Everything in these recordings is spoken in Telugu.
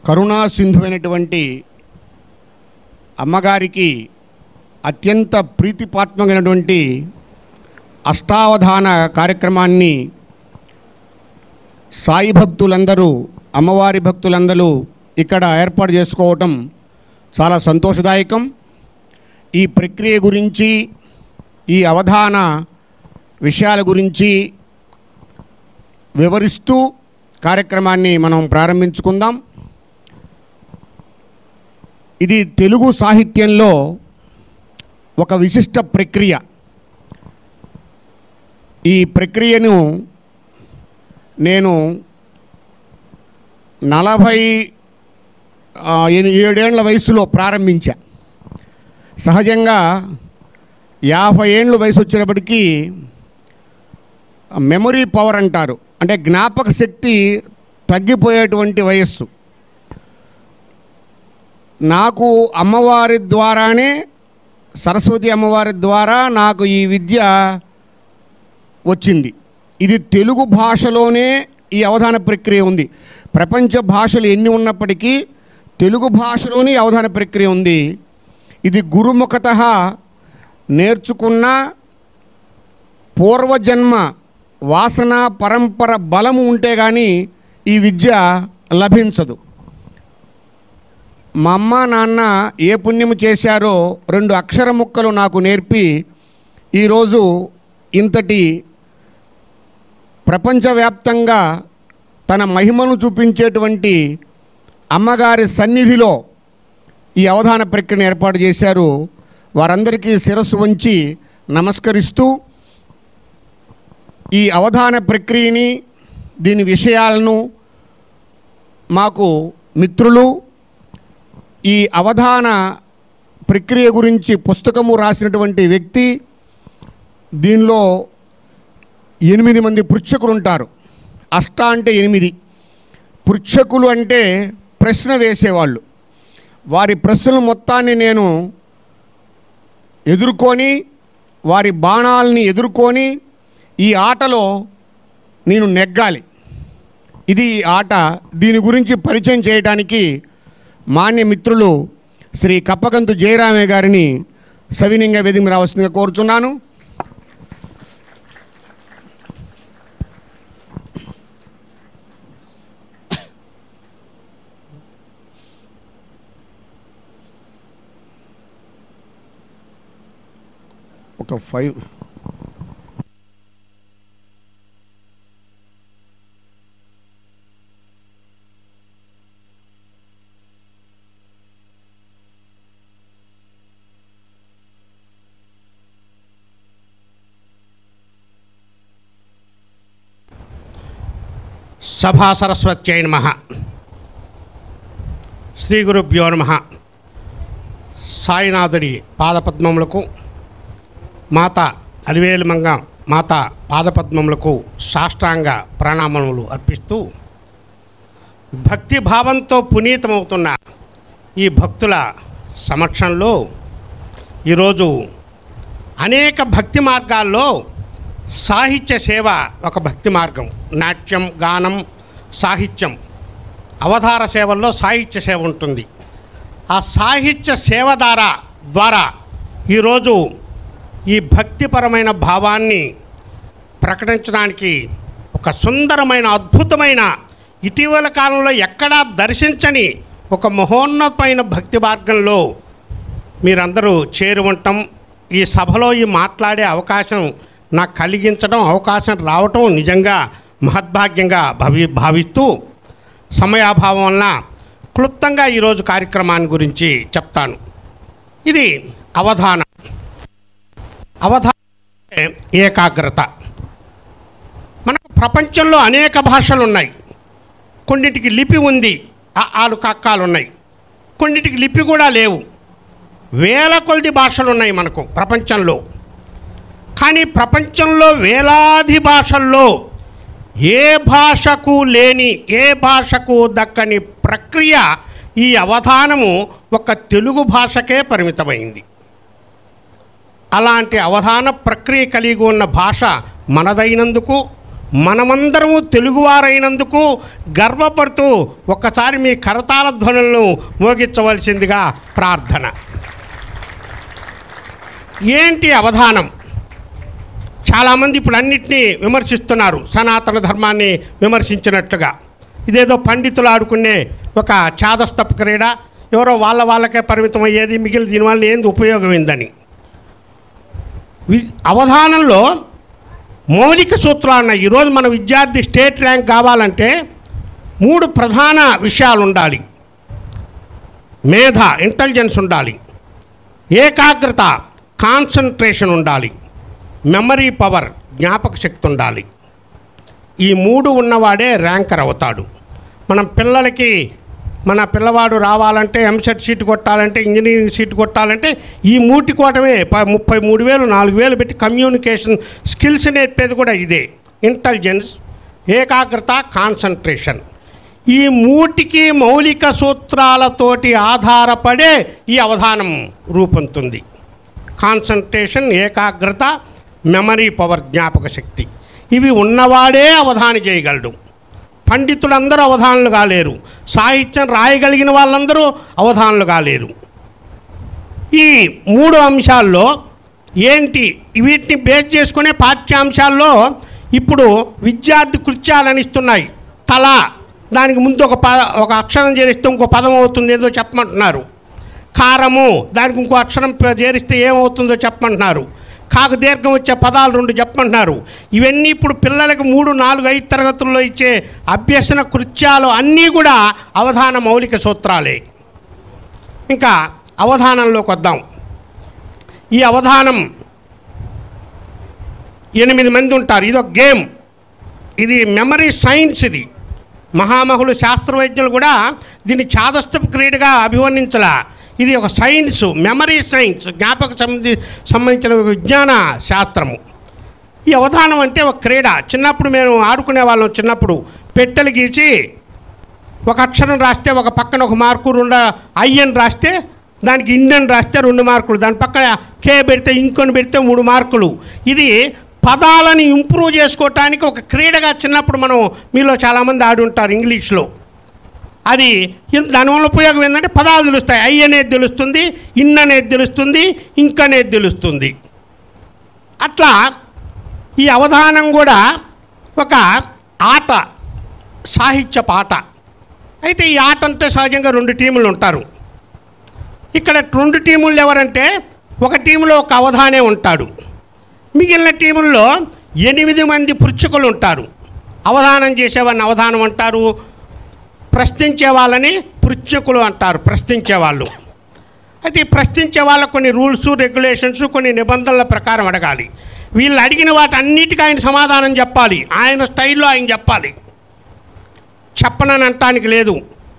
కరుణా సింధువైనటువంటి అమ్మగారికి అత్యంత ప్రీతిపాత్మకమైనటువంటి అష్టావధాన కార్యక్రమాన్ని సాయి భక్తులందరూ అమ్మవారి భక్తులందరూ ఇక్కడ ఏర్పాటు చేసుకోవటం చాలా సంతోషదాయకం ఈ ప్రక్రియ గురించి ఈ అవధాన విషయాల గురించి వివరిస్తూ కార్యక్రమాన్ని మనం ప్రారంభించుకుందాం ఇది తెలుగు సాహిత్యంలో ఒక విశిష్ట ప్రక్రియ ఈ ప్రక్రియను నేను నలభై ఆ, ఎని- ఏడేళ్ల వయసులో ప్రారంభించా సహజంగా యాభై ఏళ్ళ వయసు వచ్చినప్పటికీ మెమొరీ పవర్ అంటారు అంటే జ్ఞాపక శక్తి తగ్గిపోయేటువంటి వయస్సు నాకు అమ్మవారి ద్వారానే సరస్వతి అమ్మవారి ద్వారా నాకు ఈ విద్య వచ్చింది ఇది తెలుగు భాషలోనే ఈ అవధాన ప్రక్రియ ఉంది ప్రపంచ భాషలు ఎన్ని ఉన్నప్పటికీ తెలుగు భాషలోనే ఈ అవధాన ప్రక్రియ ఉంది ఇది గురుముఖత నేర్చుకున్న పూర్వజన్మ వాసన పరంపర బలము ఉంటే కానీ ఈ విద్య లభించదు మా అమ్మ నాన్న ఏ పుణ్యము చేశారో రెండు అక్షర ముక్కలు నాకు నేర్పి ఈరోజు ఇంతటి ప్రపంచవ్యాప్తంగా తన మహిమను చూపించేటువంటి అమ్మగారి సన్నిధిలో ఈ అవధాన ప్రక్రియను ఏర్పాటు చేశారు వారందరికీ శిరస్సు వంచి నమస్కరిస్తూ ఈ అవధాన ప్రక్రియని దీని విషయాలను మాకు మిత్రులు ఈ అవధాన ప్రక్రియ గురించి పుస్తకము రాసినటువంటి వ్యక్తి దీనిలో ఎనిమిది మంది పృచ్ఛకులు ఉంటారు అష్ట అంటే ఎనిమిది పృచ్ఛకులు అంటే ప్రశ్న వేసేవాళ్ళు వారి ప్రశ్నలు మొత్తాన్ని నేను ఎదుర్కొని వారి బాణాలని ఎదుర్కొని ఈ ఆటలో నేను నెగ్గాలి ఇది ఈ ఆట దీని గురించి పరిచయం చేయడానికి మాన్య మిత్రులు శ్రీ కప్పకంతు జయరామయ్య గారిని సవినీయంగా వేదిక రావాల్సిందిగా కోరుతున్నాను ఒక ఫైవ్ సభా సరస్వత్యై నమ శ్రీ గురుభ్యో నమ సాయినాథుడి పాదపద్మములకు మాత అలివేలుమంగ మాత పాదపద్మములకు సాష్టాంగ ప్రణామములు అర్పిస్తూ భక్తి భావంతో పునీతమవుతున్న ఈ భక్తుల సమక్షంలో ఈరోజు అనేక భక్తి మార్గాల్లో సాహిత్య సేవ ఒక భక్తి మార్గం నాట్యం గానం సాహిత్యం అవతార సేవల్లో సాహిత్య సేవ ఉంటుంది ఆ సాహిత్య సేవ ద్వారా ద్వారా ఈరోజు ఈ భక్తిపరమైన భావాన్ని ప్రకటించడానికి ఒక సుందరమైన అద్భుతమైన ఇటీవల కాలంలో ఎక్కడా దర్శించని ఒక మహోన్నతమైన భక్తి మార్గంలో మీరందరూ చేరి ఉండటం ఈ సభలో ఈ మాట్లాడే అవకాశం నాకు కలిగించడం అవకాశం రావటం నిజంగా మహద్భాగ్యంగా భవి భావిస్తూ సమయాభావం వలన క్లుప్తంగా ఈరోజు కార్యక్రమాన్ని గురించి చెప్తాను ఇది అవధాన అవధాన అంటే ఏకాగ్రత మనకు ప్రపంచంలో అనేక భాషలు ఉన్నాయి కొన్నిటికి లిపి ఉంది ఆ ఆలు కక్కాలు ఉన్నాయి కొన్నిటికి లిపి కూడా లేవు వేల కొలది భాషలు ఉన్నాయి మనకు ప్రపంచంలో కానీ ప్రపంచంలో వేలాది భాషల్లో ఏ భాషకు లేని ఏ భాషకు దక్కని ప్రక్రియ ఈ అవధానము ఒక తెలుగు భాషకే పరిమితమైంది అలాంటి అవధాన ప్రక్రియ కలిగి ఉన్న భాష మనదైనందుకు మనమందరము తెలుగువారైనందుకు గర్వపడుతూ ఒక్కసారి మీ కరతాళ ధ్వనులను మోగించవలసిందిగా ప్రార్థన ఏంటి అవధానం చాలామంది ఇప్పుడు అన్నిటినీ విమర్శిస్తున్నారు సనాతన ధర్మాన్ని విమర్శించినట్లుగా ఇదేదో పండితులు ఆడుకునే ఒక చాదస్తపు క్రీడ ఎవరో వాళ్ళ వాళ్ళకే పరిమితం అయ్యేది మిగిలిన దీనివల్ల ఏంది ఉపయోగం ఏందని వి- అవధానంలో మౌలిక సూత్రాలు ఉన్నాయి ఈరోజు మన విద్యార్థి స్టేట్ ర్యాంక్ కావాలంటే మూడు ప్రధాన విషయాలు ఉండాలి మేధ ఇంటెలిజెన్స్ ఉండాలి ఏకాగ్రత కాన్సన్ట్రేషన్ ఉండాలి మెమరీ పవర్ జ్ఞాపక శక్తి ఉండాలి ఈ మూడు ఉన్నవాడే ర్యాంకర్ అవుతాడు మనం పిల్లలకి మన పిల్లవాడు రావాలంటే ఎంసెట్ సీట్ కొట్టాలంటే ఇంజనీరింగ్ సీట్ కొట్టాలంటే ఈ మూటి కోటమే ప- ముప్పై మూడు వేలు నాలుగు వేలు పెట్టి కమ్యూనికేషన్ స్కిల్స్ నేర్పేది కూడా ఇదే ఇంటెలిజెన్స్ ఏకాగ్రత కాన్సన్ట్రేషన్ ఈ మూటికి మౌలిక సూత్రాలతోటి ఆధారపడే ఈ అవధానం రూపొందుతుంది కాన్సన్ట్రేషన్ ఏకాగ్రత మెమరీ పవర్ జ్ఞాపక శక్తి ఇవి ఉన్నవాడే అవధాని చేయగలడు పండితులందరూ అవధానులు కాలేరు సాహిత్యం రాయగలిగిన వాళ్ళందరూ అవధానులు కాలేరు ఈ మూడు అంశాల్లో ఏంటి వీటిని బేస్ చేసుకునే పాఠ్యాంశాల్లో ఇప్పుడు విద్యార్థి కృత్యాలను ఇస్తున్నాయి తల దానికి ముందు ఒక పద ఒక అక్షరం చేరిస్తే ఇంకో పదం అవుతుంది ఏదో చెప్పమంటున్నారు కారము దానికి ఇంకో అక్షరం ప- చేరిస్తే ఏమవుతుందో చెప్పమంటున్నారు కాకు దీర్ఘం వచ్చే పదాలు రెండు చెప్పమంటున్నారు ఇవన్నీ ఇప్పుడు పిల్లలకు మూడు నాలుగు ఐదు తరగతుల్లో ఇచ్చే అభ్యసన కృత్యాలు అన్నీ కూడా అవధాన మౌలిక సూత్రాలే ఇంకా అవధానంలోకి వద్దాం ఈ అవధానం ఎనిమిది మంది ఉంటారు ఇది ఒక గేమ్ ఇది మెమరీ సైన్స్ ఇది మహామహులు శాస్త్రవేత్తలు కూడా దీన్ని చాదస్తపు క్రీడగా అభివర్ణించలా ఇది ఒక సైన్స్ మెమరీ సైన్స్ జ్ఞాపక సంబంధి సంబంధించిన విజ్ఞాన శాస్త్రము ఈ అవధానం అంటే ఒక క్రీడ చిన్నప్పుడు మేము ఆడుకునే వాళ్ళం చిన్నప్పుడు పెట్టెలు గీచి ఒక అక్షరం రాస్తే ఒక పక్కన ఒక మార్కు రెండు ఐఎన్ రాస్తే దానికి ఇండియన్ రాస్తే రెండు మార్కులు దాని పక్కన కే పెడితే ఇంకొని పెడితే మూడు మార్కులు ఇది పదాలను ఇంప్రూవ్ చేసుకోవటానికి ఒక క్రీడగా చిన్నప్పుడు మనం మీలో చాలామంది ఆడి ఉంటారు ఇంగ్లీష్లో అది ఇన్- దానివల్ల ఉపయోగం ఏంటంటే పదాలు తెలుస్తాయి ఐ అనేది తెలుస్తుంది ఇన్ అనేది తెలుస్తుంది ఇంక్ అనేది తెలుస్తుంది అట్లా ఈ అవధానం కూడా ఒక ఆట సాహిత్య పాట అయితే ఈ ఆట అంటే సహజంగా రెండు టీములు ఉంటారు ఇక్కడ రెండు టీములు ఎవరంటే ఒక టీంలో ఒక అవధానే ఉంటాడు మిగిలిన టీముల్లో ఎనిమిది మంది పృచ్ఛకులు ఉంటారు అవధానం చేసేవాడిని అవధానం అంటారు ప్రశ్నించే వాళ్ళని పృచ్ఛకులు అంటారు ప్రశ్నించే వాళ్ళు అయితే ఈ ప్రశ్నించే వాళ్ళకు కొన్ని రూల్స్ రెగ్యులేషన్స్ కొన్ని నిబంధనల ప్రకారం అడగాలి వీళ్ళు అడిగిన వాటి అన్నిటికీ ఆయన సమాధానం చెప్పాలి ఆయన స్టైల్లో ఆయన చెప్పాలి చెప్పనని అంటానికి లేదు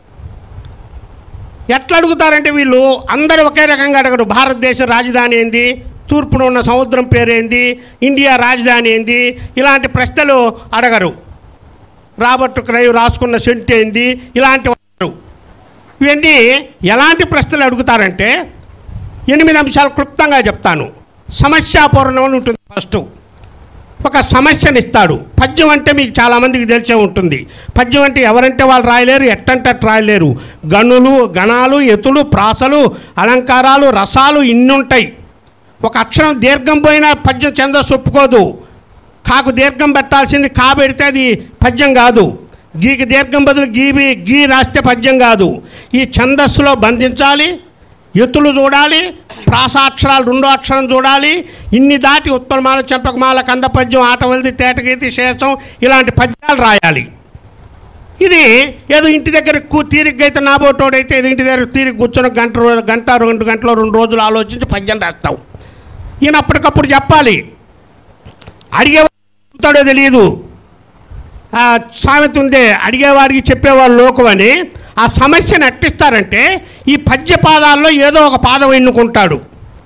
ఎట్లా అడుగుతారంటే వీళ్ళు అందరూ ఒకే రకంగా అడగరు భారతదేశ రాజధాని ఏంది తూర్పున ఉన్న సముద్రం పేరేంది ఇండియా రాజధాని ఏంది ఇలాంటి ప్రశ్నలు అడగరు రాబర్ట్ క్రైవ్ రాసుకున్న సెంట్ ఏంది ఇలాంటి వారు ఇవన్నీ ఎలాంటి ప్రశ్నలు అడుగుతారంటే ఎనిమిది అంశాలు క్లుప్తంగా చెప్తాను సమస్యాపూర్ణం అని ఉంటుంది ఫస్ట్ ఒక సమస్యని ఇస్తాడు పద్యం అంటే మీకు చాలామందికి తెలిసే ఉంటుంది పద్యం అంటే ఎవరంటే వాళ్ళు రాయలేరు ఎట్టంటే అట్ట రాయలేరు గనులు గణాలు ఎతులు ప్రాసలు అలంకారాలు రసాలు ఇన్ని ఉంటాయి ఒక అక్షరం దీర్ఘం పోయినా పద్యం ఛందస్సు ఒప్పుకోదు కాకు దీర్ఘం పెట్టాల్సింది కా పెడితే అది పద్యం కాదు గీకి దీర్ఘం బదులు గీబి గీ రాస్తే పద్యం కాదు ఈ ఛందస్సులో బంధించాలి ఎత్తులు చూడాలి ప్రాసాక్షరాలు రెండో అక్షరం చూడాలి ఇన్ని దాటి ఉత్తరమాల చెంపకమాల కంద పద్యం ఆటవల్ది తేటగీతి శేషం ఇలాంటి పద్యాలు రాయాలి ఇది ఏదో ఇంటి దగ్గర కూ తీరిగ్గా అయితే నాబోటోడైతే ఏదో ఇంటి దగ్గర తీరిగ్గా కూర్చొని గంట రో- గంట రెండు గంటలు రెండు రోజులు ఆలోచించి పద్యం రాస్తావు ఈయన అప్పటికప్పుడు చెప్పాలి అడిగేవాడో తెలియదు ఆ సామెత ఉందే అడిగేవాడికి చెప్పేవాళ్ళు లోకం అని ఆ సమస్యను అట్టిస్తారంటే ఈ పద్య పాదాల్లో ఏదో ఒక పాదం ఎన్నుకుంటాడు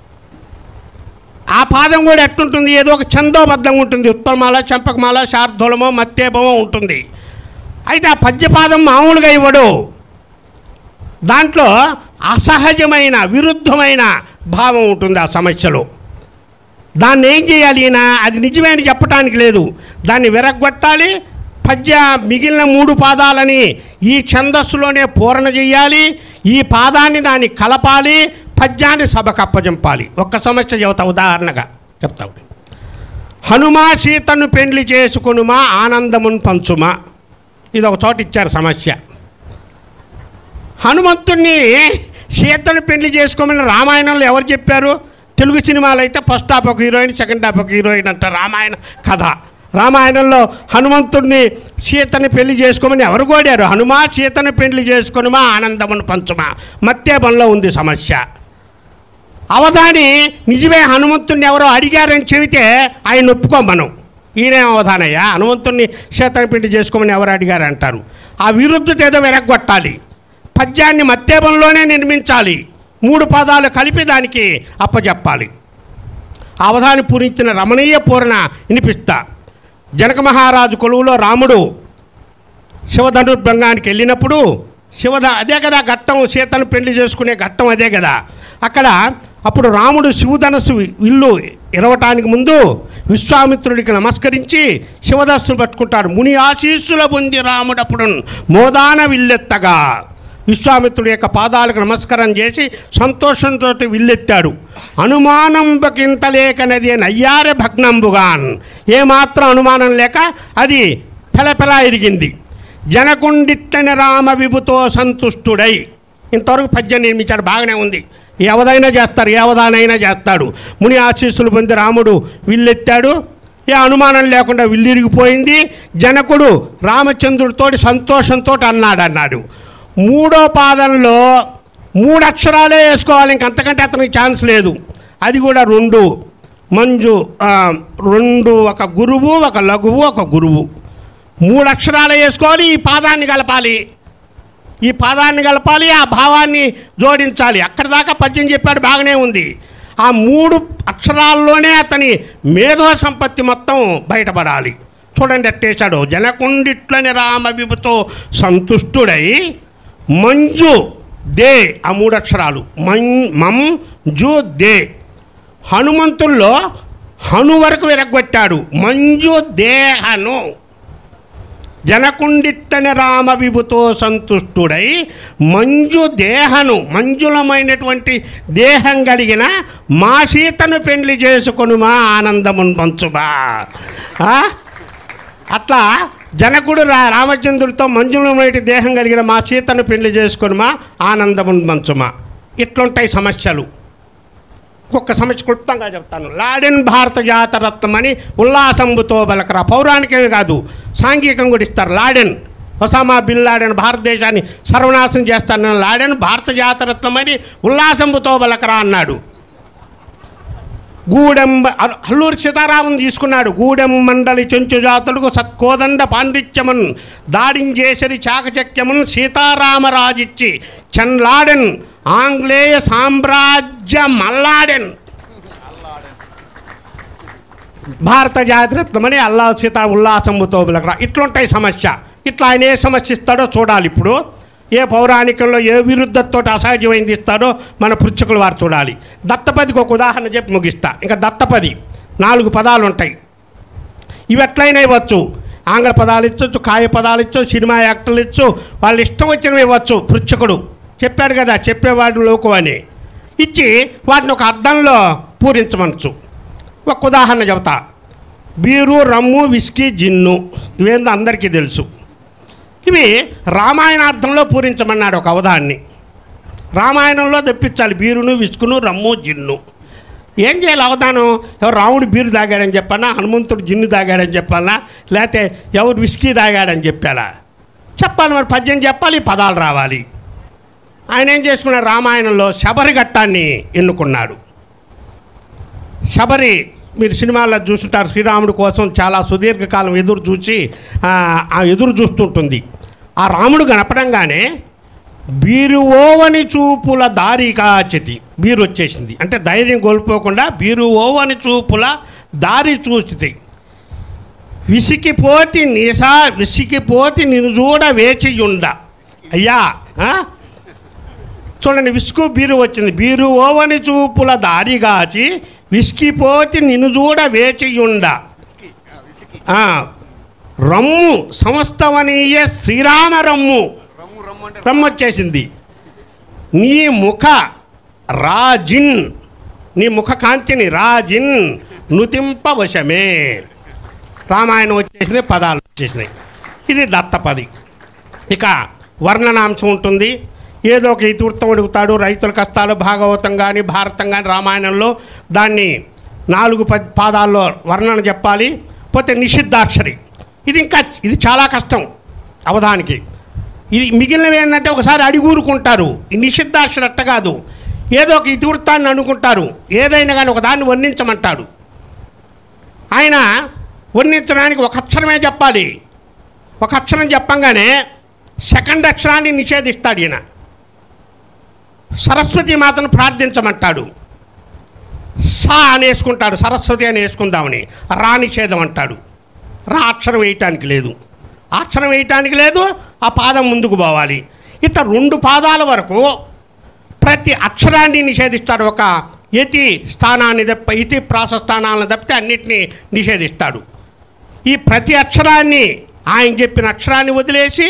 ఆ పాదం కూడా ఎట్టుంటుంది ఏదో ఒక ఛందోబద్ధంగా ఉంటుంది ఉత్తరమాల చంపకమాల శార్ధూలమో మత్తేపమో ఉంటుంది అయితే ఆ పద్యపాదం మామూలుగా ఇవ్వడు దాంట్లో అసహజమైన విరుద్ధమైన భావం ఉంటుంది ఆ సమస్యలో దాన్ని ఏం చేయాలి ఈయన అది నిజమే అని చెప్పటానికి లేదు దాన్ని విరగొట్టాలి పద్య మిగిలిన మూడు పాదాలని ఈ ఛందస్సులోనే పూరణ చేయాలి ఈ పాదాన్ని దాన్ని కలపాలి పద్యాన్ని సభకు అప్పజంపాలి ఒక్క సమస్య చెబుతా ఉదాహరణగా చెప్తా ఉండు. హనుమా సీతను పెండ్లి చేసుకొనుమా ఆనందమున్ పంచుమా ఇది ఒక చోట ఇచ్చారు సమస్య హనుమంతుణ్ణి సీతను పెళ్లి చేసుకోమని రామాయణంలో ఎవరు చెప్పారు తెలుగు సినిమాలు అయితే ఫస్ట్ హాఫ్ ఒక హీరోయిన్ సెకండ్ హాఫ్ ఒక హీరోయిన్ అంట రామాయణ కథ రామాయణంలో హనుమంతుడిని సీతని పెళ్లి చేసుకోమని ఎవరు కోడారు హనుమా సీతను పెళ్లి చేసుకొనుమా ఆనందమును పంచుమా మత్తేబంలో ఉంది సమస్య అవధాని నిజమే హనుమంతుణ్ణి ఎవరో అడిగారని చెబితే ఆయన ఒప్పుకోం మనం ఈయనే అవధానయ్యా హనుమంతుణ్ణి సీతని పెళ్లి చేసుకోమని ఎవరు అడిగారు అంటారు ఆ విరుద్ధత ఏదో వెరగొట్టాలి పద్యాన్ని మత్తేబంలోనే నిర్మించాలి మూడు పదాలు కలిపి దానికి అప్పచెప్పాలి ఆ అవధాని పూరించిన రమణీయ పూర్ణ వినిపిస్తా జనక మహారాజు కొలువులో రాముడు శివధనుర్భంగానికి వెళ్ళినప్పుడు శివధ అదే కదా ఘట్టం సీతను పెళ్లి చేసుకునే ఘట్టం అదే కదా అక్కడ అప్పుడు రాముడు శివధనస్సు ఇల్లు ఇరవటానికి ముందు విశ్వామిత్రుడికి నమస్కరించి శివధస్సు పట్టుకుంటాడు ముని ఆశీస్సుల పొంది రాముడు అప్పుడు మోదాన విల్లెత్తగా విశ్వామిత్రుడి యొక్క పాదాలకు నమస్కారం చేసి సంతోషంతో విల్లెత్తాడు అనుమానంబకింత లేకనది నయ్యారె భగ్నంబుగాన్ ఏమాత్రం అనుమానం లేక అది పెలపెలా ఎరిగింది జనకుండిట్టని రామ విభుతో సంతుష్టుడై ఇంతవరకు పద్యం నిర్మించాడు బాగానే ఉంది ఎవదైనా చేస్తారు ఎవదానైనా చేస్తాడు ముని ఆశీస్సులు పొంది రాముడు విల్లెత్తాడు ఏ అనుమానం లేకుండా విల్లిరిగిపోయింది జనకుడు రామచంద్రుడితోటి సంతోషంతో అన్నాడు అన్నాడు మూడో పాదంలో మూడు అక్షరాలే వేసుకోవాలి ఇంకంతకంటే అతనికి ఛాన్స్ లేదు అది కూడా రెండు మంజు ఆ, రెండు ఒక గురువు ఒక లఘువు ఒక గురువు మూడు అక్షరాలు వేసుకోవాలి ఈ పాదాన్ని కలపాలి ఈ పాదాన్ని కలపాలి ఆ భావాన్ని జోడించాలి అక్కడి దాకా పద్యం చెప్పాడు బాగానే ఉంది ఆ మూడు అక్షరాల్లోనే అతని మేధో సంపత్తి మొత్తం బయటపడాలి చూడండి ఎట్టేశాడు జనకుండిట్లని రామ విభుతో సంతుష్టుడై మంజు దే ఆ మూడు అక్షరాలు మం మం జు దే హనుమంతుల్లో హను వరకు విరగొట్టాడు మంజు దేహను జనకుండిట్టని రామ విభుతో సంతుష్టుడై మంజు దేహను మంజులమైనటువంటి దేహం కలిగిన మా సీతను పెండ్లి చేసుకొను మా ఆనందమును పంచుమా ఆ? అట్లా జనకుడు రా రామచంద్రుడితో మంజులమైన దేహం కలిగిన మా సీతను పెళ్లి చేసుకొని మా ఆనందమును పంచుమా ఇట్లుంటాయి సమస్యలు ఒక్క సమస్య క్లుప్తంగా చెప్తాను లాడెన్ భారత జాతరత్నం అని ఉల్లాసంబుతో బలకరా పౌరాణికమే కాదు సాంఘికం కూడా ఇస్తారు లాడెన్ ఒసామా బిన్ లాడెన్ భారతదేశాన్ని సర్వనాశనం చేస్తానని లాడెన్ భారత జాతరత్నం అని ఉల్లాసంబుతో బలకరా అన్నాడు గూడెం అల్- అల్లూరి సీతారామన్ తీసుకున్నాడు గూడెం మండలి చెంచు జాతులకు సత్కోదండ పాండిత్యమున్ దాడించేసరి చాకచక్యమున్ సీతారామరాజిచ్చి చన్లాడెన్ ఆంగ్లేయ సామ్రాజ్య మల్లాడెన్ భారత జాతిరత్నమని అల్లా సీత ఉల్లాసముతో బిలకరా ఇట్లుంటాయి సమస్య ఇట్లా ఆయన ఏ సమస్య ఇస్తాడో చూడాలి ఇప్పుడు ఏ పౌరాణికంలో ఏ విరుద్ధతో అసహజమైంది ఇస్తాడో మన పృచ్ఛకులు వారు చూడాలి దత్తపదికి ఒక ఉదాహరణ చెప్పి ముగిస్తా ఇంకా దత్తపది నాలుగు పదాలు ఉంటాయి ఇవి ఎట్లయినా ఇవ్వచ్చు ఆంగ్ల పదాలు ఇచ్చొచ్చు కాయ పదాలు ఇచ్చు సినిమా యాక్టర్లు ఇచ్చు వాళ్ళు ఇష్టం వచ్చినవి ఇవ్వచ్చు పృచ్ఛకుడు చెప్పాడు కదా చెప్పేవాడు లోకు అని ఇచ్చి వాటిని ఒక అర్థంలో పూరించమనచ్చు ఒక ఉదాహరణ చెబుతా బీరు రమ్ము విస్కీ జిన్ను ఇవేందో అందరికీ తెలుసు ఇవి రామాయణార్థంలో పూరించమన్నాడు ఒక అవధాన్ని రామాయణంలో తెప్పించాలి బీరును విస్కును రమ్ము జిన్ను ఏం చేయాలి అవధానం ఎవరు రాముడు బీరు తాగాడని చెప్పానా హనుమంతుడు జిన్ను తాగాడని చెప్పాలా లేకపోతే ఎవరు విస్కీ తాగాడని చెప్పాలా చెప్పాలి మరి పద్యం చెప్పాలి పదాలు రావాలి ఆయన ఏం చేసుకున్నాడు రామాయణంలో శబరి ఘట్టాన్ని ఎన్నుకున్నాడు శబరి మీరు సినిమాల్లో చూస్తుంటారు శ్రీరాముడి కోసం చాలా సుదీర్ఘకాలం ఎదురు చూసి ఆ, ఆ ఎదురు చూస్తుంటుంది ఆ రాముడు కనపడంగానే బీరువోవని చూపుల దారి కాచితి బీరు వచ్చేసింది అంటే ధైర్యం కోల్పోకుండా బీరువోవని చూపుల దారి చూచితి విసికిపోతి నిసా విసికిపోతి నిన్ను చూడ వేచియుండ అయ్యా ఆ? చూడండి విసుగు బీరు వచ్చింది బీరు ఓవని చూపుల దారిగాచి విసికిపోతి నిన్ను చూడ వేచియుండ ఆ, రమ్ము సంస్థవనీయ శ్రీరామ రమ్ము రమ్ము వచ్చేసింది నీ ముఖ రాజిన్ నీ ముఖ కాంతిని రాజిన్ నుతింపవశమే రామాయణం వచ్చేసింది పదాలు వచ్చేసినాయి ఇది దత్తపది ఇక వర్ణనాంశం ఉంటుంది ఏదో ఒక ఇతివృత్తం అడుగుతాడు రైతుల కష్టాలు భాగవతం కానీ భారతం కానీ రామాయణంలో దాన్ని నాలుగు పద్ పాదాల్లో వర్ణన చెప్పాలి పోతే నిషిద్ధాక్షరి ఇది ఇంకా ఇది చాలా కష్టం అవధానికి ఇది మిగిలినవి ఏంటంటే ఒకసారి అడిగూరుకుంటారు ఈ నిషిద్ధాక్షరి అట్ట కాదు ఏదో ఒక ఇతివృత్తాన్ని అనుకుంటారు ఏదైనా కానీ ఒక దాన్ని వర్ణించమంటాడు ఆయన వర్ణించడానికి ఒక అక్షరమే చెప్పాలి ఒక అక్షరం చెప్పంగానే సెకండ్ అక్షరాన్ని నిషేధిస్తాడు ఈయన సరస్వతి మాతను ప్రార్థించమంటాడు సా అని వేసుకుంటాడు సరస్వతి అని వేసుకుందామని రా నిషేధం అంటాడు రా అక్షరం వేయటానికి లేదు ఆ అక్షరం వేయటానికి లేదు ఆ పాదం ముందుకు పోవాలి ఇట్లా రెండు పాదాల వరకు ప్రతి అక్షరాన్ని నిషేధిస్తాడు ఒక యతి స్థానాన్ని తప్ప ఇతి ప్రాస స్థానాలను తప్పితే అన్నిటినీ నిషేధిస్తాడు ఈ ప్రతి అక్షరాన్ని ఆయన చెప్పిన అక్షరాన్ని వదిలేసి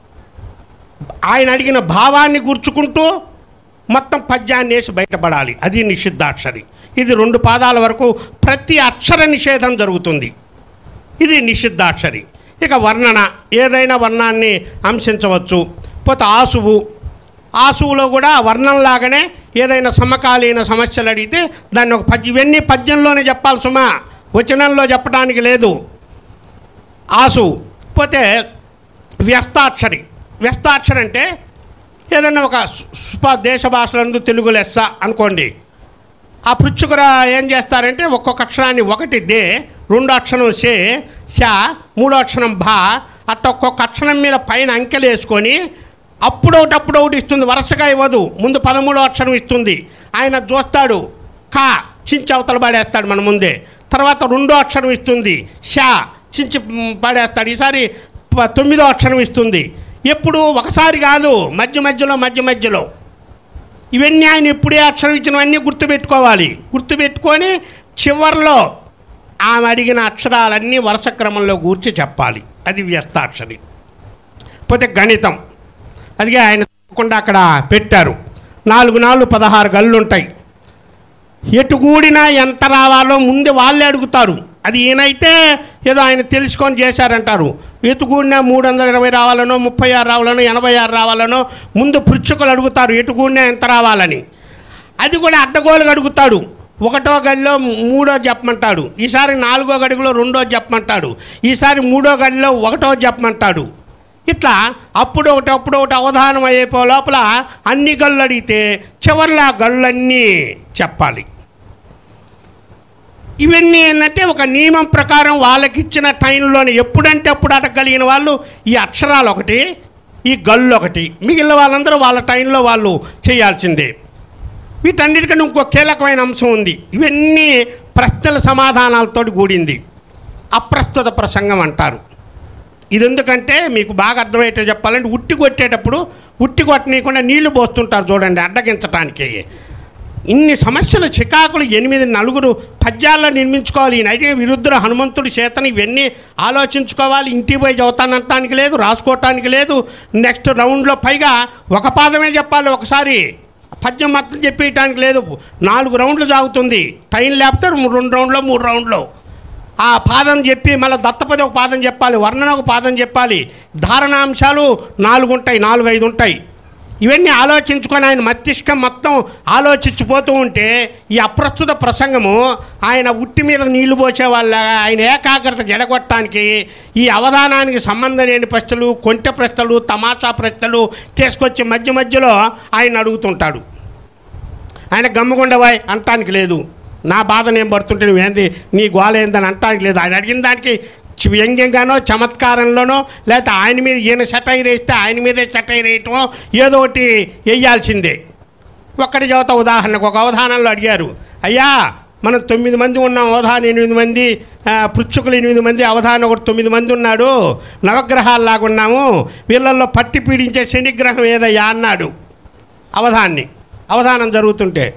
ఆయన అడిగిన భావాన్ని కూర్చుకుంటూ మొత్తం పద్యాన్ని వేసి బయటపడాలి అది నిషిద్ధాక్షరి ఇది రెండు పాదాల వరకు ప్రతి అక్షర నిషేధం జరుగుతుంది ఇది నిషిద్ధాక్షరి ఇక వర్ణన ఏదైనా వర్ణాన్ని అంశించవచ్చు పోతే ఆసువు ఆసువులో కూడా వర్ణంలాగానే ఏదైనా సమకాలీన సమస్యలు అడిగితే దాన్ని ఒక పద్య ఇవన్నీ పద్యంలోనే చెప్పాలి సుమా వచనంలో చెప్పడానికి లేదు ఆసు పోతే వ్యస్తాక్షరి వ్యస్తాక్షరి అంటే ఏదైనా ఒక సు- స్వ దేశ భాషలందు తెలుగు లెస్స అనుకోండి ఆ పృచ్చుకుర ఏం చేస్తారంటే ఒక్కొక్క అక్షరాన్ని ఒకటి దే రెండు అక్షరం సే శ మూడో అక్షరం భా అట్ట ఒక్కొక్క అక్షరం మీద పైన అంకెలు వేసుకొని అప్పుడు ఒకటి అప్పుడు ఒకటి ఇస్తుంది వరుసగా ఇవ్వదు ముందు పదమూడో అక్షరం ఇస్తుంది ఆయన చూస్తాడు కా చించి అవతల పాడేస్తాడు మన ముందే తర్వాత రెండో అక్షరం ఇస్తుంది షా చించి మ్, పాడేస్తాడు ఈసారి ప- తొమ్మిదో అక్షరం ఇస్తుంది ఎప్పుడు ఒకసారి కాదు మధ్య మధ్యలో మధ్య మధ్యలో ఇవన్నీ ఆయన ఎప్పుడే అక్షరం ఇచ్చినవన్నీ గుర్తుపెట్టుకోవాలి గుర్తుపెట్టుకొని చివర్లో ఆమె అడిగిన అక్షరాలన్నీ వరుస క్రమంలో కూర్చి చెప్పాలి అది వ్యస్తాక్షరి పోతే గణితం అదిగే ఆయన తప్పకుండా అక్కడ పెట్టారు నాలుగు నాలుగు పదహారు గళ్ళు ఉంటాయి ఎటు కూడినా ఎంత రావాలో ముందే వాళ్ళే అడుగుతారు అది ఈయనైతే ఏదో ఆయన తెలుసుకొని చేశారంటారు ఎటు కూడినా మూడు వందల ఇరవై రావాలనో ముప్పై ఆరు రావాలనో ఎనభై ఆరు రావాలనో ముందు పృచ్ఛకులు అడుగుతారు ఎటు కూడినా ఎంత రావాలని అది కూడా అడ్డగోలుగా అడుగుతాడు ఒకటో గడిలో మూడో చెప్పమంటాడు ఈసారి నాలుగో గడిలో రెండో చెప్పమంటాడు ఈసారి మూడో గడిలో ఒకటో చెప్పమంటాడు ఇట్లా అప్పుడు ఒకటి అప్పుడు ఒకటి అవధానం అయిపో లోపల అన్ని గళ్ళు అడిగితే చివర్లో ఆ గళ్ళన్నీ చెప్పాలి ఇవన్నీ ఏంటంటే ఒక నియమం ప్రకారం వాళ్ళకి ఇచ్చిన టైంలోనే ఎప్పుడంటే అప్పుడు అడగలిగిన వాళ్ళు ఈ అక్షరాలు ఒకటి ఈ గళ్ళు ఒకటి మిగిలిన వాళ్ళందరూ వాళ్ళ టైంలో వాళ్ళు చేయాల్సిందే వీటన్నిటికన్నా ఇంకో కీలకమైన అంశం ఉంది ఇవన్నీ ప్రశ్నల సమాధానాలతో కూడింది అప్రస్తుత ప్రసంగం అంటారు ఇది ఎందుకంటే మీకు బాగా అర్థమయ్యేటో చెప్పాలంటే ఉట్టి కొట్టేటప్పుడు ఉట్టి కొట్టనీయకుండా నీళ్లు పోస్తుంటారు చూడండి అడ్డగించటానికి ఇన్ని సమస్యలు చికాకులు ఎనిమిది నలుగురు పద్యాల్లో నిర్మించుకోవాలి ఈ నైట్ విరుద్ధుల హనుమంతుడి చేతని ఇవన్నీ ఆలోచించుకోవాలి ఇంటికి పోయి చదువుతానంటానికి లేదు రాసుకోవటానికి లేదు నెక్స్ట్ రౌండ్లో పైగా ఒక పాదమే చెప్పాలి ఒకసారి పద్యం మొత్తం చెప్పేయటానికి లేదు నాలుగు రౌండ్లు సాగుతుంది టైం లేకపోతే రెండు రౌండ్లో మూడు రౌండ్లో ఆ పాదం చెప్పి మళ్ళీ దత్తపది ఒక పాదం చెప్పాలి వర్ణన ఒక పాదం చెప్పాలి ధారణాంశాలు నాలుగు ఉంటాయి నాలుగు ఐదు ఉంటాయి ఇవన్నీ ఆలోచించుకొని ఆయన మస్తిష్కం మొత్తం ఆలోచించిపోతూ ఉంటే ఈ అప్రస్తుత ప్రసంగము ఆయన ఉట్టి మీద నీళ్లు పోసే వాళ్ళ ఆయన ఏకాగ్రత జడగొట్టడానికి ఈ అవధానానికి సంబంధం లేని ప్రశ్నలు కొంటె ప్రశ్నలు తమాషా ప్రశ్నలు తీసుకొచ్చి మధ్య మధ్యలో ఆయన అడుగుతుంటాడు ఆయన గమ్మగుండవాయ్ అంటానికి లేదు నా బాధ నేను పడుతుంటే నువ్వేంది నీ గోల ఏందని అంటానికి లేదు ఆయన అడిగిన దానికి చి- వ్యంగ్యంగానో చమత్కారంలోనో లేకపోతే ఆయన మీద ఈయన సెటైర్ వేస్తే ఆయన మీదే సెటైర్ వేయటమో ఏదో ఒకటి వేయాల్సిందే ఒక్కటి చదువుతా ఉదాహరణకు ఒక అవధానంలో అడిగారు అయ్యా మనం తొమ్మిది మంది ఉన్నాం అవధానం ఎనిమిది మంది ఆ, పృచ్ఛకులు ఎనిమిది మంది అవధానం ఒకటి తొమ్మిది మంది ఉన్నాడు నవగ్రహాల్లాగా ఉన్నాము వీళ్ళల్లో పట్టి పీడించే శనిగ్రహం ఏదయ్యా అన్నాడు అవధాన్ని అవధానం జరుగుతుంటే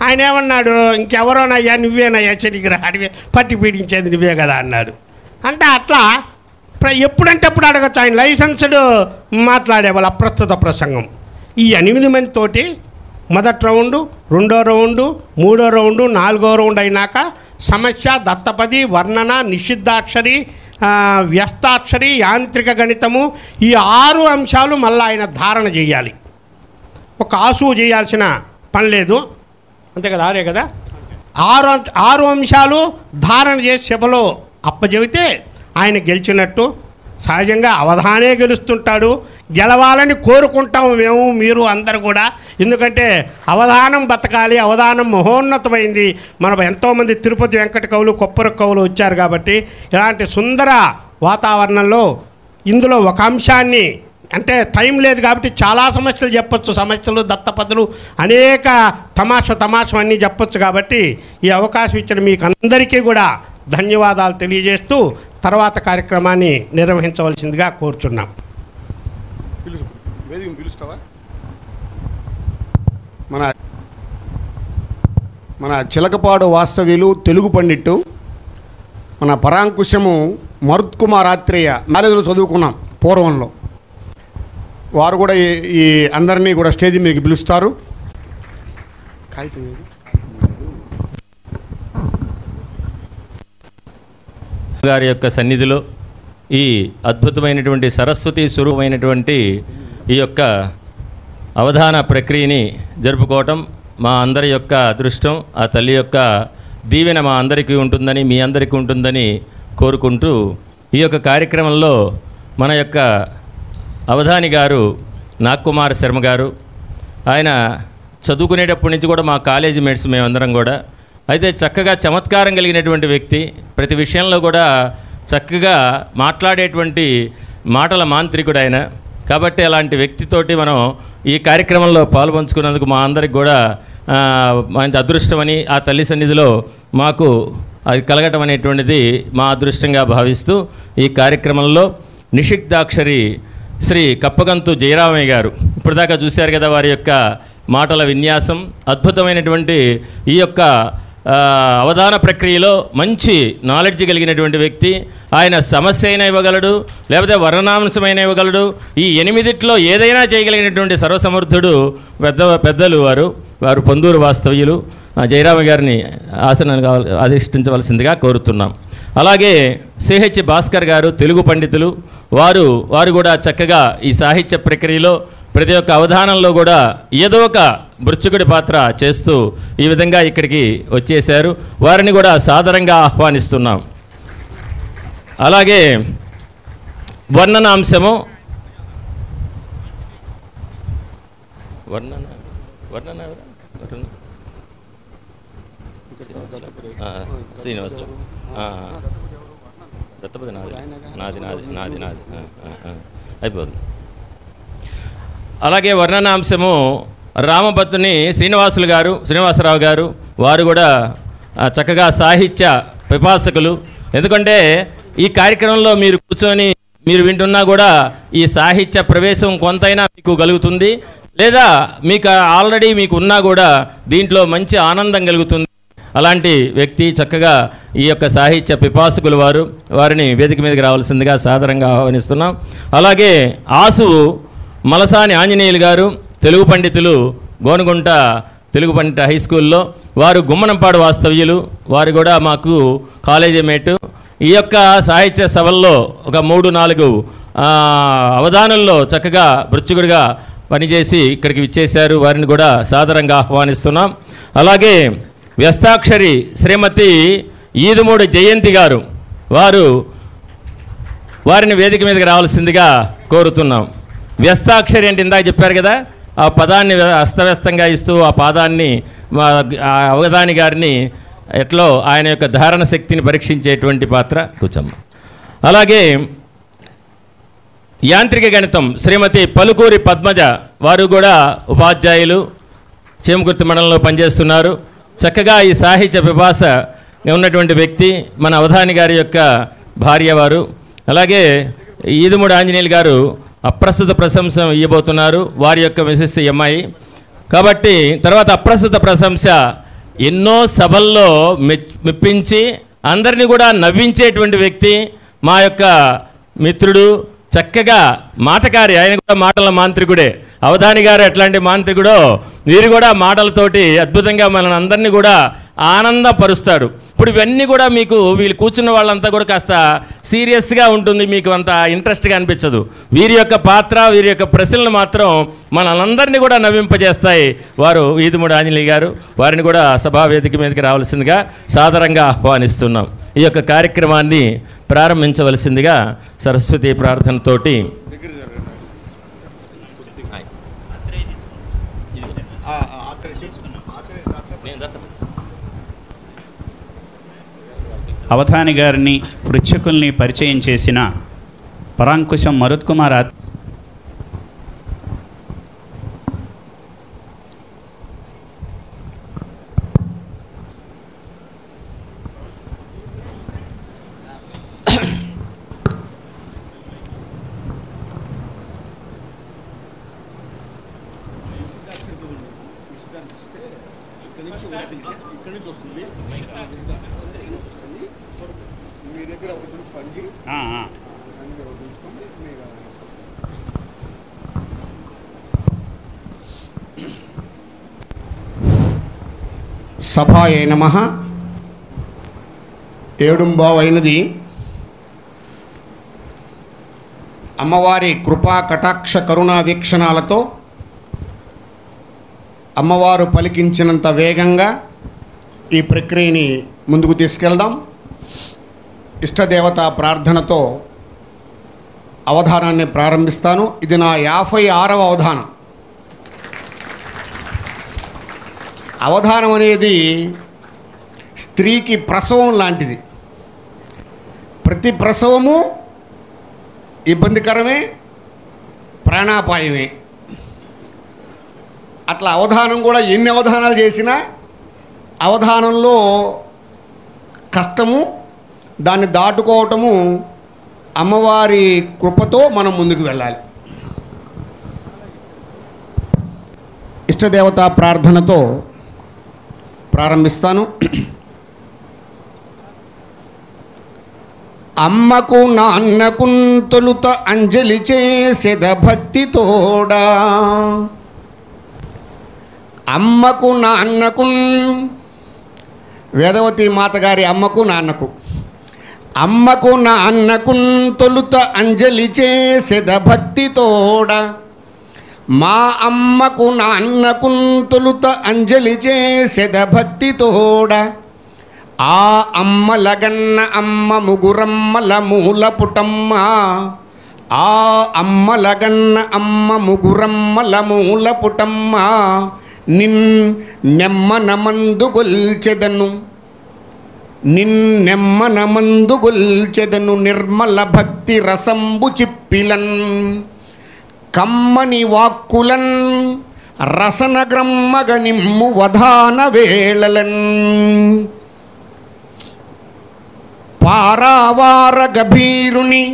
ఆయన ఏమన్నాడు ఇంకెవరోనయ్యా నువ్వేనయ్యా చెడిగిరా అడివే పట్టి పీడించేది నువ్వే కదా అన్నాడు అంటే అట్లా ప్ర- ఎప్పుడంటే అప్పుడు అడగచ్చు ఆయన లైసెన్స్డ్ మాట్లాడేవాళ్ళు అప్రస్తుత ప్రసంగం ఈ ఎనిమిది మంది తోటి మొదటి రౌండు రెండో రౌండు మూడో రౌండు నాలుగో రౌండ్ అయినాక సమస్య దత్తపది వర్ణన నిషిద్ధాక్షరి ఆ, వ్యస్తాక్షరి యాంత్రిక గణితము ఈ ఆరు అంశాలు మళ్ళీ ఆయన ధారణ చేయాలి ఒక ఆసువు చేయాల్సిన పని లేదు అంతే కదా ఆరే కదా ఆరు అంశ- ఆరు అంశాలు ధారణ చేసి సభలో అప్పచెబితే ఆయన గెలిచినట్టు సహజంగా అవధానే గెలుస్తుంటాడు గెలవాలని కోరుకుంటాం మేము మీరు అందరు కూడా ఎందుకంటే అవధానం బతకాలి అవధానం మహోన్నతమైంది మన ఎంతోమంది తిరుపతి వెంకట కవులు కొప్పర కవులు వచ్చారు కాబట్టి ఇలాంటి సుందర వాతావరణంలో ఇందులో ఒక అంశాన్ని అంటే టైం లేదు కాబట్టి చాలా సమస్యలు చెప్పొచ్చు సమస్యలు దత్తపదులు అనేక తమాషా తమాషం అన్నీ చెప్పొచ్చు కాబట్టి ఈ అవకాశం ఇచ్చిన మీకు అందరికీ కూడా ధన్యవాదాలు తెలియజేస్తూ తర్వాత కార్యక్రమాన్ని నిర్వహించవలసిందిగా కోరుచున్నాం వేదికను పిలుస్తావా మన మన చిలకపాడు వాస్తవ్యులు తెలుగు పండిట్టు మన పరాంకుశము మరుత్ కుమార్ ఆత్రేయ నాలుగులో చదువుకున్నాం పూర్వంలో వారు కూడా ఈ ఈ అందరినీ కూడా స్టేజ్ మీదకి పిలుస్తారు కాగితం ఏది? గారి యొక్క సన్నిధిలో ఈ అద్భుతమైనటువంటి సరస్వతి స్వరూపమైనటువంటి ఈ యొక్క అవధాన ప్రక్రియని జరుపుకోవటం మా అందరి యొక్క అదృష్టం ఆ తల్లి యొక్క దీవెన మా అందరికీ ఉంటుందని మీ అందరికీ ఉంటుందని కోరుకుంటూ ఈ యొక్క కార్యక్రమంలో మన యొక్క అవధాని గారు నాగ్కుమార్ శర్మ గారు ఆయన చదువుకునేటప్పటి నుంచి కూడా మా కాలేజీ మేట్స్ మేమందరం కూడా అయితే చక్కగా చమత్కారం కలిగినటువంటి వ్యక్తి ప్రతి విషయంలో కూడా చక్కగా మాట్లాడేటువంటి మాటల మాంత్రికుడు ఆయన కాబట్టి అలాంటి వ్యక్తితోటి మనం ఈ కార్యక్రమంలో పాల్పంచుకున్నందుకు మా అందరికి కూడా ఆ, మంచి అదృష్టమని ఆ తల్లి సన్నిధిలో మాకు అది కలగటం అనేటువంటిది మా అదృష్టంగా భావిస్తూ ఈ కార్యక్రమంలో నిషిగ్ధాక్షరి శ్రీ కప్పగంతు జయరామయ్య గారు ఇప్పటిదాకా చూశారు కదా వారి యొక్క మాటల విన్యాసం అద్భుతమైనటువంటి ఈ యొక్క ఆ, అవధాన ప్రక్రియలో మంచి నాలెడ్జ్ కలిగినటువంటి వ్యక్తి ఆయన సమస్య అయినా ఇవ్వగలడు లేకపోతే వర్ణనాంశమైన ఇవ్వగలడు ఈ ఎనిమిదిట్లో ఏదైనా చేయగలిగినటువంటి సర్వసమర్థుడు పెద్ద పెద్దలు వారు వారు పొందూరు వాస్తవ్యులు ఆ, జయరామ గారిని ఆసనాలు కావాలి అధిష్ఠించవలసిందిగా కోరుతున్నాం అలాగే సిహెచ్ భాస్కర్ గారు తెలుగు పండితులు వారు వారు కూడా చక్కగా ఈ సాహిత్య ప్రక్రియలో ప్రతి ఒక్క అవధానంలో కూడా ఏదో ఒక మృత్యుకుడి పాత్ర చేస్తూ ఈ విధంగా ఇక్కడికి వచ్చేశారు వారిని కూడా సాదరంగా ఆహ్వానిస్తున్నాం అలాగే వర్ణనాంశము వర్ణన వర్ణన ఎవరు? వర్ణన ఆ, శ్రీనివాసులు ఆ, దత్తపతి నాది నాది నాది నాది నాది ఆ, ఆ, ఆ. అయిపోతుంది అలాగే వర్ణనాంశము రామభద్రుని శ్రీనివాసులు గారు శ్రీనివాసరావు గారు వారు కూడా ఆ, చక్కగా సాహిత్య పిపాసకులు ఎందుకంటే ఈ కార్యక్రమంలో మీరు కూర్చొని మీరు వింటున్నా కూడా ఈ సాహిత్య ప్రవేశం కొంతైనా మీకు కలుగుతుంది లేదా మీకు ఆల్రెడీ మీకు ఉన్నా కూడా దీంట్లో మంచి ఆనందం కలుగుతుంది అలాంటి వ్యక్తి చక్కగా ఈ యొక్క సాహిత్య పిపాసకులు వారు వారిని వేదిక మీదకి రావాల్సిందిగా సాదరంగా ఆహ్వానిస్తున్నాం అలాగే ఆసువు మలసాని ఆంజనేయులు గారు తెలుగు పండితులు గోనుగుంట తెలుగు పండిత హై స్కూల్లో వారు గుమ్మనంపాడు వాస్తవ్యులు వారు కూడా మాకు కాలేజీ మేటు ఈ యొక్క సాహిత్య సభల్లో ఒక మూడు నాలుగు ఆ, అవధానుల్లో చక్కగా మృత్యుగుడిగా పనిచేసి ఇక్కడికి విచ్చేశారు వారిని కూడా సాదరంగా ఆహ్వానిస్తున్నాం అలాగే వ్యస్తాక్షరి శ్రీమతి ఈదుమూడి జయంతి గారు వారు వారిని వేదిక మీదకి రావాల్సిందిగా కోరుతున్నాం వ్యస్తాక్షరి అంటే ఇందాక చెప్పారు కదా ఆ పదాన్ని అస్తవ్యస్తంగా ఇస్తూ ఆ పాదాన్ని మా ఆ అవధాని గారిని ఎట్లో ఆయన యొక్క ధారణ శక్తిని పరీక్షించేటువంటి పాత్ర కూర్చోమ్మ అలాగే యాంత్రిక గణితం శ్రీమతి పలుకూరి పద్మజ వారు కూడా ఉపాధ్యాయులు చేమకుర్తి మండలంలో పనిచేస్తున్నారు చక్కగా ఈ సాహిత్య పిపాస ఉన్నటువంటి వ్యక్తి మన అవధాని గారి యొక్క భార్య వారు అలాగే ఈదుముడు ఆంజనేయులు గారు అప్రస్తుత ప్రశంస ఇవ్వబోతున్నారు వారి యొక్క మిసెస్ ఈ అమ్మాయి కాబట్టి తర్వాత అప్రస్తుత ప్రశంస ఎన్నో సభల్లో మె- మెప్పించి అందరినీ కూడా నవ్వించేటువంటి వ్యక్తి మా యొక్క మిత్రుడు చక్కగా మాటకారి ఆయన కూడా మాటల మాంత్రికుడే అవధాని గారు ఎట్లాంటి మాంత్రికుడో వీరు కూడా మాటలతోటి అద్భుతంగా మనల్ని అందరినీ కూడా ఆనందపరుస్తాడు ఇప్పుడు ఇవన్నీ కూడా మీకు వీళ్ళు కూర్చున్న వాళ్ళంతా కూడా కాస్త సీరియస్గా ఉంటుంది మీకు అంత ఇంట్రెస్ట్గా అనిపించదు వీరి యొక్క పాత్ర వీరి యొక్క ప్రశ్నలు మాత్రం మనల్ని కూడా నవ్వింపజేస్తాయి వారు ఈదుముడు ఆంజనేయ గారు వారిని కూడా సభావేదిక మీదకి రావాల్సిందిగా సాదరంగా ఆహ్వానిస్తున్నాం ఈ యొక్క కార్యక్రమాన్ని ప్రారంభించవలసిందిగా సరస్వతి ప్రార్థనతోటి అవధాని గారిని పృచ్ఛకుల్ని పరిచయం చేసిన పరాంకుశం మరుత్ కుమార్ ఆత్- ఆ, ఆ. సభాయ నమ ఏడుంబావైనది అమ్మవారి కృపా కటాక్ష కరుణా వీక్షణాలతో అమ్మవారు పలికించినంత వేగంగా ఈ ప్రక్రియని ముందుకు తీసుకెళ్దాం ఇష్టదేవత ప్రార్థనతో అవధానాన్ని ప్రారంభిస్తాను ఇది నా యాభై ఆరవ అవధానం అవధానం అనేది స్త్రీకి ప్రసవం లాంటిది ప్రతి ప్రసవము ఇబ్బందికరమే ప్రాణాపాయమే అట్లా అవధానం కూడా ఎన్ని అవధానాలు చేసినా అవధానంలో కష్టము దాన్ని దాటుకోవటము అమ్మవారి కృపతో మనం ముందుకు వెళ్ళాలి ఇష్టదేవతా ప్రార్థనతో ప్రారంభిస్తాను అమ్మకు నాన్నకు తొలుత అంజలి చేసెద భక్తితోడా అమ్మకు నాన్నకు వేదవతి మాతగారి అమ్మకు నాన్నకు అమ్మకు నాన్నకు తొలుత అంజలి చేసెద భక్తితోడా మా అమ్మకు నాన్నకు తొలుత అంజలి చేసెద భక్తితోడ ఆ అమ్మలగన్న అమ్మ ముగురమ్మల మూల పుటమ్మ ఆ అమ్మలగన్న అమ్మ ముగురమ్మల మూల పుటమ్మ నిన్ నెమ్మనమందు గొల్చెదను నిన్నెమ్మనమందు గొల్చెదను నిర్మల భక్తి రసంబు చిప్పిలన్ కమ్మని వాక్కులన్ రసన గ్రమ్మగ నిమ్ము వధాన వేళలన్ పారావార గభీరుని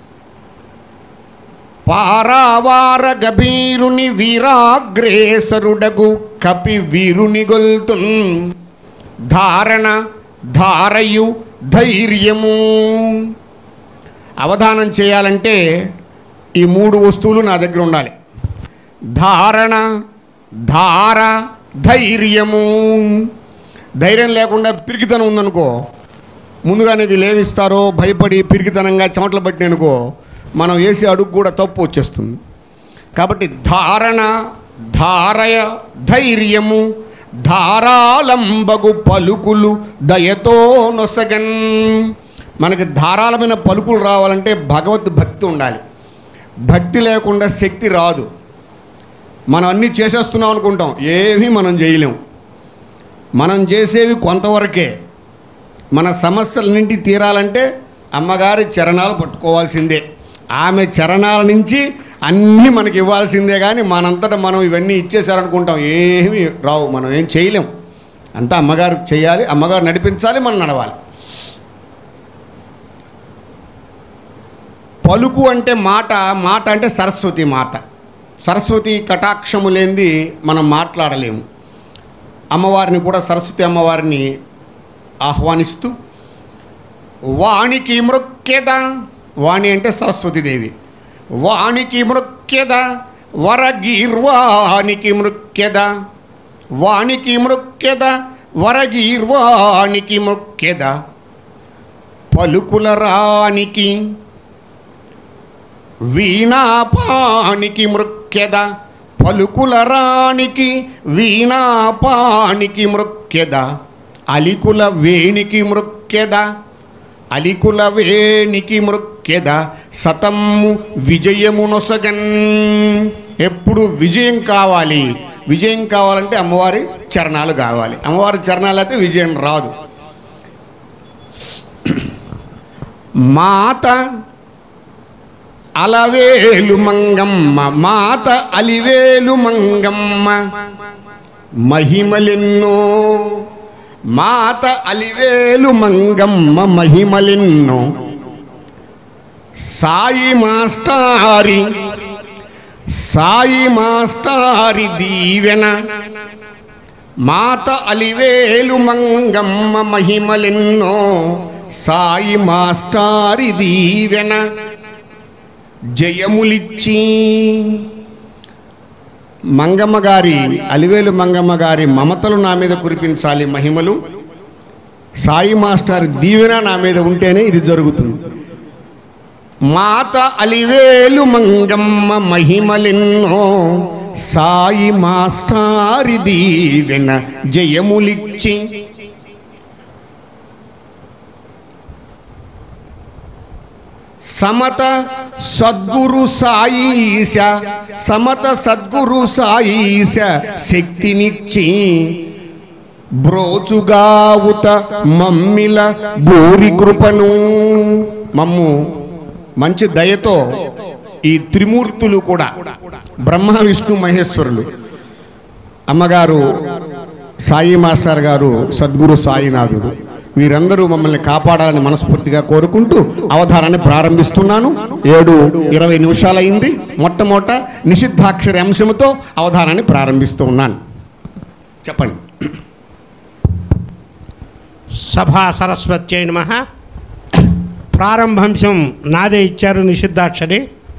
పారావార గభీరుని వీరాగ్రేసరుడగు కపి వీరుని గొల్తున్ ధారణ ధారయు ధైర్యము అవధానం చేయాలంటే ఈ మూడు వస్తువులు నా దగ్గర ఉండాలి ధారణ ధార ధైర్యము ధైర్యం లేకుండా పిరికితనం ఉందనుకో ముందుగానే వీళ్ళు ఏమి ఇస్తారో భయపడి పిరికితనంగా చెమటలు పట్టిననుకో మనం వేసే అడుగు కూడా తప్పు వచ్చేస్తుంది కాబట్టి ధారణ ధారయ ధైర్యము ధారాళంబగు పలుకులు దయతో నొసగన్ మనకి ధారాళమైన పలుకులు రావాలంటే భగవద్ భక్తి ఉండాలి భక్తి లేకుండా శక్తి రాదు మనం అన్నీ చేసేస్తున్నాం అనుకుంటాం ఏమీ మనం చేయలేం మనం చేసేవి కొంతవరకే మన సమస్యలన్నింటి తీరాలంటే అమ్మగారి చరణాలు పట్టుకోవాల్సిందే ఆమె చరణాల నుంచి అన్నీ మనకి ఇవ్వాల్సిందే కానీ మనంతటా మనం ఇవన్నీ ఇచ్చేసారనుకుంటాం ఏమీ రావు మనం ఏం చేయలేం అంతా అమ్మగారు చేయాలి అమ్మగారు నడిపించాలి మనం నడవాలి పలుకు అంటే మాట మాట అంటే సరస్వతి మాట సరస్వతి కటాక్షము లేనిది మనం మాట్లాడలేము అమ్మవారిని కూడా సరస్వతి అమ్మవారిని ఆహ్వానిస్తూ వాణికి మృక్యద వాణి అంటే సరస్వతీదేవి వాణికి మృక్యద వరగీర్వానికి మృక్యద వాణికి మృక్యద వరగీర్వానికి మృక్యద పలుకుల రానికి వీణాపానికి మృక్యద పలుకుల రానికి వీణాపానికి మృక్యద అలికుల వేణికి మృక్యద అలికుల వేణికి మృక్యద సతమ్ము విజయమునొసగన్ ఎప్పుడు విజయం కావాలి విజయం కావాలంటే అమ్మవారి చరణాలు కావాలి అమ్మవారి చరణాలు అయితే విజయం రాదు మాత అలవేలు మంగమ్మ మాత అలివేలు మంగమ్మ మహిమలెన్నో మాత అలివేలు మంగమ్మ మహిమలెన్నో సాయి మాస్టారి సాయి మాస్టారి దీవెన మాత అలివేలు మంగమ్మ మహిమలెన్నో సాయి మాస్టారి దీవెన జయములిచ్చి మంగమ్మ గారి అలివేలు మంగమ్మ గారి మమతలు నా మీద కురిపించాలి మహిమలు సాయి మాస్టర్ దీవెన నా మీద ఉంటేనే ఇది జరుగుతుంది మాత అలివేలు మంగమ్మ మహిమలెన్నో సాయి మాస్టారి దీవెన జయములిచ్చి సమత సద్గురు సాయీశ సమత సద్గురు సాయీశ శక్తినిచ్చి బ్రోచుగావుత మమ్మిల బోరి కృపను మమ్ము మంచి దయతో ఈ త్రిమూర్తులు కూడా బ్రహ్మ విష్ణు మహేశ్వరులు అమ్మగారు సాయి మాస్టర్ గారు సద్గురు సాయినాథుడు వీరందరూ మమ్మల్ని కాపాడాలని మనస్ఫూర్తిగా కోరుకుంటూ అవధానాన్ని ప్రారంభిస్తున్నాను ఏడు ఇరవై నిమిషాలైంది మొట్టమొదట నిషిద్ధాక్షరి అంశంతో అవధానాన్ని ప్రారంభిస్తూ ఉన్నాను చెప్పండి సభా సరస్వత్యై నమ ప్రారంభాంశం నాదే ఇచ్చారు నిషిద్ధాక్షరి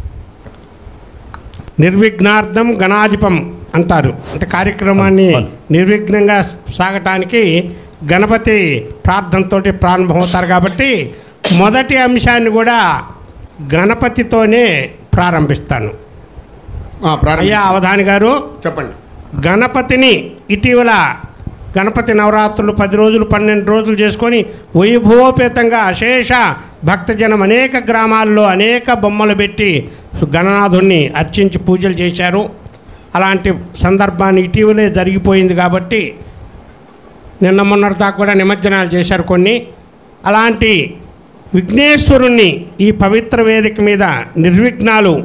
నిర్విఘ్నార్థం గణాధిపం అంటారు అంటే కార్యక్రమాన్ని నిర్విఘ్నంగా సాగటానికి గణపతి ప్రార్థనతో ప్రారంభమవుతారు కాబట్టి మొదటి అంశాన్ని కూడా గణపతితోనే ప్రారంభిస్తాను ఆ, ప్రారంభి అయ్యా అవధాని గారు చెప్పండి గణపతిని ఇటీవల గణపతి నవరాత్రులు పది రోజులు పన్నెండు రోజులు చేసుకొని వైభవోపేతంగా అశేష భక్తజనం అనేక గ్రామాల్లో అనేక బొమ్మలు పెట్టి గణనాథుణ్ణి అర్చించి పూజలు చేశారు అలాంటి సందర్భాన్ని ఇటీవలే జరిగిపోయింది కాబట్టి నిన్న మొన్నటి దాకా కూడా నిమజ్జనాలు చేశారు కొన్ని అలాంటి విఘ్నేశ్వరుణ్ణి ఈ పవిత్ర వేదిక మీద నిర్విఘ్నాలు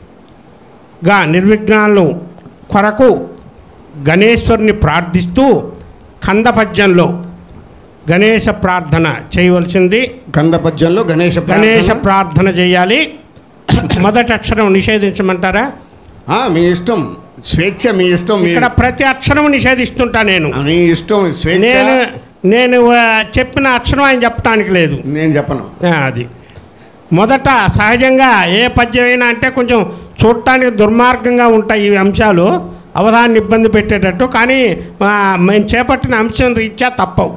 గా నిర్విఘ్నాలు కొరకు గణేశ్వరుని ప్రార్థిస్తూ కందపద్యంలో గణేశ ప్రార్థన చేయవలసింది గంధ పద్యంలో గణేష గణేశ ప్రార్థన. ప్రార్థన చేయాలి మొదటి అక్షరం నిషేధించమంటారా ఆ, మీ ఇష్టం స్వేచ్ఛ మీ ఇష్టం మీ ఇక్కడ ప్రతి అక్షరం నిషేధిస్తుంటా నేను మీ ఇష్టం స్వేచ్ఛ నేను నేను ఆ, చెప్పిన అక్షరం ఆయన చెప్పడానికి లేదు నేను చెప్పను ఆ, అది మొదట సహజంగా ఏ పద్యమైనా అంటే కొంచెం చూడటానికి దుర్మార్గంగా ఉంటాయి ఈ అంశాలు అవధాన్ని ఇబ్బంది పెట్టేటట్టు కానీ ఆ, మేము చేపట్టిన అంశం రీత్యా తప్పవు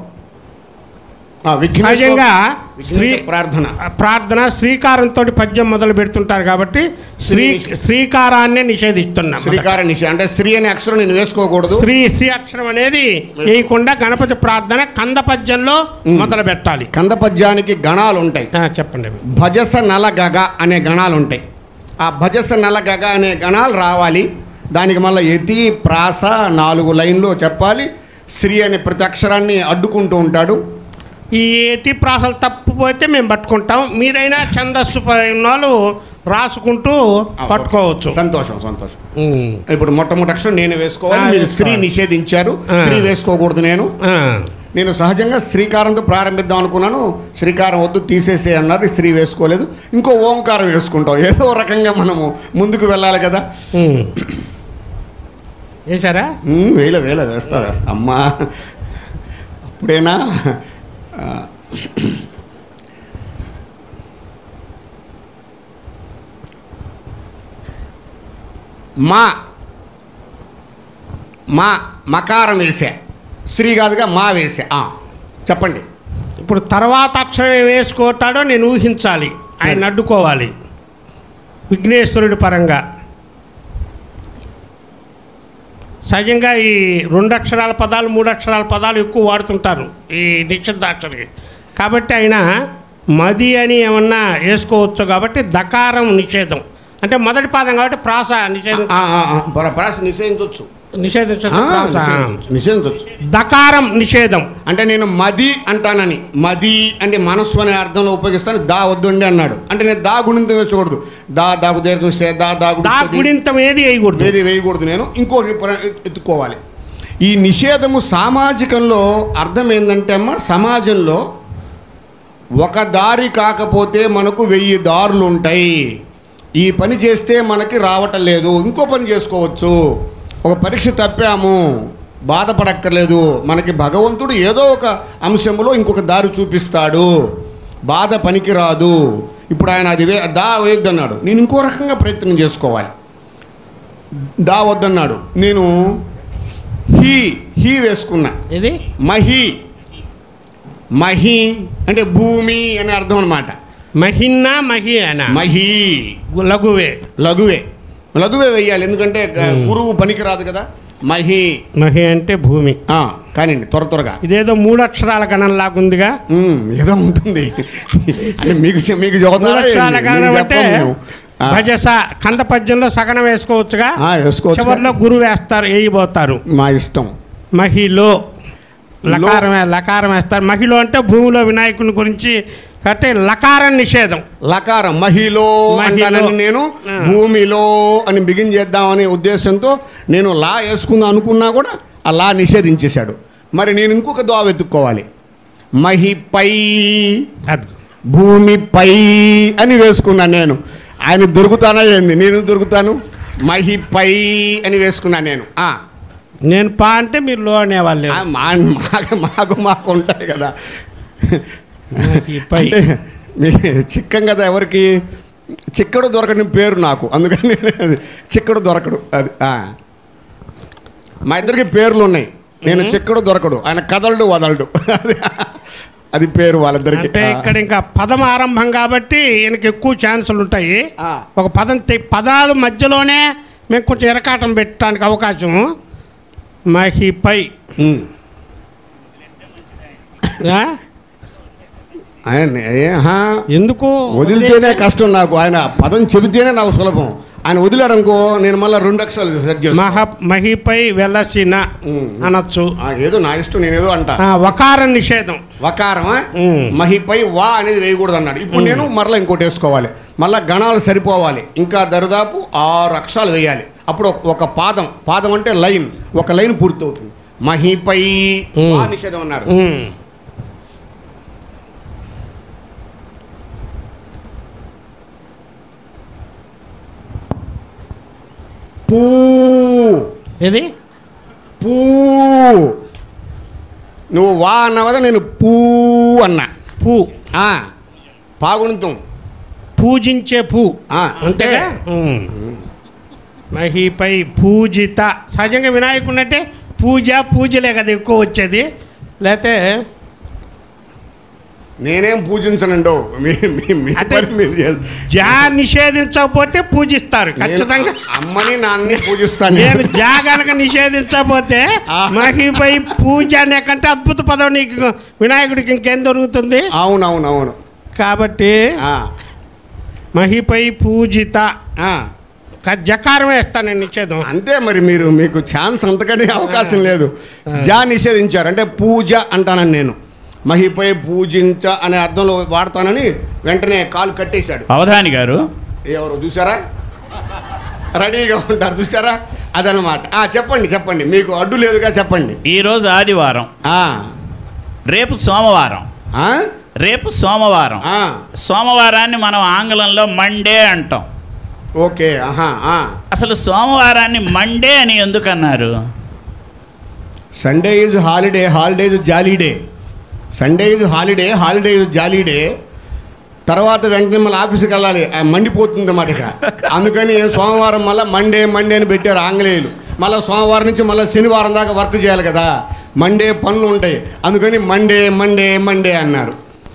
ఆ, విఘ్నేశ్వర- సహజంగా విఘ్నేశ్వర శ్రీ ప్రార్థన ప్రార్థన శ్రీకారంతో పద్యం మొదలు పెడుతుంటారు కాబట్టి శ్రీ శ్రీకారాన్నే నిషేధిస్తున్నాం శ్రీకార నిష అంటే శ్రీ అనే అక్షరం నేను వేసుకోకూడదు శ్రీ శ్రీ అక్షరం అనేది వేయకుండా గణపతి ప్రార్థన కంద పద్యంలో మొదలు పెట్టాలి కంద పద్యానికి గణాలు ఉంటాయి ఆ, చెప్పండి భజస నల గగ అనే గణాలు ఉంటాయి ఆ భజస నల గగ అనే గణాలు రావాలి దానికి మళ్ళీ యతి ప్రాస నాలుగు లైన్లో చెప్పాలి శ్రీ అనే ప్రతి అక్షరాన్ని అడ్డుకుంటూ ఉంటాడు ఈ ఎతి ప్రాసలు తప్పిపోతే మేము పట్టుకుంటాం మీరైనా ఛందస్సు పై ఉన్న వాళ్ళు రాసుకుంటూ పట్టుకోవచ్చు సంతోషం సంతోషం ఉమ్. ఇప్పుడు మొట్టమొదటి అక్షరం నేను వేసుకోవాలి ఆ, మీరు శ్రీ వేసుకోవాలి. నిషేధించారు ఆ. శ్రీ వేసుకోకూడదు నేను ఆ, నేను సహజంగా శ్రీకారంతో ప్రారంభిద్దాం అనుకున్నాను శ్రీకారం వద్దు తీసేసే అన్నారు శ్రీ వేసుకోలేదు ఇంకో ఓంకారం వేసుకుంటాం ఏదో రకంగా మనము ముందుకు వెళ్ళాలి కదా ఉమ్. వేశారా ఉమ్, వేల వేల వేస్తా వేస్తా అమ్మా అప్పుడేనా ఆ, మా మా మకారం వేసా శ్రీ కాదుగా మా వేసా ఆ, చెప్పండి ఇప్పుడు తర్వాత అక్షరం ఏం వేసుకుంటాడో నేను ఊహించాలి ఆయన అడ్డుకోవాలి విఘ్నేశ్వరుడి పరంగా సహజంగా ఈ రెండు అక్షరాల పదాలు మూడు అక్షరాల పదాలు ఎక్కువ వాడుతుంటారు ఈ నిషిద్ధాక్షరికి కాబట్టి ఆయన మది అని ఏమన్నా వేసుకోవచ్చు కాబట్టి దకారం నిషేధం అంటే మొదటి పాదం కాబట్టి ప్రాస నిషేధం ఆ, ఆ, ఆ, పర- పరాశ నిషేధించవచ్చు నిషేధించవచ్చు ఆ, ప్రాస నిషేధించవచ్చు నిషేధించవచ్చు దకారం నిషేధం అంటే నేను మది అంటానని మది అంటే మనస్సు అనే అర్థంలో ఉపయోగిస్తాను దా వద్దండి అన్నాడు అంటే నేను దా గుణింతం వేసకూడదు దా దాకు దీర్ఘం సే దా దా దా గుణిస్తది. గుడింతం ఏది వేయకూడదు ఏది వేయకూడదు నేను ఇంకోటి పుర- ఎత్తుకోవాలి ఈ నిషేధము సామాజికంలో అర్థం ఏంటంటే అమ్మ సమాజంలో ఒక దారి కాకపోతే మనకు వెయ్యి దారులు ఉంటాయి ఈ పని చేస్తే మనకి రావటం లేదు ఇంకో పని చేసుకోవచ్చు ఒక పరీక్ష తప్పాము బాధపడక్కర్లేదు మనకి భగవంతుడు ఏదో ఒక అంశంలో ఇంకొక దారి చూపిస్తాడు బాధ పనికి రాదు ఇప్పుడు ఆయన అది వే దా వేయొద్దన్నాడు నేను ఇంకో రకంగా ప్రయత్నం చేసుకోవాలి దా వద్దన్నాడు నేను హీ హీ వేసుకున్నా ఇది మహి మహి అంటే భూమి అనే అర్థం అనమాట మహిన్న మహి అన మహి లఘువే లఘువే లఘువే వెయ్యాలి ఎందుకంటే గ- గురువు పనికిరాదు కదా మహి మహి అంటే భూమి ఆ, కానివ్వండి త్వర త్వరగా ఇదేదో మూడు అక్షరాల గణంలాగుందిగా ఉమ్, ఏదో ఉంటుంది అంటే మీకు చె- మీకు మూడు చదువుతారా అక్షరాల ఏంది? గణం నేను అంటే చెప్పను నేను. ఆ, భజస కంద పద్యంలో సగనం వేసుకోవచ్చుగా ఆ, వేసుకోవచ్చు చివరిలో గురువు వేస్తారు వేయబోతారు మా ఇష్టం మహిలో లకారం వే- లకారం వేస్తారు మహిళ అంటే భూమిలో వినాయకుని గురించి అంటే లకారం నిషేధం లకారం మహిలో మహిలో. అంటానని నేను ఆ. భూమిలో అని బిగిన్ చేద్దామనే ఉద్దేశంతో నేను లా వేసుకుందాం అనుకున్నా కూడా ఆ లా నిషేధించేశాడు మరి నేను ఇంకొక దోవ వెతుక్కోవాలి మహిపై అది భూమిపై అని వేసుకున్నాను నేను ఆయన దొరుకుతానా ఏంది నేను దొరుకుతాను మహిపై అని వేసుకున్నాను నేను ఆ. నేను పా అంటే మీరు లో అనేవాళ్ళు ఆ, మా మాకు మాకు మాకు ఉంటాయి కదా మహిపై అంటే మీ చిక్కం కదా ఎవరికి చిక్కడు దొరకని పేరు నాకు అందుకని అది చిక్కడు దొరకడు అది ఆ. మా ఇద్దరికి పేర్లు ఉన్నాయి నేను చిక్కడు దొరకడు ఆయన కదలడు వదలడు అది అది పేరు వాళ్ళిద్దరికి అంటే ఇక్కడ ఇంకా పదం ఆరంభం కాబట్టి ఈయనకి ఎక్కువ ఛాన్సులు ఉంటాయి ఆ. ఒక పదం తె- పదాలు మధ్యలోనే మేము కొంచెం ఎరకాటం పెట్టడానికి అవకాశము మహిపై ఉమ్. ఆ? ఆయన ఏ, ఆహా. ఎందుకు వదిలితేనే కష్టం నాకు ఆయన పదం చెబితేనే నాకు సులభం ఆయన వదిలాడనుకో నేను మళ్ళీ రెండు అక్షరాలు సెట్ చేస్తాను మహ మహిపై వెలసిన ఉమ్. అనొచ్చు ఆ, ఏదో నా ఇష్టం నేను ఏదో అంటా ఆ, వకార నిషేధం వకారమా ఉమ్. మహిపై వా అనేది వేయకూడదు అన్నాడు ఇప్పుడు నేను మరలా ఇంకోటి వేసుకోవాలి మళ్ళా గణాలు సరిపోవాలి ఇంకా దరిదాపు ఆరు అక్షరాలు వేయాలి అప్పుడు ఒక- ఒక పాదం పాదం అంటే లైన్ ఒక లైన్ పూర్తవుతుంది మహిపై ఉమ్. వా నిషేధం అన్నారు ఉమ్. పూ ఇది పూ నువ్వు వా అన్నావు కదా నేను పూ అన్నా పూ ఆ, పాగుణితం పూజించే పూ ఆ, అంతేగా ఉమ్. మహిపై పూజిత సహజంగా వినాయకుడు అంటే పూజ పూజలే కదా ఎక్కువ వచ్చేది లేకపోతే నేనేం పూజించనండో మీ మీ- మీ అంటే పని మీరు చేస్తారు. జా నిషేధించకపోతే పూజిస్తారు ఖచ్చితంగా నేను అమ్మని నాన్నని పూజిస్తాను నేను జా గనక నిషేధించకపోతే ఆ. మహిపై పూజ అనే కంటే అద్భుత పదం నీకు వినాయకుడికి ఇంకేం దొరుకుతుంది అవునవును అవును కాబట్టి ఆ, మహిపై పూజిత ఆ. క- జకారం వేస్తాను నేను నిషేధం అంతే మరి మీరు మీకు ఛాన్స్ అంతకనే అవకాశం లేదు జా నిషేధించారు అంటే పూజ అంటానని నేను మహిపై పూజించ అనే అర్థంలో వాడతానని వెంటనే కాలు కట్టేశాడు అవధాని గారు ఎవరు చూసారా రెడీగా ఉంటారు చూసారా అదనమాట ఆ, చెప్పండి చెప్పండి మీకు అడ్డు లేదుగా చెప్పండి ఈరోజు ఆదివారం ఆ, రేపు సోమవారం ఆ, రేపు సోమవారం ఆ, సోమవారాన్ని మనం ఆంగ్లంలో మండే అంటాం ఓకే ఆహా ఆ. అసలు సోమవారాన్ని మండే అని ఎందుకు అన్నారు Sunday is holiday holiday is jolly day Sunday is holiday holiday is jolly day తర్వాత వెంటనే మళ్ళీ ఆఫీస్కి వెళ్ళాలి ఆ మండిపోతుంది అన్నమాట ఇక అందుకని సోమవారం మళ్ళీ మండే మండే అని పెట్టారు ఆంగ్లేయులు మళ్ళీ సోమవారం నుంచి మళ్ళీ శనివారం దాకా వర్క్ చేయాలి కదా మండే పనులు ఉంటాయి అందుకని మండే మండే మండే అన్నారు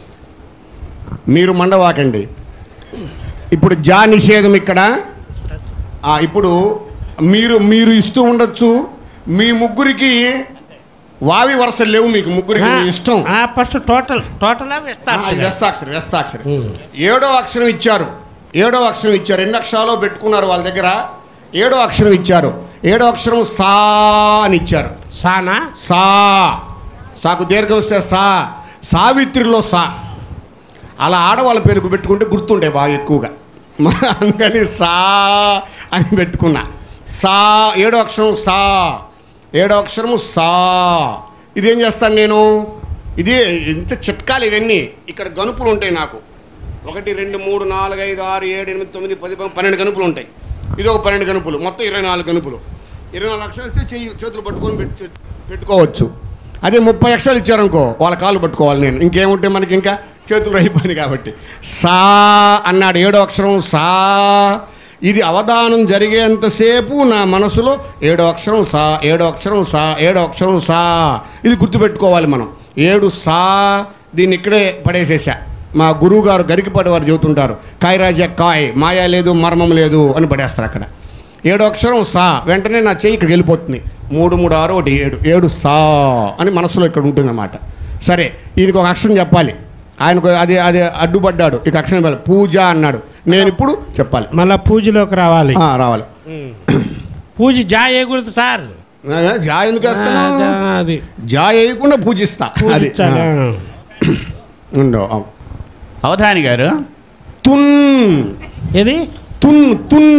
మీరు మండవాకండి ఇప్పుడు జా నిషేధం ఇక్కడ ఆ, ఇప్పుడు మీరు మీరు ఇస్తూ ఉండొచ్చు మీ ముగ్గురికి వావి వరుసలు లేవు మీకు ముగ్గురికి మీ ఇష్టం ఫస్ట్ టోటల్ టోటల్ ఆ, ఇస్తారు ఇది వ్యస్తాక్షరం వ్యస్తాక్షరం ఏడో అక్షరం ఇచ్చారు ఏడో అక్షరం ఇచ్చారు ఎన్ని అక్షరాలు పెట్టుకున్నారు వాళ్ళ దగ్గర ఏడో అక్షరం ఇచ్చారు ఏడో అక్షరం సా అని ఇచ్చారు సానా సా సాకు దీర్ఘం వస్తే సా సావిత్రిలో సా అలా ఆడవాళ్ళ పేరు పెట్టుకుంటే గుర్తుండే బాగా ఎక్కువగా అందుకని సా అని పెట్టుకున్నా సా ఏడో అక్షరం సా ఏడో అక్షరము సా ఇదేం చేస్తాను నేను ఇది ఇంత చిట్కాలు ఇవన్నీ ఇక్కడ గనుపులు ఉంటాయి నాకు ఒకటి రెండు మూడు నాలుగు ఐదు ఆరు ఏడు ఎనిమిది తొమ్మిది పది ప- పన్నెండు గనుపులు ఉంటాయి ఇది ఒక పన్నెండు గనుపులు మొత్తం ఇరవై నాలుగు గనుపులు ఇరవై నాలుగు లక్షలు ఇస్తే చెయ్యి చేతులు పట్టుకొని పెట్టు పెట్టుకోవచ్చు అదే ముప్పై లక్షలు ఇచ్చారనుకో వాళ్ళ కాళ్ళు పట్టుకోవాలి నేను ఇంకేముంటే మనకి ఇంకా చేతులు అయిపోయింది కాబట్టి సా అన్నాడు ఏడో అక్షరం సా ఇది అవధానం జరిగేంతసేపు నా మనసులో ఏడో అక్షరం సా ఏడో అక్షరం సా ఏడో అక్షరం సా ఇది గుర్తుపెట్టుకోవాలి మనం ఏడు సా దీన్ని ఇక్కడే పడేసేసా మా గురువు గారు గరికిపాటి వారు చెబుతుంటారు కాయరాజ కాయ్ మాయా లేదు మర్మం లేదు అని పడేస్తారు అక్కడ ఏడు అక్షరం సా వెంటనే నా చెయ్యి ఇక్కడికి వెళ్ళిపోతుంది మూడు మూడు ఆరు ఒకటి ఏడు ఏడు సా అని మనసులో ఇక్కడ ఉంటుందన్నమాట సరే ఈయనకు ఒక అక్షరం చెప్పాలి ఆయనకు అది అది అడ్డుపడ్డాడు ఇక అక్షరం చెప్పాలి పూజ అన్నాడు నేను ఇప్పుడు చెప్పాలి మళ్ళా పూజలోకి రావాలి ఆ, రావాలి పూజ జా వేయకూడదు సార్ ఆ, జా ఎందుకు ఆ, వేస్తాను జా, అది జా వేయకుండా పూజిస్తా అది పూజించాలి ఆ, ఉండో ఆ. అవధాని గారు తున్ ఏది తున్ తున్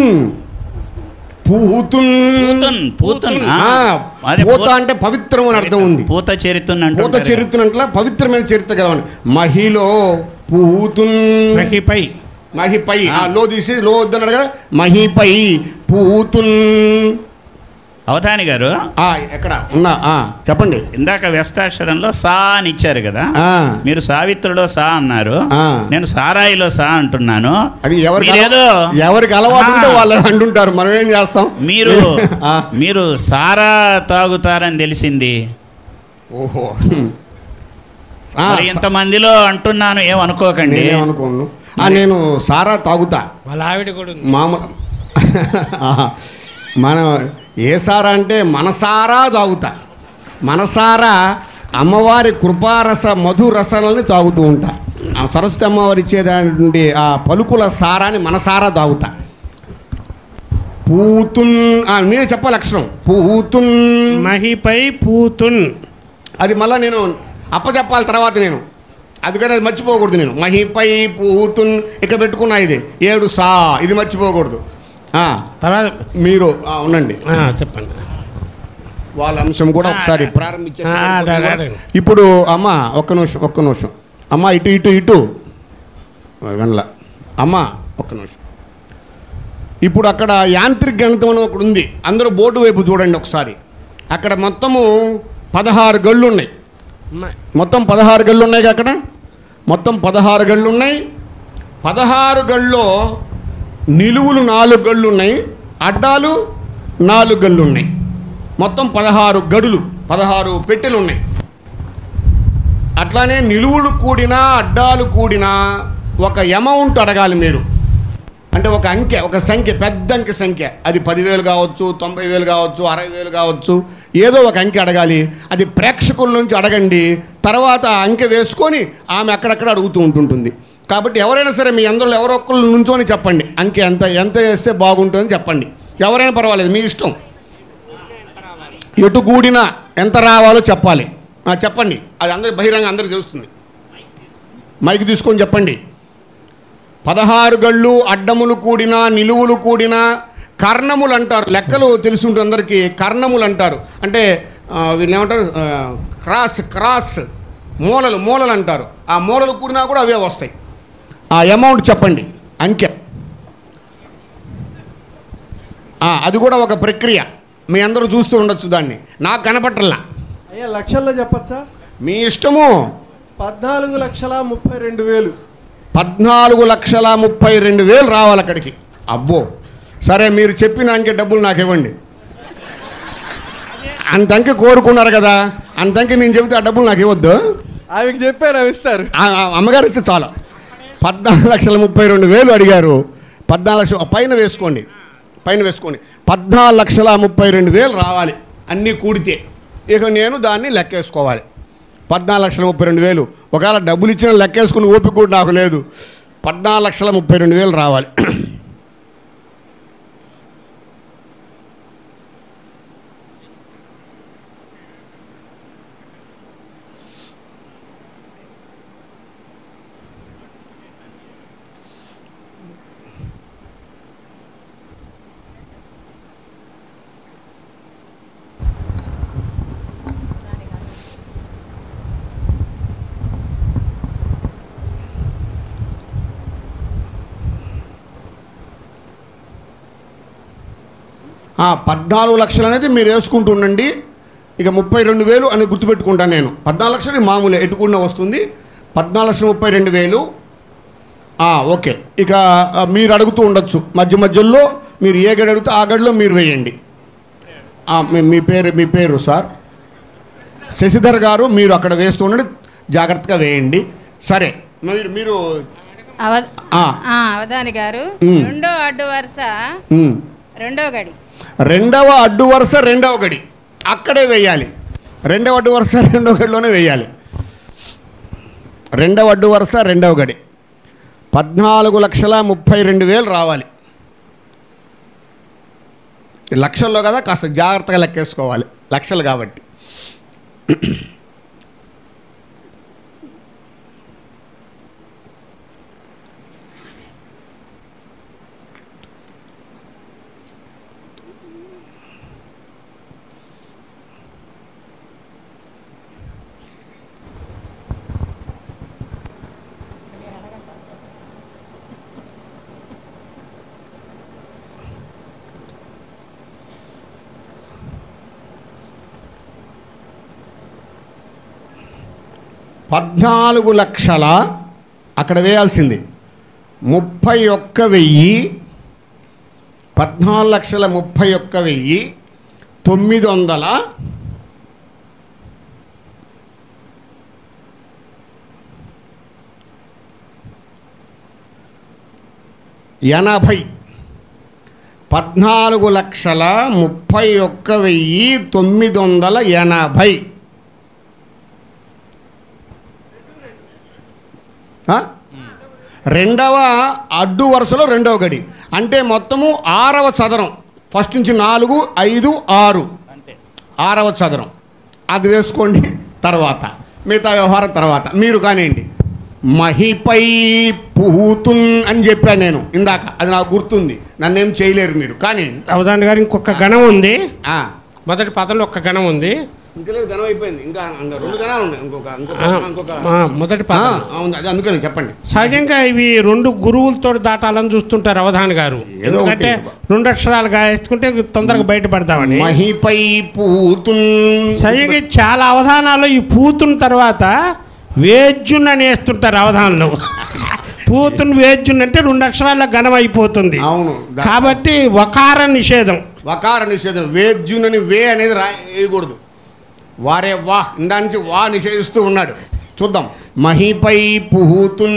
పూతున్ పూతన్ పూతన్ ఆ. ఆ, అదే పూత పూత- అంటే పవిత్రం అని అర్థం ఉంది పూత చరిత్రను పూత చరిత్ర పవిత్రమైన చరిత్ర గలవని మహిలో పూతున్ మహిపై మహిపై ఆ. ఆ, లో తీసి లో వద్దన్నాడు కదా మహిపై పూతున్ అవధాని గారు ఆ, ఎక్కడ ఉన్నా ఆ, చెప్పండి ఇందాక వ్యస్తాక్షరంలో సా అని ఇచ్చారు కదా ఆ, మీరు సావిత్రిలో సా అన్నారు ఆ. నేను సారాయిలో సా అంటున్నాను అది ఎవరికి మీరేదో అలవా- ఎవరికి అలవాటు ఉంటే ఆ. వాళ్ళు అంటుంటారు మనం ఏం చేస్తాం మీరు ఆ, మీరు సారా తాగుతారని తెలిసింది ఓహో ఆ, మరి ఇంతమందిలో అంటున్నాను ఏమనుకోకండి నేనేమనుకోను ఆ, నేను సారా తాగుతా వాళ్ళ ఆవిడ కూడా ఉంది మామూలు ఆహా. మనం ఏ సారా అంటే మనసారా తాగుతా మనసారా అమ్మవారి కృపారస మధు రసాలని తాగుతూ ఉంటా ఆ సరస్వతి అమ్మవారి ఇచ్చేదానికి ఆ పలుకుల సారాన్ని మనసారా తాగుతా పూతున్ ఆ, మీరే చెప్పాలి అక్షరం పూతున్ మహిపై పూతున్ అది మళ్ళీ నేను అప్పచెప్పాలి తర్వాత నేను అందుకని అది మర్చిపోకూడదు నేను మహిపై పూతున్ ఇక్కడ పెట్టుకున్నా ఇది ఏడు సా ఇది మర్చిపోకూడదు ఆ, తర్వాత మీరు ఆ, ఉండండి ఆ, చెప్పండి వాళ్ళ అంశం కూడా ఒకసారి ప్రారంభించే ఆ, రా, రా, రా. ఇప్పుడు అమ్మ ఒక్క నిమిషం ఒక్క నిమిషం అమ్మ ఇటు ఇటు ఇటు వినలా అమ్మ ఒక్క నిమిషం ఇప్పుడు అక్కడ యాంత్రిక గణితం అని ఒకటి ఉంది అందరూ బోర్డు వైపు చూడండి ఒకసారి అక్కడ మొత్తము పదహారు గళ్ళు ఉన్నాయి మ- మొత్తం పదహారు గళ్ళు ఉన్నాయి కదా అక్కడ మొత్తం పదహారు గళ్ళు ఉన్నాయి పదహారు గళ్ళలో నిలువులు నాలుగు గళ్ళు ఉన్నాయి అడ్డాలు నాలుగు గళ్ళు ఉన్నాయి మొత్తం పదహారు గడులు పదహారు పెట్టెలు ఉన్నాయి అట్లానే నిలువులు కూడినా అడ్డాలు కూడినా ఒక అమౌంట్ అడగాలి మీరు అంటే ఒక అంకె ఒక సంఖ్య పెద్ద అంకె సంఖ్య అది పదివేలు కావచ్చు తొంభై వేలు కావచ్చు అరవై వేలు కావచ్చు ఏదో ఒక అంకె అడగాలి అది ప్రేక్షకుల నుంచి అడగండి తర్వాత ఆ అంకె వేసుకొని ఆమె అక్కడక్కడ అడుగుతూ ఉంటుంటుంది కాబట్టి ఎవరైనా సరే మీ అందరిలో ఎవరో ఒక్కళ్ళు నుంచొని చెప్పండి అంకె ఎంత ఎంత వేస్తే బాగుంటుందని చెప్పండి ఎవరైనా పర్వాలేదు మీ ఇష్టం ఎటు కూడినా ఎంత రావాలో చెప్పాలి ఆ, చెప్పండి అది అందరి బహిరంగ అందరికి తెలుస్తుంది మైక్ తీసుకొని చెప్పండి పదహారు గళ్ళు అడ్డములు కూడిన నిలువులు కూడిన కర్ణములు అంటారు లెక్కలు తెలిసి ఉంటుంది అందరికీ కర్ణములు అంటారు అంటే ఆ, వీళ్ళు ఏమంటారు ఆ, క్రాస్ క్రాస్ మూలలు మూలలు అంటారు ఆ మూలలు కూడినా కూడా అవే వస్తాయి ఆ అమౌంట్ చెప్పండి అంకె ఆ, అది కూడా ఒక ప్రక్రియ మీ అందరూ చూస్తూ ఉండొచ్చు దాన్ని నాకు కనపట్టల్లా అయ్యా లక్షల్లో చెప్పచ్చా మీ ఇష్టము పద్నాలుగు లక్షల ముప్పై రెండు వేలు పద్నాలుగు లక్షల ముప్పై రెండు వేలు రావాలి అక్కడికి అబ్బో సరే మీరు చెప్పినానికి డబ్బులు నాకు ఇవ్వండి అంతంకి కోరుకున్నారు కదా అంతంకి నేను చెబితే ఆ డబ్బులు నాకు ఇవ్వద్దు ఆమెకు చెప్పారు అవి ఇస్తారు ఆ, ఆ అమ్మగారు ఇస్తే చాలా పద్నాలుగు లక్షల ముప్పై రెండు వేలు అడిగారు పద్నాలుగు లక్షల పైన వేసుకోండి పైన వేసుకోండి పద్నాలుగు లక్షల ముప్పై రెండు వేలు రావాలి అన్నీ కూడితే ఇక నేను దాన్ని లెక్కేసుకోవాలి పద్నాలుగు లక్షల ముప్పై రెండు వేలు ఒకవేళ డబ్బులు ఇచ్చిన లెక్కేసుకుని ఓపిక కూడా నాకు లేదు పద్నాలుగు లక్షల ముప్పై రెండు వేలు రావాలి ఆ, పద్నాలుగు లక్షలు అనేది మీరు వేసుకుంటూ ఉండండి ఇక ముప్పై రెండు వేలు అని గుర్తుపెట్టుకుంటాను నేను పద్నాలుగు లక్షలు మామూలు ఎటుకుండా వస్తుంది పద్నాలుగు లక్షల ముప్పై రెండు వేలు ఆ, ఓకే ఇక ఆ, మీరు అడుగుతూ ఉండొచ్చు మధ్య మధ్యలో మీరు ఏ గడి అడిగితే ఆ గడిలో మీరు వేయండి ఆ, మీ- మీ పేరు మీ పేరు సార్ శశిధర్ గారు మీరు అక్కడ వేస్తూ ఉండండి జాగ్రత్తగా వేయండి సరే మీరు మీరు అవ ఆ. ఆ, అవధాని గారు ఉమ్. రెండో అడ్డు వరుస ఉమ్. రెండో గడి రెండవ అడ్డు వరుస రెండవ గడి అక్కడే వేయాలి రెండవ అడ్డు వరుస రెండవ గడిలోనే వేయాలి రెండవ అడ్డు వరుస రెండవ గడి పద్నాలుగు లక్షల ముప్పై రెండు వేలు రావాలి లక్షల్లో కదా కాస్త జాగ్రత్తగా లెక్కేసుకోవాలి లక్షలు కాబట్టి పద్నాలుగు లక్షల అక్కడ వేయాల్సింది ముప్పై ఒక్క వెయ్యి పద్నాలుగు లక్షల ముప్పై ఒక్క వెయ్యి తొమ్మిది వందల ఎనభై పద్నాలుగు లక్షల ముప్పై ఒక్క వెయ్యి తొమ్మిది వందల ఎనభై ఆ? రెండవ అడ్డు వరుసలో రెండవ గడి అంటే మొత్తము ఆరవ చదరం ఫస్ట్ నుంచి నాలుగు ఐదు ఆరు ఆరవ చదరం అది వేసుకోండి తర్వాత మిగతా వ్యవహారం తర్వాత మీరు కానివ్వండి మహిపై పూతున్ అని చెప్పాను నేను ఇందాక అది నాకు గుర్తుంది నన్నేం చేయలేరు మీరు కానీ అవధాని గారు ఇంకొక గణం ఉంది ఆ, మొదటి పదంలో ఒక గణం ఉంది ఇంకా లేదు ఘనం అయిపోయింది ఇంకా ఇంకా రెండు గణాలు ఉన్నాయి ఇంకొక ఇంకొక ఆ, ఇంకొక ఆ, మొదటి ఆ, పదం ఆ, ఉంది అది అందుకని చెప్పండి సహజంగా ఇవి రెండు గురువులతో దాటాలని చూస్తుంటారు అవధాని గారు ఏదో ఒకటి. ఎందుకంటే రెండు అక్షరాలు గాయచుకుంటే తొందరగా బయటపడతామని మహిపై పూతున్ సహజంగా చాలా అవధానాలు ఈ పూతున్న తర్వాత వేద్యున్ అని వేస్తుంటారు అవధానంలో పూతున్ వేద్యున్ అంటే రెండు అక్షరాల ఘనం అయిపోతుంది అవును దా- కాబట్టి వకార నిషేధం వకార నిషేధం వేద్యునని వే అనేది రా వేయకూడదు వారే వా ఇందా నుంచి వా నిషేధిస్తూ ఉన్నాడు చూద్దాం మహిపై పుహూతున్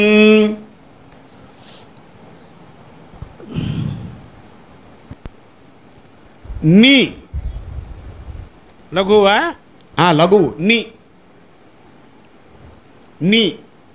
నీ లఘువా ఆ లఘువు నీ నీ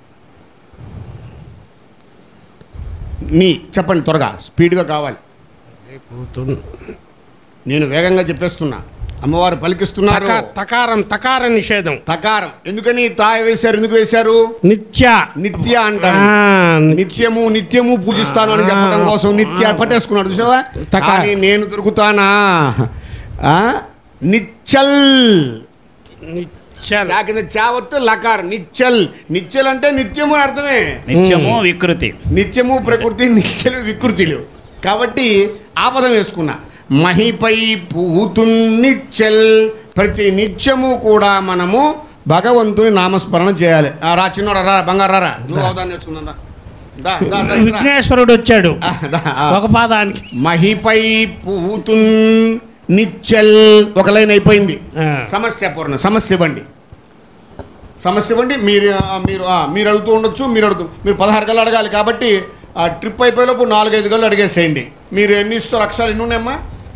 నీ చెప్పండి త్వరగా స్పీడ్గా కావాలి పూతున్. నేను వేగంగా చెప్పేస్తున్నా అమ్మవారు పలికిస్తున్నారు తక- తకారం తకార నిషేధం తకారం ఎందుకని తాయ వేశారు ఎందుకు వేశారు నిత్య నిత్య అంటారు ఆ, నిత్యము నిత్యము పూజిస్తాను అని చెప్పడం కోసం నిత్య పట్టేసుకున్నాడు చూసావా తక- కానీ నేను దొరుకుతానా ఆ? నిచ్చల్ నిత్య చా కింద చావత్తు లకార్ నిచ్చల్ నిచ్చల్ అంటే నిత్యము అని అర్థమే నిత్యము వికృతి నిత్యము ప్రకృతి నిత్యలు వికృతిలు కాబట్టి ఆ పదం వేసుకున్నా మహిపై పూతున్నిచ్చల్ ప్రతి నిత్యము కూడా మనము భగవంతుని నామస్మరణ చేయాలి ఆ రా చిన్నోడా రా బంగారు రా నువ్వు అవదాన్ని నేర్చుకుందా దా, దా, దా, ఇట్రా. విఘ్నేశ్వరుడు వచ్చాడు ఆ, దా, ఆ. ఒక పాదానికి మహిపై పూతున్ నిచ్చల్ ఒక లైన్ అయిపోయింది ఆ. సమస్య పూర్ణ సమస్య ఇవ్వండి సమస్య ఇవ్వండి మీరు ఆ, మీరు ఆ, మీరు అడుగుతూ ఉండొచ్చు మీరు అడుగుతూ మీరు పదహారు గల్లు అడగాలి కాబట్టి ఆ ట్రిప్ అయిపోయేలోపు నాలుగైదు గల్లు అడిగేసేయండి మీరు ఎన్ని ఇస్తారు అక్షరాలు ఎన్ని ఉన్నాయమ్మా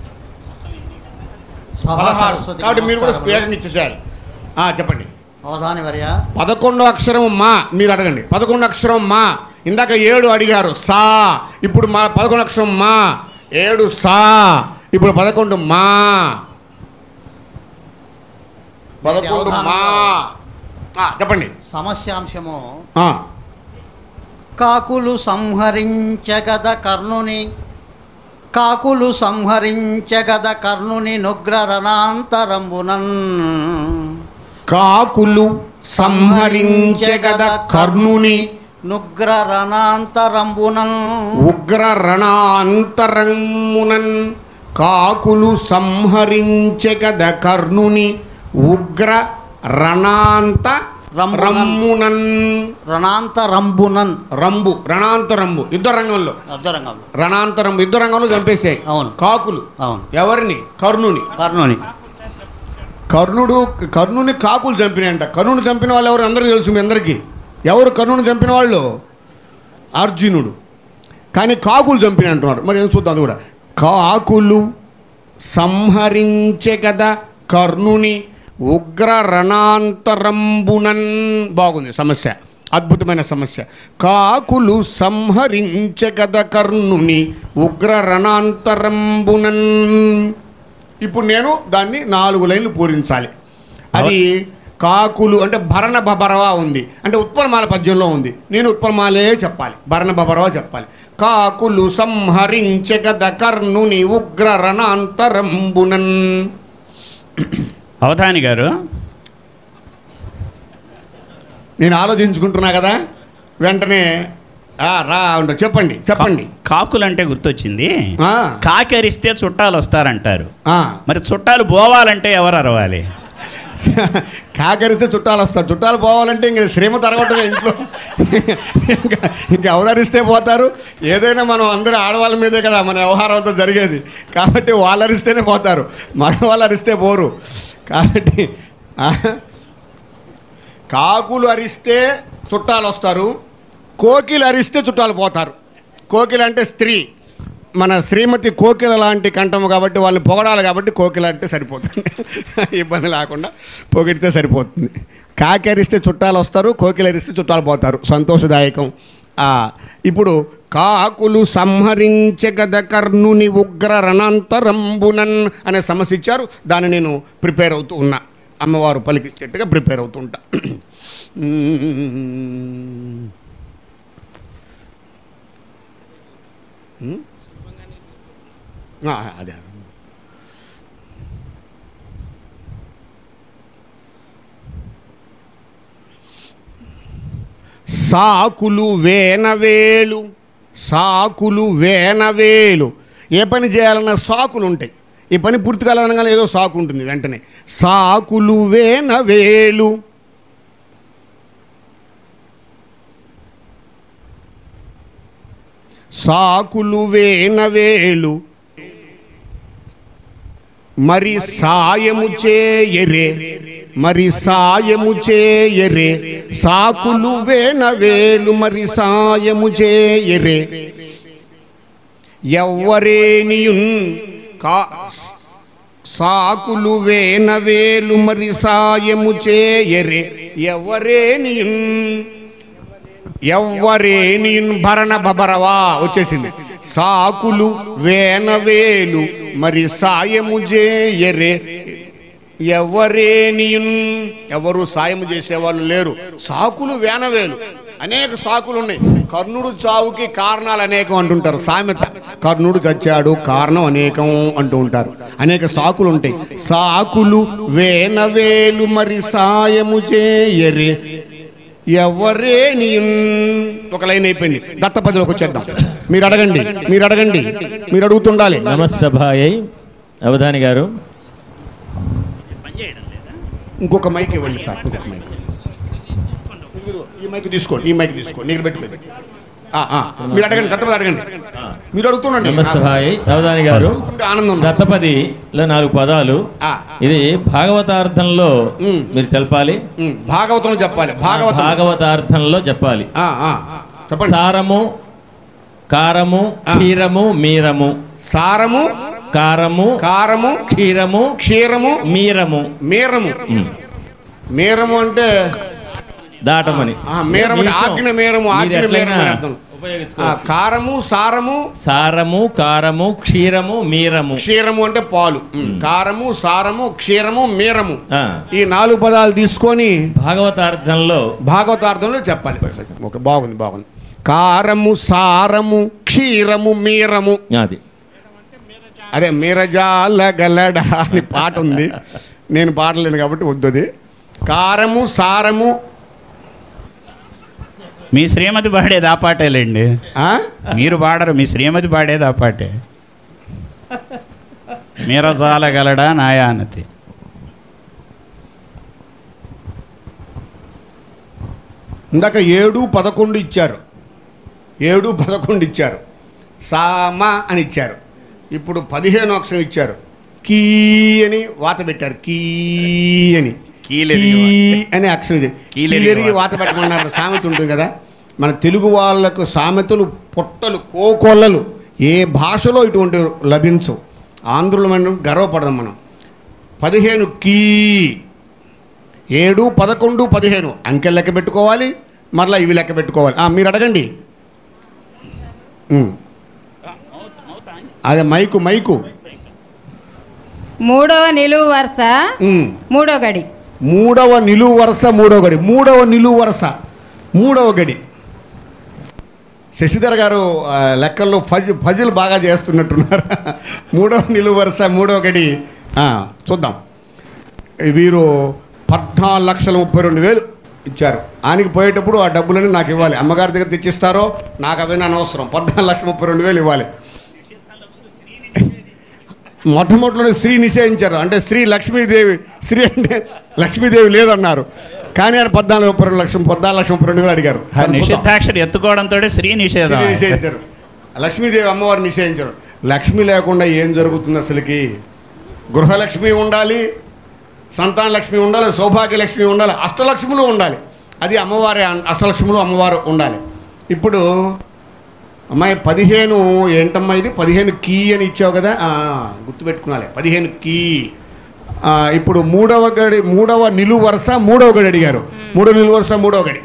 సభా పదహారు సరస్వతి కాబట్టి మీరు కూడా నమస్కారములు. స్పీకర్ని ఇచ్చేసేయాలి ఆ, చెప్పండి అవధాని వర్య పదకొండో అక్షరం మా మీరు అడగండి పదకొండు అక్షరం మా ఇందాక ఏడు అడిగారు సా ఇప్పుడు మా పదకొండు అక్షరం మా ఏడు సా ఇప్పుడు పదకొండు మా పదకొండు మా ఆ, చెప్పండి సమస్యాంశము ఆ, కాకులు సంహరించగద కర్ణుని కాకులు సంహరించగద కర్ణుని నుగ్ర రణాంతరంబునన్ కాకులు సంహరించగద కర్ణుని నుగ్ర రణాంతరంబునన్ ఉగ్ర రణాంతరమునన్ కాకులు సంహరించగద కర్ణుని ఉగ్ర రణాంత రంబునన్. రమ్మునన్ రణాంతరంబునన్ రంబు రణాంతరంబు యుద్ధ రంగంలో అర్ధరంగంలో రణాంతరంబు యుద్ధ రంగంలో చంపేసాయి అవును. కాకులు అవును ఎవరిని కర్ణుని కర్ణుని కర్ణుడు కర్ణుని కాకులు చంపినాయంట కర్ణుని చంపిన వాళ్ళు ఎవరు అందరికీ తెలుసు మీ అందరికీ ఎవరు కర్ణుని చంపిన వాళ్ళు అర్జునుడు కానీ కాకులు చంపిన అంటున్నాడు మరి ఏం చూద్దాం అది కూడా కాకులు సంహరించే కదా కర్ణుని ఉగ్ర రణాంతరంబునన్ బాగుంది సమస్య అద్భుతమైన సమస్య కాకులు సంహరించే కదా కర్ణుని ఉగ్ర రణాంతరంబునన్ ఇప్పుడు నేను దాన్ని నాలుగు లైన్లు పూరించాలి అది కాకులు అంటే భరణ బబరవా ఉంది అంటే ఉత్పలమాల పద్యంలో ఉంది నేను ఉత్పలమాలే చెప్పాలి భరణ బబరవా చెప్పాలి కాకులు సంహరించగద కర్ణుని ఉగ్ర రణాంతరంబునన్ అవధాని గారు నేను ఆలోచించుకుంటున్నా కదా వెంటనే ఆ, రా అంటారు. చెప్పండి చెప్పండి కాకులు అంటే గుర్తొచ్చింది ఆ, కాకి అరిస్తే చుట్టాలు వస్తారంటారు ఆ. మరి చుట్టాలు పోవాలంటే ఎవరు అరవాలి కాకరిస్తే చుట్టాలు వస్తారు చుట్టాలు పోవాలంటే ఇంక శ్రమ తరగటమే ఇంట్లో ఇంకా ఇంకా ఎవరరిస్తే పోతారు ఏదైనా మనం అందరూ ఆడవాళ్ళ మీదే కదా మన వ్యవహారం అంతా జరిగేది కాబట్టి వాళ్ళు అరిస్తేనే పోతారు మగవాళ్ళు అరిస్తే పోరు కాబట్టి ఆ, కాకులు అరిస్తే చుట్టాలు వస్తారు కోకిలు అరిస్తే చుట్టాలు పోతారు కోకిల అంటే స్త్రీ మన శ్రీమతి కోకిల లాంటి కంఠము కాబట్టి వాళ్ళని పొగడాలి కాబట్టి కోకిల అంటే సరిపోతుంది ఇబ్బంది లేకుండా పొగిడితే సరిపోతుంది కాకి అరిస్తే చుట్టాలు వస్తారు కోకిల అరిస్తే చుట్టాలు పోతారు సంతోషదాయకం ఆ, ఇప్పుడు కాకులు సంహరించగద కర్ణుని ఉగ్ర రణాంతరంబునన్ అనే సమస్య ఇచ్చారు దాన్ని నేను ప్రిపేర్ అవుతూ ఉన్నా అమ్మవారు పలికిచ్చేట్టుగా ప్రిపేర్ అవుతుంటా ఆ, అదే సాకులు వేనవేలు సాకులు వేనవేలు ఏ పని చేయాలన్నా సాకులు ఉంటాయి ఈ పని పూర్తి కావాలనగానే ఏదో సాకు ఉంటుంది వెంటనే సాకులు వేనవేలు సాకులు వేనవేలు మరి సాయము చేయరే మరి సాయము చేయరే సాకులు వేనవేలు మరి సాయము చేయరే ఎవ్వరేనియున్ కా సాకులు వేనవేలు మరి సాయము చేయరే ఎవరేనియున్ ఎవ్వరేనియున్ భరణ బబరవా వచ్చేసింది సాకులు వేనవేలు మరి సాయము చేయరే ఎవరేనియున్ ఎవరు సాయము చేసేవాళ్ళు లేరు సాకులు వేనవేలు అనేక సాకులు ఉన్నాయి కర్ణుడు చావుకి కారణాలు అనేకం అంటుంటారు సామెత కర్ణుడు చచ్చాడు కారణం అనేకం అంటూ ఉంటారు అనేక సాకులు ఉంటాయి సాకులు వేనవేలు మరి సాయము చేయరే ఎవరేని ఒక లైన్ అయిపోయింది దత్తపదిలోకి వచ్చేద్దాం మీరు అడగండి మీరు అడగండి మీరు అడుగుతుండాలి నమస్సభాయై అవధాని గారు ఇంకొక మైక్ ఇవ్వండి సార్ ఇంకొక మైక్ ఇదిగో, ఈ మైక్ తీసుకోండి ఈ మైక్ తీసుకోండి నీకు పెట్టుకోండి ఆ, ఆ, మీరు అడగండి దత్తపది అడగండి మీరు అడుగుతుండండి నమస్తే భాయ్ అవధాని గారు నాకు ఆనందం ఉంది. దత్తపదిలో నాలుగు పదాలు ఆ, ఇది భాగవతార్థంలో ఉమ్. మీరు తెలపాలి ఉమ్, భాగవతం చెప్పాలి భాగవతం భాగవతార్థంలో చెప్పాలి ఆ, ఆ, చెప్పండి సారము కారము క్షీరము మీరము సారము కారము కారము క్షీరము క్షీరము మీరము మేరము మేరము అంటే దాటమని ఆ, మీరం అంటే మీ ఇష్టం. ఆజ్ఞ మేరము, మీరు ఆజ్ఞ ఎట్లయినా మేరము అని అర్థం. ఆ, ఉపయోగించుకోవచ్చు. కారము సారము సారము కారము క్షీరము మీరము క్షీరము అంటే పాలు ఉమ్, కారము సారము క్షీరము మీరము ఆ, ఈ నాలుగు పదాలు తీసుకొని భాగవతార్థంలో భాగవతార్థంలో చెప్పాలి ఓకే బాగుంది బాగుంది కారము సారము క్షీరము మీరము అది అదే మీరజాల గలడ అని పాట ఉంది నేను పాడలేను కాబట్టి వద్దు అది కారము సారము మీ శ్రీమతి పాడేది ఆ పాటేలేండి ఆ? మీరు పాడరు మీ శ్రీమతి పాడేది ఆ పాటే మీరజాలగలడా నాయానతి ఇందాక ఏడు పదకొండు ఇచ్చారు ఏడు పదకొండు ఇచ్చారు సామ అని ఇచ్చారు ఇప్పుడు పదిహేను అక్షరం ఇచ్చారు కీ అని వాత పెట్టారు కీ అని కీలెరిగి కీ వాత. అనే అక్షరం ఇది. కీలెరిగి కీలెరిగి వాత. వాత పెట్టమన్నారు సామెత ఉంటుంది కదా మన తెలుగు వాళ్ళకు సామెతలు పొట్టలు కోకొల్లలు ఏ భాషలో ఇటువంటి లభించవు ఆంధ్రులు మనం గర్వపడదాం మనం పదిహేను కీ ఏడు పదకొండు పదిహేను అంకెలు లెక్క పెట్టుకోవాలి మరలా ఇవి లెక్క పెట్టుకోవాలి ఆ, మీరు అడగండి ఉమ్. అదే మైకు మైకు మూడవ నిలువు వరుస ఉమ్. మూడో గడి మూడవ నిలువు వరుస మూడవ గడి మూడవ నిలువు వరుస మూడవ గడి శశిధర్ గారు ఆ, లెక్కల్లో ఫజ్ ఫజిల్ బాగా చేస్తున్నట్టున్నారు మూడవ నిలువు వరుస మూడవ గడి ఆ, చూద్దాం వీరు పద్నాలుగు లక్షల ముప్పై రెండు వేలు ఇచ్చారు ఆయనకి పోయేటప్పుడు ఆ డబ్బులని నాకు ఇవ్వాలి అమ్మగారి దగ్గర తెచ్చిస్తారో నాకు అవన్నీ అనవసరం పద్నాలుగు లక్షల ముప్పై రెండు వేలు ఇవ్వాలి మొట్టమొదటిలోనే స్త్రీ నిషేధించారు అంటే స్త్రీ లక్ష్మీదేవి స్త్రీ అంటే లక్ష్మీదేవి లేదన్నారు కానీ ఆయన పద్నాలుగు ముప్పై రెండు లక్షలు పద్నాలుగు లక్షల ముప్పై రెండు వేలు అడిగారు ఆ సరే చూద్దాం. నిషిద్ధాక్షరి ఎత్తుకోవడంతో శ్రీ నిషేధం స్త్రీ నిషేధించారు లక్ష్మీదేవి అమ్మవారు నిషేధించారు లక్ష్మి లేకుండా ఏం జరుగుతుంది అసలుకి గృహలక్ష్మి ఉండాలి సంతాన లక్ష్మి ఉండాలి సౌభాగ్య లక్ష్మి ఉండాలి అష్టలక్ష్ములు ఉండాలి అది అమ్మవారి అన్- అష్టలక్ష్ములు అమ్మవారు ఉండాలి ఇప్పుడు అమ్మాయి పదిహేను ఏంటమ్మా ఇది పదిహేను కీ అని ఇచ్చావు కదా ఆ, గుర్తుపెట్టుకున్నాలే పదిహేను కీ ఆ, ఇప్పుడు మూడవ గడి మూడవ నిలువు వరుస మూడవ గడి అడిగారు మూడవ నిలువు వరుస మూడవ గడి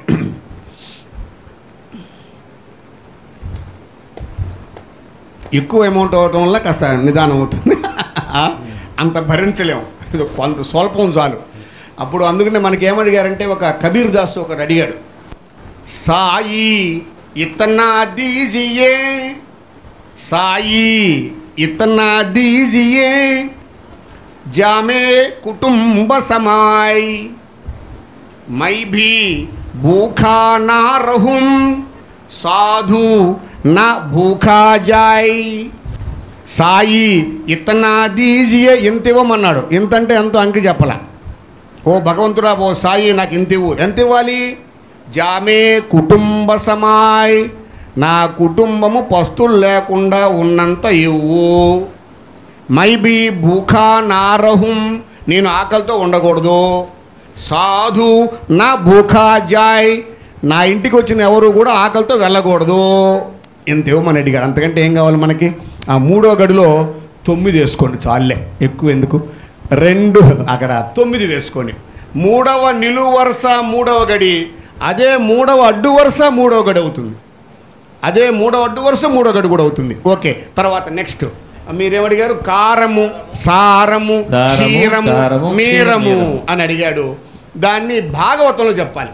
ఎక్కువ అమౌంట్ అవ్వటం వల్ల కాస్త నిదానం అవుతుంది అంత భరించలేము ఇది కొంత స్వల్పం చాలు అప్పుడు అందుకనే మనకి ఏమడిగారంటే ఒక కబీర్ దాస్ ఒకటి అడిగాడు సాయి ఇతనా దీజియే సాయి ఇతనా దీజియే జామే కుటుంబ సమాయ్ मैं भी भूखा ना रहूं साधु ना భూఖా జాయ్ సాయి ఇతనా దీజియే ఎంత ఇవ్వమన్నాడు ఎంత అంటే ఎంతో అంకి చెప్పలా ఓ భగవంతుడా ఓ సాయి నాకు ఇంత ఇవ్వు ఎంత ఇవ్వాలి జామే కుటుంబ సమాయ్ నా కుటుంబము పస్తులు లేకుండా ఉన్నంత ఇవ్వు మైబీ భూఖా నారహుం నేను ఆకలితో ఉండకూడదు సాధు నా భూఖా జాయ్ నా ఇంటికి వచ్చిన ఎవరు కూడా ఆకలితో వెళ్ళకూడదు ఎంత ఇవ్వమని అడిగాడు అంతకంటే ఏం కావాలి మనకి ఆ మూడో గడిలో తొమ్మిది వేసుకోండి చాలే ఎక్కువ ఎందుకు రెండు అక్కడ తొమ్మిది వేసుకోండి మూడవ నిలువు వరుస మూడవ గడి అదే మూడవ అడ్డు వరుస మూడవ గడి అవుతుంది అదే మూడో అడ్డు వరుస మూడో గడి కూడా అవుతుంది ఓకే తర్వాత నెక్స్ట్ మీరేమడిగారు కారము సారము సారము, క్షీరము కారము, మీరము క్షీరమీరము. అని అడిగాడు దాన్ని భాగవతంలో చెప్పాలి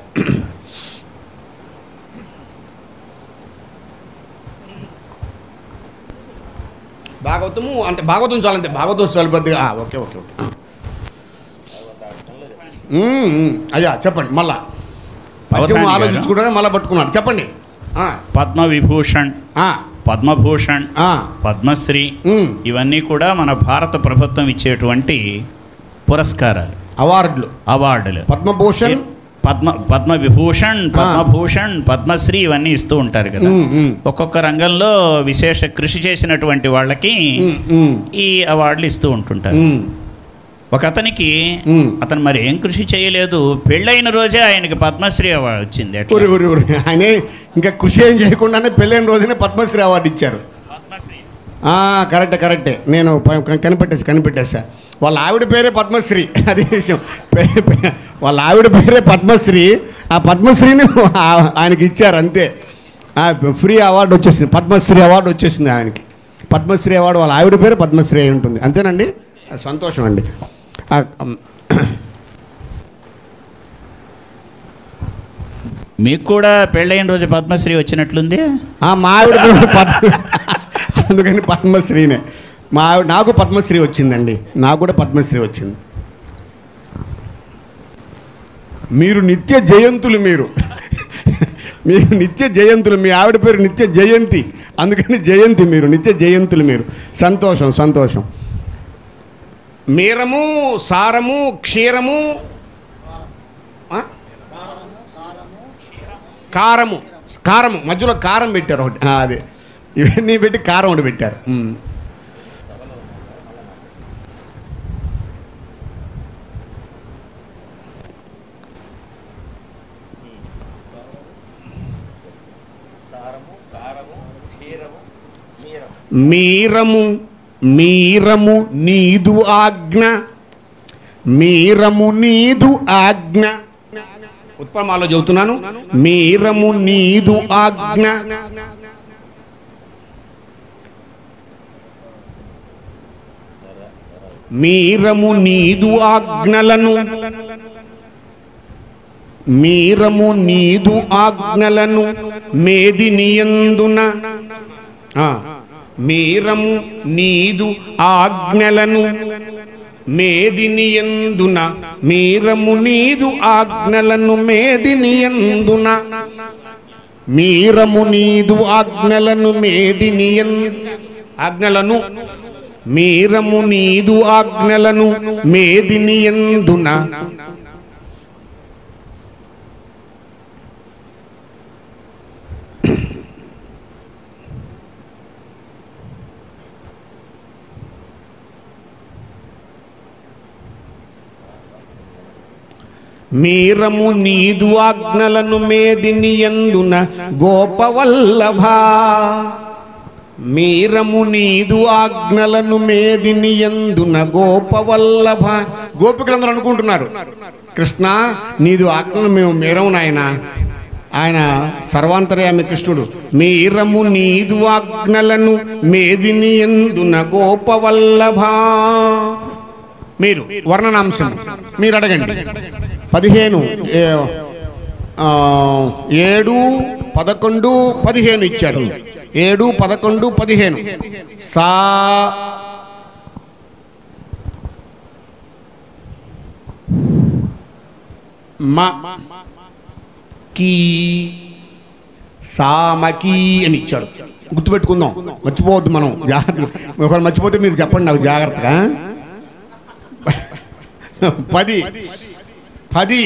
భాగవతము అంటే భాగవతం చాలంతే భాగవతం స్వల్పద్దిగా ఆ, okay okay okay um, um. అయ్యా చెప్పండి మళ్ళా పద్యం అవధాని గారు. ఆలోచించుకుంటే మళ్ళా పట్టుకున్నాడు చెప్పండి ఆ, పద్మ విభూషణ్ ఆ, పద్మభూషణ్ ఆ, పద్మశ్రీ ఉమ్, ఇవన్నీ కూడా మన భారత ప్రభుత్వం ఇచ్చేటువంటి పురస్కారాలు అవార్డులు అవార్డులు పద్మభూషణ్ పద్మ పద్మవిభూషణ్ పద్మభూషణ్ పద్మశ్రీ ఇవన్నీ ఇస్తూ ఉంటారు కదా ఉమ్, ఉమ్, ఒక్కొక్క రంగంలో విశేష కృషి చేసినటువంటి వాళ్ళకి ఉమ్, ఉమ్, ఈ అవార్డులు ఇస్తూ ఉంటుంటారు ఉమ్, ఒక అతనికి ఉమ్. అతను మరి ఏం కృషి చేయలేదు పెళ్ళైన రోజే ఆయనకి పద్మశ్రీ అవార్డు వచ్చింది ఎట్లా? ఊరి ఊరి ఊరి ఆయనే ఇంకా కృషి ఏం చేయకుండానే పెళ్ళైన రోజునే పద్మశ్రీ అవార్డు ఇచ్చారు పద్మశ్రీ ఆ, కరెక్టే కరెక్టే నేను ప- కనిపెట్టేసి కనిపెట్టేసా వాళ్ళ ఆవిడ పేరే పద్మశ్రీ అది విషయం పే- పే- వాళ్ళ ఆవిడ పేరే పద్మశ్రీ ఆ పద్మశ్రీని ఆ- ఆయనకి ఇచ్చారు అంతే ఆ, ఫ్రీ అవార్డు వచ్చేసింది పద్మశ్రీ అవార్డు వచ్చేసింది ఆయనకి పద్మశ్రీ అవార్డు వాళ్ళ ఆవిడ పేరు పద్మశ్రీ అయి ఉంటుంది అంతేనండి ఆ, సంతోషం అండి ఆ, ఉమ్, మీకు కూడా పెళ్ళైన రోజు పద్మశ్రీ వచ్చినట్లుంది ఆ, మా ఆవిడ కూడా పద్మ అందుకని పద్మశ్రీనే మా ఆవిడ నాకు పద్మశ్రీ వచ్చిందండి నాకు కూడా పద్మశ్రీ వచ్చింది మీరు నిత్య జయంతులు మీరు మీరు నిత్య జయంతులు మీ ఆవిడ పేరు నిత్య జయంతి అందుకని జయంతి మీరు నిత్య జయంతులు మీరు సంతోషం సంతోషం మీరము సారము క్షీరము ఆ? కారము కారము మధ్యలో కారం పెట్టారు ఒకటి ఆ, అదే ఇవన్నీ పెట్టి కారం ఒకటి పెట్టారు ఉమ్. మీరము మీరము నీదు ఆజ్ఞ మీరము నీదు ఆజ్ఞ ఉత్పమాలో చెబుతున్నాను మీరము నీదు ఆజ్ఞ మీరము నీదు ఆజ్ఞలను మీరము నీదు ఆజ్ఞలను మేదినియందున ఆ, మీరము నీదు ఆజ్ఞలను మేదినియందున మీరము నీదు ఆజ్ఞలను మేదినియందున మీరము నీదు ఆజ్ఞలను మేదినియన్ ఆజ్ఞలను మీరము నీదు ఆజ్ఞలను మేదినియందున మీరము నీదు ఆజ్ఞలను మేదినియందున గోపవల్లభ మీరము నీదు ఆజ్ఞలను మేదినియందున గోపవల్లభ గోపికలందరూ అనుకుంటున్నారు కృష్ణ నీదు ఆజ్ఞలు మేము మీరము నాయన ఆయన సర్వాంతర్యామి కృష్ణుడు మీరము నీదు ఆజ్ఞలను మేదినియందున గోపవల్లభ మీరు వర్ణనాంశం మీరు అడగండి పదిహేను ఏ- ఆ, ఏడు పదకొండు పదిహేను ఇచ్చారు ఏడు పదకొండు పదిహేను సా మ కీ సామకీ అని ఇచ్చాడు గుర్తుపెట్టుకుందాం మర్చిపోవద్దు మనం జాగ్రత్త ఒకరు మర్చిపోతే మీరు చెప్పండి నాకు జాగ్రత్తగా పది పది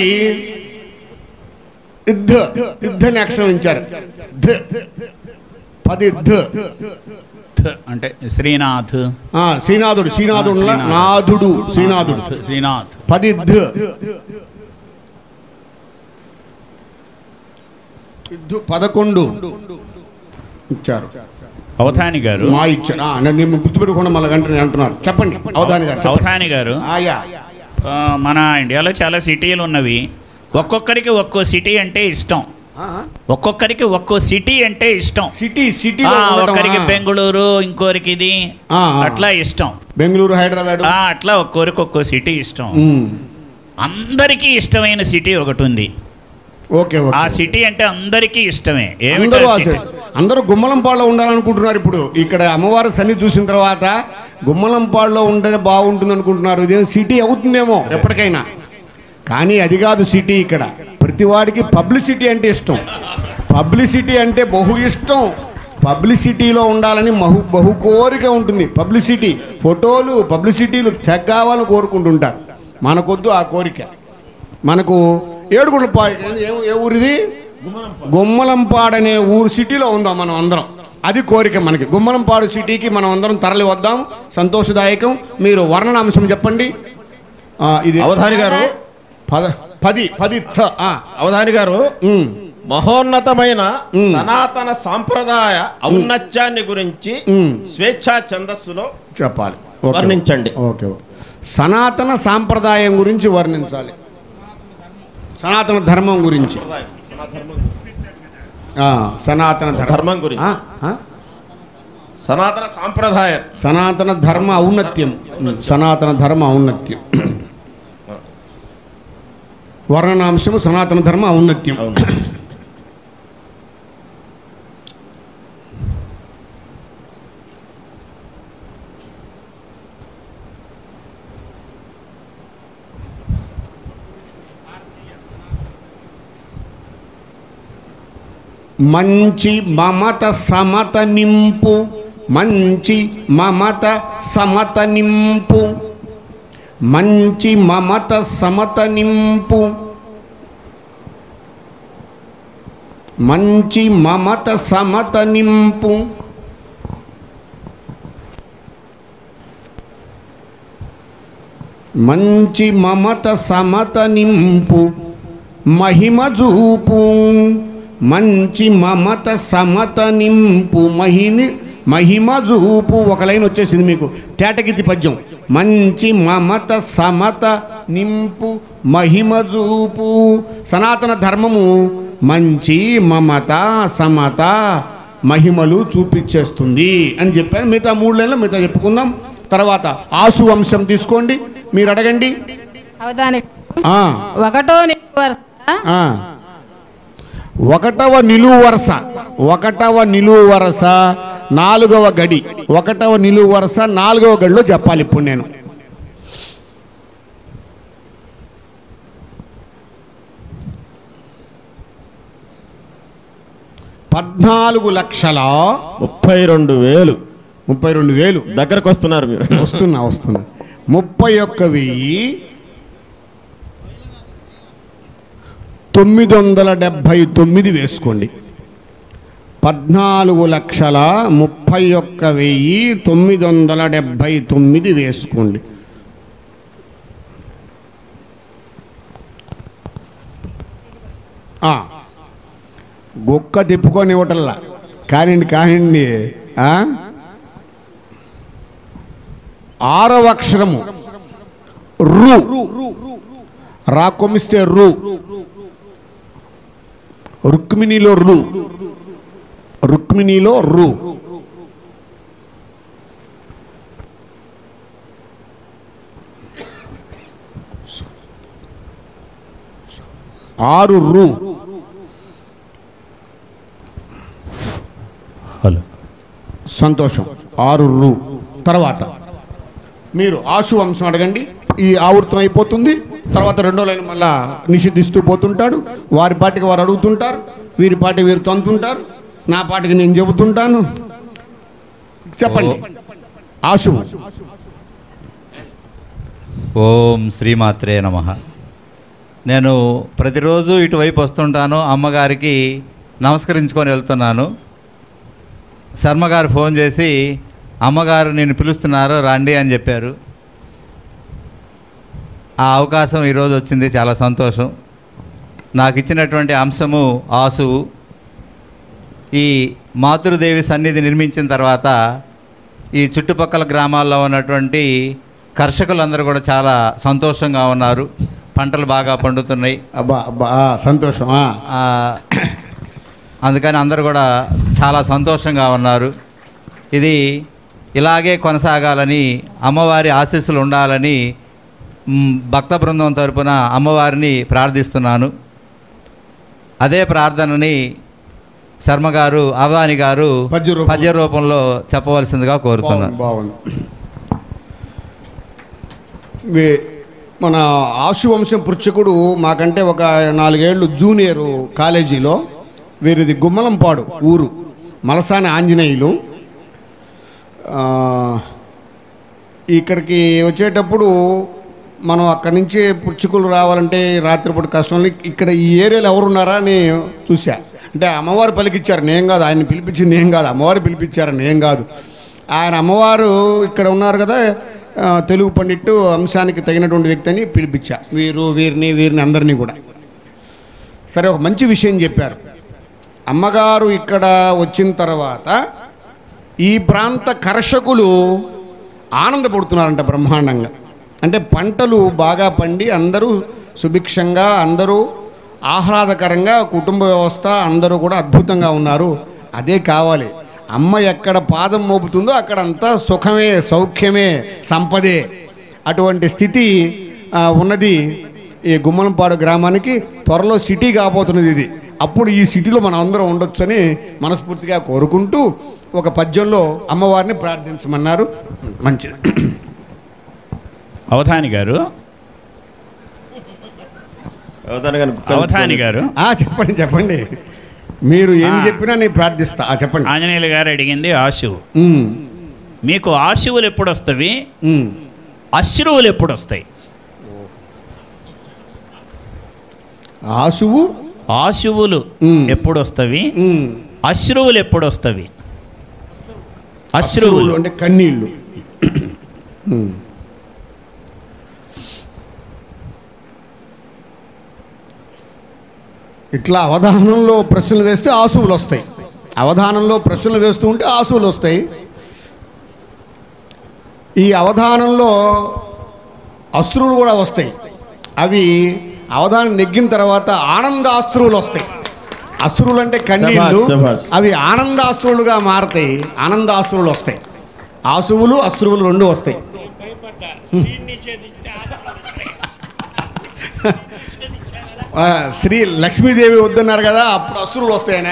యుద్ధ యుద్ధ అని అక్షరం ఇచ్చారు ధ పది ధ థ్ అంటే శ్రీనాథ్ ఆ, శ్రీనాథుడు శ్రీనాథుడు శ్రీనాథుడు. నాథుడు శ్రీనాథుడు శ్రీనాథ్ పది ధ యుద్ధ పదకొండు ఇచ్చారు అవధాని గారు మా ఇచ్చారు ఆ, నన్ను నేను గుర్తుపెట్టుకోండి మళ్ళీ వెంటనే అంటున్నారు చెప్పండి అవధాని గారు చెప్పండి. అవధాని గారు ఆయా ఆ, మన ఇండియాలో చాలా సిటీలు ఉన్నవి ఒక్కొక్కరికి ఒక్కో సిటీ అంటే ఇష్టం ఒక్కొక్కరికి ఒక్కో సిటీ అంటే ఇష్టం సిటీ సిటీ ఆ, ఒక్కరికి బెంగళూరు ఇంకోరికి ఇది ఆ, ఆ. అట్లా ఇష్టం బెంగళూరు హైదరాబాద్ ఆ, అట్లా ఒక్కొరికి ఒక్కో సిటీ ఇష్టం ఉమ్. అందరికీ ఇష్టమైన సిటీ ఒకటి ఉంది ఓకే ఓకే ఆ సిటీ అంటే అందరికీ ఇష్టమే ఏమిటో అందరూ ఆ సిటీ సైడ్. అందరూ గుమ్మలంపాడులో ఉండాలనుకుంటున్నారు ఇప్పుడు ఇక్కడ అమ్మవారి సన్ని చూసిన తర్వాత గుమ్మలంపాడులో ఉంటే బాగుంటుంది అనుకుంటున్నారు ఇదేం సిటీ అవుతుందేమో ఎప్పటికైనా కానీ అది కాదు సిటీ ఇక్కడ ప్రతి వాడికి పబ్లిసిటీ అంటే ఇష్టం పబ్లిసిటీ అంటే బహు ఇష్టం పబ్లిసిటీలో ఉండాలని మహు బహు కోరిక ఉంటుంది పబ్లిసిటీ ఫోటోలు పబ్లిసిటీలు తెగ కావాలని కోరుకుంటుంటారు మనకొద్దు ఆ కోరిక మనకు ఏడుగుండ్ల ఏ ఊరిది గుమ్మలంపాడు అనే ఊరు సిటీలో ఉందాం మనం అందరం అది కోరిక మనకి గుమ్మలంపాడు సిటీకి మనం అందరం తరలి వద్దాం సంతోషదాయకం మీరు వర్ణనాంశం చెప్పండి ఆ, ఇది అవధాని గారు పద పది పది థ, ఆ, అవధాని గారు ఉమ్, మహోన్నతమైన మ్. సనాతన సాంప్రదాయ ఔన్నత్యాన్ని గురించి మ్. స్వేచ్ఛా ఛందస్సులో చెప్పాలి ఓకే. వర్ణించండి. ఓకే ఓకే సనాతన సాంప్రదాయం గురించి వర్ణించాలి సనాతన ధర్మం గురించి ఆ, సనాతన ధర్మం ధర్మం గురించి. ఆ, ఆ? సనాతన సాంప్రదాయ సనాతన ధర్మ ఔన్నత్యం సనాతన ధర్మ ఔన్నత్యం వర్ణనాంశము సనాతన ధర్మ ఔన్నత్యం అవును. మంచి మమత సమత నింపు మంచి మమత సమత నింపు మంచి మమత సమత నింపు మంచి మమత సమత నింపు మంచి మమత సమత నింపు మహిమ చూపు మంచి మమత సమత నింపు మహిని మహిమ చూపు ఒక లైన్ వచ్చేసింది మీకు తేటగితి పద్యం మంచి మమత సమత నింపు మహిమ చూపు సనాతన ధర్మము మంచి మమత సమత మహిమలు చూపించేస్తుంది అని చెప్పాను మిగతా మూడు లైన్లు మిగతా చెప్పుకుందాం తర్వాత ఆసు వంశం తీసుకోండి మీరు అడగండి అవధాని ఆ, ఒకటో నిలువు వరుస ఆ. ఒకటవ నిలువు వరస ఒకటవ నిలువు వరస నాలుగవ గడి ఒకటవ నిలువు వరస నాలుగవ గడిలో చెప్పాలి ఇప్పుడు నేను పద్నాలుగు లక్షల ముప్పై రెండు వేలు ముప్పై రెండు వేలు దగ్గరకు వస్తున్నారు మీరు వస్తున్నా వస్తున్నా ముప్పై ఒక్క వెయ్యి తొమ్మిది వందల డెబ్భై తొమ్మిది వేసుకోండి పద్నాలుగు లక్షల ముప్పై ఒక్క వెయ్యి తొమ్మిది వందల డెబ్భై తొమ్మిది వేసుకోండి ఆ, గొక్క తిప్పుకొని ఇవ్వటల్లా కానివ్వండి కానివ్వండి ఆ? ఆరవ అక్షరము రు రా కొమిస్తే రు రుక్మిణిలో రు రుక్మిణిలో రు ఆరు రు హలో సంతోషం ఆరు రు తర్వాత మీరు ఆశు వంశం అడగండి ఈ ఆవృతం అయిపోతుంది తర్వాత రెండో లైన్ మళ్ళా నిషేధిస్తూ పోతుంటాడు వారి పాటికి వారు అడుగుతుంటారు వీరి పాటికి వీరు తంతుంటారు నా పాటికి నేను చెబుతుంటాను చెప్పండి ఆశు ఓం శ్రీమాత్రే నమ నేను ప్రతిరోజు ఇటువైపు వస్తుంటాను అమ్మగారికి నమస్కరించుకొని వెళ్తున్నాను శర్మగారు ఫోన్ చేసి అమ్మగారు నేను పిలుస్తున్నారు రండి అని చెప్పారు ఆ అవకాశం ఈరోజు వచ్చింది చాలా సంతోషం నాకు ఇచ్చినటువంటి అంశము ఆసువు ఈ మాతృదేవి సన్నిధి నిర్మించిన తర్వాత ఈ చుట్టుపక్కల గ్రామాల్లో ఉన్నటువంటి కర్షకులందరూ కూడా చాలా సంతోషంగా ఉన్నారు పంటలు బాగా పండుతున్నాయి అబ్బా అబ్బా ఆ, సంతోషం ఆ. ఆ, అందుకని అందరూ కూడా చాలా సంతోషంగా ఉన్నారు ఇది ఇలాగే కొనసాగాలని అమ్మవారి ఆశీస్సులు ఉండాలని మ్, భక్త బృందం తరపున అమ్మవారిని ప్రార్థిస్తున్నాను అదే ప్రార్థనని శర్మ గారు అవాని గారు పద్య రూపంలో. పద్య రూపంలో చెప్పవలసిందిగా కోరుతున్నాను బాగుంది బాగుంది వే- మన ఆశు వంశం పృచ్ఛకుడు మాకంటే ఒక నాలుగేళ్ళు జూనియరు కాలేజీలో వీరిది గుమ్మలంపాడు ఊరు మలసాని ఆంజనేయులు ఆ, ఇక్కడికి వచ్చేటప్పుడు మనం అక్కడి నుంచి పుచ్చుకులు రావాలంటే రాత్రిపూట కష్టం ఇక్కడ ఈ ఏరియాలో ఎవరున్నారా అని చూసా అంటే అమ్మవారు పలికిచ్చారు నేను కాదు ఆయన పిలిపించింది నేను కాదు అమ్మవారు పిలిపించారు నేను కాదు ఆయన అమ్మవారు ఇక్కడ ఉన్నారు కదా ఆ, తెలుగు పండిట్టు అంశానికి తగినటువంటి వ్యక్తి అని పిలిపించా వీరు వీరిని వీరిని అందరినీ కూడా సరే ఒక మంచి విషయం చెప్పారు అమ్మగారు ఇక్కడ వచ్చిన తర్వాత ఈ ప్రాంత కర్షకులు ఆనందపడుతున్నారంట బ్రహ్మాండంగా అంటే పంటలు బాగా పండి అందరూ సుభిక్షంగా అందరూ ఆహ్లాదకరంగా కుటుంబ వ్యవస్థ అందరూ కూడా అద్భుతంగా ఉన్నారు అదే కావాలి అమ్మ ఎక్కడ పాదం మోపుతుందో అక్కడ అంతా సుఖమే సౌఖ్యమే సంపదే అటువంటి స్థితి ఆ, ఉన్నది ఈ గుమ్మలంపాడు గ్రామానికి త్వరలో సిటీ కాబోతున్నది ఇది అప్పుడు ఈ సిటీలో మనం అందరం ఉండొచ్చని మనస్ఫూర్తిగా కోరుకుంటూ ఒక పద్యంలో అమ్మవారిని ప్రార్థించమన్నారు మంచిది అవధాని గారు అవతారం గారు అవధాని గారు ఆ, చెప్పండి చెప్పండి మీరు ఏం ఆ. చెప్పినా నేను ప్రార్థిస్తా ఆ, చెప్పండి ఆంజనేయులు గారు అడిగింది ఆశువు ఉమ్, మీకు ఆశువులు ఎప్పుడు వస్తవి ఉమ్. అశ్రువులు ఎప్పుడు వస్తాయి ఆశువు ఆశువులు ఉమ్. ఎప్పుడు వస్తవి ఉమ్, అశ్రువులు ఎప్పుడు వస్తవి అశ్రువులు అశ్రువులు అంటే కన్నీళ్ళు ఉమ్. ఇట్లా అవధానంలో ప్రశ్నలు వేస్తే ఆసువులు వస్తాయి అవధానంలో ప్రశ్నలు వేస్తూ ఉంటే ఆసువులు వస్తాయి ఈ అవధానంలో అశ్రువులు కూడా వస్తాయి అవి అవధానం నెగ్గిన తర్వాత ఆనందాశ్రువులు వస్తాయి అశ్రువులు అంటే కన్నీళ్ళు శభాష్, శభాష్. అవి ఆనందాశ్రువులుగా మారతాయి ఆనందాశ్రువులు వస్తాయి ఆశువులు అశ్రువులు రెండు వస్తాయి ఆ, శ్రీ లక్ష్మీదేవి వద్దన్నారు కదా అప్పుడు అసురులు వస్తాయనే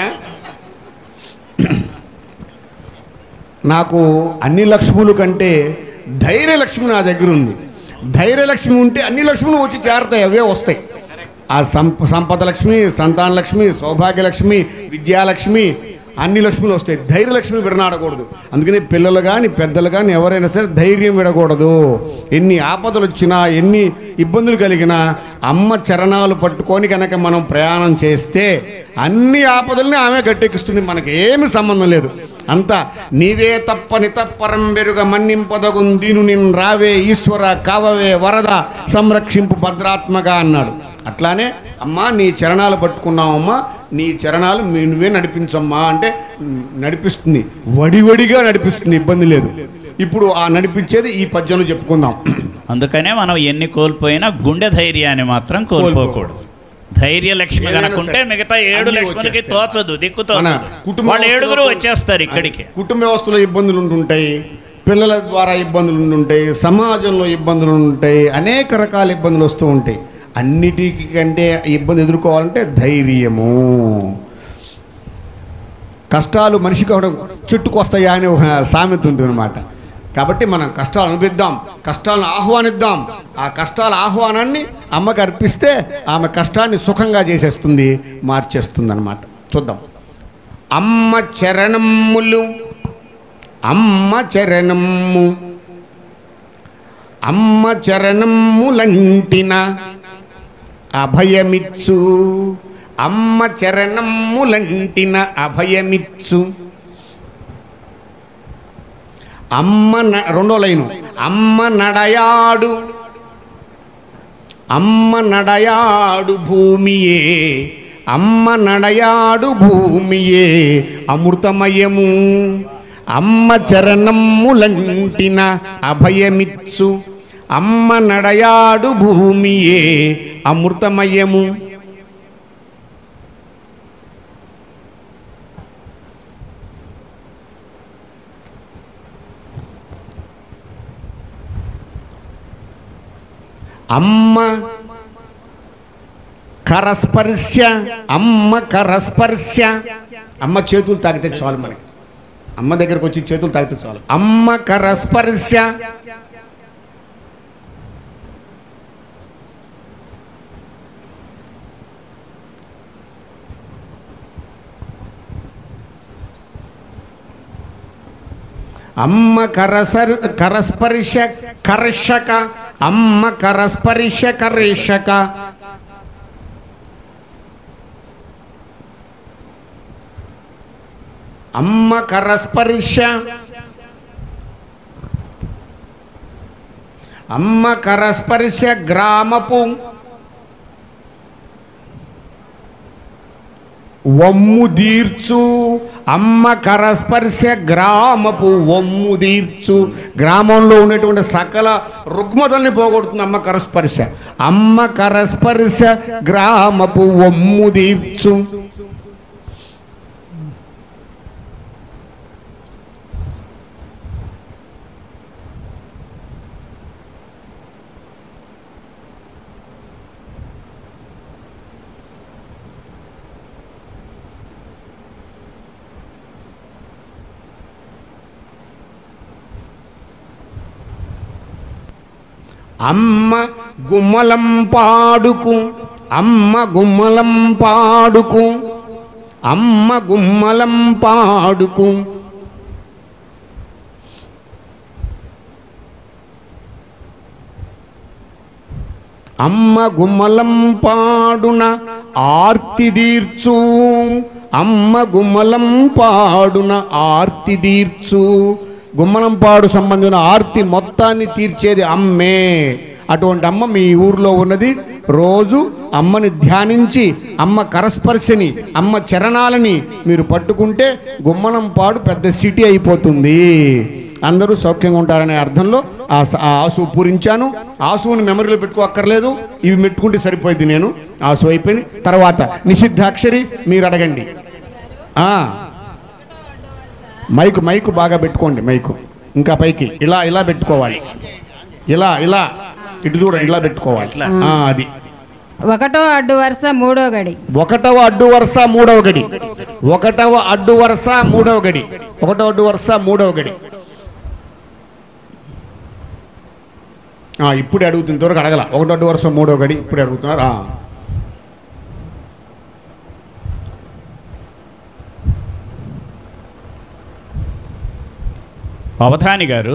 నాకు అన్ని లక్ష్ములు కంటే ధైర్యలక్ష్మి నా దగ్గర ఉంది ధైర్యలక్ష్మి ఉంటే అన్ని లక్ష్ములు వచ్చి చేరతాయి అవే వస్తాయి ఆ సంప సంపద లక్ష్మి సంతాన లక్ష్మి సౌభాగ్యలక్ష్మి విద్యాలక్ష్మి అన్ని లక్ష్ములు వస్తాయి ధైర్యలక్ష్మి విడనాడకూడదు అందుకని పిల్లలు కానీ పెద్దలు కానీ ఎవరైనా సరే ధైర్యం విడకూడదు ఎన్ని ఆపదలు వచ్చినా ఎన్ని ఇబ్బందులు కలిగినా అమ్మ చరణాలు పట్టుకొని కనుక మనం ప్రయాణం చేస్తే అన్ని ఆపదల్ని ఆమె గట్టెక్కిస్తుంది మనకి ఏమి సంబంధం లేదు అంతా నీవే తప్పని తప్పరం బెరుగ మన్నింపదగున్ దీను నిన్ రావే ఈశ్వర కావవే వరద సంరక్షింపు భద్రాత్మగా అన్నాడు అట్లానే అమ్మా నీ చరణాలు పట్టుకున్నావమ్మా నీ చరణాలు మీ నువ్వే నడిపించమ్మా అంటే "ఉమ్, నడిపిస్తుంది వడివడిగా నడిపిస్తుంది ఇబ్బంది లేదు ఇప్పుడు ఆ నడిపించేది ఈ పద్యంలో చెప్పుకుందాం అందుకనే మనం ఎన్ని కోల్పోయినా గుండె ధైర్యాన్ని మాత్రం కోల్పోకూడదు ధైర్య లక్ష్మి ఏదైనా కనుకుంటే సరే. మిగతా ఏడు అన్నీ లక్ష్ములకి వచ్చేస్తాయి. తోచదు దిక్కు మన తోచదు కుటుంబ వాళ్ళు ఏడుగురు వ్యవస్థలో- వచ్చేస్తారు ఇక్కడికి కుటుంబ వ్యవస్థలో ఇబ్బందులు ఉంటుంటాయి పిల్లల ద్వారా ఇబ్బందులు ఉంటుంటాయి సమాజంలో ఇబ్బందులు ఉంటాయి అనేక రకాల ఇబ్బందులు వస్తూ ఉంటాయి అన్నిటికి కంటే ఇబ్బంది ఎదుర్కోవాలంటే ధైర్యము కష్టాలు మనిషికి ఒకటి చుట్టుకొస్తాయా అని ఒక సామెత ఉంటుంది అనమాట కాబట్టి మనం కష్టాలు అనిపిద్దాం కష్టాలను ఆహ్వానిద్దాం ఆ కష్టాల ఆహ్వానాన్ని అమ్మకి అర్పిస్తే ఆమె కష్టాన్ని సుఖంగా చేసేస్తుంది మార్చేస్తుంది అనమాట చూద్దాం అమ్మ చరణములు అమ్మ చరణము అమ్మ చరణములంటిన అభయమిచ్చు అమ్మ చరణములంటిన అభయమిచ్చు అమ్మ న- రెండో లైను అమ్మ నడయాడు అమ్మ నడయాడు భూమియే అమ్మ నడయాడు భూమియే అమృతమయము అమ్మ చరణములంటిన అభయమిచ్చు అమ్మ నడయాడు భూమియే అమృతమయము అమ్మ కరస్పర్శ అమ్మ కరస్పర్శ అమ్మ చేతులు తాకితే చాలు మనకి అమ్మ దగ్గరకు వచ్చి చేతులు తాకితే చాలు అమ్మ కరస్పర్శ అమ్మ కరసర్ కరస్పర్శ కర్షక అమ్మ కరస్పర్శ కర్షక అమ్మ కరస్పర్శ అమ్మ కరస్పర్శ గ్రామపు వమ్ము దీర్చు అమ్మ కరస్పర్శ గ్రామపు వమ్ము దీర్చు గ్రామంలో ఉన్నటువంటి సకల రుగ్మతల్ని పోగొడుతుంది అమ్మ కరస్పర్శ అమ్మ కరస్పర్శ గ్రామపు వమ్ము దీర్చు అమ్మ గుమ్మలం పాడుకు అమ్మ గుమ్మలం పాడుకు అమ్మ గుమ్మలం పాడుకు అమ్మ గుమ్మలం పాడున ఆర్తి తీర్చు అమ్మ గుమ్మలం పాడున ఆర్తి తీర్చు గుమ్మలం పాడు సంబంధించిన ఆర్తి మొత్తాన్ని తీర్చేది అమ్మే అటువంటి అమ్మ మీ ఊర్లో ఉన్నది రోజు అమ్మని ధ్యానించి అమ్మ కరస్పర్శని అమ్మ చరణాలని మీరు పట్టుకుంటే గుమ్మలం పాడు పెద్ద సిటీ అయిపోతుంది అందరూ సౌఖ్యంగా ఉంటారనే అర్థంలో ఆ స- ఆ ఆసు పూరించాను ఆసువుని మెమరీలో పెట్టుకోక్కర్లేదు ఇవి పెట్టుకుంటే సరిపోయింది నేను ఆసు అయిపోయింది తర్వాత నిషిద్ధాక్షరి మీరు అడగండి ఆ. మైకు మైకు బాగా పెట్టుకోండి మైకు ఇంకా పైకి ఇలా ఇలా పెట్టుకోవాలి ఇలా ఇలా ఇటు చూడండి ఇలా పెట్టుకోవాలి ఆ, అది ఒకటో అడ్డు వరుస మూడో గడి ఒకటవ అడ్డు వరుస మూడవ గడి ఒకటవ అడ్డు వరుస మూడవ గడి ఒకటవ అడ్డు వరుస మూడవ గడి ఆ, ఇప్పుడే అడుగుతుంది ఇంతవరకు అడగల ఒకటో అడ్డు వరుస మూడవ గడి ఇప్పుడే అడుగుతున్నారు ఆ. అవధాని గారు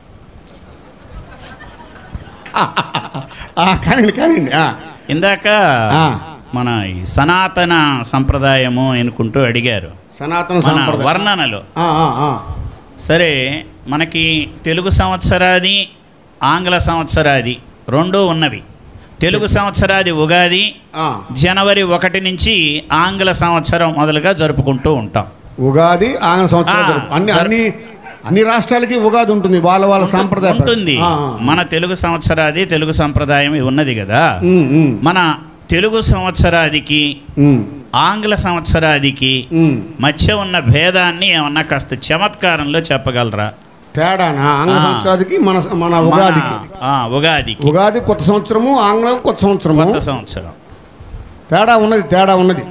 ఆ, కానివ్వండి కానివ్వండి ఆ. ఇందాక ఆ. మన ఈ సనాతన సంప్రదాయము ఎనుకుంటూ అడిగారు సనాతన మన సాంప్రదాయం వర్ణనలో ఆ, ఆ, ఆ. సరే మనకి తెలుగు సంవత్సరాది ఆంగ్ల సంవత్సరాది రెండూ ఉన్నవి తెలుగు సంవత్సరాది ఉగాది ఆ. జనవరి ఒకటి నుంచి ఆంగ్ల సంవత్సరం మొదలుగా జరుపుకుంటూ ఉంటాం ఉగాది ఆంగ్ల సంవత్సరం ఆ, జరుపు- అన్ని జరు- అన్ని అన్ని రాష్ట్రాలకి ఉగాది ఉంటుంది వాళ్ళ వాళ్ళ సాంప్రదాయం ఉంటుంది ఆ, ఆ. మన తెలుగు సంవత్సరాది తెలుగు సంప్రదాయం ఉన్నది కదా ఉమ్, ఉమ్, మన తెలుగు సంవత్సరాదికి ఉమ్, ఆంగ్ల సంవత్సరాదికి ఉమ్. మధ్య ఉన్న భేదాన్ని ఏమన్నా కాస్త చమత్కారంలో చెప్పగలరా తేడానా ఆంగ్ల ఆ. సంవత్సరాదికి మన మన మన- ఉగాదికి ఆ, ఉగాదికి ఉగాది కొత్త సంవత్సరము ఆంగ్లం కొత్త సంవత్సరము కొత్త సంవత్సరం తేడా ఉన్నది తేడా ఉన్నది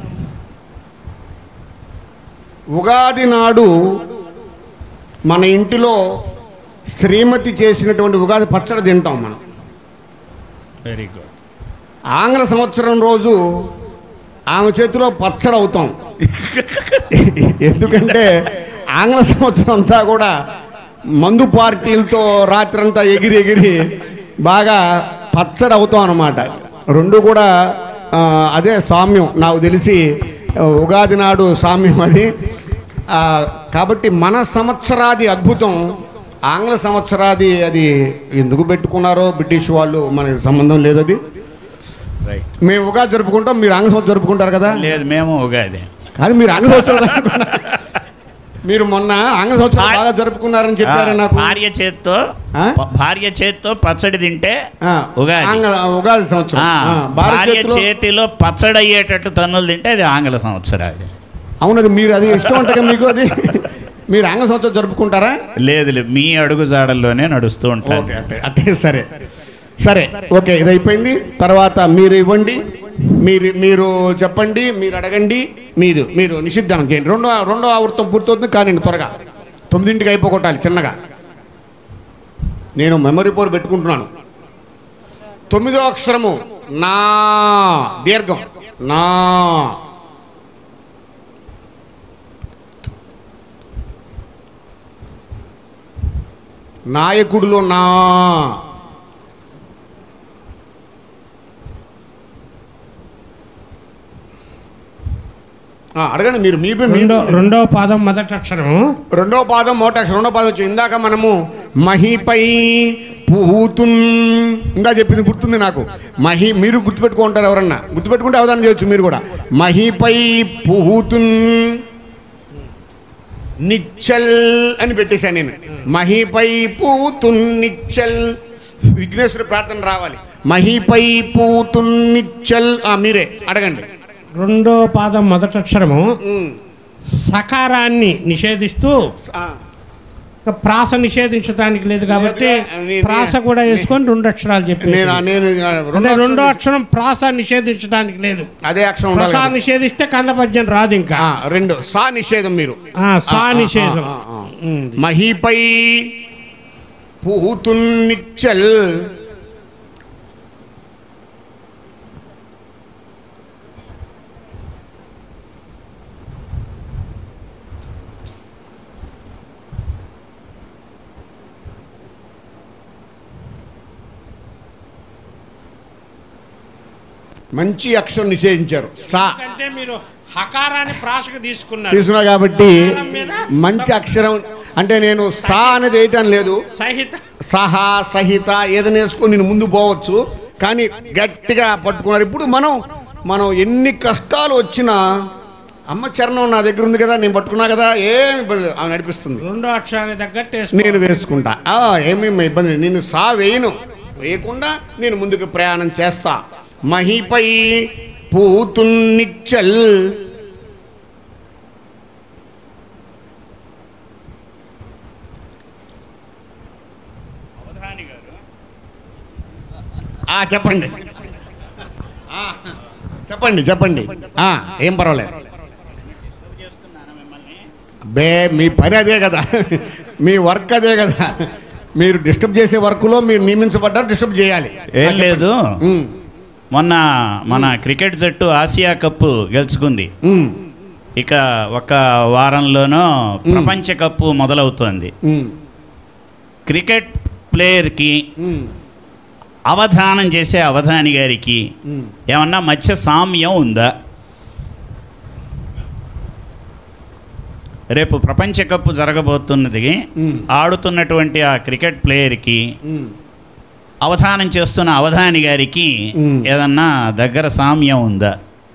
ఉగాది నాడు మన ఇంటిలో శ్రీమతి చేసినటువంటి ఉగాది పచ్చడి తింటాం మనం వెరీ గుడ్ ఆంగ్ల సంవత్సరం రోజు ఆమె చేతిలో పచ్చడి అవుతాం ఎందుకంటే ఆంగ్ల సంవత్సరం అంతా కూడా మందు పార్టీలతో రాత్రంతా ఎగిరి ఎగిరి బాగా పచ్చడి అవుతాం అన్నమాట రెండు కూడా ఆ, అదే సామ్యం నాకు తెలిసి ఆ, ఉగాది నాడు సామ్యం అది ఆ, కాబట్టి మన సంవత్సరాది అద్భుతం ఆంగ్ల సంవత్సరాది అది ఎందుకు పెట్టుకున్నారో బ్రిటిష్ వాళ్ళు మనకి సంబంధం లేదు అది రైట్ మేము ఉగాది జరుపుకుంటాం మీరు ఆంగ్ల సంవత్సరం జరుపుకుంటారు కదా లేదు మేము ఉగాది కాదు మీరు ఆంగ్ల సంవత్సరం జరుపుకున్నారు. మీరు మొన్న ఆంగ్ల సంవత్సరం బాగా జరుపుకున్నారని చెప్పారు ఆ, నాకు భార్య చేత్తో ఆ? ప- భార్య చేత్తో పచ్చడి తింటే ఆ, ఉగాది ఆంగ్ల ఉగాది సంవత్సరం ఆ, ఆ, భారత భార్య చేతిలో- చేతిలో పచ్చడి అయ్యేటట్టు తన్నులు తింటే అది ఆంగ్ల సంవత్సరాది అవునది మీరు అది ఇష్టం ఉంటుందా మీకు అది మీరు ఆంగ్ల సంవత్సరం జరుపుకుంటారా లేదు లేదు, మీ అడుగు జాడల్లోనే నడుస్తూ ఉంటాను ఓకే అంటే అంటే సరే సరే ఓకే ఇది అయిపోయింది తర్వాత మీరు ఇవ్వండి మీరు మీరు చెప్పండి మీరు అడగండి మీరు మీరు నిషిద్ధానం చేయండి రెండో రెండో ఆవృత్తం పూర్తవుతుంది కానీ త్వరగా తొమ్మిదింటికి అయిపోగొట్టాలి చిన్నగా నేను మెమరీ పోర్ పెట్టుకుంటున్నాను తొమ్మిదో అక్షరము నా దీర్ఘం నా నాయకుడిలో నా ఆ, అడగండి మీరు మీ మీ- రెండో రెండో పాదం మొదటి అక్షరము రెండో పాదం మోటాక్స్ రెండో పాదం వచ్చి ఇందాక మనము మహిపై పూతున్ ఇంకా చెప్పింది గుర్తుంది నాకు మహి మీరు గుర్తుపెట్టుకుంటారు ఎవరన్నా గుర్తుపెట్టుకుంటే అవధానం చేయొచ్చు మీరు కూడా మహిపై పూతున్ నిచ్చల్ అని పెట్టేశాను నేను మహిపై పూతున్ నిచ్చల్ విఘ్నేశ్వర ప్రార్థన రావాలి మహిపై పూతున్ నిచ్చల్ ఆ, మీరే అడగండి రెండో పాదం మొదటి అక్షరము ఉమ్. సకారాన్ని నిషేధిస్తూ ఆ, ఇక ప్రాస నిషేధించడానికి లేదు కాబట్టి లేదుగా, నీ- ప్రాస కూడా వేసుకొని రెండు అక్షరాలు చెప్పి నేను నేను ఆ, అంటే రెండో రెండో అక్షరం- అక్షరం ప్రాస నిషేధించడానికి లేదు అదే అక్షరం ఉండాలి ప్రసా కదా. నిషేధిస్తే కందపద్యం రాదు ఇంకా ఆ, రెండు సా నిషేధం మీరు ఆ, సా ఆ, ఆ, నిషేధం ఆ, ఆ, ఆ. ఉమ్. మహీపై పూతున్నిచ్చల్ మంచి అక్షరం నిషేధించారు సా ఎందుకంటే మీరు హకారాన్ని ప్రాసకు తీసుకున్నారు తీసుకున్నా కాబట్టి హకారం మీద మంచి అక్షరం అంటే నేను సా అనేది వేయటం లేదు సహిత సహా సహిత ఏదైనా వేసుకొని నేను ముందు పోవచ్చు కానీ గట్టిగా పట్టుకున్నారు ఇప్పుడు మనం మనం ఎన్ని కష్టాలు వచ్చినా అమ్మ చరణం నా దగ్గర ఉంది కదా నేను పట్టుకున్నా కదా ఏమి ఇబ్బంది లేదు. ఆమె నడిపిస్తుంది రెండో అక్షరాన్ని తగ్గట్టు వేసుకో. నేను వేసుకుంటా ఆ, ఏమీ ఇబ్బంది లేదు. నేను సా వేయను వేయకుండా నేను ముందుకు ప్రయాణం చేస్తా మహిపై పూతున్నిచ్చల్ ఆ, చెప్పండి ఆ, చెప్పండి చెప్పండి ఆ, ఏం పర్వాలేదు బే మీ పని అదే కదా మీ వర్క్ అదే కదా మీరు డిస్టర్బ్ చేసే వర్క్లో మీరు నియమించబడ్డారు డిస్టర్బ్ చేయాలి ఏం లేదు ఉమ్, మొన్న మన క్రికెట్ జట్టు ఆసియా కప్ గెలుచుకుంది ఉమ్, ఇక ఒక వారంలోనో ప్రపంచ కప్పు మొదలవుతోంది ఉమ్, క్రికెట్ ప్లేయర్కి ఉమ్, అవధానం చేసే అవధాని గారికి ఉమ్. ఏమన్నా మధ్య సామ్యం ఉందా రేపు ప్రపంచ కప్పు జరగబోతున్నది మ్. ఆడుతున్నటువంటి ఆ క్రికెట్ ప్లేయర్కి ఉమ్. అవధానం చేస్తున్న అవధాని గారికి మ్. ఏదన్నా దగ్గర సామ్యం ఉందా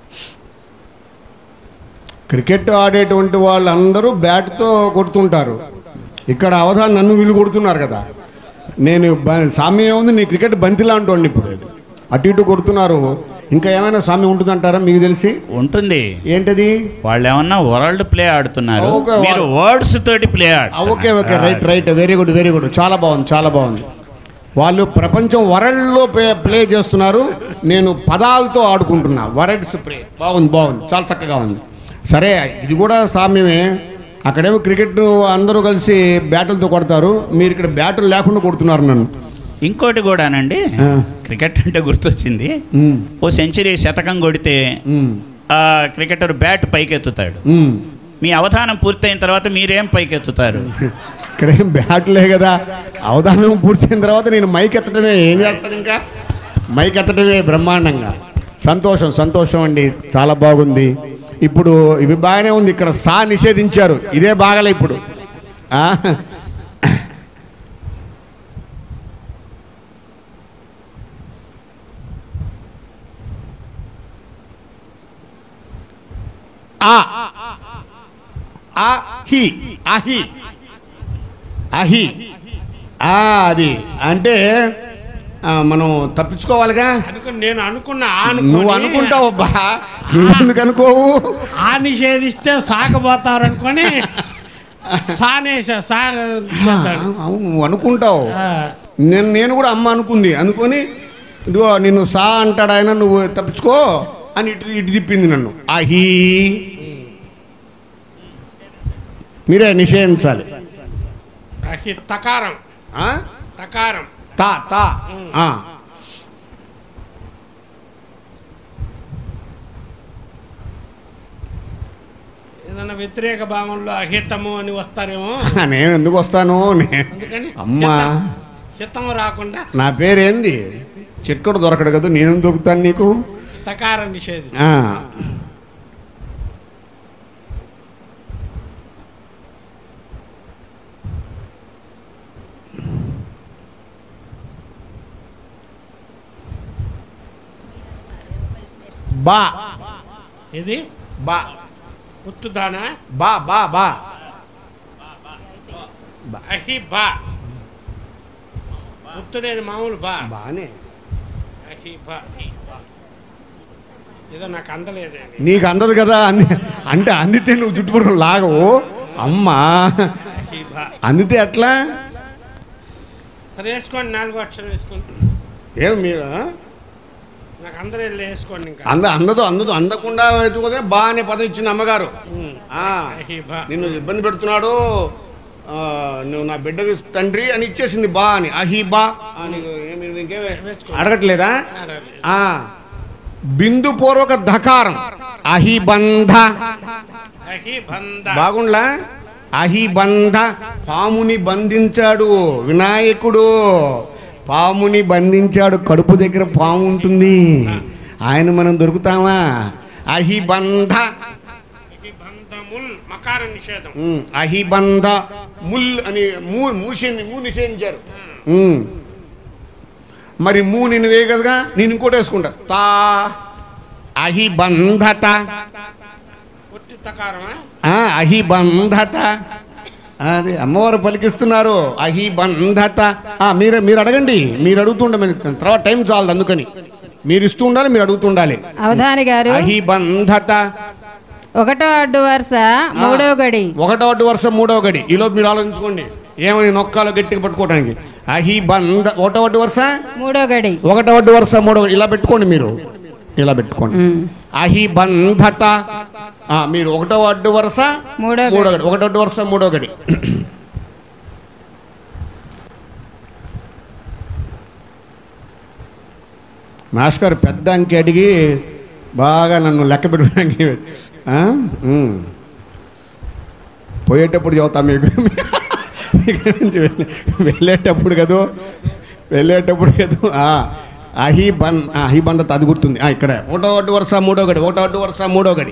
క్రికెట్ ఆడేటువంటి వాళ్ళందరూ బ్యాట్తో కొడుతుంటారు ఇక్కడ అవధానం నన్ను వీళ్ళు కొడుతున్నారు కదా నేను బ- సామ్యం ఉంది నీ క్రికెట్ బంతిలా అంటోండి ఇప్పుడు అటు ఇటు కొడుతున్నారు ఇంకా ఏమైనా సామ్యం ఉంటుందంటారా మీకు తెలిసి ఉంటుంది ఏంటది వాళ్ళు ఏమన్నా వరల్డ్ ప్లే ఆడుతున్నారు ఓకే, మీరు వాళ్ళు- వర్డ్స్ తోటి ప్లే ఆ, okay okay right right very good very good చాలా బాగుంది చాలా బాగుంది వాళ్ళు ప్రపంచం వరల్డ్లో ప్లే ప్లే చేస్తున్నారు నేను పదాలతో ఆడుకుంటున్నా వరల్డ్స్ ప్లే బాగుంది బాగుంది చాలా చక్కగా ఉంది సరే ఇది కూడా సామ్యమే అక్కడేమో క్రికెట్ అందరూ కలిసి బ్యాటులతో కొడతారు మీరు ఇక్కడ బ్యాటులు లేకుండా కొడుతున్నారు నన్ను ఇంకోటి కూడానండి ఆ. క్రికెట్ అంటే గుర్తొచ్చింది ఉమ్, ఓ సెంచరీ శతకం కొడితే ఉమ్, ఆ క్రికెటర్ బ్యాట్ పైకెత్తుతాడు ఉమ్. మీ అవధానం పూర్తయిన తర్వాత మీరేం పైకెత్తుతారు ఇక్కడ ఏం బ్యాట్లే కదా అవధానం పూర్తయిన తర్వాత నేను మైక్ ఎత్తడమే ఏం చేస్తాను ఇంకా మైక్ ఎత్తడమే బ్రహ్మాండంగా సంతోషం సంతోషం అండి చాలా బాగుంది ఇప్పుడు ఇవి బాగానే ఉంది ఇక్కడ సా నిషేధించారు ఇదే బాగలే ఇప్పుడు ఆ? ఆ ఆ హి అహి అహి ఆ, అది అంటే ఆ, మనం తప్పించుకోవాలిగా అనుకు నేను అనుకున్న ఆ నువ్వు అనుకోని అనుకుంటావు అబ్బా నువ్వు ఎందుకు అనుకోవు ఆ నిషేధిస్తే సాగపోతారు అనుకొని సానేసా సా అవును నువ్వు అనుకుంటావు ఆ, నేను నేను కూడా అమ్మ అనుకుంది అనుకొని ఇదిగో నిన్ను సా అంటాడు ఆయన నువ్వు తప్పించుకో అని ఇటు ఇటు తిప్పింది నన్ను అహి మీరే నిషేధించాలి అహి తకారం ఆ? తకారం తా తా ఆ. ఏదన్నా ఏమన్నా వ్యతిరేక భావంలో అహితము అని వస్తారేమో నేను ఎందుకు వస్తాను నే- అందుకని అమ్మా హితం- హితం రాకుండా నా పేరేంది చిక్కడు దొరకడు కదా నేను దొరుకుతాను నీకు తకార నిషేధి ఆ. బా ఇది బా పుట్టుదానా బా బా బా అహి బా పుట్టులేని మామూలు బా బానే అహి బా ఈ బా. ఏదో నాకు అందలేదే నీకు అందదు కదా అంది అంటే అందితే నువ్వు జుట్టుపడుకుని లాగవు అమ్మా అహి బా అందితే ఎట్లా సరే వేసుకోండి నాలుగో అక్షరం వేసుకోండి ఏం మీరు ఆ? నాకు అందరూ వేసుకోండి ఇంకా అంద అందదు అందదు అందకుండా పెట్టుకోదే బా అనే పదం ఇచ్చింది అమ్మగారు ఉమ్. ఆ, అహి బా నిన్ను ఇబ్బంది పెడుతున్నాడు ఆ, నువ్వు నా బిడ్డకి తండ్రి అని ఇచ్చేసింది బా అని అహి బా అని ఏమి ఇంకేం అడగట్లేదా ఆ, బిందు పూర్వక ధకారం అహిబంధ అహి బంద బాగుండ్లా అహిబంధ పాముని బంధించాడు వినాయకుడు పాముని బంధించాడు కడుపు దగ్గర పాము ఉంటుంది ఆయన మనం దొరుకుతామా అహిబంధ అహి బంధముల్ మకార నిషేధం ఉమ్, అహిబంధ ముల్ అని మూ మూసి మూ నిషేధించారు ఉమ్. మరి మూ నేను వేయగలగా నేను ఇంకోటి వేసుకుంటా తా అహిబంధత పుట్టి తకారమా ఆ, అహిబంధత అది అమ్మవారు పలికిస్తున్నారు అహిబంధత ఆ, మీరు మీరు అడగండి మీరు అడుగుతుండే తర్వాత టైం చాలదు అందుకని మీరు ఇస్తూ ఉండాలి మీరు అడుగుతుండాలి అవధాని గారు అహిబంధత ఒకటో అడ్డు వరుస మూడో గడి ఒకటో అడ్డు వరుస మూడో గడి ఈలోపు మీరు ఆలోచించుకోండి ఏమని నొక్కాలో గట్టిగా పట్టుకోవడానికి అహిబంధ ఒకటో అడ్డు వరుస మూడో గడి ఒకటో అడ్డు వరుస మూడో ఇలా పెట్టుకోండి మీరు ఇలా పెట్టుకోండి ఉమ్. అహిబంధత ఆ, మీరు ఒకటో అడ్డు వరుస మూడో గడి. మూడో గడి ఒకటో అడ్డు వరుస మూడో గడి మాస్ గారు పెద్ద అంకి అడిగి బాగా నన్ను లెక్క పెట్టడానికి ఆ? ఉమ్. పోయేటప్పుడు చదువుతా మీకు ఇక్కడి నుంచి వెళ్ళే- వెళ్ళేటప్పుడు కదూ వెళ్ళేటప్పుడు కదూ ఆ, అహిబన్ ఆ, అహిబంధత అది గుర్తుంది ఆ, ఇక్కడ ఒకటో అడ్డు వరుస మూడో గడి ఒకటో అడ్డు వరుస మూడో గడి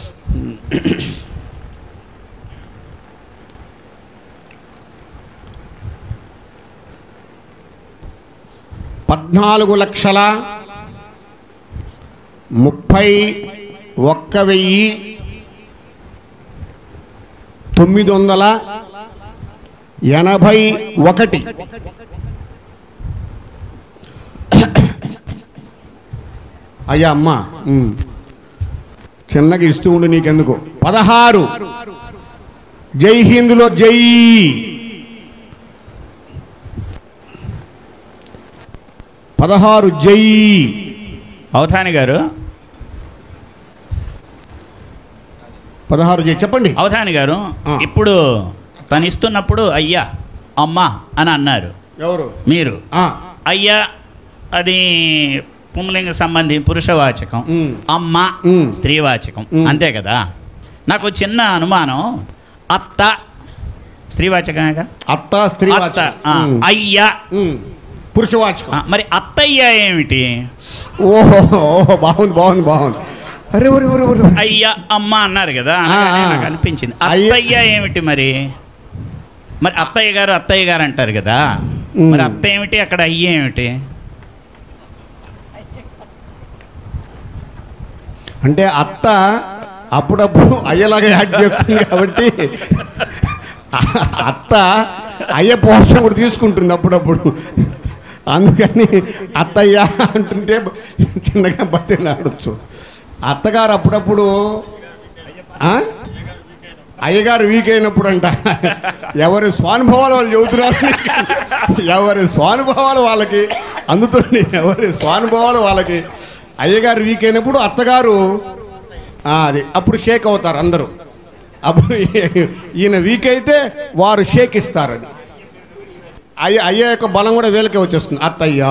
పద్నాలుగు లక్షల ముప్పై ఒక్క వెయ్యి తొమ్మిది వందల ఎనభై ఒకటి అయ్యా అమ్మా ఉమ్. చిన్నగా ఇస్తూ ఉండు నీకెందుకు పదహారు జై హిందులో జై పదహారు జై అవధాని గారు పదహారు జై చెప్పండి అవధాని గారు ఆ. ఇప్పుడు తను ఇస్తున్నప్పుడు అయ్యా అమ్మా అని అన్నారు ఎవరు మీరు ఆ, అయ్యా అది పుంలింగ సంబంధి పురుషవాచకం ఉమ్. అమ్మ ఉమ్. స్త్రీవాచకం ఉమ్. అంతే కదా నాకు చిన్న అనుమానం అత్త స్త్రీవాచకమేగా అత్త స్త్రీ అత్త ఆ, అయ్యా పురుషవాచకం ఆ, మరి అత్తయ్య ఏమిటి ఓహో ఓహో బాగుంది బాగుంది బాగుంది అరే ఒరే ఒరే ఒరే అయ్యా అమ్మ అన్నారు కదా ఆ, అనగానే ఆ. నాకు అనిపించింది అయ్య- అత్తయ్య ఏమిటి మరి మరి అత్తయ్య గారు అత్తయ్య గారు అంటారు కదా ఉమ్. మరి అత్త ఏమిటి అక్కడ అయ్య ఏమిటి అంటే అత్త అప్పుడప్పుడు అయ్యలాగా యాక్ట్ చేస్తుంది కాబట్టి అత్త అయ్య పోషణ కూడా తీసుకుంటుంది అప్పుడప్పుడు అందుకని అత్తయ్య అంటుంటే చిన్నగా బతిలాడచ్చు అత్తగారు అప్పుడప్పుడు ఆ? అయ్యగారు వీక్ అయినప్పుడు అంట ఎవరి స్వానుభవాలు వాళ్ళు చెబుతున్నారు ఎవరి స్వానుభవాలు వాళ్ళకి అందుతుంది ఎవరి స్వానుభవాలు వాళ్ళకి అయ్యగారు వీక్ అయినప్పుడు అత్తగారు ఆ, అది అప్పుడు షేక్ అవుతారు అందరూ అప్పుడు ఈ- ఈయన వీక్ అయితే వారు షేక్ ఇస్తారు అది అయ్య అయ్య యొక్క బలం కూడా వీళ్ళకే వచ్చేస్తుంది అత్తయ్యా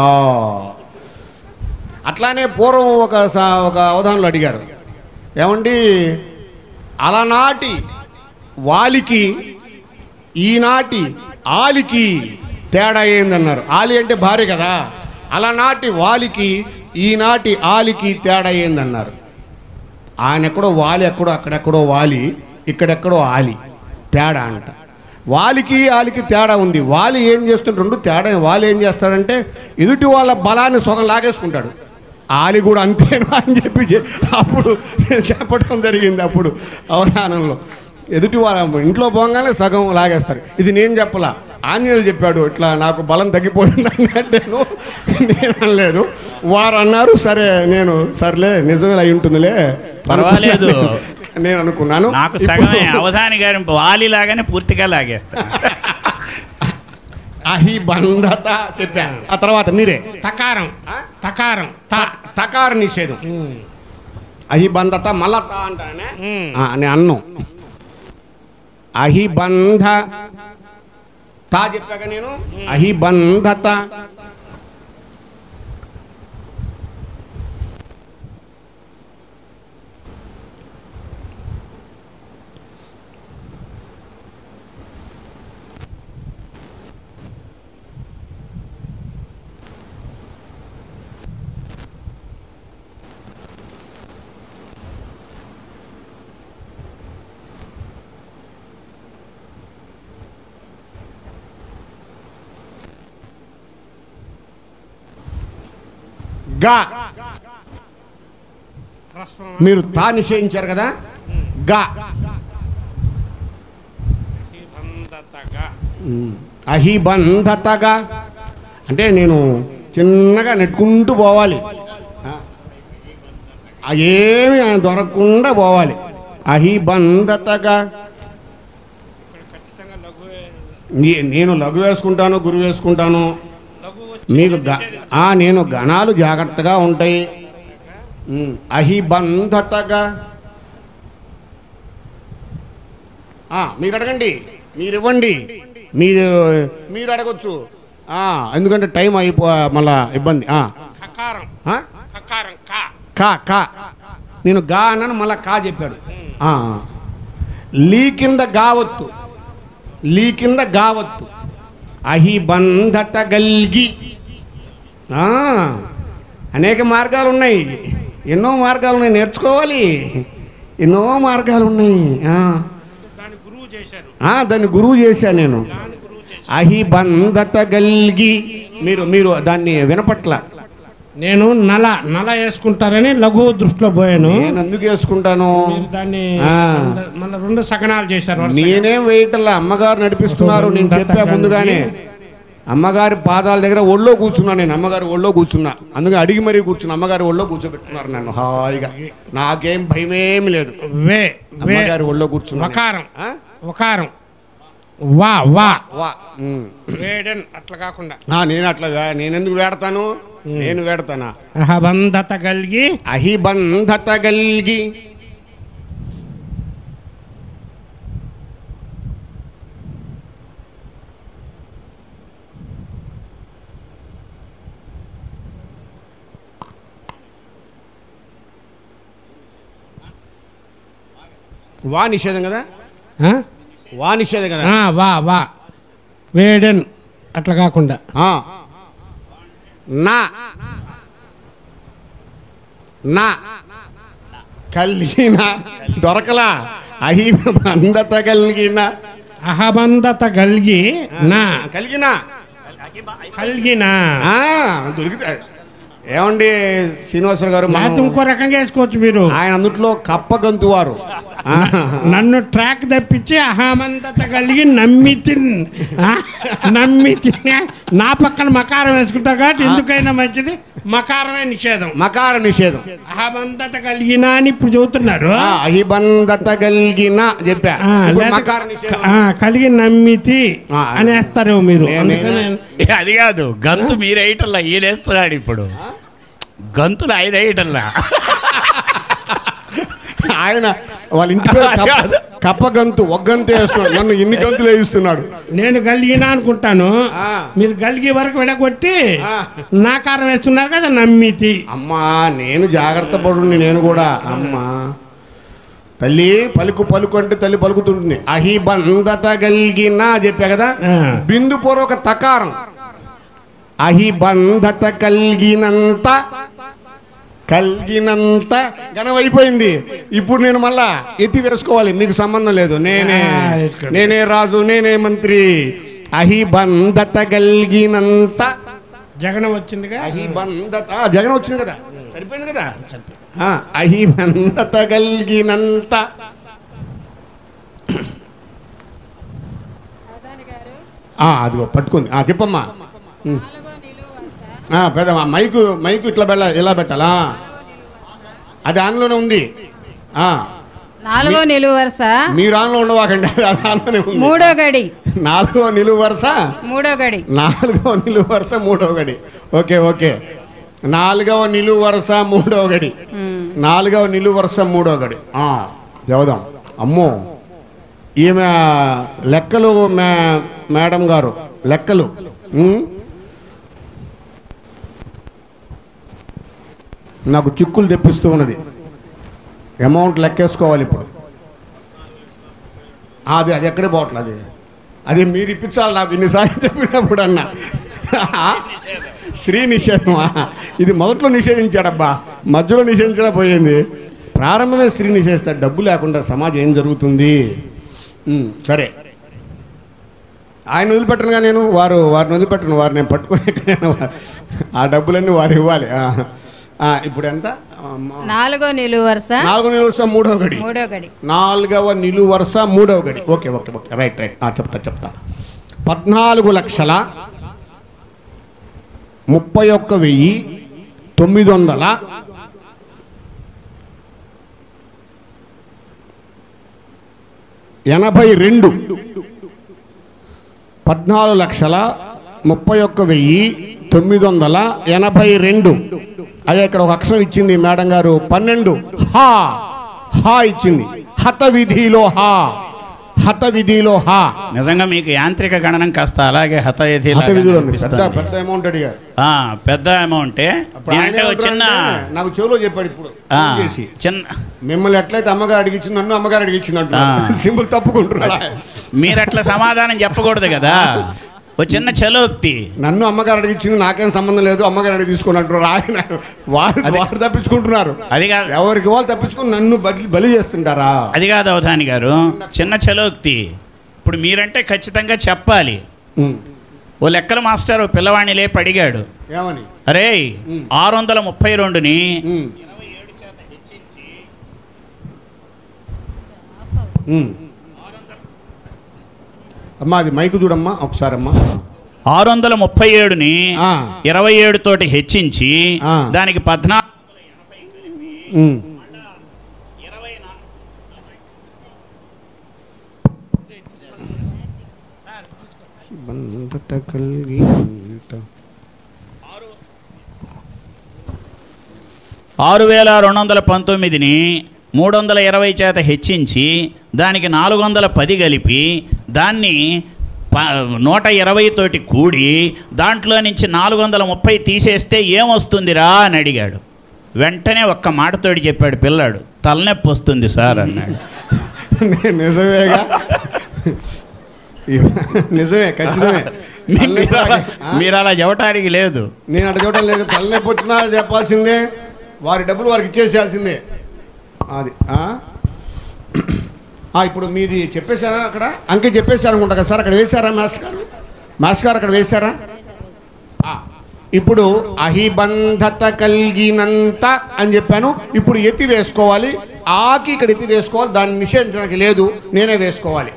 అట్లానే పూర్వం ఒక సా- ఒక అవధానంలో అడిగారు ఏమండి అలనాటి వాలికి ఈనాటి ఆలికి తేడా ఏందన్నారు ఆలి అంటే భార్య కదా అలనాటి వాలికి ఈనాటి ఆలికి తేడా ఏందన్నారు ఆయన ఎక్కడో వాలి ఎక్కడో అక్కడెక్కడో వాలి ఇక్కడెక్కడో ఆలి తేడా అంట వాలికి ఆలికి తేడా ఉంది వాలి ఏం చేస్తుంటే రెండు తేడా వాలి ఏం చేస్తాడంటే ఎదుటి వాళ్ళ బలాన్ని సొగం లాగేసుకుంటాడు ఆలి కూడా అంతేనా అని చెప్పి చె- అప్పుడు చెప్పడం జరిగింది అప్పుడు అవధానంలో ఎదుటి వాళ్ళ ఇంట్లో పోగానే సగం లాగేస్తారు ఇది నేను చెప్పలా ఆంజనేయులు చెప్పాడు ఇట్లా నాకు బలం తగ్గిపోయింది అన్నట్టేను నేను అనలేదు వారు అన్నారు సరే నేను సర్లే నిజమే అయి ఉంటుందిలే పర్వాలేదు. నేను అనుకున్నాను నాకు సగమే ఇప్పుడు అవధాని గారి వాలి లాగానే పూర్తిగా లాగేస్తా అహి బంధత చెప్పాను ఆ తర్వాత మీరే తకారం తకారం త తకార నిషేధం అహి బంధత మళ్ళా తా అంటానే ఆ, నేను అన్ను అహి బంధ తా చెప్పాక నేను అహి బంధత గా మీరు తా నిషేధించారు కదా గా ఉమ్. అహిబంధతగా అంటే నేను చిన్నగా నెట్టుకుంటూ పోవాలి ఆ. ఆ ఏమి దొరకకుండా పోవాలి అహిబంధతగా నే- నేను లఘు వేసుకుంటాను గురువు వేసుకుంటాను మీకు గ- ఆ, నేను గణాలు జాగ్రత్తగా ఉంటాయి ఉమ్, అహిబంధతగా ఆ, మీరు అడగండి మీరు ఇవ్వండి మీరు మీరు అడగొచ్చు ఆ, ఎందుకంటే టైం అయిపో మళ్ళా ఇబ్బంది ఆ, కకారం ఆ? కకారం కా కా కా నేను గా అన్నాను మళ్ళా కా చెప్పాడు ఆ, ఆ. లీ కింద గావత్తు లీ కింద గావత్తు అహిబంధత గల్గి ఆ, అనేక మార్గాలు ఉన్నాయి ఎన్నో మార్గాలు ఉన్నాయి నేర్చుకోవాలి ఎన్నో మార్గాలు ఉన్నాయి ఆ. దాన్ని గురువు చేశారు ఆ, దాన్ని గురువు చేశా నేను అహిబంధత గల్గి మీరు మీరు దాన్ని వినపట్ల నేను నల నల వేసుకుంటారని లఘు దృష్టిలో పోయాను నేను ఎందుకు వేసుకుంటాను మీరు దాన్ని ఆ. రెండు- మళ్ళీ రెండు సగనాలు చేశారు వరుసగా. నేనేం వేయటల్లా అమ్మగారు నడిపిస్తున్నారు నేను చెప్పా ముందుగానే అమ్మగారి పాదాల దగ్గర ఒళ్ళో కూర్చున్నా నేను అమ్మగారి ఒళ్ళో కూర్చున్నా అందుకని అడిగి మరీ కూర్చున్నా అమ్మగారి ఒళ్ళో కూర్చోబెట్టుకున్నారు నన్ను హాయిగా నాకేం భయమేమి లేదు వే వే అమ్మగారి ఒళ్ళో కూర్చున్నా నేను. వకారం ఆ? వకారం వా వా వా ఉమ్. వేడన్ అట్లా కాకుండా ఆ, నేను అట్లా వే- నేను ఎందుకు వేడతాను నేను వేడతానా అహబంధత కలిగి అహిబంధత గల్గి వా నిషేధం కదా ఆ? వా నిషేధం కదా ఆ, వా వా వేడన్ అట్లా కాకుండా ఆ. నా నా కలిగిన దొరకలా అహి అందత కలిగిన అహబంధత కలిగి నా కలిగిన కలిగిన ఆ, దొరికితే ఏమండి శ్రీనివాసరావు గారు మనం- లేకపోతే ఇంకో రకంగా వేసుకోవచ్చు మీరు ఆయన అందుట్లో కప్పగంతు వారు ఆ, నన్ను ట్రాక్ తప్పించి అహమంతత కలిగి నమ్మితి ఆ? నమ్మితి నా పక్కన మకారం వేసుకుంటారు కాబట్టి ఎందుకైనా మంచిది మకారమే నిషేధం మకార నిషేధం అహమంతత కలిగిన అని ఇప్పుడు చెబుతున్నారు ఆ, అహిబంధత కలిగిన చెప్పా ఆ, ఇప్పుడు లేదా మకార నిషేధం ఆ, కలిగి నమ్మితి ఆ, అనేస్తారు మీరు నేను- అందుకని ఏ, అది కాదు గంతు మీరు వేయటల్లా ఈయన వేస్తున్నాడు ఇప్పుడు గంతులు ఆయన వేయటల్లా ఆయన వాళ్ళ ఇంటి పేరు కప్ప- కప్పగంతు ఒగ్గంతు వేస్తున్నాడు నన్ను ఎన్ని గంతులు వేయిస్తున్నాడు నేను గలిగిన అనుకుంటాను ఆ. మీరు గలిగే వరకు విడగొట్టి ఆ. నాకారం వేస్తున్నారు కదా నమ్మితి అమ్మా నేను జాగ్రత్త పడు నేను కూడా అమ్మా తల్లి పలుకు పలుకు అంటే తల్లి పలుకుతుంటుంది అహిబంధత కలిగిన చెప్పా కదా ఆ. బిందు పూర్వక తకారం అహిబంధత కలిగినంత కలిగినంత ఘనమైపోయింది ఇప్పుడు నేను మళ్ళా ఎత్తి వేసుకోవాలి నీకు సంబంధం లేదు నేనే ఆ, వేసుకోండి. నేనే రాజు నేనే మంత్రి అహిబంధత కలిగినంత జగనం వచ్చిందిగా అహిబంధత ఆ, జగన్ వచ్చింది కదా సరిపోయింది కదా ఆ, అహిబంధత కలిగినంత ఆ, అదిగో పట్టుకుంది ఆ, చెప్పమ్మా ఉం. ఆ, పెద్దమ్మా మైకు మైకు ఇట్లా వెళ్ళ ఇలా పెట్టాలా అది ఆన్లోనే ఉంది ఆ, నాలుగో నిలువు వరుస మీరు ఆన్లో ఉండవాకండి అది ఆన్లోనే ఉంది మూడో గడి నాలుగో నిలువు వరుస మూడో గడి నాలుగవ నిలువు వరుస మూడవ గడి ఓకే ఓకే నాలుగవ నిలువు వరుస మూడవ గడి నాలుగవ నిలువు వరుస మూడవ గడి ఆ, చదువుదాం అమ్మో ఈమె లెక్కలు మే మేడం గారు లెక్కలు ఉమ్. నాకు చిక్కులు తెప్పిస్తూ ఉన్నది అమౌంట్ లెక్కేసుకోవాలి ఇప్పుడు ఆ, అది అది ఎక్కడే పోవట్లేదు అది అది మీరు ఇప్పించాలి నాకు ఇన్నిసార్లు చెప్పినప్పుడు అన్న శ్రీ నిషేధమా ఇది మొదట్లో నిషేధించాడబ్బా మధ్యలో నిషేధించడా పోయింది ప్రారంభమే స్త్రీ నిషేధిస్తాడు డబ్బు లేకుండా సమాజం ఏం జరుగుతుంది ఉమ్, సరే ఆయన వదిలిపెట్టనుగా నేను వారు వారిని వదిలిపెట్టను వారు నేను పట్టుకుని ఎక్కడైనా వా- ఆ డబ్బులన్నీ వారు ఇవ్వాలి ఆ, ఆ, ఇప్పుడు ఎంత ఆ, మ- నాలుగో నిలువు వరుస నాలుగు నిలువ మూడవ గడి మూడో గడి నాలుగవ నిలువు వరుస మూడవ గడి okay okay okay right right ఆ, చెప్తా చెప్తా పద్నాలుగు లక్షల ముప్పై ఒక్క వెయ్యి తొమ్మిది వందల ఎనభై రెండు పద్నాలుగు లక్షల ముప్పై ఒక్క వెయ్యి తొమ్మిది వందల ఎనభై రెండు అదే ఇక్కడ ఒక అక్షరం ఇచ్చింది మేడం గారు పన్నెండు హా హా ఇచ్చింది హత విధిలో హా హత విధిలో హా నిజంగా మీకు యాంత్రిక గణనం కాస్త అలాగే హతయథి హత విధిలో ఉంది. పెద్ద పెద్ద అమౌంట్ అడిగారు పెద్ద అమౌంటే అప్పుడు ఆయన దీంట్లో ఒక చిన్న ఏమంటారంటే, నాకు చెవులో చెప్పాడు ఇప్పుడు ఆ, ఫోన్ చేసి చిన్న మిమ్మల్ని ఎట్లయితే అమ్మగారు అడిగించి నన్ను అమ్మగారు అడిగించినట్టు ఆ. సింపుల్ తప్పుకుంటున్నాడు మీరు అట్లా సమాధానం చెప్పకూడదు కదా ఓ చిన్న చలోక్తి నన్ను అమ్మగారు అడిగించింది నాకేం సంబంధం లేదు అమ్మగారు అడిగి తీసుకున్నట్టు ఆయన వారు వారు తప్పించుకుంటున్నారు అది కాదు ఎవరికి వాళ్ళు తప్పించుకుని నన్ను బలి బలి చేస్తుంటారా అది కాదు అవధాని గారు చిన్న చలోక్తి ఇప్పుడు మీరంటే ఖచ్చితంగా చెప్పాలి ఉమ్. ఓ లెక్కల మాస్టర్ ఓ పిల్లవాడిని లేపి అడిగాడు ఏమని అరే ఆరు వందల ముప్పై రెండుని ఉమ్. ఉమ్. అమ్మా అది మైకు చూడమ్మా ఒకసారి అమ్మా ఆరు వందల ముప్పై ఏడుని ఆ. ఇరవై ఏడు తోటి హెచ్చించి ఆ. దానికి పద్నాలుగు ఉమ్. బంధట కలిగినంత. ఆరు వేల రెండు వందల పంతొమ్మిదిని మూడు వందల ఇరవై చేత హెచ్చించి దానికి నాలుగు వందల పది కలిపి దాన్ని ప నూట ఇరవై తోటి కూడి దాంట్లో నుంచి నాలుగు వందల ముప్పై తీసేస్తే ఏమొస్తుందిరా అని అడిగాడు వెంటనే ఒక్క మాటతోటి చెప్పాడు పిల్లాడు తలనొప్పి వస్తుంది సార్ అన్నాడు ని- నిజమేగా నిజమే ఖచ్చితమే మీరు అలా- మీరు అలా చెప్పటానికి లేదు నేను అటు చూడటం లేదు తలనొప్పి వచ్చినా చెప్పాల్సిందే వారి డబ్బులు వారికి ఇచ్చేసేయాల్సిందే అది ఆ? ఆ, ఇప్పుడు మీది చెప్పేశారా అక్కడ అంకె చెప్పేశారు అనుకుంటా కదా సార్ అక్కడ వేశారా మాస్టర్ గారు మాస్టర్ గారు అక్కడ వేశారా ఆ, ఇప్పుడు అహిబంధత కలిగినంత అని చెప్పాను ఇప్పుడు ఎత్తి వేసుకోవాలి ఆకి ఇక్కడ ఎత్తి వేసుకోవాలి దాన్ని నిషేధించడానికి లేదు నేనే వేసుకోవాలి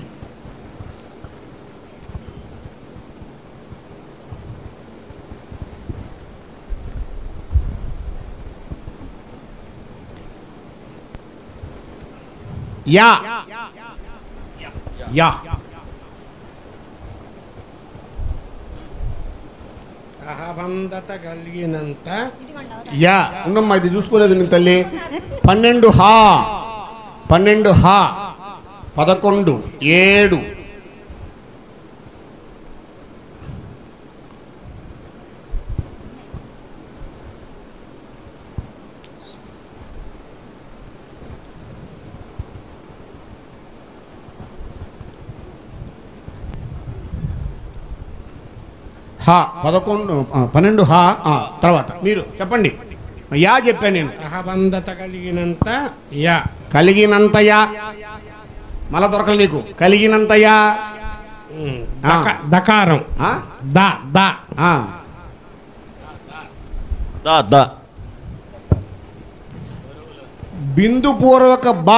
యా యా అహబంధత కలిగినంత యా ఉన్నమ్మా ఇది చూసుకోలేదు నేను తల్లి పన్నెండు హా పన్నెండు హా పదకొండు ఏడు హా పదకొండు ఆ, పన్నెండు హా ఆ, తర్వాత మీరు చెప్పండి యా చెప్పాను నేను అహబంధత కలిగినంత యా కలిగినంతయా మళ్ళా దొరకలు నీకు కలిగినంతయా ఉమ్, ఆ. దక- దకారం ఆ? ద ద ఆ. దా దా బిందుపూర్వక బా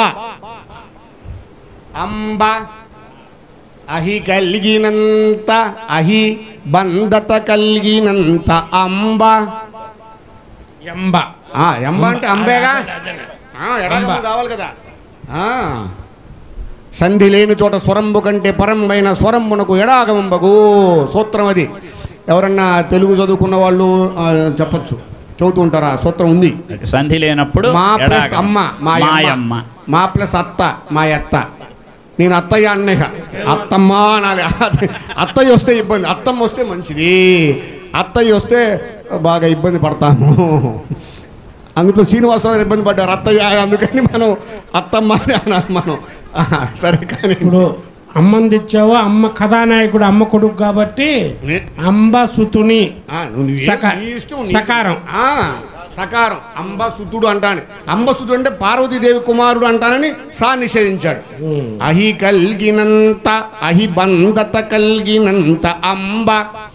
అంబ అహి కలిగినంత అహి బంధత కలిగినంత అంబ ఎంబ ఆ, ఎంబ అంటే అంబేగా అదే, అదే, అదే. ఆ, ఎడాగము కావాలి కదా ఆ. సంధి లేని చోట స్వరంబు కంటే పరంబైన స్వరంబునకు ఎడాగమంబగు సూత్రం అది ఎవరన్నా తెలుగు చదువుకున్న వాళ్ళు ఆ, చెప్పొచ్చు చదువుతూ ఉంటారా సూత్రం ఉంది సంధి లేనప్పుడు మా ప్లస్ ఎడాగం. అమ్మ మా మాయమ్మ మా ప్లస్ అత్త మా అత్త నేను అత్తయ్య అన్నయ్య అత్తమ్మ అనాలి అత్తయ్య వస్తే ఇబ్బంది అత్తమ్మ వస్తే మంచిది అత్తయ్య వస్తే బాగా ఇబ్బంది పడతాము అందులో శ్రీనివాసరావు గారు ఇబ్బంది పడ్డారు అత్తయ్య అందుకని మనం అత్తమ్మ అని అనాలి మనం ఆ, సరే కానీ ఇప్పుడు అమ్మని తెచ్చావు అమ్మ కథానాయకుడు అమ్మ కొడుకు కాబట్టి నే- అంబ సుతుని ఆ, నువ్వు నీ- సక- నీ ఇష్టం, నీ- సకారం. ఆ, సకారం అంబసుతుడు అంటాను అంబసుతుడు అంటే పార్వతీదేవి కుమారుడు అంటానని సా నిషేధించాడు అహి కల్గినంత అహి బంధత కల్గినంత అంబ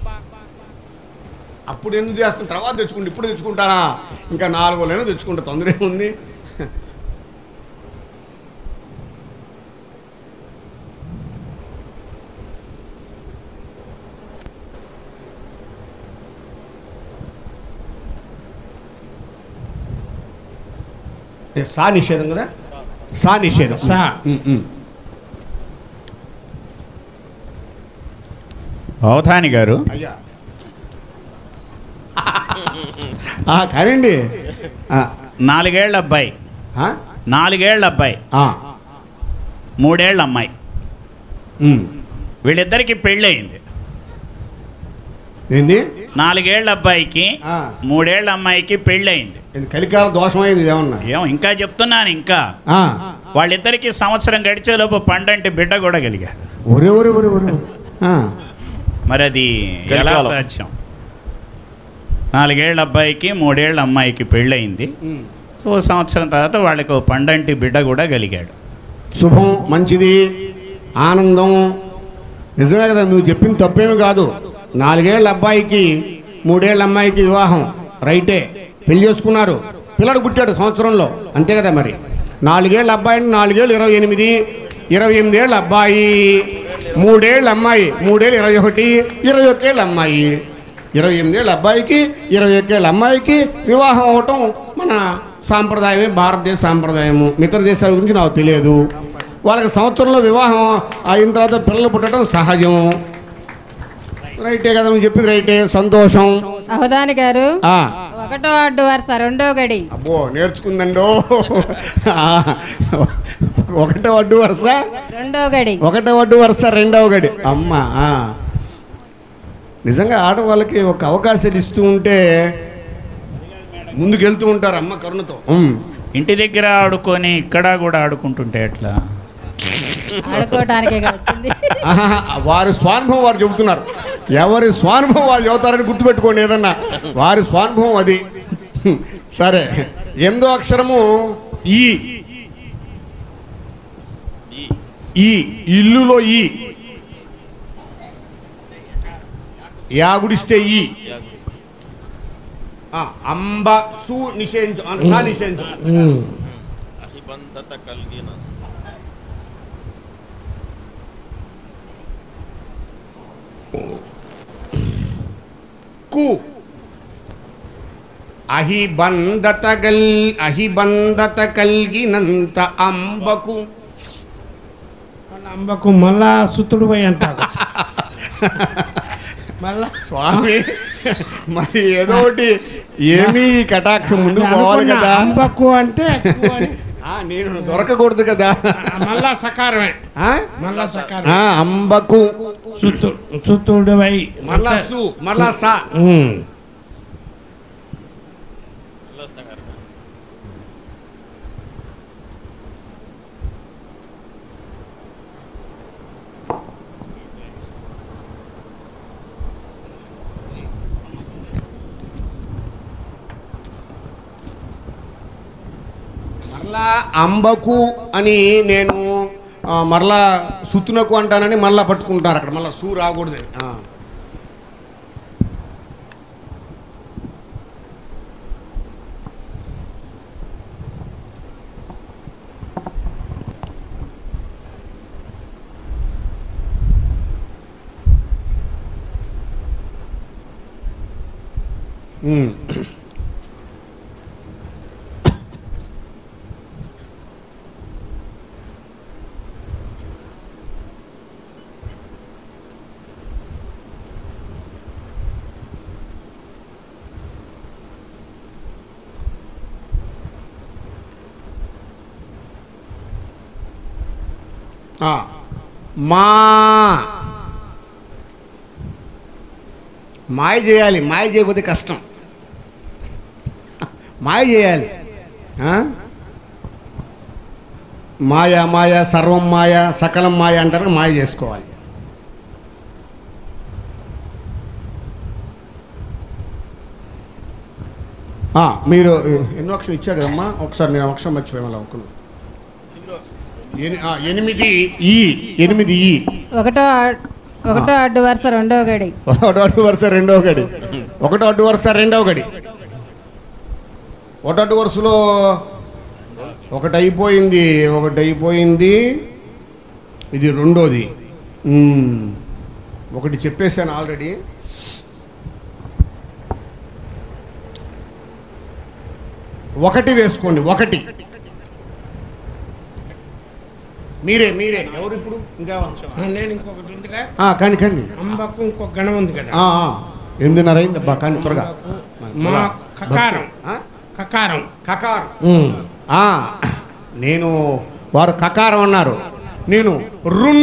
అప్పుడు ఎందుకు చేస్తాం తర్వాత తెచ్చుకుంటే ఇప్పుడు తెచ్చుకుంటానా ఇంకా నాలుగో లైన తెచ్చుకుంటా తొందర ఏముంది ఏ, సా నిషేధం కదా సా నిషేధం సా. ఉమ్, ఉమ్. అవధాని గారు అయ్యా ఆ, కానండి ఆ, నాలుగేళ్ల అబ్బాయి ఆ? నాలుగేళ్ల అబ్బాయి ఆ, మూడేళ్ల అమ్మాయి ఉమ్. వీళ్ళిద్దరికి పెళ్ళయింది ఏంది నాలుగేళ్ల అబ్బాయికి ఆ. మూడేళ్ల అమ్మాయికి పెళ్ళయింది ఇది కలికాల దోషమైంది ఏమన్నా ఏమో ఇంకా చెప్తున్నాను ఇంకా ఆ. వాళ్ళిద్దరికి సంవత్సరం గడిచేలోపు పండంటి బిడ్డ కూడా కలిగాడు ఒరే ఒరే ఒరే ఒరే ఆ. మరి అది ఎలా కలికాలం. సాధ్యం నాలుగేళ్ల అబ్బాయికి మూడేళ్ల అమ్మాయికి పెళ్ళయింది ఉమ్. సో ఓ సంవత్సరం తర్వాత వాళ్ళకి ఓ పండంటి బిడ్డ కూడా కలిగాడు శుభం మంచిది ఆనందం నిజమే కదా నువ్వు చెప్పింది తప్పేమి కాదు నాలుగేళ్ల అబ్బాయికి మూడేళ్ల అమ్మాయికి వివాహం రైటే పెళ్లి చేసుకున్నారు పిల్లడు పుట్టాడు సంవత్సరంలో అంతే కదా మరి నాలుగేళ్ల అబ్బాయిని నాలుగేళ్ళు ఇరవై ఎనిమిది ఇరవై ఎనిమిదేళ్ళ అబ్బాయి మూడేళ్ళ అమ్మాయి మూడేళ్ళు ఇరవై ఒకటి ఇరవై ఒకేళ్ళ అమ్మాయి ఇరవై ఎనిమిదేళ్ళ అబ్బాయికి ఇరవై ఒకేళ్ళ అమ్మాయికి వివాహం అవటం మన సాంప్రదాయమే భారతదేశ సాంప్రదాయము మిగతా దేశాల గురించి నాకు తెలియదు వాళ్ళకి సంవత్సరంలో వివాహం అయిన తర్వాత పిల్లలు పుట్టడం సహజం రైటే కదా నువ్వు చెప్పింది రైటే సంతోషం అవధాని గారు ఆ, ఒకటో అడ్డు వరుస రెండో గడి అబ్బో నేర్చుకుందండో ఆ, ఒకటో అడ్డు వరుస రెండో గడి ఒకటో అడ్డు వరుస రెండవ గడి అమ్మ ఆ. నిజంగా ఆడవాళ్ళకి ఒక అవకాశాలు ఇస్తూ ఉంటే ముందుకు వెళ్తూ ఉంటారు అమ్మ కరుణతో ఉమ్. ఇంటి దగ్గర ఆడుకొని ఇక్కడ కూడా ఆడుకుంటుంటే ఎట్లా ఆడుకోవటానికే వచ్చింది ఆహా, వారి స్వానుభవం వారు చెబుతున్నారు ఎవరి స్వానుభవం వాళ్ళు చెబుతారని గుర్తుపెట్టుకోండి ఏదన్నా వారి స్వానుభవం అది సరే ఎందో అక్షరము ఈ ఈ ఇల్లులో ఈ యాగుడిస్తే ఈ ఆ, అంబ సు నిషేధించు ఆ, సా నిషేధించు ఉమ్. అహిబంధత కలిగిన కు అహిబంధత గల్ అహిబంధత కలిగినంత అంబకు వాళ్ళ అంబకు మళ్ళా సుతుడు పోయి అంటాడు మళ్ళా స్వామి మరి ఏదో ఒకటి ఏమీ ఈ కటాక్షం ముందుకు నేను పోవాలి అనుకున్నా, కదా అంబకు అంటే కు అని. ఆ, నేను దొరకకూడదు కదా ఆ, మళ్ళా సకారమే ఆ? మళ్ళా సకారం ఆ, అంబకు సుత్తు సుత్తుడు వై మళ్ళా సు మళ్ళా సా ఉమ్. మరలా అంబకు అని నేను ఆ, మరలా సుత్తునకు అంటానని మరలా పట్టుకుంటారు అక్కడ మళ్ళీ సూ రాకూడదని ఆ. ఉమ్. ఆ, మా మాయ చేయాలి మాయ చేయకపోతే కష్టం మాయ చేయాలి ఆ? మాయ మాయ సర్వం మాయ సకలం మాయ అంటారు మాయ చేసుకోవాలి ఆ, మీరు ఎన్నో అక్షరం ఇచ్చారు కదమ్మా ఒకసారి నేను అక్షరం మర్చిపోయాను అలా ఒక్క నిమిషం. ఎని- ఆ, ఎనిమిది ఈ ఎనిమిది ఈ ఒకటో అడ్- ఒకటో అడ్డు వరుస రెండో గడి ఒకటో అడ్డు వరుస రెండవ గడి ఒకటో అడ్డు వరుస రెండవ గడి ఒకటో అడ్డు వరుసలో ఒకటి అయిపోయింది ఒకటి అయిపోయింది ఇది రెండోది ఉమ్. ఒకటి చెప్పేశాను ఆల్రెడీ ఒకటి వేసుకోండి ఒకటి మీరే మీరే ఎవరు ఇప్పుడు ఇంకా ఆ, నేను ఇంకొకటి ఉందిగా ఆ, కానీ కానీ అంబకు ఇంకొక గణం ఉంది కదా ఆ, ఆ. ఎనిమిదిన్నర అయింది అబ్బా కానీ త్వరగా మా కకారం ఆ? కకారం కకారం ఆ, నేను వారు కకారం అన్నారు నేను రున్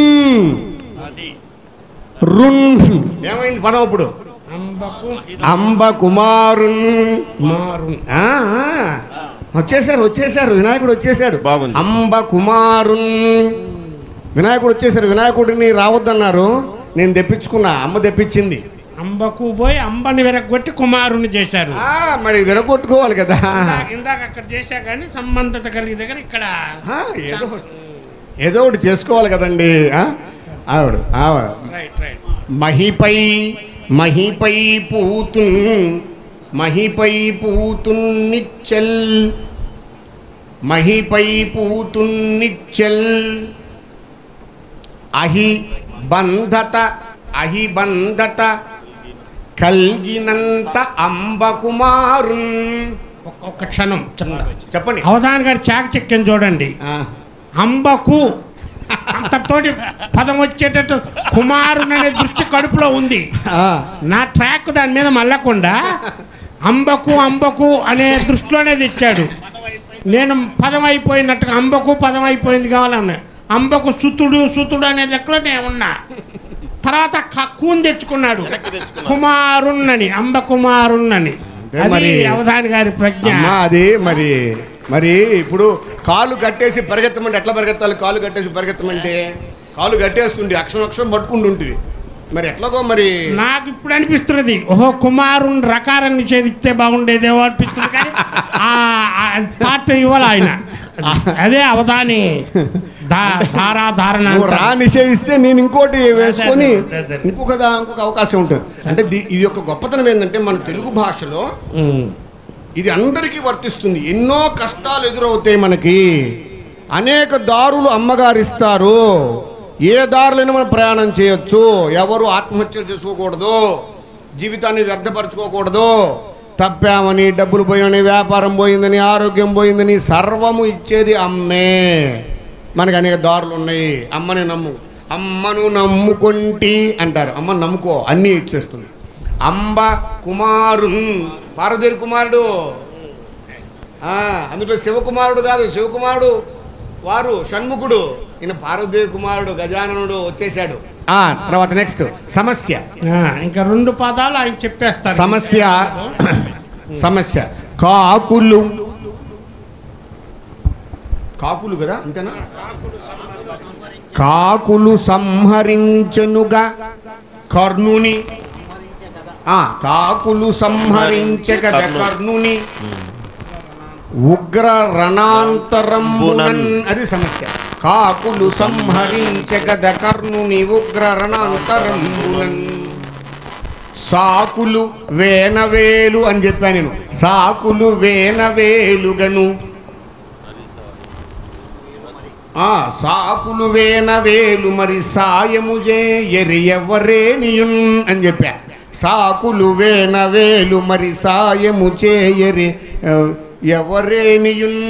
రున్ ఏమైంది పదం ఇప్పుడు అంబకు అంబ కుమారున్ మారు ఆ, ఆ. వచ్చేసారు వచ్చేసారు వినాయకుడు వచ్చేసాడు బాగుంది. అంబ కుమారున్ వినాయకుడు వచ్చేసాడు వినాయకుడిని రావద్దన్నారు నేను తెప్పించుకున్నా అమ్మ తెప్పించింది అంబకు పోయి అంబని వెరగొట్టి కుమారుని చేశారు ఆ, మరి విరగొట్టుకోవాలి కదా ఇందాక- ఇందాక అక్కడ చేశా కానీ సంబంధత కలిగి దగ్గర ఇక్కడ ఆ, ఏదో ఏదో ఒకటి చేసుకోవాలి కదండి ఆ? ఆవిడ ఆవిడ రైట్ రైట్ మహిపై మహిపై పూతున్ మహిపై పూతున్ నిచ్చల్ మహిపై పూతున్ నిచ్చల్ అహి బంధత అహి బంధత కల్గినంత అంబకుమారున్ ఒక్కొక్క క్షణం చెప్తా చెప్పండి అవధాన్ గారి చాకచక్యం చూడండి ఆ, అంబకు అంతతోటి పదం వచ్చేటట్టు కుమారుని అనే దృష్టి కడుపులో ఉంది ఆ, నా ట్రాక్ దాని మీద మళ్ళకుండా అంబకు అంబకు అనే దృష్టిలోనే తెచ్చాడు నేను పదం అయిపోయినట్టుగా అంబకు పదం అయిపోయింది కావాలన్నా అంబకు సుతుడు సుతుడు అనే లెక్కలో నేను ఉన్నా తర్వాత క- కూని తెచ్చుకున్నాడు కుమారున్నని అంబ కుమారున్నని అంటే అది మరి- అవధాని గారి ప్రజ్ఞ అమ్మా అది మరి మరి ఇప్పుడు కాలు కట్టేసి పరిగెత్తమంటే ఎట్లా పరిగెత్తాలి కాలు కట్టేసి పరిగెత్తమంటే కాలు కట్టేస్తుంది అక్షరం అక్షరం పట్టుకుంటుంటుంది మరి ఎట్లాగో మరి నాకు ఇప్పుడు అనిపిస్తున్నది ఓహో కుమారుని రకారం నిషేధిస్తే బాగుండేదేమో అనిపిస్తుంది కానీ ఆ పార్ట్ ఇవ్వాలి ఆయన అదే అవధాని దా- ధారా ధారణ నువ్వు రా అంటారు. నిషేధిస్తే నేను ఇంకోటి వేసుకొని అదే, అదే, అదే. ఇంకొక దా- ఇంకొక అవకాశం ఉంటుంది అంటే ది- ఇది యొక్క గొప్పతనం ఏంటంటే మన తెలుగు భాషలో ఉమ్. ఇది అందరికీ వర్తిస్తుంది ఎన్నో కష్టాలు ఎదురవుతాయి మనకి అనేక దారులు అమ్మగారు ఇస్తారు ఏ దారులైనా మనం ప్రయాణం చేయొచ్చు ఎవరు ఆత్మహత్యలు చేసుకోకూడదు జీవితాన్ని వ్యర్థపరచుకోకూడదు తప్పామని డబ్బులు పోయినని వ్యాపారం పోయిందని ఆరోగ్యం పోయిందని సర్వము ఇచ్చేది అమ్మే మనకి అనేక దారులు ఉన్నాయి అమ్మని నమ్ము అమ్మను నమ్ముకుంటి అంటారు అమ్మను నమ్ముకో అన్నీ ఇచ్చేస్తుంది అంబ కుమారున్ పార్వదేవి కుమారుడు ఆ, అందులో శివకుమారుడు కాదు శివకుమారుడు వారు షణ్ముఖుడు ఈయన పార్వదేవి కుమారుడు గజాననుడు వచ్చేసాడు ఆ తర్వాత నెక్స్ట్ సమస్య ఆ, ఇంకా రెండు పదాలు ఆయన చెప్పేస్తారు సమస్య సమస్య కాకులు కాకులు కదా అంతేనా కాకులు సంహరించనుగా కర్ణుని ఆ, కాకులు సంహరించగద కర్ణుని ఉగ్ర రణాంతరంబునన్ అది సమస్య కాకులు సంహరించగద కర్ణుని ఉగ్ర రణాంతరంబునన్ సాకులు వేనవేలు అని చెప్పాను నేను సాకులు వేనవేలుగను ఆ సాకులు వేనవేలు మరి సాయము చేయరి ఎవరేనియున్ అని చెప్పా సాకులు వేనవేలు మరి సాయము చేయరి ఆ, ఎవరేనియున్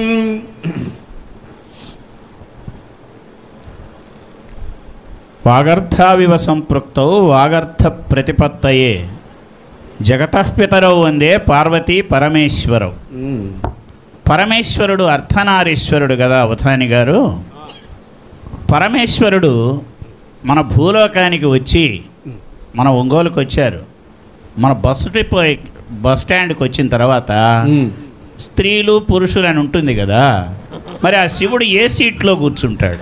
వాగర్థావివ సంపృక్తౌ వాగర్థ ప్రతిపత్తయే జగతఃపితరౌ వందే పార్వతీ పరమేశ్వరవు పరమేశ్వరుడు అర్ధనారీశ్వరుడు కదా అవధాని గారు పరమేశ్వరుడు మన భూలోకానికి వచ్చి మన ఒంగోలుకు వచ్చారు మన బస్సు ట్రిప్ బస్ స్టాండ్కి వచ్చిన తర్వాత స్త్రీలు పురుషులు అని ఉంటుంది కదా మరి ఆ శివుడు ఏ సీట్లో కూర్చుంటాడు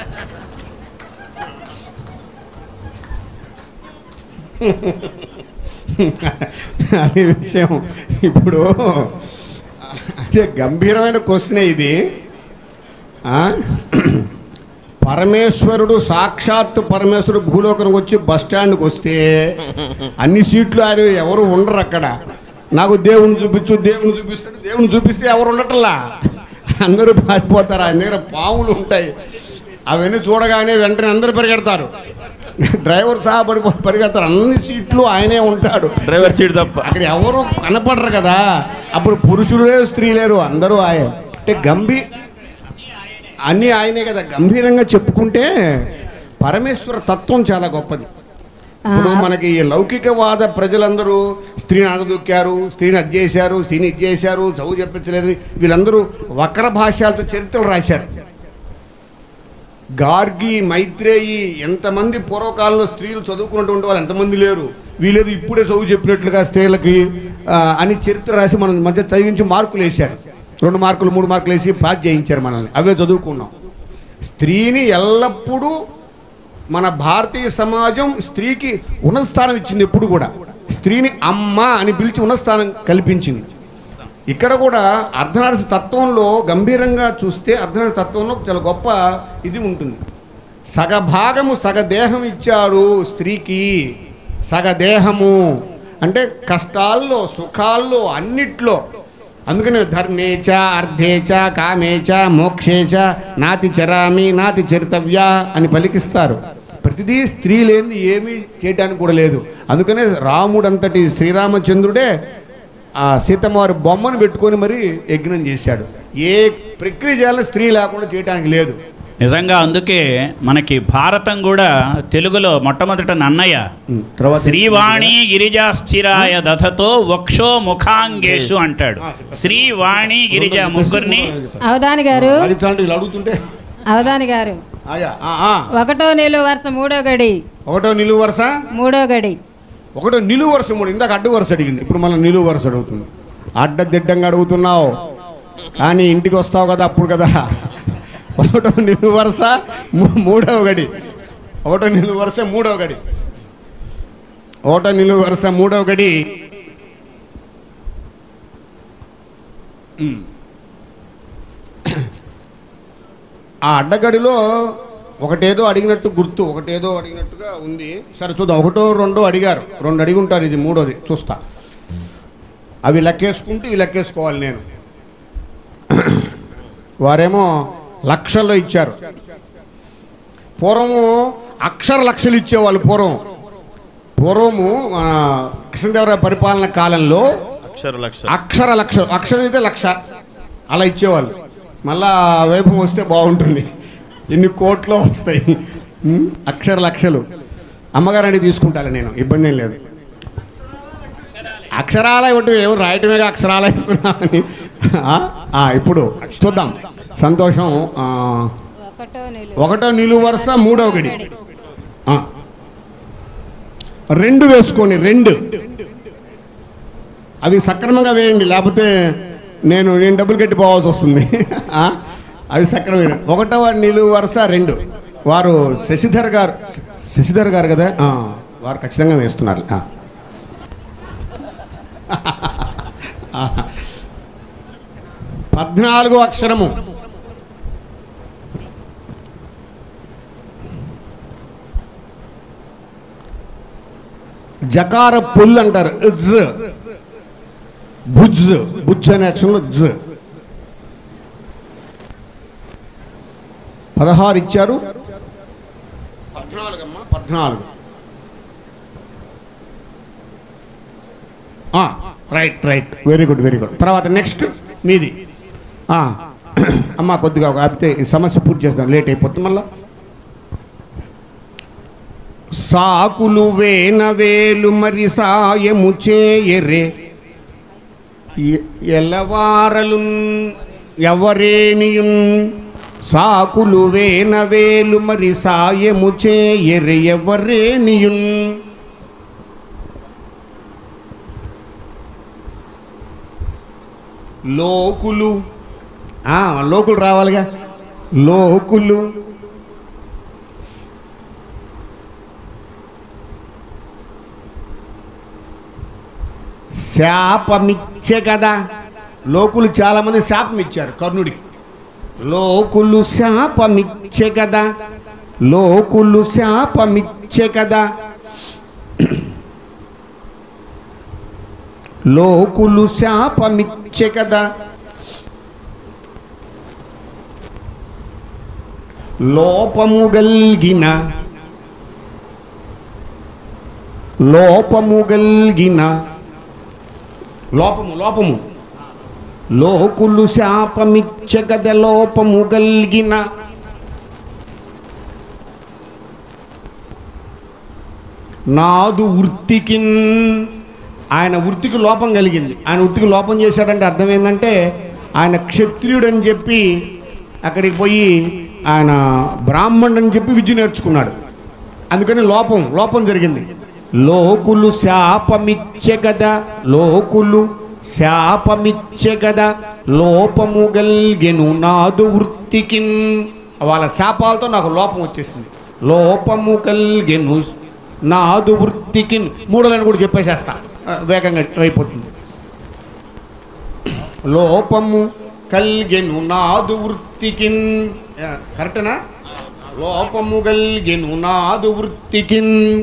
అదే విషయం ఇప్పుడు అదే గంభీరమైన క్వశ్చనే ఇది ఆ? పరమేశ్వరుడు సాక్షాత్తు పరమేశ్వరుడు భూలోకానికి వచ్చి బస్ స్టాండ్కి వస్తే అన్ని సీట్లు ఆయన ఎవరు ఉండరు అక్కడ నాకు దేవుని చూపించు దేవుని చూపిస్తాడు దేవుని చూపిస్తే ఎవరు ఉండటంలా అందరూ పారిపోతారు ఆయన దగ్గర పాములు ఉంటాయి అవన్నీ చూడగానే వెంటనే అందరూ పరిగెడతారు డ్రైవర్ సహా పడి పరిగెడతారు అన్ని సీట్లు ఆయనే ఉంటాడు డ్రైవర్ సీట్ తప్ప అక్కడ ఎవరు కనపడరు కదా అప్పుడు పురుషులు లేరు స్త్రీ లేరు అందరూ ఆయన అంటే గంభీ అన్నీ ఆయనే కదా గంభీరంగా చెప్పుకుంటే పరమేశ్వర తత్వం చాలా గొప్పది ఇప్పుడు మనకి ఈ లౌకికవాద ప్రజలందరూ స్త్రీని అణగదొక్కారు స్త్రీని అది చేశారు స్త్రీని ఇది చేశారు చదువు చెప్పించలేదు వీళ్ళందరూ వక్ర భాష్యాలతో చరిత్రలు రాశారు గార్గి మైత్రేయి ఎంతమంది పూర్వకాలంలో స్త్రీలు చదువుకున్నటువంటి వాళ్ళు ఎంతమంది లేరు వీళ్ళేదో ఇప్పుడే చదువు చెప్పినట్లుగా స్త్రీలకి ఆ, అని చరిత్ర రాసి మన మధ్య చదివించి మార్కులు వేశారు రెండు మార్కులు మూడు మార్కులు వేసి పాస్ చేయించారు మనల్ని అవే చదువుకున్నాం స్త్రీని ఎల్లప్పుడూ మన భారతీయ సమాజం స్త్రీకి ఉన్నత స్థానం ఇచ్చింది ఎప్పుడు కూడా స్త్రీని అమ్మ అని పిలిచి ఉన్నత స్థానం కల్పించింది ఇక్కడ కూడా అర్ధనారీశ తత్వంలో గంభీరంగా చూస్తే అర్ధనారీశ తత్వంలో చాలా గొప్ప ఇది ఉంటుంది సగభాగము సగదేహం ఇచ్చాడు స్త్రీకి సగదేహము అంటే కష్టాల్లో సుఖాల్లో అన్నిట్లో అందుకనే ధర్మేచ అర్ధేచ కామేచ మోక్షేచ నాతి చరామి నాతి చరితవ్య అని పలికిస్తారు ప్రతిదీ స్త్రీ లేనిది ఏమీ చేయడానికి కూడా లేదు అందుకనే రాముడంతటి శ్రీరామచంద్రుడే ఆ సీతమ్మ వారి బొమ్మను పెట్టుకొని మరి యజ్ఞం చేశాడు ఏ ప్రక్రియ చేయాలని స్త్రీ లేకుండా చేయడానికి లేదు నిజంగా అందుకే మనకి భారతం కూడా తెలుగులో మొట్టమొదట నన్నయ్య తర్వాత శ్రీవాణి గిరిజాశ్చిరాయ దథతో వక్షో ముఖాంగేషు అంటాడు శ్రీవాణి గిరిజ ముగ్గురిని అవధాని గారు సాధించాలంటే వీళ్ళు అడుగుతుంటే అవధాని గారు ఆయా ఆ, ఆ. ఒకటో నిలువు వరుస మూడో గడి ఒకటో నిలువు వరుస మూడో గడి ఒకటో నిలువు వరుస మూడు ఇందాక అడ్డు వరుస అడిగింది ఇప్పుడు మళ్ళీ నిలువు వరుస అడుగుతుంది అడ్డ దిడ్డంగా అడుగుతున్నావు కానీ ఇంటికి వస్తావు కదా అప్పుడు కదా ఒకటో నిలువు వరుస మూ- మూడవ గడి ఒకటో నిలువు వరుస మూడవ గడి ఒకటో నిలువు వరుస మూడవ గడి ఉమ్. ఆ అడ్డగడిలో ఒకటేదో అడిగినట్టు గుర్తు ఒకటేదో అడిగినట్టుగా ఉంది సరే చూద్దాం ఒకటో రెండో అడిగారు రెండు అడిగి ఉంటారు ఇది మూడోది చూస్తా అవి లెక్కేసుకుంటూ ఇవి లెక్కేసుకోవాలి నేను వారేమో లక్షల్లో ఇచ్చారు పూర్వము అక్షర లక్షలు ఇచ్చేవాళ్ళు పూర్వం పూర్వము ఆ, కృష్ణదేవరాయ పరిపాలన కాలంలో అక్షర లక్ష అక్షర లక్ష అక్షరం అయితే లక్ష అలా ఇచ్చేవాళ్ళు మళ్ళా వైభవం వస్తే బాగుంటుంది ఎన్ని కోట్లు వస్తాయి ఉమ్, అక్షర లక్షలు అమ్మగారండి తీసుకుంటాను నేను ఇబ్బంది ఏం లేదు అక్షరాల ఇవ్వటం ఏమో రాయటమేగా అక్షరాల ఇస్తున్నామని ఆ, ఆ, ఇప్పుడు చూద్దాం సంతోషం ఆ, ఒకటో నిలువు ఒకటో నిలువు వరుస మూడవ గడి ఆ. రెండు వేసుకోండి రెండు అవి సక్రమంగా వేయండి లేకపోతే నేను నేను డబ్బులు కట్టి పోవాల్సి వస్తుంది ఆ? అవి సక్రమైన ఒకటవ నిలువు వరుస రెండు వారు శశిధర్ గారు శశిధర్ గారు కదా ఆ, వారు ఖచ్చితంగా వేస్తున్నారు ఆ. పద్నాలుగో అక్షరము జకార పుల్ అంటారు జ బుజ్ బుజ్ అనే అక్షరంలో జ పదహారు ఇచ్చారు పద్నాలుగు అమ్మా పద్నాలుగు right right very good very good తర్వాత నెక్స్ట్ మీది ఆ, అమ్మా కొద్దిగా ఒక ఆపితే ఈ సమస్య పూర్తి చేస్తాను లేట్ అయిపోతుంది మళ్ళా సాకులు వేన వేలు మరి సాయము చేయరే ఎ- ఎలవారలు ఎవరేనియున్ సాకులు వేన వేలు మరి సాయము చేయరే ఎవరేనియున్ లోకులు ఆ, లోకులు రావాలిగా లోకులు శాపమిచ్చే కదా లోకులు చాలామంది శాపం ఇచ్చారు కర్ణుడికి లోకులు శాపమిచ్చే కదా లోకులు శాపమిచ్చే కదా లోకులు శాపమిచ్చే కదా లోపము గల్గిన లోపము గల్గిన లోపము లోపము లోకులు శాపమిచ్చగద లోపము గల్గిన నాదు వృత్తికి ఆయన వృత్తికి లోపం కలిగింది ఆయన వృత్తికి లోపం చేశాడంటే అర్థం ఏంటంటే ఆయన క్షత్రియుడు అని చెప్పి అక్కడికి పోయి ఆయన బ్రాహ్మణుడు అని చెప్పి విద్య నేర్చుకున్నాడు అందుకని లోపం లోపం జరిగింది లోకులు శాపమిచ్చే కదా లోకులు శాపమిచ్చే కదా లోపము గల్గెను నాదు వృత్తికి వాళ్ళ శాపాలతో నాకు లోపం వచ్చేసింది లోపము కల్గెను నాదు వృత్తికి మూడోలని కూడా చెప్పేసేస్తా ఆ, వేగంగా అయిపోతుంది లోపము కల్గెను నాదు వృత్తికి కరెక్టనా లోపము గల్గెను నాదు వృత్తికి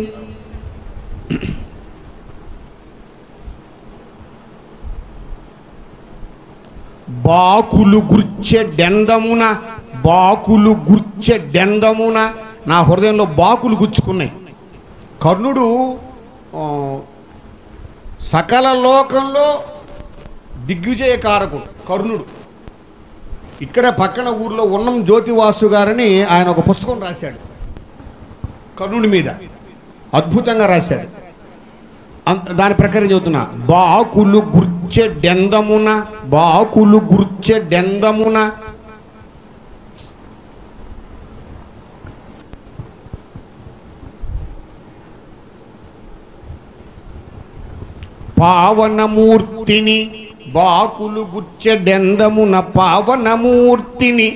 బాకులు గుర్చె డెందమున బాకులు గుర్చె డెందమున నా హృదయంలో బాకులు గుచ్చుకున్నాయి కర్ణుడు ఆ, సకల లోకంలో దిగ్విజయకారకుడు కర్ణుడు ఇక్కడ పక్కన ఊర్లో ఉన్నం జ్యోతివాసు గారని ఆయన ఒక పుస్తకం రాశాడు కర్ణుడి మీద అద్భుతంగా రాశాడు అంత- దాని ప్రకారం చెబుతున్నా బాకులు గుర్చె డెందమున బాకులు గుర్చె డెందమున పావనమూర్తిని బాకులు గుర్చె డెందమున పావనమూర్తిని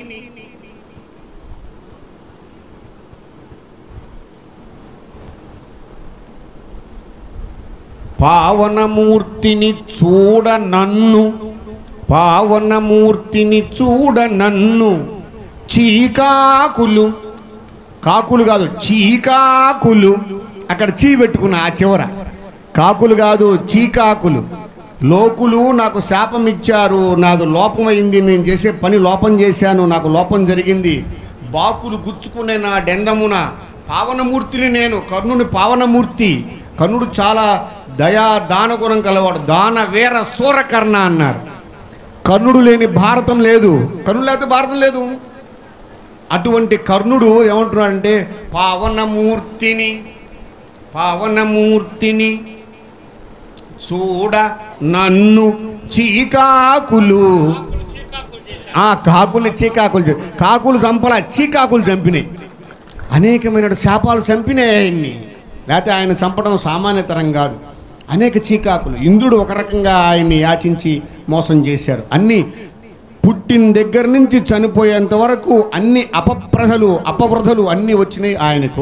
పావనమూర్తిని చూడ నన్ను పావనమూర్తిని చూడ నన్ను చీకాకులు కాకులు కాదు చీకాకులు అక్కడ చీ పెట్టుకున్న ఆ చివర కాకులు కాదు చీకాకులు లోకులు నాకు శాపం ఇచ్చారు నాది లోపమైంది నేను చేసే పని లోపం చేశాను నాకు లోపం జరిగింది బాకులు గుచ్చుకునే నా డెందమున పావనమూర్తిని నేను కర్ణుని పావనమూర్తి కర్ణుడు చాలా దయా దాన గుణం కలవాడు దాన వీర సూరకర్ణ అన్నారు కర్ణుడు లేని భారతం లేదు కర్ణుడు లేకపోతే భారతం లేదు అటువంటి కర్ణుడు ఏమంటున్నాడంటే పావనమూర్తిని పావనమూర్తిని చూడ నన్ను చీకాకులు ఆ కాకుల్ని చీకాకులు చంపి- కాకులు చంపల చీకాకులు చంపినాయి అనేకమైన శాపాలు చంపినాయి ఆయన్ని లేకపోతే ఆయన చంపడం సామాన్యతరం కాదు అనేక చీకాకులు ఇంద్రుడు ఒక రకంగా ఆయన్ని యాచించి మోసం చేశారు అన్ని పుట్టిన దగ్గర నుంచి చనిపోయేంత వరకు అన్ని అపప్రహలు అపవృధలు అన్నీ వచ్చినాయి ఆయనకు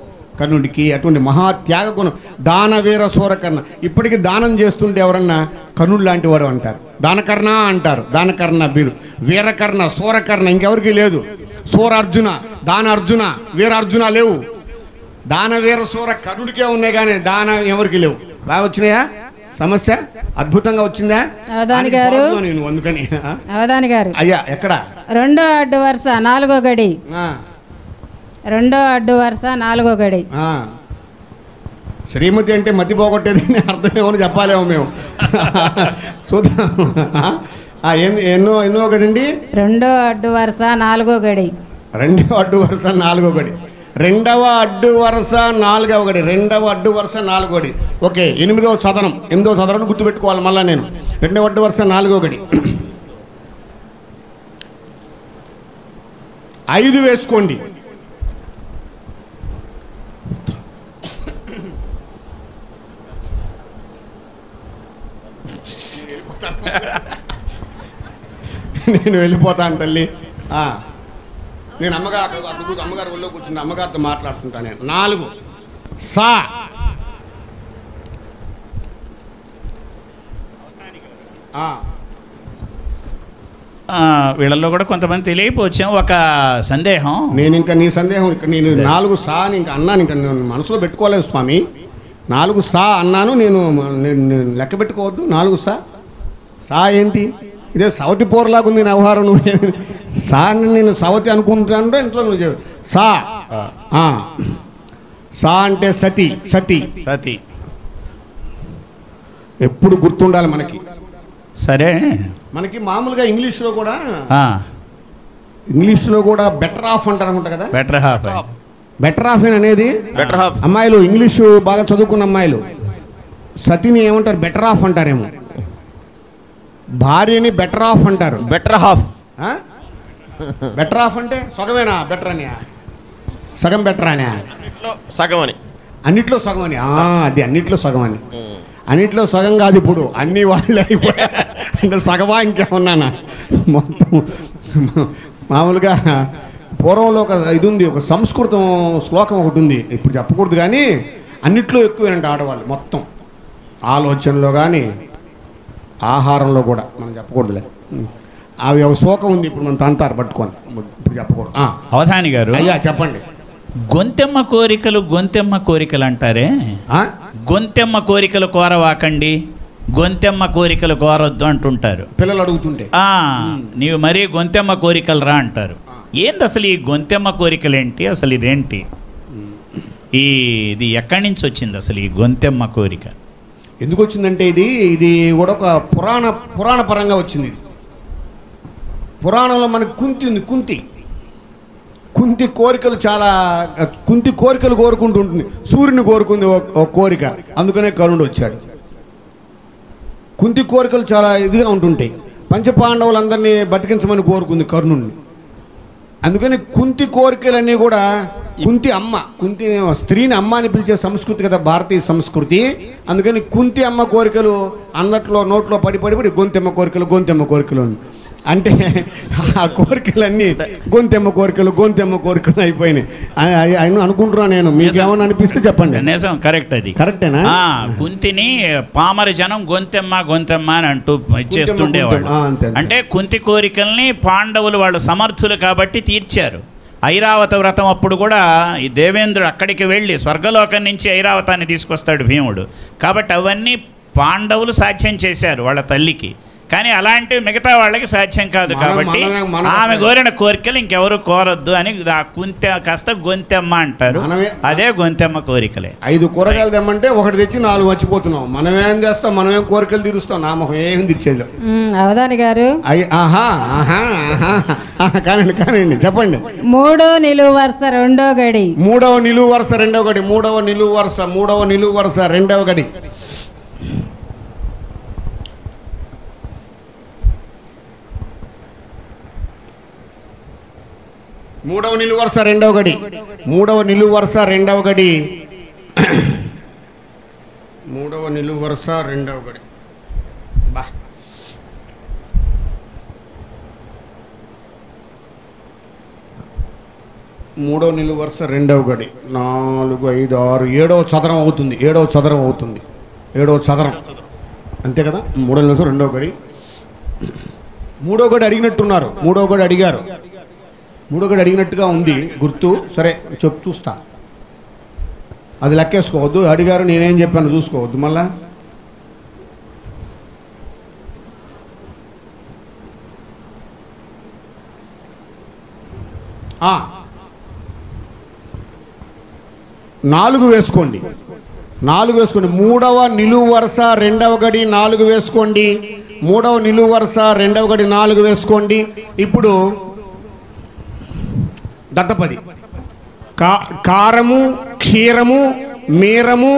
కర్ణుడికి అటువంటి మహా త్యాగ గుణం దానవీర సూరకర్ణ ఇప్పటికీ దానం చేస్తుంటే ఎవరన్నా కర్ణుడు లాంటి వాడు అంటారు దానకర్ణ అంటారు దానకర్ణ బీరు వీరకర్ణ సూరకర్ణ ఇంకెవరికి లేదు సూరార్జున దాన అర్జున వీరార్జున లేవు దాన వీర సూర కర్ణుడికే ఉన్నాయి కానీ దాన ఎవరికి లేవు బాగా వచ్చినాయా సమస్య అద్భుతంగా వచ్చిందా అవధాని దానికి గారు. బాగుందో నేను అందుకని ఆ? అవధాని గారు అయ్యా ఎక్కడ రెండో అడ్డు వరుస నాలుగో గడి ఆ, రెండో అడ్డు వరుస నాలుగో గడి ఆ. శ్రీమతి అంటే మతి పోగొట్టేది అని అర్థమేమో అని చెప్పాలేమో మేము చూద్దాం ఆ? ఆ, ఎన్ని ఎన్నో ఎన్నో ఒకటండి రెండో అడ్డు వరుస నాలుగో గడి రెండవ అడ్డు వరుస నాలుగో గడి రెండవ అడ్డు వరుస నాలుగవ గడి రెండవ అడ్డు వరుస నాలుగో గడి ఓకే ఎనిమిదవ సదనం ఎనిమిదవ సదనం గుర్తుపెట్టుకోవాలి మళ్ళీ నేను రెండవ అడ్డు వరుస నాలుగో గడి ఐదు వేసుకోండి నేను వెళ్ళిపోతాను తల్లి ఆ. నేను అమ్మగారు అక్కడ అక్కడ కూర్చో- అమ్మగారు ఒళ్ళో కూర్చుంది అమ్మగారితో మాట్లాడుతుంటా నేను నాలుగు సా ఆ, ఆ, వీళ్ళల్లో కూడా కొంతమంది తెలియపోవచ్చాం ఒక సందేహం నేను ఇంకా నీ సందేహం ఇంకా నేను నాలుగు సా అని ఇంకా అన్నాను ఇంకా నేను మనసులో పెట్టుకోలేదు స్వామి నాలుగు సా అన్నాను నేను నేను నేను లెక్క పెట్టుకోవద్దు నాలుగు సా సా ఏంటి ఇదే సవతి పోరలాగా ఉంది నా వ్యవహారం నువ్వు సా అని నేను సవతి అనుకుంటున్నాను ఇంట్లో నువ్వు చెప్పు. సా ఆ. సా అంటే సతి సతి సతి ఎప్పుడు గుర్తుండాలి మనకి సరే మనకి మామూలుగా ఇంగ్లీష్లో కూడా ఆ, ఇంగ్లీష్లో కూడా బెటర్ ఆఫ్ అంటారు అనుకుంటా కదా బెటర్ హాఫ్ బెటర్ ఆఫ్ అనేది బెటర్ హాఫ్ అమ్మాయిలు ఇంగ్లీషు బాగా చదువుకున్న అమ్మాయిలు సతిని ఏమంటారు బెటర్ ఆఫ్ అంటారేమో భార్యని బెటర్ ఆఫ్ అంటారు బెటర్ హాఫ్ బెటర్ ఆఫ్ అంటే సగమేనా బెటర్ అని సగం బెటర్ అని సగం అని అన్నిట్లో సగం అని ఆ, అది అన్నిట్లో సగం అని అన్నిట్లో సగం కాదు ఇప్పుడు అన్ని వాళ్ళే అయిపోయాయి అంటే సగమా ఇంకేమన్నానా మొత్తం మామూలుగా పూర్వంలో ఒక ఇది ఉంది ఒక సంస్కృతం శ్లోకం ఒకటి ఉంది ఇప్పుడు చెప్పకూడదు కానీ అన్నిట్లో ఎక్కువేనంట ఆడవాళ్ళు మొత్తం ఆలోచనలో కానీ ఆహారంలో కూడా మనం చెప్పకూడదులే అవి ఒక శోకం ఉంది ఇప్పుడు మనం తంతారు పట్టుకొని ఇప్పుడు చెప్పకూడదు ఆ, అవధాని గారు అయ్యా చెప్పండి గొంతెమ్మ కోరికలు గొంతెమ్మ కోరికలు అంటారే ఆ? గొంతెమ్మ కోరికలు కోరవాకండి గొంతెమ్మ కోరికలు కోరొద్దు అంటుంటారు పిల్లలు అడుగుతుంటే ఆ నీవు మరీ గొంతెమ్మ కోరికలు రా అంటారు ఏంది అసలు ఈ గొంతెమ్మ కోరికలు ఏంటి అసలు ఇదేంటి ఈ ఇది ఎక్కడి నుంచి వచ్చింది అసలు ఈ గొంతెమ్మ కోరిక ఎందుకు వచ్చిందంటే ఇది ఇది కూడా ఒక పురాణ పురాణ పరంగా వచ్చింది ఇది పురాణంలో మనకు కుంతి ఉంది కుంతి కుంతి కోరికలు చాలా కుంతి కోరికలు కోరుకుంటూ ఉంటుంది సూర్యుని కోరుకుంది ఒక- ఒక కోరిక అందుకనే కరుణుడు వచ్చాడు కుంతి కోరికలు చాలా ఇదిగా ఉంటుంటాయి పంచపాండవులందరినీ బతికించమని కోరుకుంది కర్ణుడిని అందుకని కుంతి కోరికలన్నీ కూడా కుంతి అమ్మ కుంతి స్త్రీని అమ్మ అని పిలిచే సంస్కృతి కదా భారతీయ సంస్కృతి అందుకని కుంతి అమ్మ కోరికలు అందట్లో నోట్లో పడి పడి పడి గొంతెమ్మ కోరికలు గొంతెమ్మ కోరికలు అని. అంటే ఆ కోరికలన్నీ గొంతెమ్మ కోరికలు గొంతెమ్మ కోరికలు అయిపోయినాయి అ- అ- ఆయన అనుకుంటున్నాను నేను మీకేమన్నా అనిపిస్తే చెప్పండి నిజం కరెక్ట్ అది కరెక్టేనా ఆ, కుంతిని పామర జనం గొంతెమ్మ గొంతెమ్మ అని అంటూ ఇచ్చేస్తుండేవాళ్ళు గొంతెమ్మ, ఆ, అంతే, అంతే. అంటే కుంతి కోరికల్ని పాండవులు వాళ్ళు సమర్థులు కాబట్టి తీర్చారు ఐరావత వ్రతం అప్పుడు కూడా ఈ దేవేంద్రుడు అక్కడికి వెళ్ళి స్వర్గలోకం నుంచి ఐరావతాన్ని తీసుకొస్తాడు భీముడు కాబట్టి అవన్నీ పాండవులు సాధ్యం చేశారు వాళ్ళ తల్లికి కానీ అలాంటివి మిగతా వాళ్ళకి సాధ్యం కాదు మనం- కాబట్టి మనమే- మనం- ఆమె కోరిన కోరికలు ఇంకెవరు కోరొద్దు అని ఆ కుంతె కాస్త గొంతెమ్మ అంటారు మనమే- అదే గొంతెమ్మ కోరికలే ఐదు కూరగాయలు తెమ్మంటే ఒకటి తెచ్చి నాలుగు మర్చిపోతున్నాం మనమేం చేస్తాం మనమేం కోరికలు తీరుస్తాం నా మొహం ఏం తెచ్చేది లేవు. ఉమ్, అవధాని గారు అయ్యి ఆహా ఆహా ఆహా ఆహా, కానండి కానండి చెప్పండి మూడో నిలువు వరుస రెండో గడి మూడవ నిలువు వరుస రెండవ గడి మూడవ నిలువు వరుస మూడవ నిలువు వరుస రెండవ గడి మూడవ నిలువు వరుస రెండవ గడి మూడవ నిలువు వరుస రెండవ గడి మూడవ నిలువు వరుస రెండవ గడి బా మూడో నిలువు వరుస రెండవ గడి నాలుగు ఐదు ఆరు ఏడవ చదరం అవుతుంది ఏడవ చదరం అవుతుంది ఏడవ చదరం అంతే కదా మూడో నిమిషం రెండో గడి మూడో గడి అడిగినట్టున్నారు మూడో గడి అడిగారు మూడో గడి అడిగినట్టుగా ఉంది గుర్తు సరే చెప్పు చూస్తా అది లెక్కేసుకోవద్దు అడిగారు నేనేం చెప్పాను చూసుకోవద్దు మళ్ళా ఆ. నాలుగు వేసుకోండి నాలుగు వేసుకోండి మూడవ నిలువు వరుస రెండవ గడి నాలుగు వేసుకోండి మూడవ నిలువు వరుస రెండవ గడి నాలుగు వేసుకోండి ఇప్పుడు దత్తపది కా కారము క్షీరము మీరము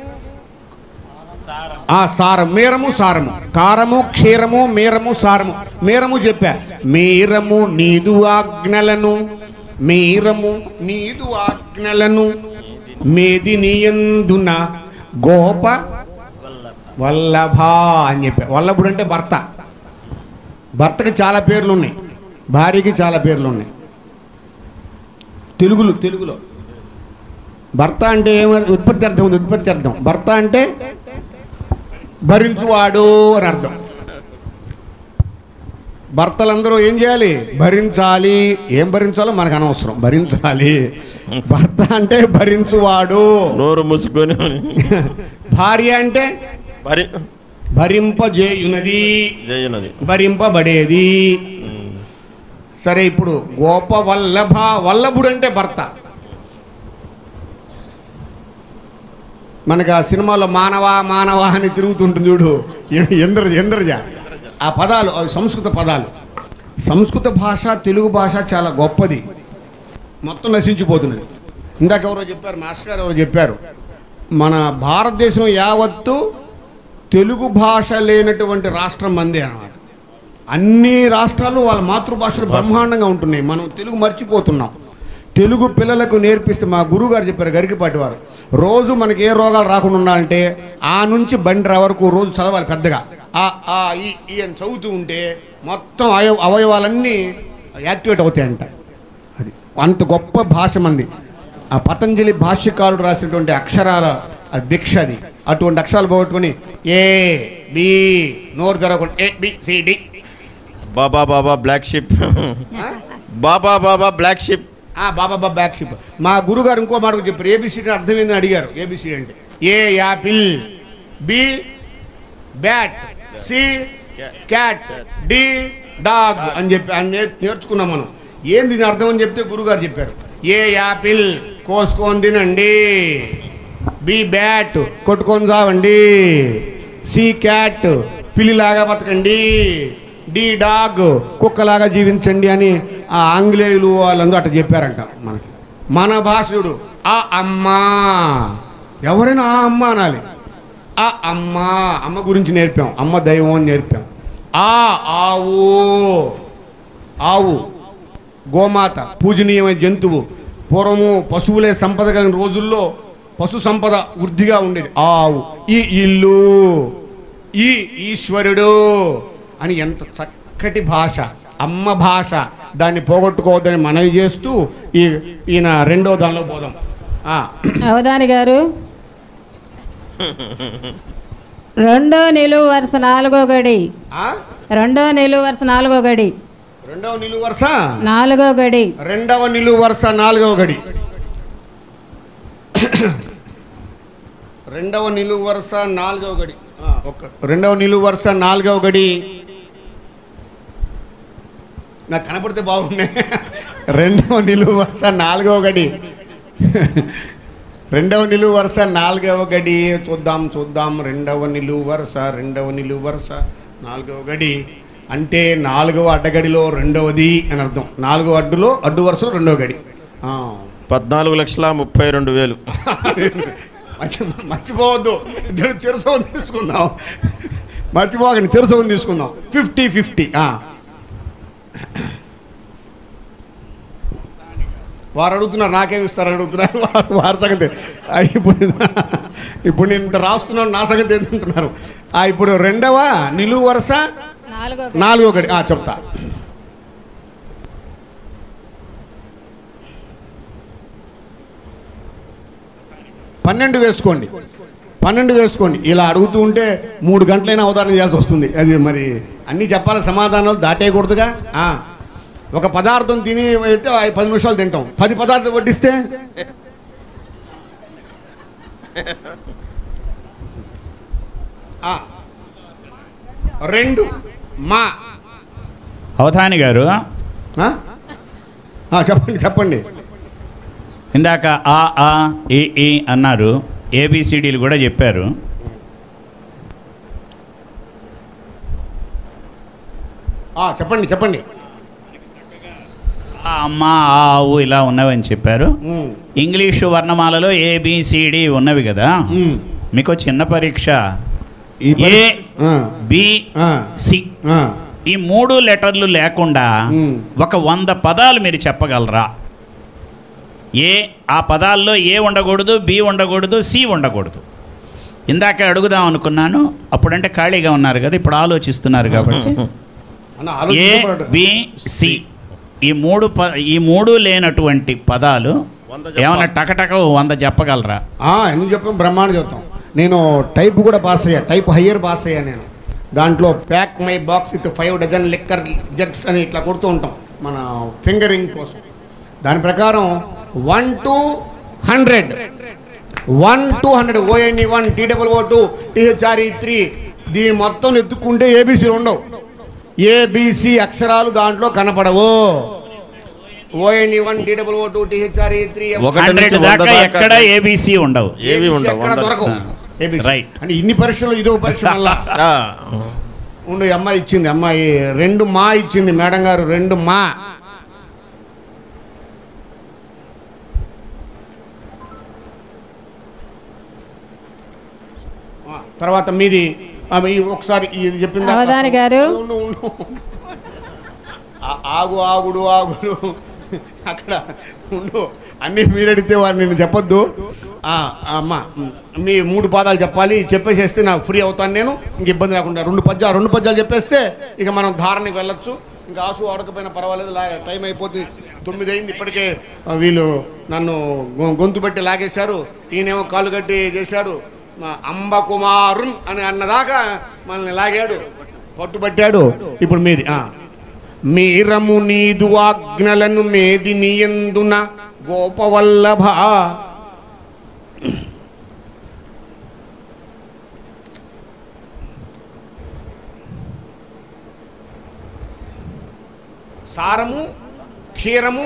ఆ సారం మీరము సారము కారము క్షీరము మీరము సారము మీరము చెప్పా మీరము నీదు ఆజ్ఞలను మీరము నీదు ఆజ్ఞలను మేదినియందున గోప వల్లభ అని చెప్పా వల్లభుడు అంటే భర్త భర్తకి చాలా పేర్లు ఉన్నాయి భార్యకి చాలా పేర్లు ఉన్నాయి తెలుగులో తెలుగులో భర్త అంటే ఏమ ఉత్పత్తి అర్థం ఉంది ఉత్పత్తి అర్థం భర్త అంటే భరించువాడు అని అర్థం భర్తలందరూ ఏం చేయాలి భరించాలి ఏం భరించాలో మనకు అనవసరం భరించాలి భర్త అంటే భరించువాడు నోరు మూసుకొని భార్య అంటే మరి భరింపజేయునది జయనది భరింపబడేది సరే ఇప్పుడు గోప వల్లభ వల్లభుడు అంటే భర్త మనకు ఆ సినిమాలో మానవ మానవ అని తిరుగుతుంటుంది చూడు ఎ- ఇంద్రజ ఇంద్రజ ఆ పదాలు అవి సంస్కృత పదాలు సంస్కృత భాష తెలుగు భాష చాలా గొప్పది మొత్తం నశించిపోతున్నది ఇందాక ఎవరో చెప్పారు మాస్టర్ గారు ఎవరో చెప్పారు మన భారతదేశం యావత్తు తెలుగు భాష లేనటువంటి రాష్ట్రం మందే అన్నమాట అన్ని రాష్ట్రాలు వాళ్ళ మాతృభాషలు బ్రహ్మాండంగా ఉంటున్నాయి మనం తెలుగు మర్చిపోతున్నాం తెలుగు పిల్లలకు నేర్పిస్తే మా గురువు గారు చెప్పారు గరికిపాటి వారు రోజు మనకి ఏ రోగాలు రాకుండా ఉండాలంటే ఆ నుంచి బండి రా వరకు రోజు చదవాలి పెద్దగా ఆ ఆ ఈ ఈ అని చదువుతూ ఉంటే మొత్తం అవయవ అవయవాలన్నీ యాక్టివేట్ అవుతాయంట అది అంత గొప్ప భాష మంది ఆ పతంజలి భాష్యకారుడు రాసినటువంటి అక్షరాల ఆ భిక్ష అది అటువంటి అక్షరాలు పోగొట్టుకొని ఏ బి నోరు తెరవకుండా A B C D baa baa baa baa black sheep baa baa baa baa black sheep ఆ బాబా బాబా బ్యాక్ షిప్ మా గురుగారు ఇంకో మాట చెప్పారు ఏబిసిడి అర్థం ఏందని అడిగారు ఏబిసిడి అంటే A apple B bat C cat D dog అని చెప్పి అని నేర్- నేర్చుకున్నాం మనం ఏంది దీని అర్థం అని చెప్తే గురుగారు చెప్పారు ఏ యాపిల్ కోసుకొని తినండి బి బ్యాట్ కొట్టుకొని చావండి సి క్యాట్ పిల్లిలాగా బతకండి డి డాగ్ కుక్కలాగా జీవించండి అని ఆ ఆంగ్లేయులు వాళ్ళందరూ అట్లా చెప్పారంట మనకి మన భాషుడు ఆ అమ్మా ఎవరైనా ఆ అమ్మ అనాలి ఆ అమ్మ అమ్మ గురించి నేర్పాం అమ్మ దైవం అని నేర్పాం ఆ ఆవు ఆవు గోమాత పూజనీయమైన జంతువు పూర్వము పశువులే సంపద కలిగిన రోజుల్లో పశు సంపద వృద్ధిగా ఉండేది ఆవు ఈ ఇల్లు ఈ ఈశ్వరుడు అని ఎంత చక్కటి భాష అమ్మ భాష దాన్ని పోగొట్టుకోవద్దని మనవి చేస్తూ ఈ ఈయన రెండో దానిలో పోదాం ఆ, అవధాని గారు రెండో నిలువు వరుస నాలుగో గడి ఆ? రెండో నిలువు వరుస నాలుగో గడి రెండవ నిలువు వరుస నాలుగో గడి రెండవ నిలువు వరుస నాలుగవ గడి రెండవ నిలువు వరుస నాలుగవ గడి ఆ, ఒక్క రెండవ నిలువు వరుస నాలుగవ గడి నాకు కనపడితే బాగున్నాయి రెండవ నిలువు వరుస నాలుగవ గడి రెండవ నిలువు వరుస నాలుగవ గడి చూద్దాం చూద్దాం రెండవ నిలువు వరుస రెండవ నిలువు వరుస నాలుగవ గడి అంటే నాలుగవ అడ్డగడిలో రెండవది అని అర్థం నాలుగవ అడ్డులో అడ్డు వరుసలో రెండవ గడి ఆ. పద్నాలుగు లక్షల ముప్పై రెండు వేలు మర్చి మర్చిపోవద్దు ఇద్దరు చిరసవం తీసుకుందాం మర్చిపోకండి చిరసవం తీసుకుందాం ఫిఫ్టీ ఫిఫ్టీ వారు అడుగుతున్నారు నాకేమి ఇస్తారు అడుగుతున్నారు వారు వారి సంగతి ఆ, ఇప్పుడు ఇప్పుడు నేను ఇంత రాస్తున్నాను నా సంగతి ఏంటంటున్నారు ఆ, ఇప్పుడు రెండవ నిలువు వరుస నాలుగో నాలుగో గడి ఆ, చెప్తా పన్నెండు వేసుకోండి పన్నెండు వేసుకోండి ఇలా అడుగుతూ ఉంటే మూడు గంటలైనా అవధానం చేయాల్సి వస్తుంది అది మరి అన్నీ చెప్పాలి సమాధానాలు దాటేయకూడదుగా ఆ. ఒక పదార్థం తిని పెట్టి ఆ పది నిమిషాలు తింటాం పది పదార్థం వడ్డిస్తే ఆ. రెండు మా అవధాని గారు ఆ? ఆ, చెప్పండి చెప్పండి ఇందాక ఆ ఆ ఈ ఈ అన్నారు ఏబిసిడీలు కూడా చెప్పారు ఆ, చెప్పండి చెప్పండి ఆ అమ్మ ఆ ఆవు ఇలా ఉన్నవని చెప్పారు ఉమ్, ఇంగ్లీషు వర్ణమాలలో ఏబిసిడి ఉన్నవి కదా ఉమ్. మీకు చిన్న పరీక్ష ఈ పరి- ఏ ఆ, బి ఆ, సి ఆ. ఈ మూడు లెటర్లు లేకుండా మ్. ఒక వంద పదాలు మీరు చెప్పగలరా ఏ ఆ పదాల్లో ఏ ఉండకూడదు బి ఉండకూడదు సి ఉండకూడదు ఇందాక అడుగుదాం అనుకున్నాను అప్పుడంటే ఖాళీగా ఉన్నారు కదా ఇప్పుడు ఆలోచిస్తున్నారు కాబట్టి అన్న ఏ ఆలోచించబడ బి సి ఈ మూడు ప ఈ మూడు లేనటువంటి పదాలు వంద ఏమన్నా చెప్పాలి. టకటక వంద చెప్పగలరా ఆ, ఎందుకు చెప్పాం బ్రహ్మాండ చెప్తాం నేను టైప్ కూడా పాస్ అయ్యా టైప్ హయ్యర్ పాస్ అయ్యా నేను దాంట్లో pack my box with five dozen liquor jugs అని ఇట్లా కొడుతూ ఉంటాం మన ఫింగరింగ్ కోసం దాని ప్రకారం one two hundred one two hundred O N E one T double O two T H R E E three దీని మొత్తం ఎత్తుక్కుంటే ఏబీసీలు ఉండవు ఏబిసి అక్షరాలు దాంట్లో కనపడవు O N E one T double O two T H R E E three ఒకటి హండ్రెడ్ నుంచి వంద దాకా దాకా ఎక్కడ ఏబిసి ఉండవు ఏవి ఉండవు ఎక్కడ వంద. దొరకవు ఆ. ABC. Right. అంటే ఇన్ని పరీక్షలు ఇదో పరీక్ష వల్ల ఆ, ఉండు ఈ అమ్మాయి ఇచ్చింది అమ్మాయి రెండు మా ఇచ్చింది మేడం గారు రెండు మా ఆ, తర్వాత మీది ఆ, ఈ ఒకసారి ఇది చెప్పింది అవధాని గారు. ఉండు, ఉండు. ఆ- ఆగు ఆగుడు ఆగుడు అక్కడ ఉండు అన్నీ మీరు అడిగితే వారు నేను చెప్పొద్దు ఆ, అమ్మ ఉమ్, మీ మూడు పాదాలు చెప్పాలి చెప్పేసేస్తే నాకు ఫ్రీ అవుతాను నేను ఇంక ఇబ్బంది లేకుండా రెండు పద్యాలు రెండు పద్యాలు చెప్పేస్తే ఇక మనం ధారణకి వెళ్ళొచ్చు ఇంకా ఆసు ఆడకపోయినా పర్వాలేదు లా టైం అయిపోతుంది తొమ్మిది అయింది ఇప్పటికే ఆ, వీళ్ళు నన్ను గొ- గొంతు పెట్టి లాగేశారు ఈయనేమో కాలు కట్టి చేశాడు మా అంబ కుమారున్ అని అన్నదాకా మనల్ని లాగాడు పట్టుబట్టాడు ఇప్పుడు మీది ఆ. మీరము నీదు ఆజ్ఞలను మేది నీయందున గోపవల్లభ సారము క్షీరము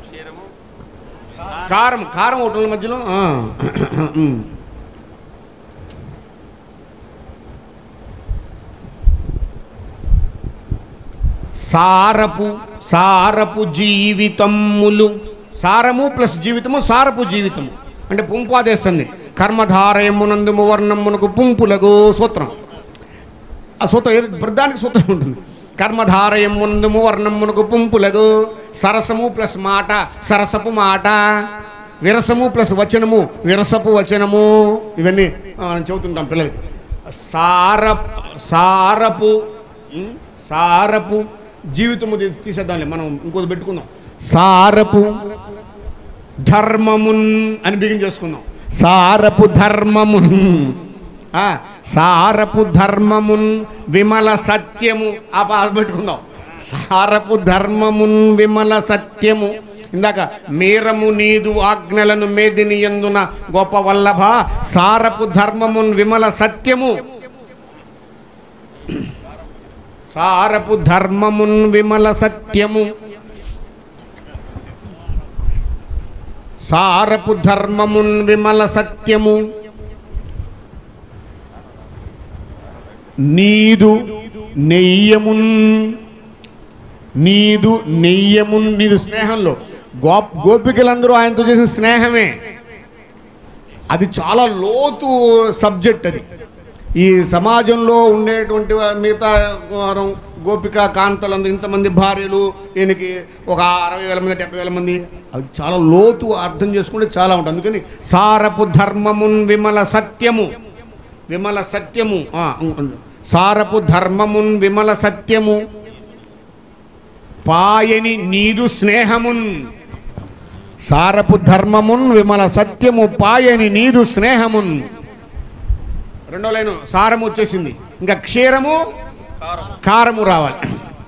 కారం కారం ఒకటి ఉంది మధ్యలో ఆ. ఉమ్. సారపు సారపు జీవితములు సారము ప్లస్ జీవితము సారపు జీవితము అంటే పుంపాదేశంది కర్మధారయమునందుము వర్ణమునకు పుంపులకు సూత్రం ఆ సూత్రం ఏది వృద్ధానికి సూత్రం ఉంటుంది కర్మధారయమునందుము వర్ణమునకు పుంపులకు సరసము ప్లస్ మాట సరసపు మాట విరసము ప్లస్ వచనము విరసపు వచనము ఇవన్నీ ఆ, మనం చెబుతుంటాం పిల్లలకి సార సారపు ఉం? సారపు జీవితము తీ- తీసేద్దాంలే మనం ఇంకోటి పెట్టుకుందాం సారపు ధర్మమున్ అని బిగిన్ చేసుకుందాం సారపు ధర్మమున్ ఆ, సారపు ధర్మమున్ విమల సత్యము ఆ పాద పెట్టుకుందాం సారపు ధర్మమున్ విమల సత్యము ఇందాక మీరము నీదు ఆజ్ఞలను మేదిని ఎందున గొప్ప వల్లభ సారపు ధర్మమున్ విమల సత్యము సారపు ధర్మమున్ విమల సత్యము సారపు ధర్మమున్ విమల సత్యము నీదు నెయ్యమున్ నీదు నెయ్యమున్ నీదు స్నేహంలో గో గోపికలందరూ ఆయనతో చేసిన స్నేహమే అది చాలా లోతు సబ్జెక్ట్ అది ఈ సమాజంలో ఉండేటువంటి వా- మిగతా వారం గోపిక కాంతలందరూ ఇంతమంది భార్యలు ఈయనకి ఒక అరవై వేల మంది డెబ్బై వేల మంది అది చాలా లోతు అర్థం చేసుకుంటే చాలా ఉంటుంది అందుకని సారపు ధర్మమున్ విమల సత్యము విమల సత్యము ఆ, ఉం- ఉం. సారపు ధర్మమున్ విమల సత్యము పాయని నీదు స్నేహమున్ సారపు ధర్మమున్ విమల సత్యము పాయని నీదు స్నేహమున్ రెండో లైను సారము వచ్చేసింది ఇంకా క్షీరము కారము రావాలి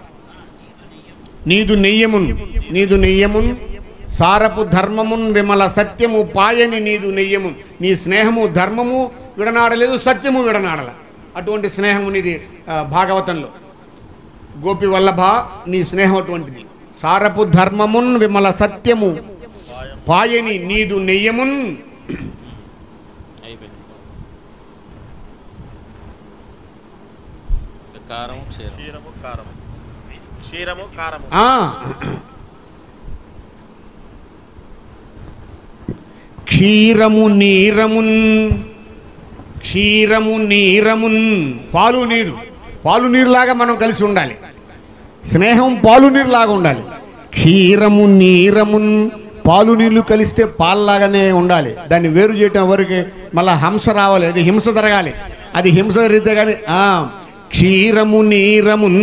నీదు నెయ్యమున్ నీదు నెయ్యమున్ సారపు ధర్మమున్ విమల సత్యము పాయని నీదు నెయ్యము నీ స్నేహము ధర్మము విడనాడలేదు సత్యము విడనాడల అటువంటి స్నేహము నీది ఆ, భాగవతంలో గోపి వల్లభ నీ స్నేహం అటువంటిది సారపు ధర్మమున్ విమల సత్యము పాయని నీదు నెయ్యమున్ కారం క్షీరం క్షీరము కారము క్షీరము కారము ఆ. క్షీరము నీరమున్ క్షీరము నీరమున్ పాలు నీరు పాలు నీరులాగా మనం కలిసి ఉండాలి స్నేహం పాలు నీరులాగా ఉండాలి క్షీరము నీరమున్ పాలు నీళ్లు కలిస్తే పాల్లాగానే ఉండాలి దాన్ని వేరు చేయటం వరకు మళ్ళా హంస రావాలి అది హింస జరగాలి అది హింస జరిగితే కానీ ఆ, క్షీరము నీరమున్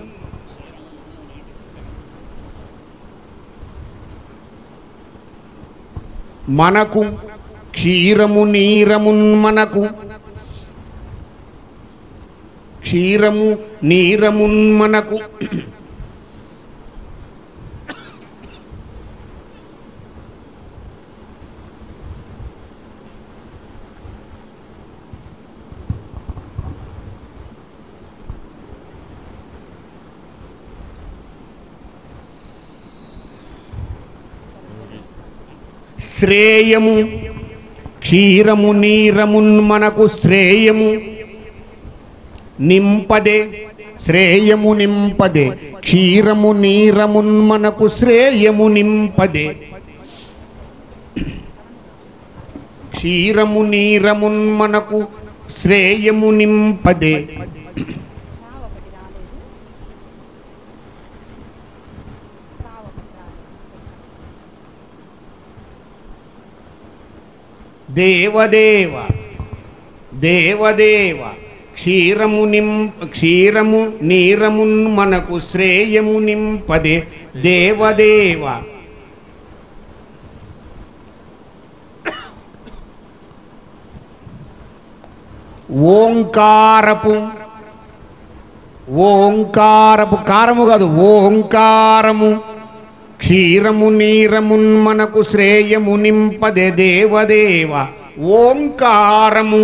మనకు క్షీరము నీరమున్ మనకు క్షీరము నీరమున్ మనకు శ్రేయము క్షీరము నీరమున్ మనకు శ్రేయము నింపదే శ్రేయము నింపదే క్షీరము నీరమున్ మనకు శ్రేయము నింపదే క్షీరము నీరమున్ మనకు శ్రేయము నింపదే దేవదేవ దేవదేవ క్షీరము నిం క్షీరము నీరమున్ మనకు శ్రేయము నింపదే దేవదేవ ఓంకారపు ఓంకారపు కారము కాదు ఓంకారము క్షీరము నీరమున్ మనకు శ్రేయము నింపదే దేవదేవ ఓంకారము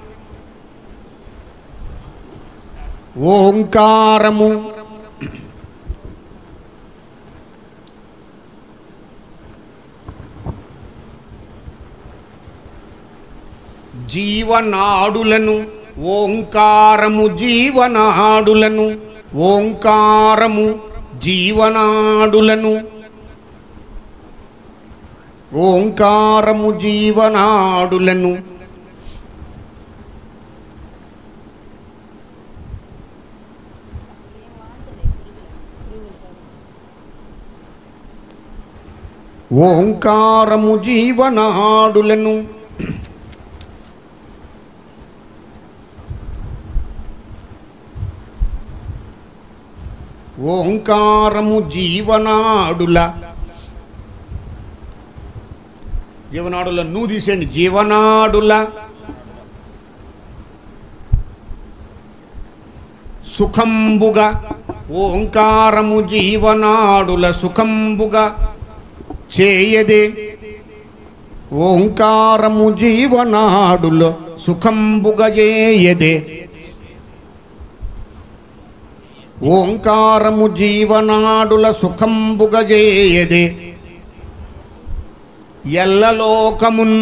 ఓంకారము జీవనాడులను ఓంకారము జీవనాడులను ఓంకారము జీవనాడులను ఓంకారము జీవనాడులను ఓంకారము జీవనాడులను ఓంకారము జీవనాడుల జీవనాడుల నువ్వు తీసేయండి జీవనాడుల సుఖంబుగా ఓంకారము జీవనాడుల సుఖంబుగా చేయదే ఓంకారము జీవనాడుల సుఖంబుగా చేయదే ఓంకారము జీవనాడుల సుఖంబుగా చేయదే ఎల్లలోకమున్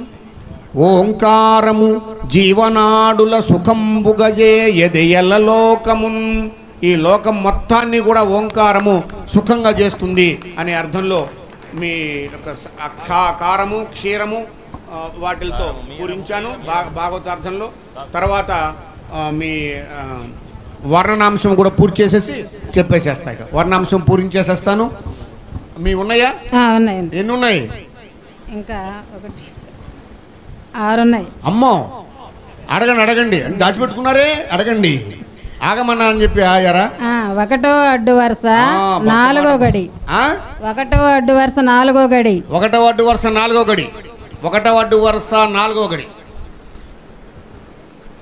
ఓంకారము జీవనాడుల సుఖంబుగజేయది ఎల్లలోకమున్ ఈ లోకం మొత్తాన్ని కూడా ఓంకారము సుఖంగా చేస్తుంది అనే అర్థంలో మీ యొక్క స- ఆ కా- కారము క్షీరము ఆ, వాటిలతో పూరించాను భా భాగవతార్థంలో తర్వాత ఆ, మీ ఆ, వర్ణనాంశం కూడా పూర్తి చేసేసి చెప్పేసేస్తా ఇక వర్ణాంశం పూరించేసేస్తాను మీ ఉన్నాయా ఆ, ఉన్నాయండి ఎన్ని ఉన్నాయి ఇంకా ఒకటి ఆరు ఉన్నాయి అమ్మో అడగండి అడగండి అని దాచిపెట్టుకున్నారే అడగండి ఆగమన్నా అని చెప్పి ఆగారా ఆ, ఒకటో అడ్డు వరుస ఆ, పక్క నాలుగో మాట. గడి ఆ? ఒకటో అడ్డు వరుస నాలుగో గడి ఒకటో అడ్డు వరుస నాలుగో గడి ఒకటో అడ్డు వరుస నాలుగో గడి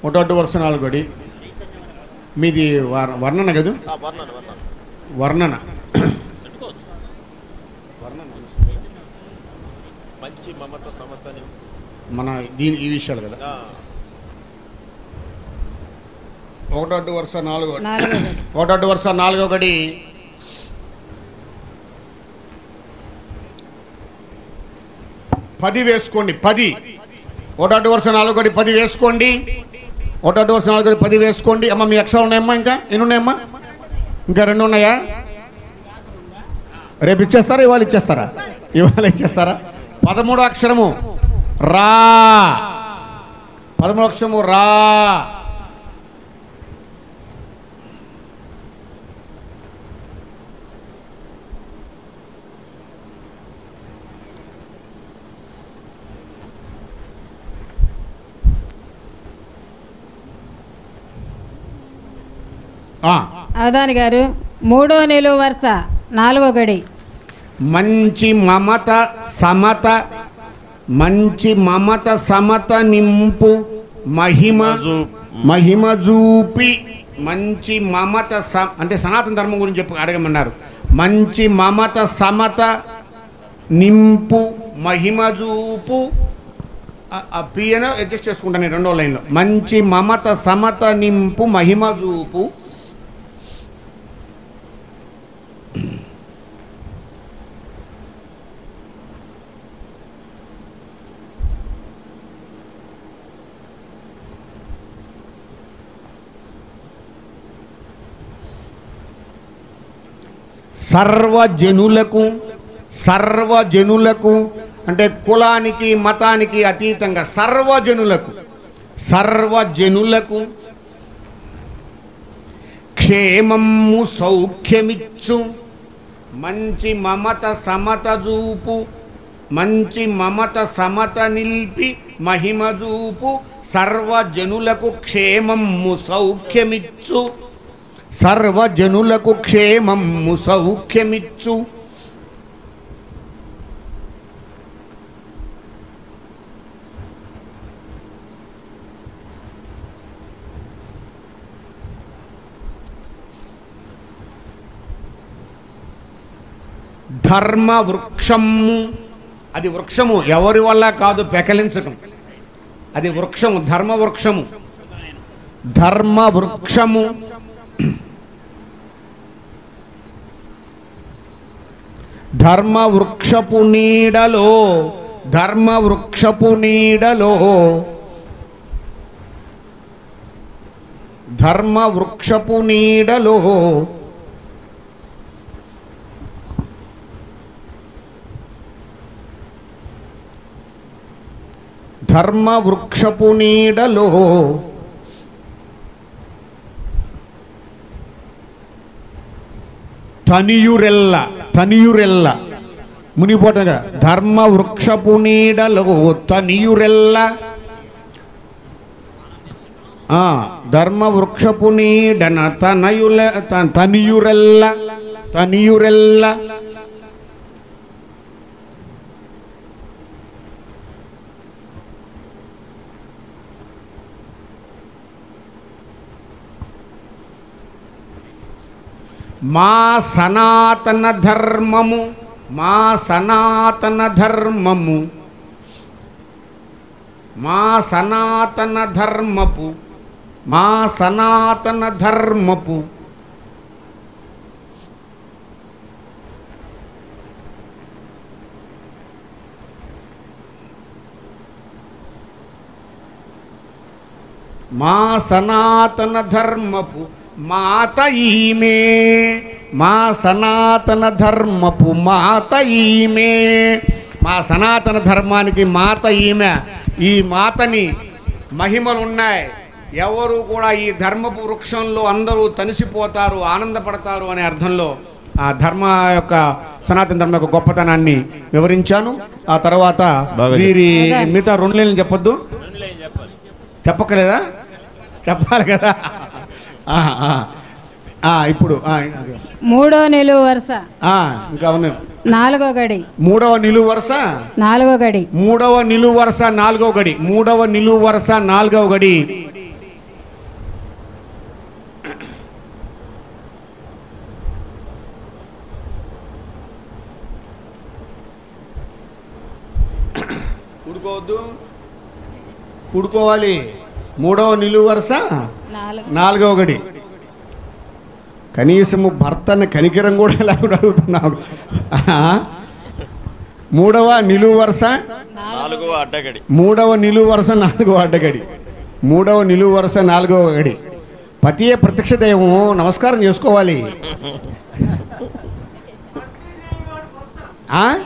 ఒకటో అడ్డు వరుస నాలుగు గడి మీది వర్- వర్ణన కదా వర్ణన మంచి మమత సమతని మన దీని ఈ విషయాలు కదా ఒకటో అడ్డు వరుస నాలుగో నాలుగో గడి ఒకటో అడ్డు వరుస నాలుగో గడి పది వేసుకోండి పది ఒకటో వరుస నాలుగో గడి పది వేసుకోండి ఒకటో వరుస నాలుగో గడి పది వేసుకోండి అమ్మ మీ అక్షరాలు ఉన్నాయమ్మా ఇంకా ఎన్ని ఉన్నాయమ్మా ఇంకా రెండు ఉన్నాయా రేపు ఇచ్చేస్తారా ఇవాళ ఇచ్చేస్తారా ఇవాళ ఇచ్చేస్తారా పదమూడో అక్షరము రా పదమూడో అక్షరము రా ఆ, అవధాని గారు మూడో నిలువు వరుస నాలుగో గడి మంచి మమత సమత మంచి మమత సమత నింపు మహిమ మహిమ జూపి మంచి మమత స అంటే సనాతన ధర్మం గురించి చెప్పు అడగమన్నారు మంచి మమత సమత నింపు మహిమ జూపు ఆ- ఆ పి అని అడ్జస్ట్ చేసుకుంటాను నేను రెండో లైన్లో మంచి మమత సమత నింపు మహిమ జూపు సర్వజనులకు సర్వజనులకు అంటే కులానికి మతానికి అతీతంగా సర్వజనులకు సర్వజనులకు క్షేమము సౌఖ్యమిచ్చు మంచి మమత సమత చూపు మంచి మమత సమత నిలిపి మహిమ చూపు సర్వజనులకు క్షేమము సౌఖ్యమిచ్చు సర్వజనులకు క్షేమము సౌఖ్యమిచ్చు ధర్మ వృక్షము అది వృక్షము ఎవరి వల్ల కాదు పెకలించటం అది వృక్షము ధర్మ వృక్షము ధర్మ వృక్షము ధర్మ వృక్షపు నీడలో ధర్మ వృక్షపు నీడలో ధర్మ వృక్షపు నీడలో ధర్మ వృక్షపు నీడలో తనియురెల్ల తనియురెల్ల మునిపోటగా ధర్మ వృక్షపు నీడలో తనియురెల్ల ఆ, ధర్మ వృక్షపు నీడన తనయుల త- తనియురెల్ల తనియురెల్ల మా సనాతన ధర్మము మా సనాతన ధర్మము మా సనాతన ధర్మపు మా సనాతన ధర్మపు మా సనాతన ధర్మపు మాత ఈమె మా సనాతన ధర్మపు మాత ఈమె మా సనాతన ధర్మానికి మాత ఈమె ఈ మాతని మహిమలు ఉన్నాయి ఎవరు కూడా ఈ ధర్మపు వృక్షంలో అందరూ తనిసిపోతారు ఆనందపడతారు అనే అర్థంలో ఆ ధర్మ యొక్క సనాతన ధర్మ యొక్క గొప్పతనాన్ని వివరించాను ఆ తర్వాత బాగా వీరి మిగతా రెండు లైన్లు చెప్పొద్దు చెప్పక్కలేదా చెప్పాలి కదా ఆ, ఆ. ఆ, ఇప్పుడు ఆ, అది. మూడో నిలువు వరుస ఆ, ఇంకా ఉన్నాయి నాలుగో గడి మూడవ నిలువు వరుస నాలుగో గడి మూడవ నిలువు వరుస నాలుగవ గడి మూడవ నిలువు వరుస నాలుగవ గడి కూడుకోవద్దు కూడుకోవాలి మూడవ నిలువు వరుస నాలుగు నాలుగవ గడి కనీసము భర్తని కనికరం కూడా లేకుండా అడుగుతున్నావు ఆ? మూడవ నిలువు వరుస నాలుగో అడ్డగడి మూడవ నిలువు వరుస నాలుగవ అడ్డగడి మూడవ నిలువు వరుస నాలుగవ గడి పతియే ప్రత్యక్ష దైవము నమస్కారం చేసుకోవాలి ఆ?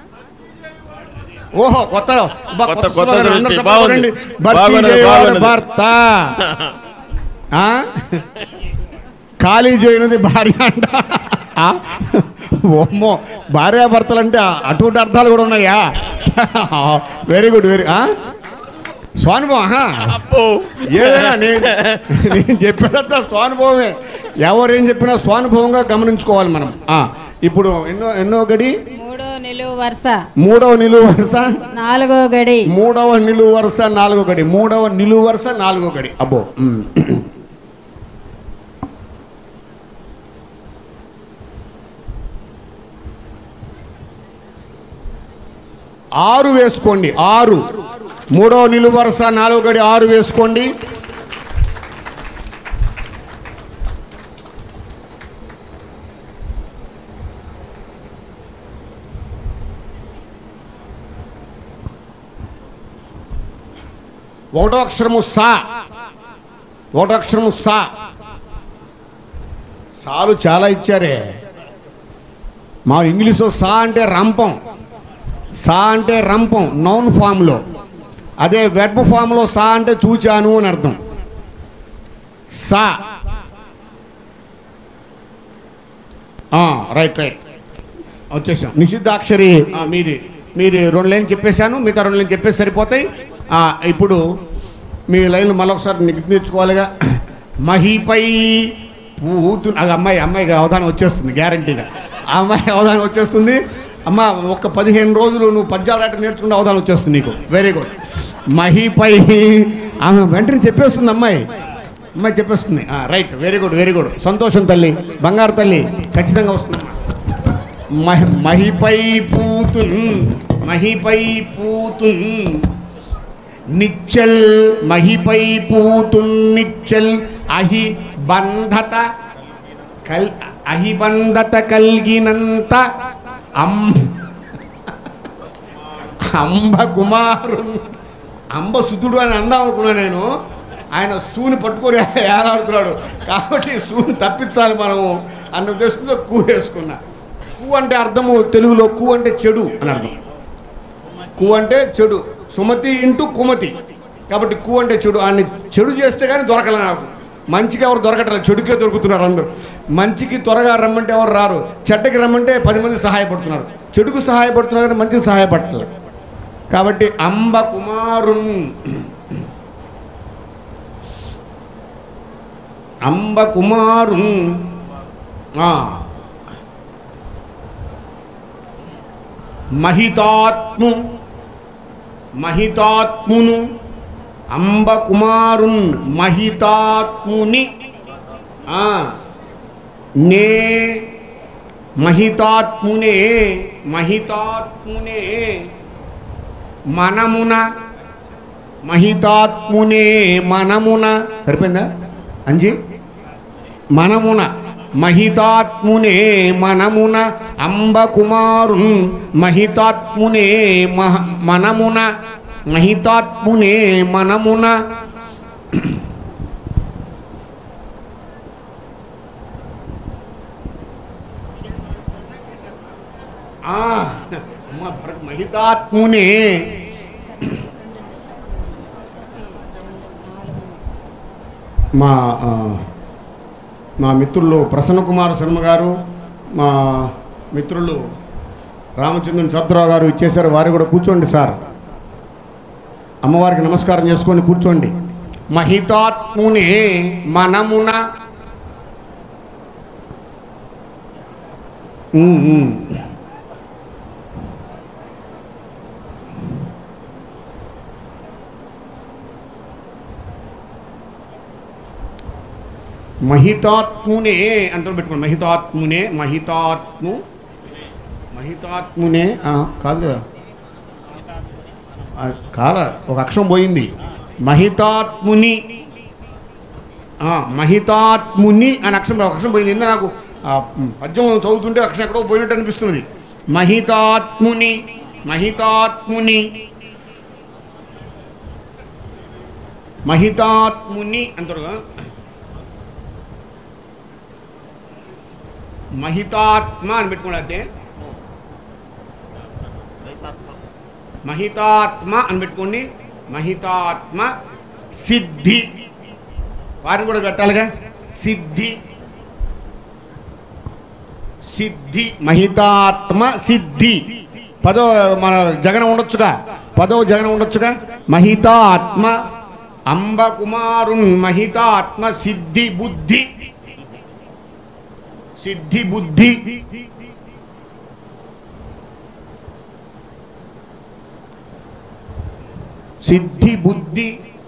ఓహో కొత్త అబ్బా, కొత్త- కొత్త కొత్త slogan. అందరూ దృష్టి. చెప్పండి. బాగుంది. భర్తీ బాగున్నది, చేయవాడు బాగున్నది. భర్త ఆ? ఖాళీ చేయనది భార్య అంట ఆ? ఓమ్మో భార్యాభర్తలు అంటే అటువంటి అర్థాలు కూడా ఉన్నాయా వెరీ గుడ్ వెరీ స్వానుభవం ఆహా. ఏదైనా నేను నేను చెప్పేదంతా స్వానుభవమే ఎవరేం చెప్పినా స్వానుభవంగా గమనించుకోవాలి మనం ఆ, ఇప్పుడు ఎన్నో ఎన్నో గడి మూడో నిలువు వరుస మూడవ నిలువు వరుస నాలుగో గడి మూడవ నిలువు వరుస నాలుగో గడి మూడవ నిలువు వరుస నాలుగో గడి అబ్బో ఉమ్. ఆరు వేసుకోండి ఆరు మూడవ నిలువు వరుస నాలుగో గడి ఆరు వేసుకోండి ఒకటో అక్షరము సా ఒకటో అక్షరము సా సాలు చాలా ఇచ్చారే మా ఇంగ్లీషు సా అంటే రంపం సా అంటే రంపం నౌన్ ఫామ్లో అదే వెర్బ్ ఫామ్లో సా అంటే చూచాను అని అర్థం సా ఆ, రైట్ రైట్ వచ్చేసాం నిషిద్ధాక్షరి ఆ, మీది మీరు రెండు లైన్ చెప్పేశాను మిగతా రెండు లైన్ చెప్పేసి సరిపోతాయి ఆ, ఇప్పుడు మీ లైన్లు మళ్ళొకసారి నిర్ణయించుకోవాలిగా మహిపై పూతు అది అమ్మాయి అమ్మాయికి అవధానం వచ్చేస్తుంది గ్యారంటీగా ఆ అమ్మాయి అవధానం వచ్చేస్తుంది అమ్మ ఒక పదిహేను రోజులు నువ్వు పద్యాలు రాయటం నేర్చుకుంటే అవధానం వచ్చేస్తుంది నీకు వెరీ గుడ్ మహిపై ఆమె వెంటనే చెప్పేస్తుంది అమ్మాయి అమ్మాయి చెప్పేస్తుంది ఆ, right very good very good సంతోషం తల్లి బంగారు తల్లి ఖచ్చితంగా వస్తుంది మహి మహిపై పూతున్ మహిపై పూతున్ నిచ్చల్ మహిపై పూతున్ నిచ్చల్ అహి బంధత కల్ అహిబంధత కలిగినంత అం అంబ కుమారున్ అంబ సుతుడు అని అందాం అనుకున్నా నేను ఆయన సూని పట్టుకొని ఏలాడుతున్నాడు కాబట్టి సూని తప్పించాలి మనము అన్న ఉద్దేశంతో కూ వేసుకున్నా కూ అంటే అర్థము తెలుగులో కూ అంటే చెడు అని అర్థం కు అంటే చెడు సుమతి ఇంటూ కుమతి కాబట్టి కు అంటే చెడు ఆయన్ని చెడు చేస్తే కానీ దొరకలే నాకు మంచికి ఎవరు దొరకట్లేదు చెడుకే దొరుకుతున్నారు అందరూ మంచికి త్వరగా రమ్మంటే ఎవరు రారు చెడ్డకి రమ్మంటే పది మంది సహాయపడుతున్నారు చెడుకు సహాయపడుతున్నారు కానీ మంచికి సహాయపడట్లేదు కాబట్టి అంబ కుమారున్ అంబ కుమారున్ ఆ. మహితాత్ము మహితాత్మును అంబ కుమారున్ మహితాత్ముని ఆ, నే మహితాత్మునే మహితాత్మునే మనమున మహితాత్మునే మనమున సరిపోయిందా అంజీ మనమున మహితాత్మునే మనమున అంబకుమారున్ మహితాత్మునే మహ మనమున మహితాత్మునే మనమున ఆ, అమ్మ భరత్ మహితాత్మునే మా ఆ, మా మిత్రులు ప్రసన్న కుమార్ శర్మ గారు మా మిత్రులు రామచంద్రన్ చంద్రరావు గారు ఇచ్చేశారు వారు కూడా కూర్చోండి సార్ అమ్మవారికి నమస్కారం చేసుకొని కూర్చోండి మహితాత్మునే మనమున ఉమ్, ఉమ్. మహితాత్మునే అంతా పెట్టుకోండి మహితాత్మునే మహితాత్ము మహితాత్మునే ఆ, కాదు కదా ఆ, కాల ఒక అక్షరం పోయింది మహితాత్ముని ఆ, మహితాత్ముని అని అక్షరం ఒక అక్షరం పోయింది నిన్న నాకు ఆ, పద్యం చదువుతుంటే అక్షరం ఎక్కడో పోయినట్టు అనిపిస్తున్నది మహితాత్ముని మహితాత్ముని మహితాత్ముని అంటారు కదా? మహితాత్మ అని పెట్టుకున్నట్టే మహితాత్మ అని పెట్టుకోండి మహితాత్మ సిద్ధి వారిని కూడా పెట్టాలిగా సిద్ధి సిద్ధి మహితాత్మ సిద్ధి పదో మన జగనం ఉండొచ్చుగా పదో జగనం ఉండొచ్చుగా మహితాత్మ అంబ కుమారున్ మహితాత్మ సిద్ధి బుద్ధి సిద్ధి బుద్ధి సిద్ధి బుద్ధి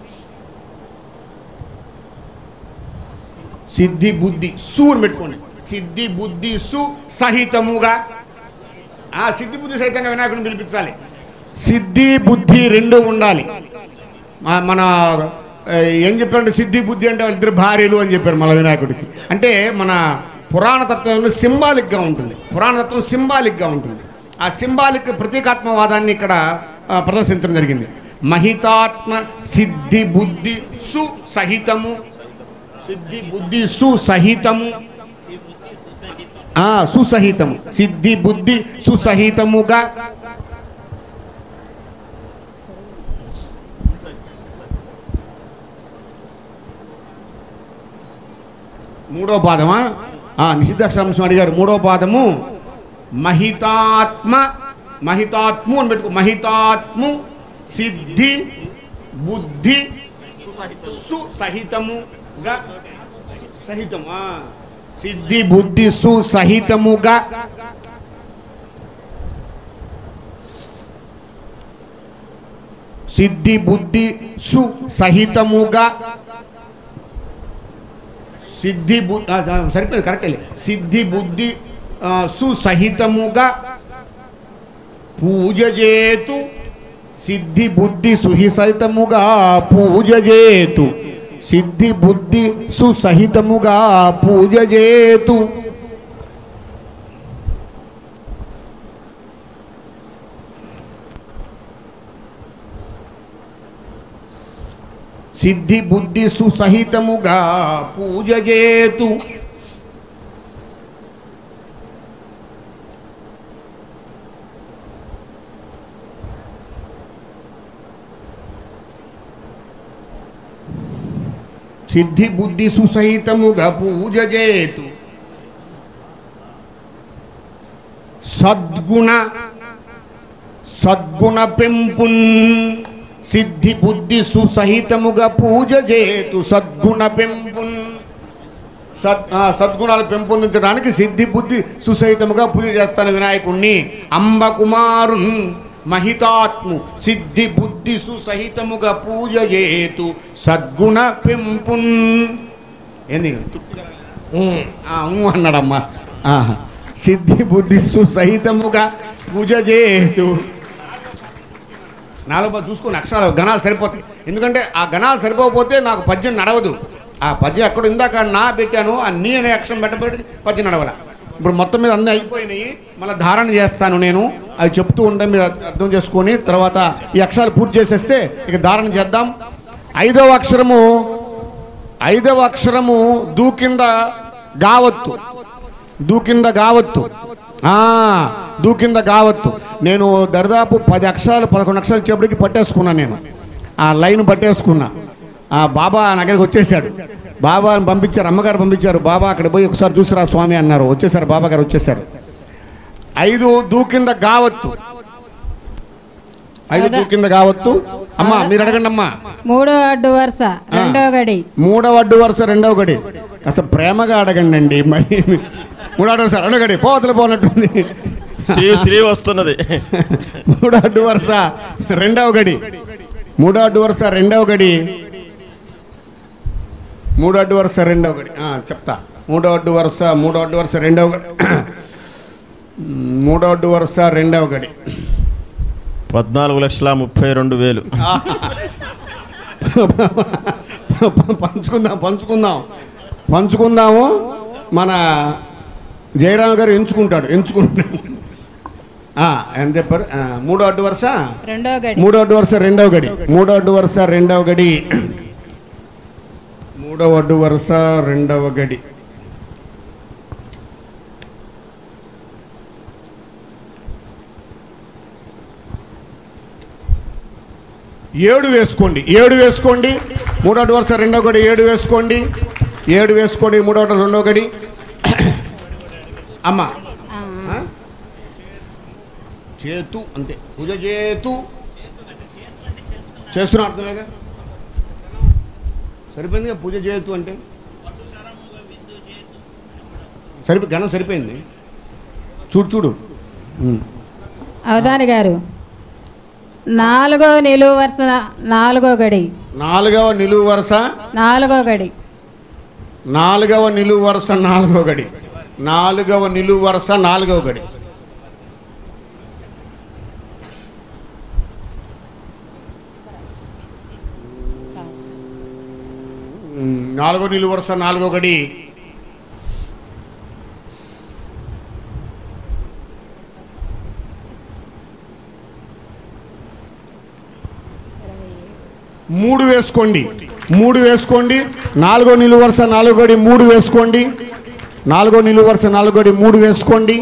సిద్ధి బుద్ధి సు అని పెట్టుకోండి సిద్ధి బుద్ధి సు సహితముగా ఆ సిద్ధి బుద్ధి సహితంగా వినాయకుడిని పిలిపించాలి సిద్ధి బుద్ధి రెండు ఉండాలి మా- మన ఆ, ఏం చెప్పారంటే సిద్ధి బుద్ధి అంటే వాళ్ళిద్దరు భార్యలు అని చెప్పారు మన వినాయకుడికి అంటే మన పురాణ తత్వంలో సింబాలిక్గా ఉంటుంది పురాణ తత్వం సింబాలిక్గా ఉంటుంది ఆ సింబాలిక్ ప్రతీకాత్మవాదాన్ని ఇక్కడ ఆ, ప్రదర్శించడం జరిగింది మహితాత్మ సిద్ధి బుద్ధి సు సహితము సిద్ధి బుద్ధి సుసహితము ఆ, సుసహితము సిద్ధి బుద్ధి సుసహితముగా మూడో పాదమా ఆ, నిషిద్ధాక్షరాంశం అడిగారు మూడో పాదము మహితాత్మ మహితాత్ము అని పెట్టుకో మహితాత్ము సిద్ధి బుద్ధి సుసహితముగా సహితము ఆ. సిద్ధి బుద్ధి సుసహితముగా సిద్ధి బుద్ధి సుసహితముగా సిద్ధి బుద్ధి సరిపోయింది కరెక్టే సిద్ధి బుద్ధి ఆ, సుసహితముగా పూజ చేతు సిద్ధి బుద్ధి సుహిసహితముగా పూజ చేతు సిద్ధి బుద్ధి సుసహితముగా పూజ చేతు సిద్ధి బుద్ధి సుసహితముగా పూజ చేతు సిద్ధి బుద్ధి సుసహితముగా పూజ చేతు సద్గుణ సద్గుణ పెంపున్ సిద్ధి బుద్ధి సుసహితముగా పూజ చేతు సద్గుణ పెంపున్ సద్ ఆ, సద్గుణాలు పెంపొందించడానికి సిద్ధి బుద్ధి సుసహితముగా పూజ చేస్తాను వినాయకుణ్ణి అంబ కుమారున్ మహితాత్ము సిద్ధి బుద్ధి సుసహితముగా పూజ చేతు సద్గుణ పెంపున్ ఏంది ఉమ్, ఆ, ఊ అన్నాడమ్మా ఆహా. సిద్ధి బుద్ధి సుసహితముగా పూజ చేతు నాలుగు పది చూసుకుని అక్షరాలు గణాలు సరిపోతాయి ఎందుకంటే ఆ గణాలు సరిపోకపోతే నాకు పద్యం నడవదు ఆ పద్యం ఎక్కడ ఇందాక నా పెట్టాను ఆ నీ అనే అక్షరం పెట్టబెట్టి పద్యం నడవల ఇప్పుడు మొత్తం మీద అన్నీ అయిపోయినాయి మళ్ళీ ధారణ చేస్తాను నేను అవి చెప్తూ ఉంటే మీరు అర్థం చేసుకొని తర్వాత ఈ అక్షరాలు పూర్తి చేసేస్తే ఇక ధారణ చేద్దాం ఐదవ అక్షరము ఐదవ అక్షరము దూ కింద గావత్తు దూ కింద గావత్తు ఆ, దూ కింద గావత్తు నేను దరిదాపు పది అక్షరాలు పదకొండు అక్షరాలు వచ్చేప్పటికి పట్టేసుకున్నాను నేను ఆ లైన్ పట్టేసుకున్నా ఆ బాబా నా దగ్గరికి వచ్చేసాడు బాబాని పంపించారు అమ్మగారు పంపించారు బాబా అక్కడ పోయి ఒకసారి చూసిరా స్వామి అన్నారు వచ్చేసారు బాబా గారు వచ్చేసారు ఐదు దూ కింద గావత్తు ఐదు దూ కింద గావత్తు అమ్మా మీరు అడగండి అమ్మా మూడో అడ్డు వరుస రెండో గడి మూడవ అడ్డు వరుస రెండవ గడి అసలు ప్రేమగా అడగండి అండి మరి మూడో అడ్డు వరుస రెండో గడి పోతలు పోనట్టుంది శ్రీ శ్రీ వస్తున్నది మూడో అడ్డు వరుస రెండవ గడి మూడో అడ్డు వరుస రెండవ గడి మూడో అడ్డు వరుస రెండవ గడి ఆ, చెప్తా మూడో అడ్డు వరుస మూడో అడ్డు వరుస రెండవ గడి మూడో అడ్డు వరుస రెండవ గడి పద్నాలుగు లక్షల ముప్పై రెండు వేలు పంచుకుందాం పంచుకుందాం పంచుకుందాము మన జయరామ్ గారు ఎంచుకుంటాడు ఎంచుకుంటాడు ఆ, ఎంత చెప్పారు ఆ, మూడో అడ్డు వరుస రెండో గడి మూడో అడ్డు వరుస రెండవ గడి మూడో అడ్డు వరుస రెండవ గడి మూడవ అడ్డు వరుస రెండవ గడి ఏడు వేసుకోండి ఏడు వేసుకోండి మూడో అడ్డు వరుస రెండవ గడి ఏడు వేసుకోండి ఏడు వేసుకోండి మూడో అడ్డు రెండవ గడి అమ్మ ఆ, ఆ? చేతు అంతే పూజ చేతు చేస్తున్నా అర్థమేగా సరిపోయింది పూజ చేయతు అంటే సరిపో గణం సరిపోయింది చూడు చూడు ఉమ్. అవధాని గారు నాలుగో నిలువు వరుస నాలుగో గడి నాలుగవ నిలువు వరుస నాలుగో గడి నాలుగవ నిలువు వరుస నాలుగవ గడి నాలుగవ నిలువు వరుస నాలుగవ గడి ఉమ్, నాలుగో నిలువు వరుస నాలుగో గడి మూడు వేసుకోండి మూడు వేసుకోండి నాలుగో నిలువు వరుస నాలుగో గడి మూడు వేసుకోండి నాలుగో నిలువు వరుస నాలుగో గడి మూడు వేసుకోండి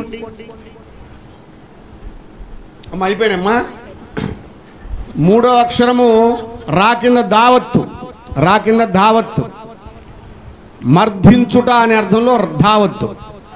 అమ్మ అయిపోయినమ్మా మూడో అక్షరము రా కింద దావత్తు రా కింద ధావత్తు మర్ధించుట అనే అర్థంలో ధావత్తు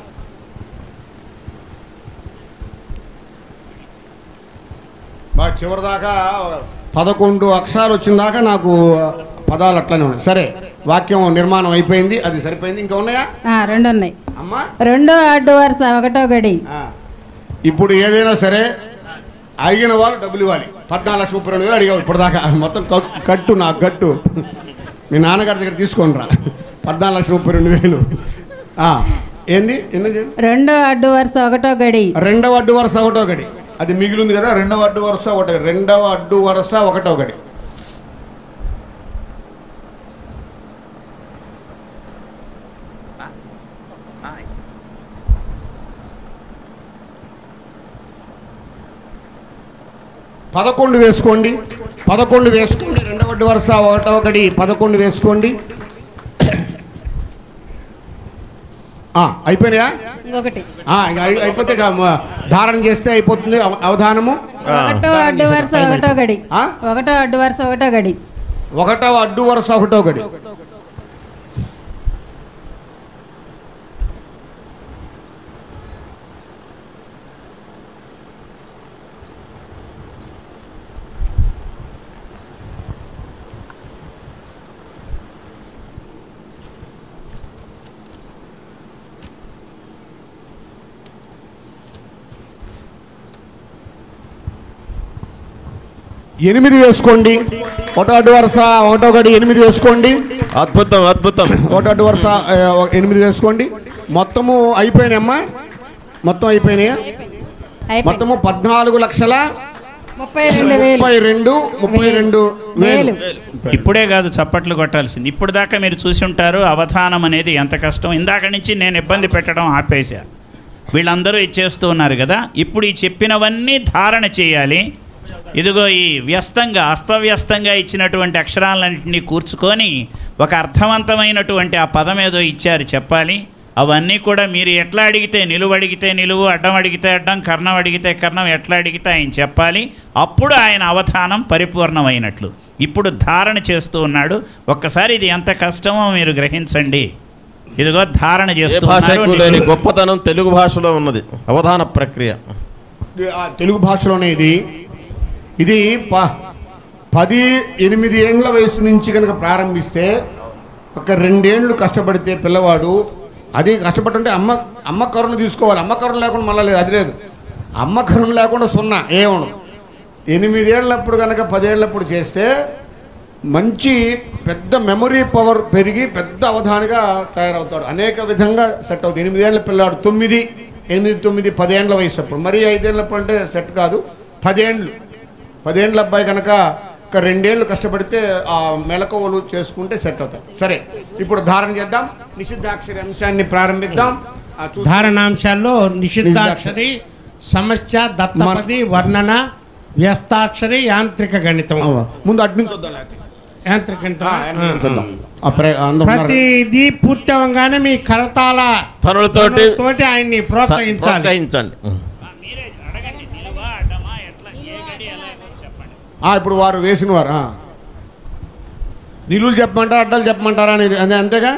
బాగా చివరి దాకా పదకొండు అక్షరాలు వచ్చిన దాకా నాకు పదాలు అట్లనే ఉన్నాయి సరే వాక్యం నిర్మాణం అయిపోయింది అది సరిపోయింది ఇంకా ఉన్నాయా ఆ, రెండు ఉన్నాయి అమ్మా రెండో అడ్డు వరుస ఒకటో గడి ఆ. ఇప్పుడు ఏదైనా సరే అడిగిన వాళ్ళు డబ్బులు ఇవ్వాలి పద్నాలుగు లక్షల ముప్పై రెండు వేలు అడిగావు ఇప్పుడు దాకా మొత్తం కట్- కట్టు నా గట్టు మీ నాన్నగారి దగ్గర తీసుకొని రా పద్నాలుగు లక్షల ముప్పై రెండు వేలు ఆ, ఏంది ఎన్ని చెప్పు? రెండో అడ్డు వరుస ఒకటో గడి రెండవ అడ్డు వరుస ఒకటో గడి అది మిగిలింది కదా రెండవ అడ్డు వరుస ఒకటో గడి. రెండవ అడ్డు వరుస ఒకటో గడి పదకొండు వేసుకోండి పదకొండు వేసుకోండి రెండవ అడ్డు వరుస ఒకటో గడి పదకొండు వేసుకోండి ఆ, అయిపోయినాయా ఇంకొకటి ఆ, ఇక అయి- అయిపోతే ఇక మ- ధారణ చేస్తే అయిపోతుంది అవ- అవధానము ఒకటో అడ్డు వరుస ఒకటో గడి ఆ? ఒకటో అడ్డు వరుస ఒకటో గడి ఒకటవ అడ్డు వరుస ఒకటో గడి ఎనిమిది వేసుకోండి ఒకటో అడ్డు వరుస ఒకటో గడి ఎనిమిది వేసుకోండి అద్భుతం అద్భుతం ఒకటో అడ్డు వరుస ఆ, ఒక ఎనిమిది వేసుకోండి మొత్తము అయిపోయినాయమ్మా మొత్తం అయిపోయినాయా అయిపోయి మొత్తము పద్నాలుగు లక్షల ముప్పై రెండు వేలు ముప్పై రెండు ముప్పై రెండు వేలు వేలు. ఇప్పుడే కాదు చప్పట్లు కొట్టాల్సింది ఇప్పుడు దాకా మీరు చూసి ఉంటారు అవధానం అనేది ఎంత కష్టం ఇందాక నుంచి నేను ఇబ్బంది పెట్టడం ఆపేశా వీళ్ళందరూ ఇచ్చేస్తూ ఉన్నారు కదా ఇప్పుడు ఈ చెప్పినవన్నీ ధారణ చేయాలి ఇదిగో ఈ వ్యస్తంగా అస్తవ్యస్తంగా ఇచ్చినటువంటి అక్షరాలన్నింటినీ కూర్చుకొని ఒక అర్థవంతమైనటువంటి ఆ పదం ఏదో ఇచ్చారు చెప్పాలి అవన్నీ కూడా మీరు ఎట్లా అడిగితే నిలువు అడిగితే నిలువు అడ్డం అడిగితే అడ్డం కర్ణం అడిగితే కర్ణం ఎట్లా అడిగితే ఆయన చెప్పాలి అప్పుడు ఆయన అవధానం పరిపూర్ణమైనట్లు ఇప్పుడు ధారణ చేస్తూ ఉన్నాడు ఒక్కసారి ఇది ఎంత కష్టమో మీరు గ్రహించండి ఇదిగో ధారణ ఏ చేస్తూ భాషకు ఉన్నారు. లేని గొప్పతనం తెలుగు భాషలో ఉన్నది అవధాన ప్రక్రియ ఇది ఆ తెలుగు భాషలోనే ఇది ఇది ప పది ఎనిమిది ఏండ్ల వయసు నుంచి కనుక ప్రారంభిస్తే ఒక రెండేండ్లు కష్టపడితే పిల్లవాడు అది కష్టపడుతుంటే అమ్మ అమ్మ కరుణ తీసుకోవాలి అమ్మ కరుణ లేకుండా మళ్ళీ లేదు అది లేదు అమ్మ కరుణ లేకుండా సున్నా ఏముండదు ఎనిమిదేళ్ళప్పుడు కనుక పదేళ్ళప్పుడు చేస్తే మంచి పెద్ద మెమరీ పవర్ పెరిగి పెద్ద అవధానిగా తయారవుతాడు అనేక విధంగా సెట్ అవుతుంది ఎనిమిదేళ్ల పిల్లాడు తొమ్మిది ఎనిమిది తొమ్మిది పదేండ్ల వయసు అప్పుడు మరీ ఐదేళ్ళప్పుడు అంటే సెట్ కాదు పదేండ్లు పదేండ్ల అబ్బాయి కనుక ఒక రెండేళ్ళు కష్టపడితే ఆ మెలకువలు చేసుకుంటే సెట్ అవుతాయి సరే ఇప్పుడు ధారణ చేద్దాం నిషిద్ధాక్షరి అంశాన్ని ప్రారంభిద్దాం ఆ చూసి- ధారణాంశాల్లో నిషిద్ధాక్షరి సమస్య దత్తపది వర్ణన వ్యస్తాక్షరి యాంత్రిక గణితం ఆ, ముందు అటు నుంచి వద్దాం లేకపోతే. యాంత్రిక గణితం ఆ, వెనక నుంచి వద్దాం. ఆ, ప్ర- అందరూ ఉన్నారు. ప్రతిదీ పూర్తి అవ్వగానే మీ కరతాల పనులతోటి తోటి ఆయన్ని ప్రోత్సహించాలి ప్రోత్సహించండి ఆ, ఇప్పుడు వారు వేసిన వారు ఆ. నిలువులు చెప్పమంటారా అడ్డాలు చెప్పమంటారా అనేది అదే అంతేగా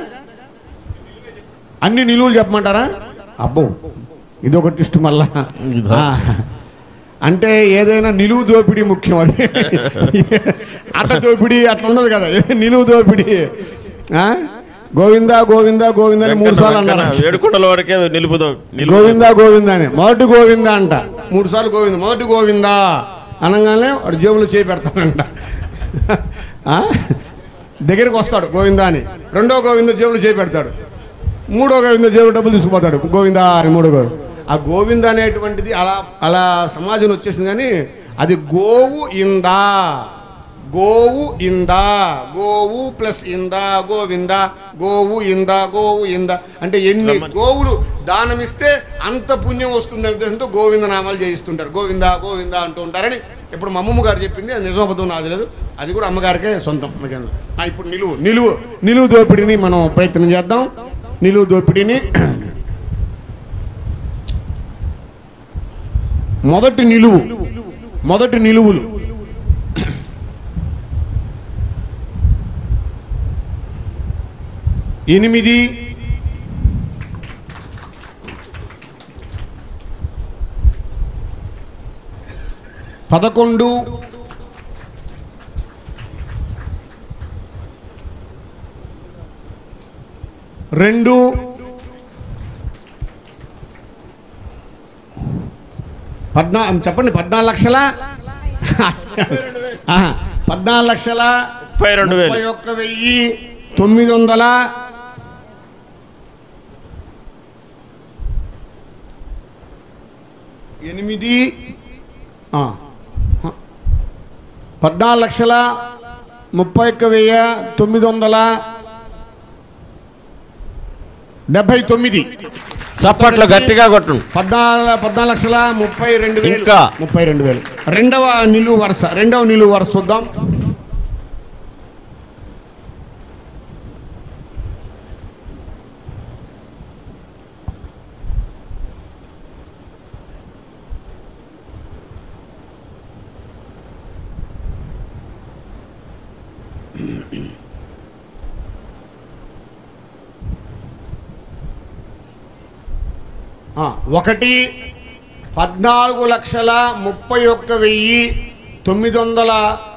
అన్ని నిలువులు చెప్పమంటారా అబ్బో ఇది ఒక ట్విస్ట్ మళ్ళా ఆ. అంటే ఏదైనా నిలువు దోపిడీ ముఖ్యం అది అడ్డ దోపిడీ అట్లా ఉండదు కదా నిలువు దోపిడీ ఆ? గోవిందా గోవిందా గోవిందా అని మూడు సార్లు అన్నారు ఏడుకొండల వరకే నిలుపుదో గోవిందా గోవిందా అని మొదటి గోవిందా అంట మూడు సార్లు గోవింద మొదటి గోవిందా అనగానే వాడు జేబులో చేయి పెడతాడంట ఆ? దగ్గరికి వస్తాడు గోవిందా అని రెండో గోవింద జేబులో చేయి పెడతాడు మూడో గోవింద జేబులో డబ్బులు తీసుకుపోతాడు గోవిందా అని మూడో గోవింద ఆ గోవింద అనేటువంటిది అలా అలా సమాజం వచ్చేసింది కానీ అది గోవు ఇందా గోవు ఇందా గోవు ప్లస్ ఇందా గోవింద గోవు ఇందా గోవు ఇందా అంటే ఎన్ని గోవులు దానమిస్తే అంత పుణ్యం వస్తుంది ఉద్దేశంతో గోవింద నామాలు చేయిస్తుంటారు గోవింద గోవింద అంటూ ఉంటారని ఇప్పుడు మా అమ్మమ్మ గారు చెప్పింది అది నిజాబద్ధం నాది లేదు అది కూడా అమ్మగారికే సొంతం మాకేం లేదు. ఆ, ఇప్పుడు నిలువు నిలువు నిలువు దోపిడీని మనం ప్రయత్నం చేద్దాం నిలువు దోపిడీని మొదటి నిలువు మొదటి నిలువులు ఎనిమిది పదకొండు రెండు పద్నా చెప్పండి పద్నాలుగు లక్షల ఆహా, పద్నాలుగు లక్షల ముప్పై రెండు వేలు. ముప్పై ఒక్క వెయ్యి తొమ్మిది వందల ఎనిమిది ఆ, హ. పద్నాలుగు లక్షల ముప్పై ఒక్క వెయ్యి తొమ్మిది వందల డెబ్బై తొమ్మిది చప్పట్లు గట్టిగా కొట్టండి పద్నాలుగు పద్నాలుగు లక్షల ముప్పై రెండు వేలు ఇంకా. ముప్పై రెండు వేలు రెండవ నిలువు వరుస రెండవ నిలువు వరుస చూద్దాం ఆ, ఒకటి పద్నాలుగు లక్షల ముప్పై ఒక్క వెయ్యి తొమ్మిది వందల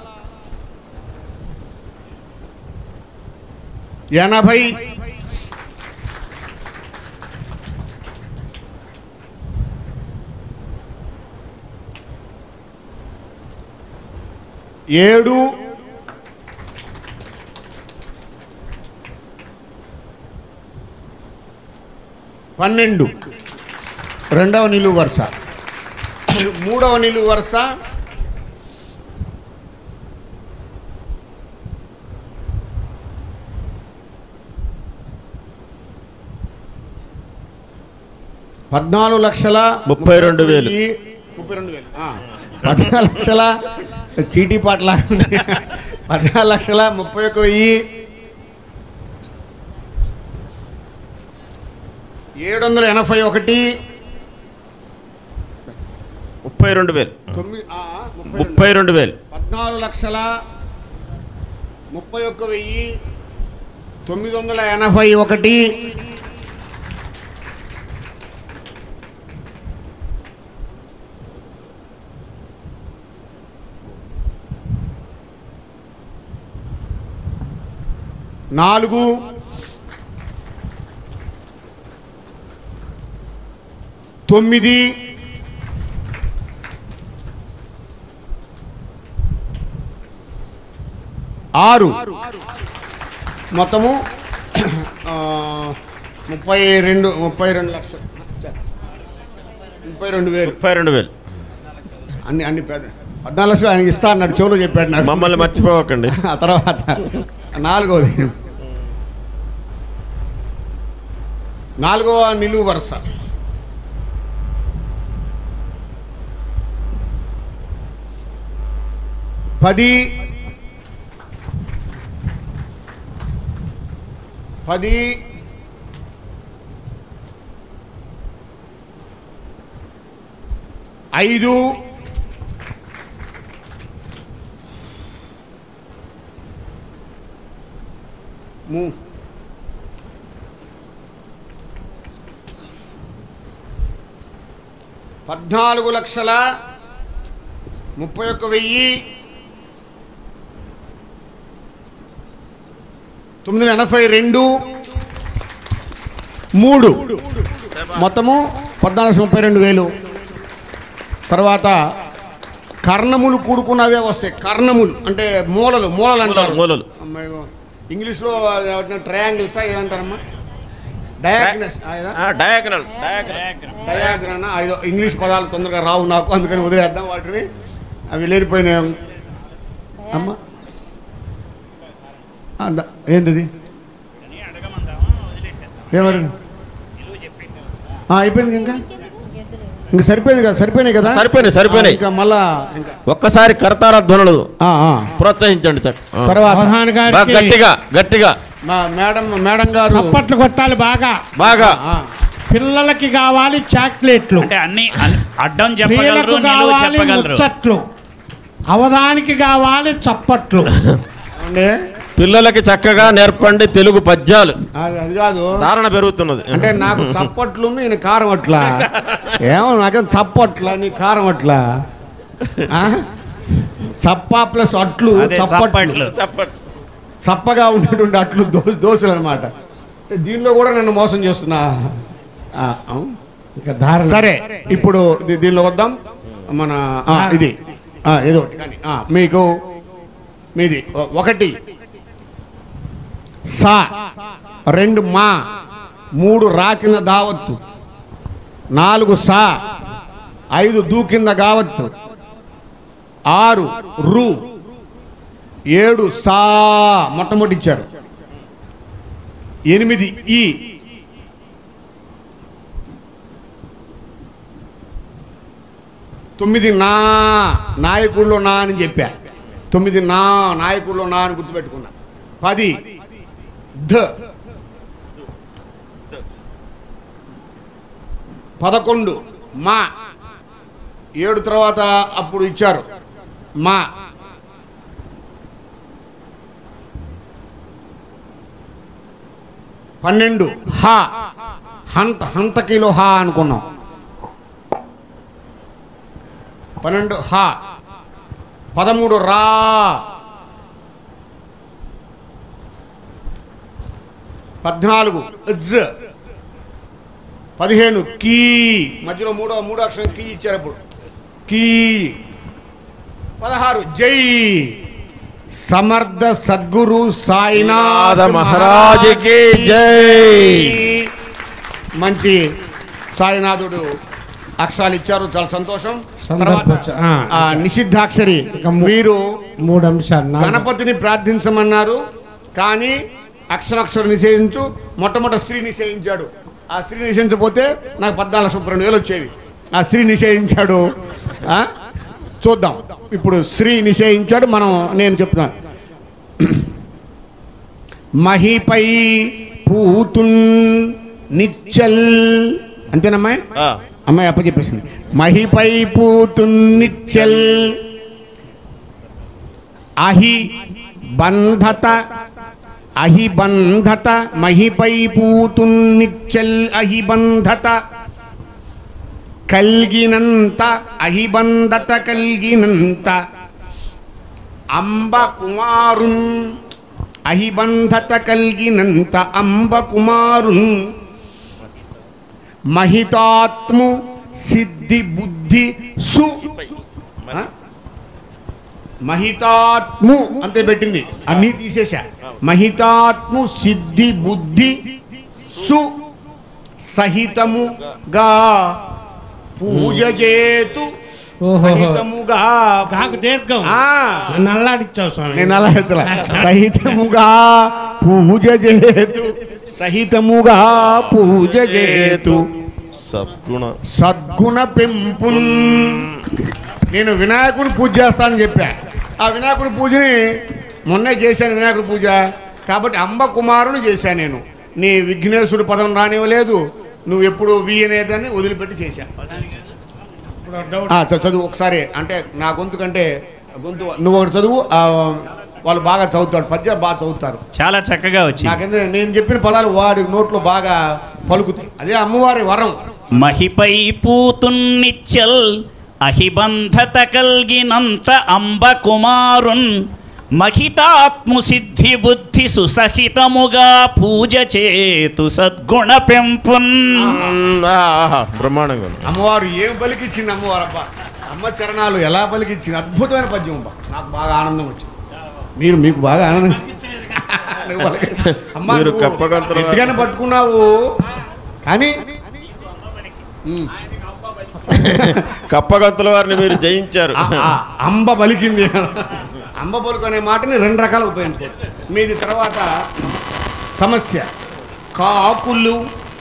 ఎనభై ఏడు పన్నెండు రెండవ నిలువు వరుస మూడవ నిలువు వరుస పద్నాలుగు లక్షల ముప్పై రెండు వేలు. వెయ్యి- ముప్పై రెండు వేలు ఆ. పద్నాలుగు లక్షల చీటీ పాటల పద్నాలుగు లక్షల ముప్పై ఒక్క వెయ్యి ఏడు వందల ఎనభై ఒకటి ముప్పై రెండు వేలు తొమ్మిది ఆ, ముప్పై రెండు. ముప్పై రెండు వేలు పద్నాలుగు లక్షల ముప్పై ఒక్క వెయ్యి తొమ్మిది వందల ఎనభై ఒకటి నాలుగు తొమ్మిది ఆరు మొత్తము ఆ, ముప్పై రెండు ముప్పై రెండు లక్షలు ముప్పై రెండు వేలు ముప్పై రెండు వేలు అన్ని అన్ని పెద్ద పద్నాలుగు లక్షలు ఆయనకి ఇస్తా అన్నాడు చెవులో చెప్పాడు నాకు మమ్మల్ని మర్చిపోవకండి ఆ తర్వాత నాలుగవది నాలుగవ నిలువు వరుస పది పది ఐదు ము పద్నాలుగు లక్షల ముప్పై ఒక్క వెయ్యి తొమ్మిది వందల ఎనభై రెండు మూడు మొత్తము పద్నాలుగు లక్షల ముప్పై రెండు వేలు తర్వాత కర్ణములు కూడుకున్నవే వస్తాయి కర్ణములు అంటే మూలలు మూలలు అంటారు మూలలు అమ్మాయి, ఇంగ్లీష్లో ట్రయాంగిల్సా ఏమంటారమ్మా డయాగ్నస్ డయాగ్నల్ డయాగ్రానా ఐదో ఇంగ్లీష్ పదాలు తొందరగా రావు నాకు అందుకని వదిలేద్దాం వాటిని అవి లేనిపోయినాయి అమ్మా ఆ, ద- ఏంటిది ఎవరు ఆ, అయిపోయింది ఇంకా ఇంకా సరిపోయింది కదా సరిపోయినాయి కదా సరిపోయినాయి, సరిపోయినాయి. ఆ, ఇంకా మళ్ళా ఇంకా ఒక్కసారి కరతార ధ్వనులు ఆ, ఆ. ప్రోత్సహించండి సార్ ఆ. తర్వాత ప్రధాన బాగా గారికి గట్టిగా గట్టిగా మా మేడం మేడం గారు చప్పట్లు కొట్టాలి బాగా బాగా ఆ, పిల్లలకి కావాలి చాక్లెట్లు అంటే అన్ని అన్- అడ్డం చెప్పగలరు స్త్రీలకు నిలువు కావాలి చెప్పగలరు ముచ్చట్లు అవధానికి కావాలి చప్పట్లు ఏమండి? పిల్లలకి చక్కగా నేర్పండి తెలుగు పద్యాలు అది అది కాదు ధారణ పెరుగుతున్నది అంటే నాకు చప్పట్లు నేను కారం అట్లా ఏమో నాకేం చప్పట్ల నీ కారం అట్లా ఆ? చప్ప ప్లస్ అట్లు అదే చప్పట్లు చప్పట్లు. చెప్పండి చప్పగా ఉన్నటువంటి అట్లు దో దోశలు అనమాట దీనిలో కూడా నన్ను మోసం చేస్తున్నా ఆ, అవును. ఇంకా ధారణ సరే ఇప్పుడు దీ- దీనిలో వద్దాం మన ఆ, ఇది ఆ, ఏదో ఒకటి కానీ ఆ, మీకు మీది ఒ- ఒకటి సా రెండు మా మూడు రా కింద దావత్తు నాలుగు సా ఐదు దూ కింద గావత్తు ఆరు రు ఏడు సా మొట్టమొదటి ఇచ్చారు ఎనిమిది ఈ తొమ్మిది నా నాయకుల్లో నా అని చెప్పా తొమ్మిది నా నాయకుల్లో నా అని గుర్తుపెట్టుకున్నా పది ధ పదకొండు మా ఏడు తర్వాత అప్పుడు ఇచ్చారు మా పన్నెండు హా హంత హంతకిలో హా అనుకున్నాం పన్నెండు హా పదమూడు రా పద్నాలుగు జ పదిహేను కీ మధ్యలో మూడో మూడో అక్షరం కీ ఇచ్చారు అప్పుడు కీ పదహారు జై సమర్థ సద్గురు సాయినాథ నాథ మహారాజుకి జై మంచి సాయినాథుడు అక్షరాలు ఇచ్చారు చాలా సంతోషం సందర్భ తర్వాత ఆ, ఆ, నిషిద్ధాక్షరి ఇక ము- వీరు మూడు అంశాలు నాలుగు. గణపతిని ప్రార్థించమన్నారు కానీ అక్షరాక్షరం నిషేధించు మొట్టమొదటి స్త్రీ నిషేధించాడు ఆ స్త్రీ నిషేధించకపోతే నాకు పద్నాలుగు లక్షల ముప్పై రెండు వేలు వచ్చేవి ఆ స్త్రీ నిషేధించాడు ఆ? చూద్దాం ఇప్పుడు స్త్రీ నిషేధించాడు మనం నేను చెప్తాను మహిపై పూతున్ నిచ్చల్ అంతేనమ్మాయి ఆ, అమ్మాయి అప్ప చెప్పేసింది మహిపై పూతున్ నిచ్చల్ అహి బంధత అహి బంధత మహిపై పూతున్ నిచ్చల్ అహి బంధత కల్గినంత అహిబంధత కల్గినంత అంబ కుమారున్ అహిబంధత కల్గినంత అంబ కుమారున్ మహితాత్ము సిద్ధి బుద్ధి సు ఆ? మహితాత్ము అంతే పెట్టింది అన్నీ తీసేశా మహితాత్ము సిద్ధి బుద్ధి సు సహితముగా పూజ చేతు ఓహో. సహితముగా కాకు దీర్ఘం ఆ, నన్ను అల్లాడిచ్చావు స్వామి నేను అలా హెచ్చల సహితముగా పూజ చేతు సహితముగా పూజ చేతు సద్గుణ సద్గుణ పెంపు నేను వినాయకుని పూజ చేస్తానని చెప్పా ఆ వినాయకుని పూజని మొన్నే చేశాను వినాయకుడి పూజ కాబట్టి అంబ కుమారుని చేశాను నేను నీ విఘ్నేశ్వరుడు పదం రానివ్వలేదు నువ్వు ఎప్పుడు వి అనేదాన్ని వదిలిపెట్టి చేశా ఇప్పుడు ఒక డౌట్ ఆ, చ- చదువు ఒకసారి అంటే నా గొంతు కంటే గొంతు నువ్వు ఒకటి చదువు ఆ, వాళ్ళు బాగా చదువుతారు పద్యాలు బాగా చదువుతారు చాలా చక్కగా వచ్చింది నాకెందుకు నేను చెప్పిన పదాలు వాడి నోట్లో బాగా పలుకుతాయి అదే అమ్మవారి వరం మహిపై పూతున్నిచ్చల్ అహిబంధత కల్గినంత అంబ కుమారున్ మహితాత్ము సిద్ధి బుద్ధి సుసహితముగా పూజ చేతు సద్గుణ పెంపున్ మ్మ్, ఆహా, బ్రహ్మాండంగా ఉంది. అమ్మవారు ఏం పలికిచ్చింది అమ్మవారు అబ్బా అమ్మ చరణాలు ఎలా పలికిచ్చింది అద్భుతమైన పద్యం అబ్బా నాకు బాగా ఆనందం వచ్చింది మీరు మీకు బాగా ఆనందం నువ్వు పలికి- అమ్మా, మీరు నువ్వు కప్పగంతులు- గట్టిగానే పట్టుకున్నావు కానీ కప్పగంతుల వారిని మీరు జయించారు ఆ- ఆ అంబ పలికింది అంబ పలుకు అనే మాటని రెండు రకాలు ఉపయోగించుకోవచ్చు మీది తర్వాత సమస్య కాకులు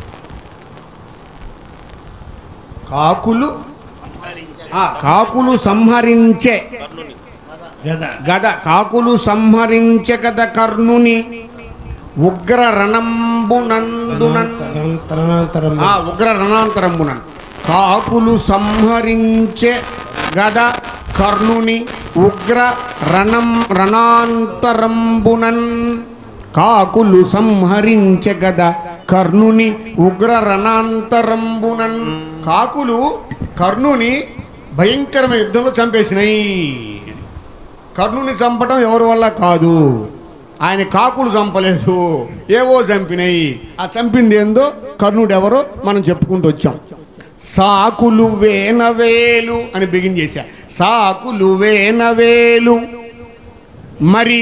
కాకులు ఆ, కాకులు సంహరించే గద గద కాకులు సంహరించే గద కర్ణుని ఉగ్ర రణంబునందునన్ తరణాంతరం ఆ ఉగ్ర రణాంతరంబునన్ కాకులు సంహరించే గద కర్ణుని ఉగ్ర రణం రణాంతరంబునన్ కాకులు సంహరించే గద కర్ణుని ఉగ్ర రణాంతరంబునన్ కాకులు కర్ణుని భయంకరమైన యుద్ధంలో చంపేసినాయి కర్ణుని చంపటం ఎవరి వల్ల కాదు ఆయన కాకులు చంపలేదు ఏవో చంపినాయి ఆ చంపింది ఏందో కర్ణుడు ఎవరో మనం చెప్పుకుంటూ వచ్చాం సాకులు వేనవేలు అని బిగిన్ చేశా సాకులు వేనవేలు మరి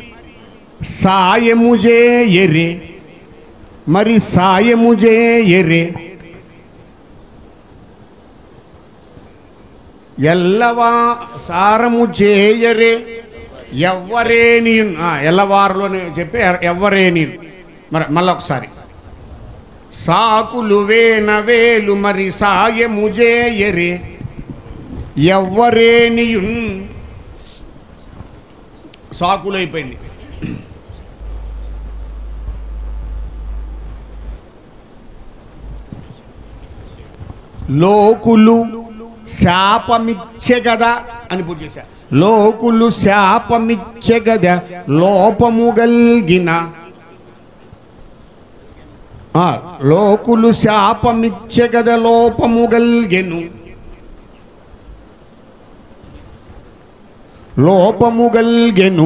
సాయము చేయరే మరి సాయము చేయరే ఎల్లవా సారము చేయరే ఎవ్వరే నేను ఎల్లవారులోనే చెప్పి ఎ- ఎవ్వరే నేను మరి మళ్ళీ ఒకసారి సాకులు వేన వేలు మరి సాయము చేయరే ఎవ్వరేనియున్ సాకులైపోయింది లోకులు శాపమిచ్చే కదా అని పూజ చేశా లోకులు శాపమిచ్చే గద లోపము గల్గిన ఆ, లోకులు శాపమిచ్చే గద లోపము గల్గెను లోపము గల్గెను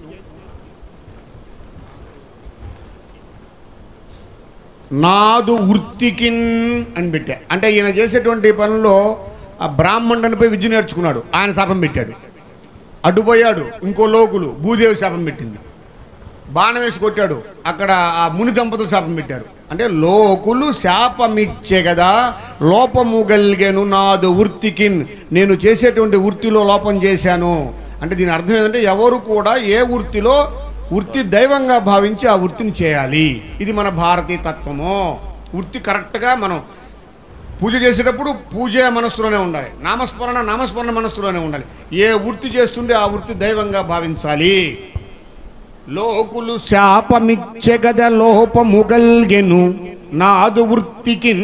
నాదు వృత్తికిన్ అని పెట్టా అంటే ఈయన చేసేటువంటి పనుల్లో ఆ బ్రాహ్మణుడిపై విద్య నేర్చుకున్నాడు ఆయన శాపం పెట్టాడు అడ్డుపోయాడు ఇంకో లోకులు భూదేవి శాపం పెట్టింది బాణం వేసి కొట్టాడు అక్కడ ఆ ముని దంపతులు శాపం పెట్టారు అంటే లోకులు శాపమిచ్చే కదా లోపము గలిగాను నాదు వృత్తికిన్ నేను చేసేటువంటి వృత్తిలో లోపం చేశాను అంటే దీని అర్థం ఏంటంటే ఎవరు కూడా ఏ వృత్తిలో వృత్తి దైవంగా భావించి ఆ వృత్తిని చేయాలి ఇది మన భారతీయ తత్వము వృత్తి కరెక్ట్గా మనం పూజ చేసేటప్పుడు పూజ మనస్సులోనే ఉండాలి నామస్మరణ నామస్మరణ మనస్సులోనే ఉండాలి ఏ వృత్తి చేస్తుంటే ఆ వృత్తి దైవంగా భావించాలి లోకులు శాపమిచ్చగద లోపముగల్గెను నాదు వృత్తికి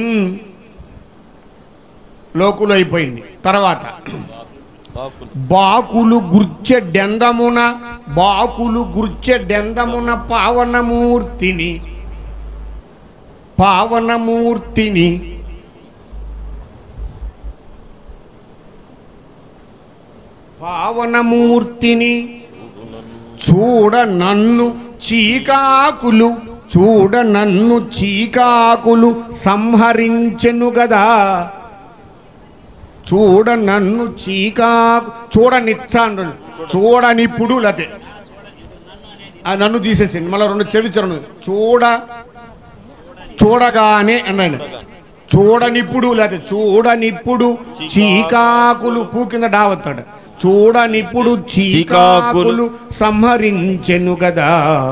లోకులు అయిపోయింది తర్వాత బాకులు గుర్చె డెందమున బాకులు గుర్చె డెందమున పావనమూర్తిని పావనమూర్తిని పావనమూర్తిని చూడ నన్ను చీకాకులు చూడ నన్ను చీకాకులు సంహరించెను గదా చూడ నన్ను చీకాకు చూడనిచ్చా అంటాడు చూడనిప్పుడు లతే ఆ నన్ను తీసేసింది మళ్ళీ రెండు చెవిచరణ చూడ చూడగానే అన్నాడు చూడనిప్పుడు లేదా చూడనిప్పుడు చీకాకులు పూ కింద డావతాడు చూడనిప్పుడు చీకాకులు సంహరించెను గదా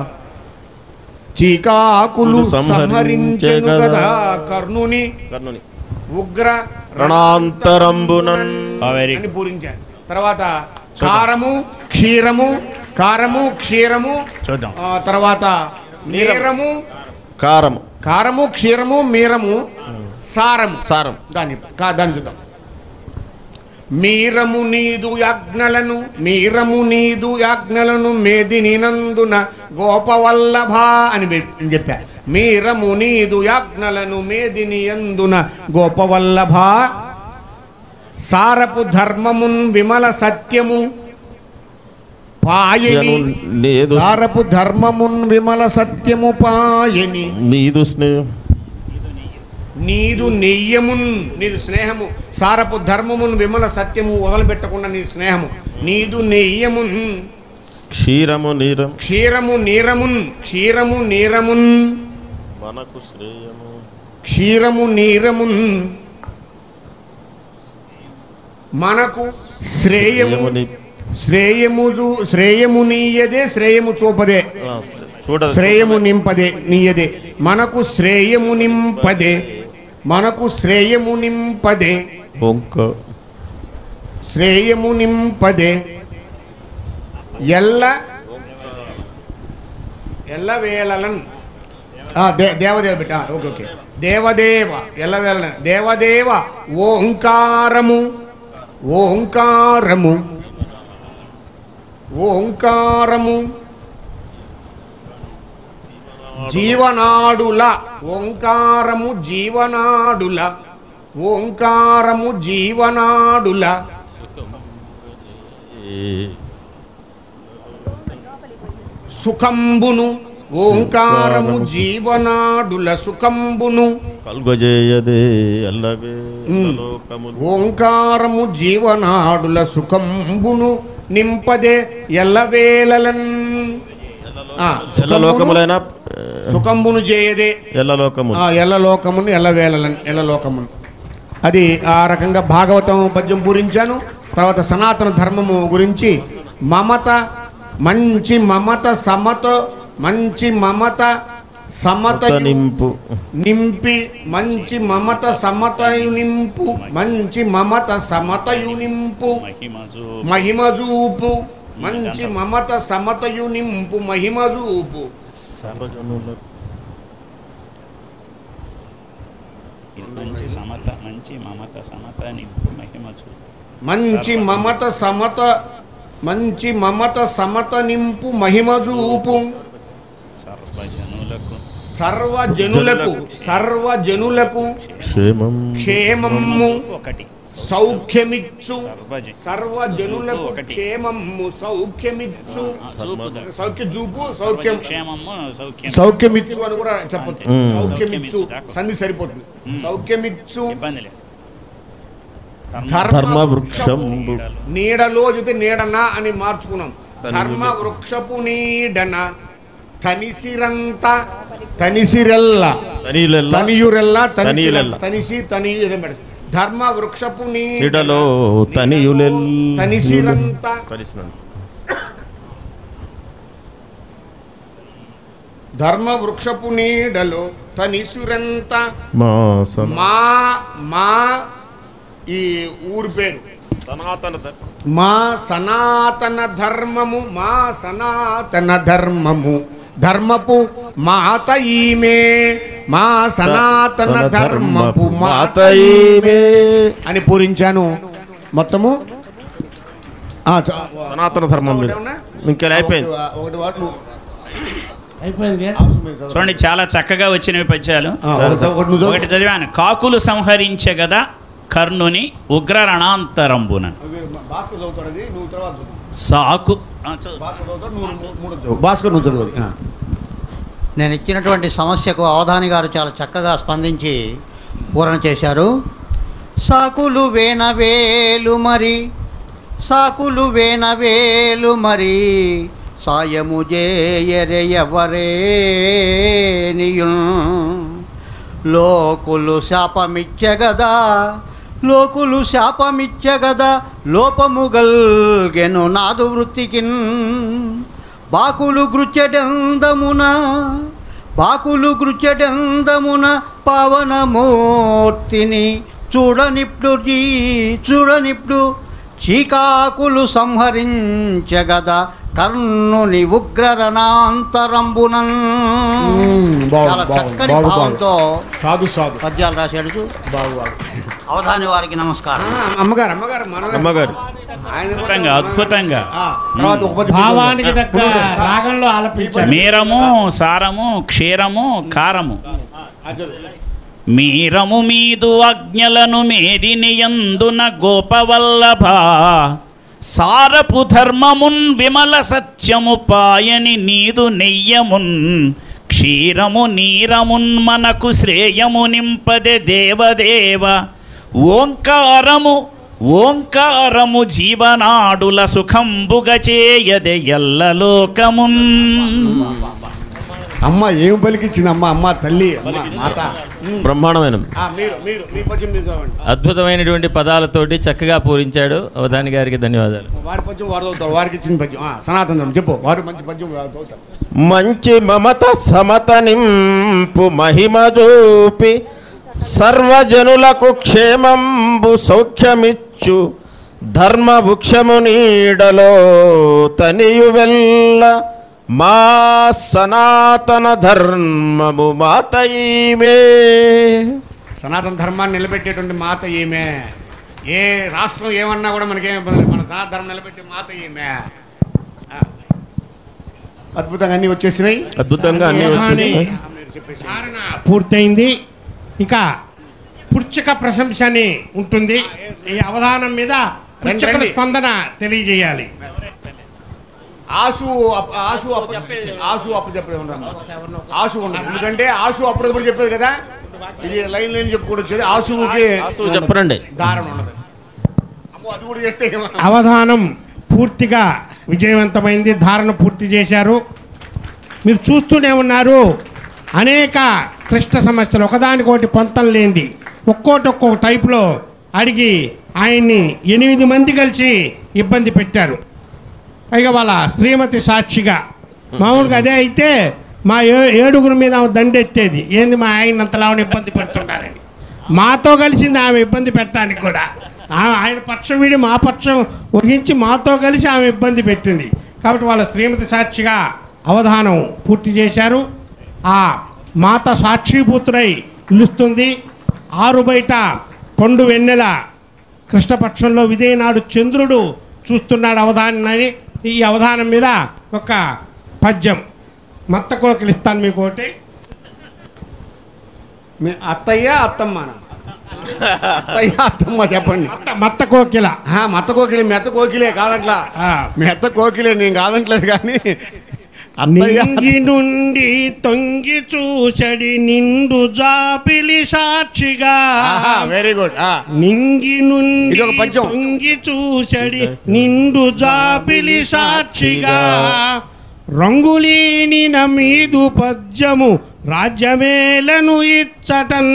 చీకాకులు సంహరించెను గదా కర్ణుని కర్ణుని ఉగ్ర రణాంతరంబునన్ ఆ, very అని పూరించారు తర్వాత కారము క్షీరము కారము క్షీరము చూద్దాం ఆ, తర్వాత నీరము కారము కారము క్షీరము మీరము సారము సారం దాన్ని కా దాన్ని చూద్దాం మీరము నీదు యాజ్ఞలను మీరము నీదు యాజ్ఞలను మేదిని నందున గోపవల్లభ అని పెట్- అని చెప్పా మీరము నీదు యాజ్ఞలను మేదిని యందున గోపవల్లభ సారపు ధర్మమున్ విమల సత్యము పాయని నీదు సారపు ధర్మమున్ విమల సత్యము పాయని నీదు స్నేహం నీదు నెయ్యమున్ నీదు స్నేహము సారపు ధర్మమున్ విమల సత్యము వదలుపెట్టకుండా నీ స్నేహము నీదు నెయ్యమున్ క్షీరము నీరం క్షీరము నీరమున్ క్షీరము నీరమున్ మనకు శ్రేయము క్షీరము నీరమున్ మనకు శ్రేయము శ్రేయముని శ్రేయము చూ- శ్రేయము నీయదే శ్రేయము చూపదే ఆ, చూడ శ్రేయము నింపదే నీయదే మనకు శ్రేయము నింపదే మనకు శ్రేయము నింపదే బొంక శ్రేయము నింపదే ఎల్ల ఎల్ల వేళలన్ ఆ, దే దేవదేవ బిడ్డ ఆ, ఓకే ఓకే దేవదేవ ఎల్ల వేళ దేవదేవ ఓంకారము ఓంకారము ఓంకారము జీవనాడుల ఓంకారము జీవనాడుల ఓంకారము జీవనాడుల సుఖంబును ఓంకారము జీవనాడుల సుఖంబును కల్గజేయదే అల్లవే లోకములు ఓంకారము జీవనాడుల సుఖంబును నింపదే ఎల్లవేళలన్ ఆ, ఎల్ల సుఖంబును- లోకములైన సుఖంబును చేయదే ఎల్ల లోకములు ఆ ఎల్లలోకమును ఎల్లవేళలను ఎల్లలోకమును అది ఆ రకంగా భాగవతం పద్యం పూరించాను తర్వాత సనాతన ధర్మము గురించి మమత మంచి మమత సమత మంచి మమత సమత కొత్త నింపు నింపి మంచి మమత సమతయు నింపు మంచి మమత సమతయు నింపు మహిమజు మహిమజూపు మంచి మమత సమతయు నింపు మహిమజూపు సర్వజనులకు మంచి సమత మంచి మమత సమత నింపు మహిమజు మంచి మమత సమత మంచి మమత సమత నింపు మహిమజూపు సర్వజనులకు సర్వజనులకు సర్వజనులకు క్షేమం క్షేమము ఒకటి సౌఖ్యమిచ్చు సర్వజ సర్వజనులకు ఒకటి. క్షేమము సౌఖ్యమిచ్చు చూపు సౌఖ్య చూపు సౌఖ్యం క్షేమము సౌఖ్యం సౌఖ్యమిచ్చు అని కూడా చెప్పచ్చు మ్మ్. సౌఖ్యమిచ్చు సౌఖ్యమిచ్చు దాకా. సంధి సరిపోతుంది మ్మ్. సౌఖ్యమిచ్చు ఇబ్బంది లేదు ధర్మ వృక్షంబు నీడలో జೊತೆ నీడన అని మార్చుకున్నాం ధర్మ వృక్షపు నీడన తనిసిరంత తనిసిరెల్ల తనిలెల్ల తనియురెల్ల తనియులెల్ల. తనిసిరెల్ల తనిసి తని ఇదే మేడం. ధర్మ వృక్షపు నీడలో తనియులెల్ తనిసిరంత కలిసినంత ధర్మ వృక్షపు నీడలో తనిసురంత మా సమ మా మా ఈ ఊరి పేరు సనాతన ధర్మం మా సనాతన ధర్మము మా సనాతన ధర్మము ధర్మపు మాత ఈమె మా సనాతన ధర్మపు మాత ఈమె అని పూరించాను మొత్తము ఆ, చ- సనాతన ధర్మం మీద ఒకటేమన్నా? ఇంకా అయిపోయింది ఒకటి వాడు నువ్వు- చూడండి చాలా చక్కగా వచ్చినవి పద్యాలు ఆ, ఒకటి- ఒకటి నువ్వు చదువు. ఒకటి చదివాను కాకులు సంహరించే గదా కర్ణుని ఉగ్ర రణాంతరంబున భాస్కర్ చదువుతాడు అది, నువ్వు తర్వాత చదువు. సాకు ఆ, చదువు. భాస్కర్ చదువుతాడు, నువ్వు మూడు చదువు. భాస్కర్ నువ్వు చదువు అది. ఆ. నేను ఇచ్చినటువంటి సమస్యకు అవధాని గారు చాలా చక్కగా స్పందించి పూరణ చేశారు సాకులు వేనవేలు మరి సాకులు వేనవేలు మరి సాయము జేయరే ఎవరే లోకులు శాపమిచ్చగదా లోకులు శాపమిచ్చగదా లోపముగల్గెను నాదు వృత్తికిన్ బాకులు గృచ్చటందమున బాకులు గృచ్చటందమున పావనమూర్తిని చూడనిప్పుడు జీ చూడనిప్పుడు చీకాకులు సంహరించగదా కర్ణుని ఉగ్రరణాంతరంబునన్ బాగు, చాలా బాగు, చక్కని బాగు, బాగు. భావంతో సాధు సాధు పద్యాలు రాశాడు చూ. అవధాని వారికి నమస్కారం అమ్మగారు అమ్మగారు మనమే. అమ్మగారు ఆయన కూడా అద్భుతంగా అద్భుతంగా ఆ, తర్వాత ఒక పద్యం భావానికి తగ్గ రాగంలో ఆలపించారు మీరము సారము క్షీరము కారము మీరము మీదు అజ్ఞలను మేదినియందున గోపవల్లభ సారపు ధర్మమున్ విమల సత్యము పాయని నీదు నెయ్యమున్ క్షీరము నీరమున్ మనకు శ్రేయము నింపదే దేవదేవ ఓంకారము ఓంకారము జీవనాడుల సుఖంబుగ చేయదే ఎల్లలోకమున్ అమ్మ ఏం పలికిచ్చింది అమ్మ అమ్మ తల్లి అమ్మ మాత ఉమ్. బ్రహ్మాండమైన ఆ, మీరు మీరు మీ పద్యం మీరు చదవండి అద్భుతమైనటువంటి పదాలతోటి చక్కగా పూరించాడు అవధాని గారికి ధన్యవాదాలు వారి పద్యం వారు చదువుతారు వారికి ఇచ్చిన పద్యం ఆ, సనాతన ధర్మం చెప్పు వారు మంచి పద్యం వారు చదువుతారు మంచి మమత సమత నింపు మహిమ చూపి సర్వజనులకు క్షేమంబు సౌఖ్యమిచ్చు ధర్మ వృక్షము నీడలో తనియు వెళ్ళ మా సనాతన ధర్మము మాతయీమే సనాతన ధర్మాన్ని నిలబెట్టేటువంటి మాత ఈమె ఏ రాష్ట్రం ఏమన్నా కూడా మనకేం ఇబ్బంది లేదు. మన సనాతన ధర్మం నిలబెట్టే మాత ఈమె ఆ. అద్భుతంగా అన్నీ వచ్చేసినాయి అద్భుతంగా అన్ని మోహాని వచ్చేసినాయి. ఆ, మీరు చెప్పేసి ధారణ పూర్తయింది ఇక పుచ్చక ప్రశంస అని ఉంటుంది ఈ అవధానం మీద పుచ్చకల రండి. స్పందన తెలియజేయాలి ఆశు అప్- ఆశు అప్పు ఆశు అప్పు చెప్పేది ఉండదు ఆశు ఉండదు ఎందుకంటే ఆశు అప్పుడప్పుడు చెప్పేది కదా ఇది లైన్ లైన్ చెప్పుకుంటూ వచ్చేది ఆశువుకి ఆశువు చెప్పరండి. దారం ఉండదు అమ్మో అది కూడా చేస్తే ఏమో. అవధానం పూర్తిగా విజయవంతమైంది ధారణ పూర్తి చేశారు మీరు చూస్తూనే ఉన్నారు అనేక క్లిష్ట సమస్యలు ఒకదానికొకటి పొంతం లేనిది ఒక్కోటి ఒక్కొక్క టైపులో అడిగి ఆయన్ని ఎనిమిది మంది కలిసి ఇబ్బంది పెట్టారు పైగా వాళ్ళ శ్రీమతి సాక్షిగా మామూలుగా అదే అయితే మా ఏ ఏడుగురు మీద ఆమె దండెత్తేది ఏంది మా ఆయన అంతలా ఇబ్బంది పెడుతున్నారని మాతో కలిసింది ఆమె ఇబ్బంది పెట్టడానికి కూడా ఆ- ఆయన పక్షం వీడి మా పక్షం వహించి మాతో కలిసి ఆమె ఇబ్బంది పెట్టింది కాబట్టి వాళ్ళ శ్రీమతి సాక్షిగా అవధానం పూర్తి చేశారు ఆ మాత సాక్షిభూతురై నిలుస్తుంది ఆరు బయట పండు వెన్నెల కృష్ణపక్షంలో విదేనాడు చంద్రుడు చూస్తున్నాడు అవధానాన్ని ఈ అవధానం మీద ఒక పద్యం మత్త కోకిలు ఇస్తాను మీకు ఒకటి మీ అత్తయ్య అత్తమ్మ అత్తయ్య అత్తమ్మ చెప్పండి మత్త మత్త కోకిల ఆ, మత్త కోకిలే మెత్త కోకిలే కాదంట్లా ఆ. మెత్త కోకిలే నేను కాదంటలేదు కానీ అత్తయ్య నింగి నుండి తొంగి చూసడి నిండు జాపిలి సాక్షిగా వెరీ గుడ్ నింగి నుండి ఇదొక పద్యం. తొంగి చూసడి నిండు జాపిలి సాక్షిగా రంగులేని నమీదు పద్యము రాజ్యమేలను ఇచ్చటన్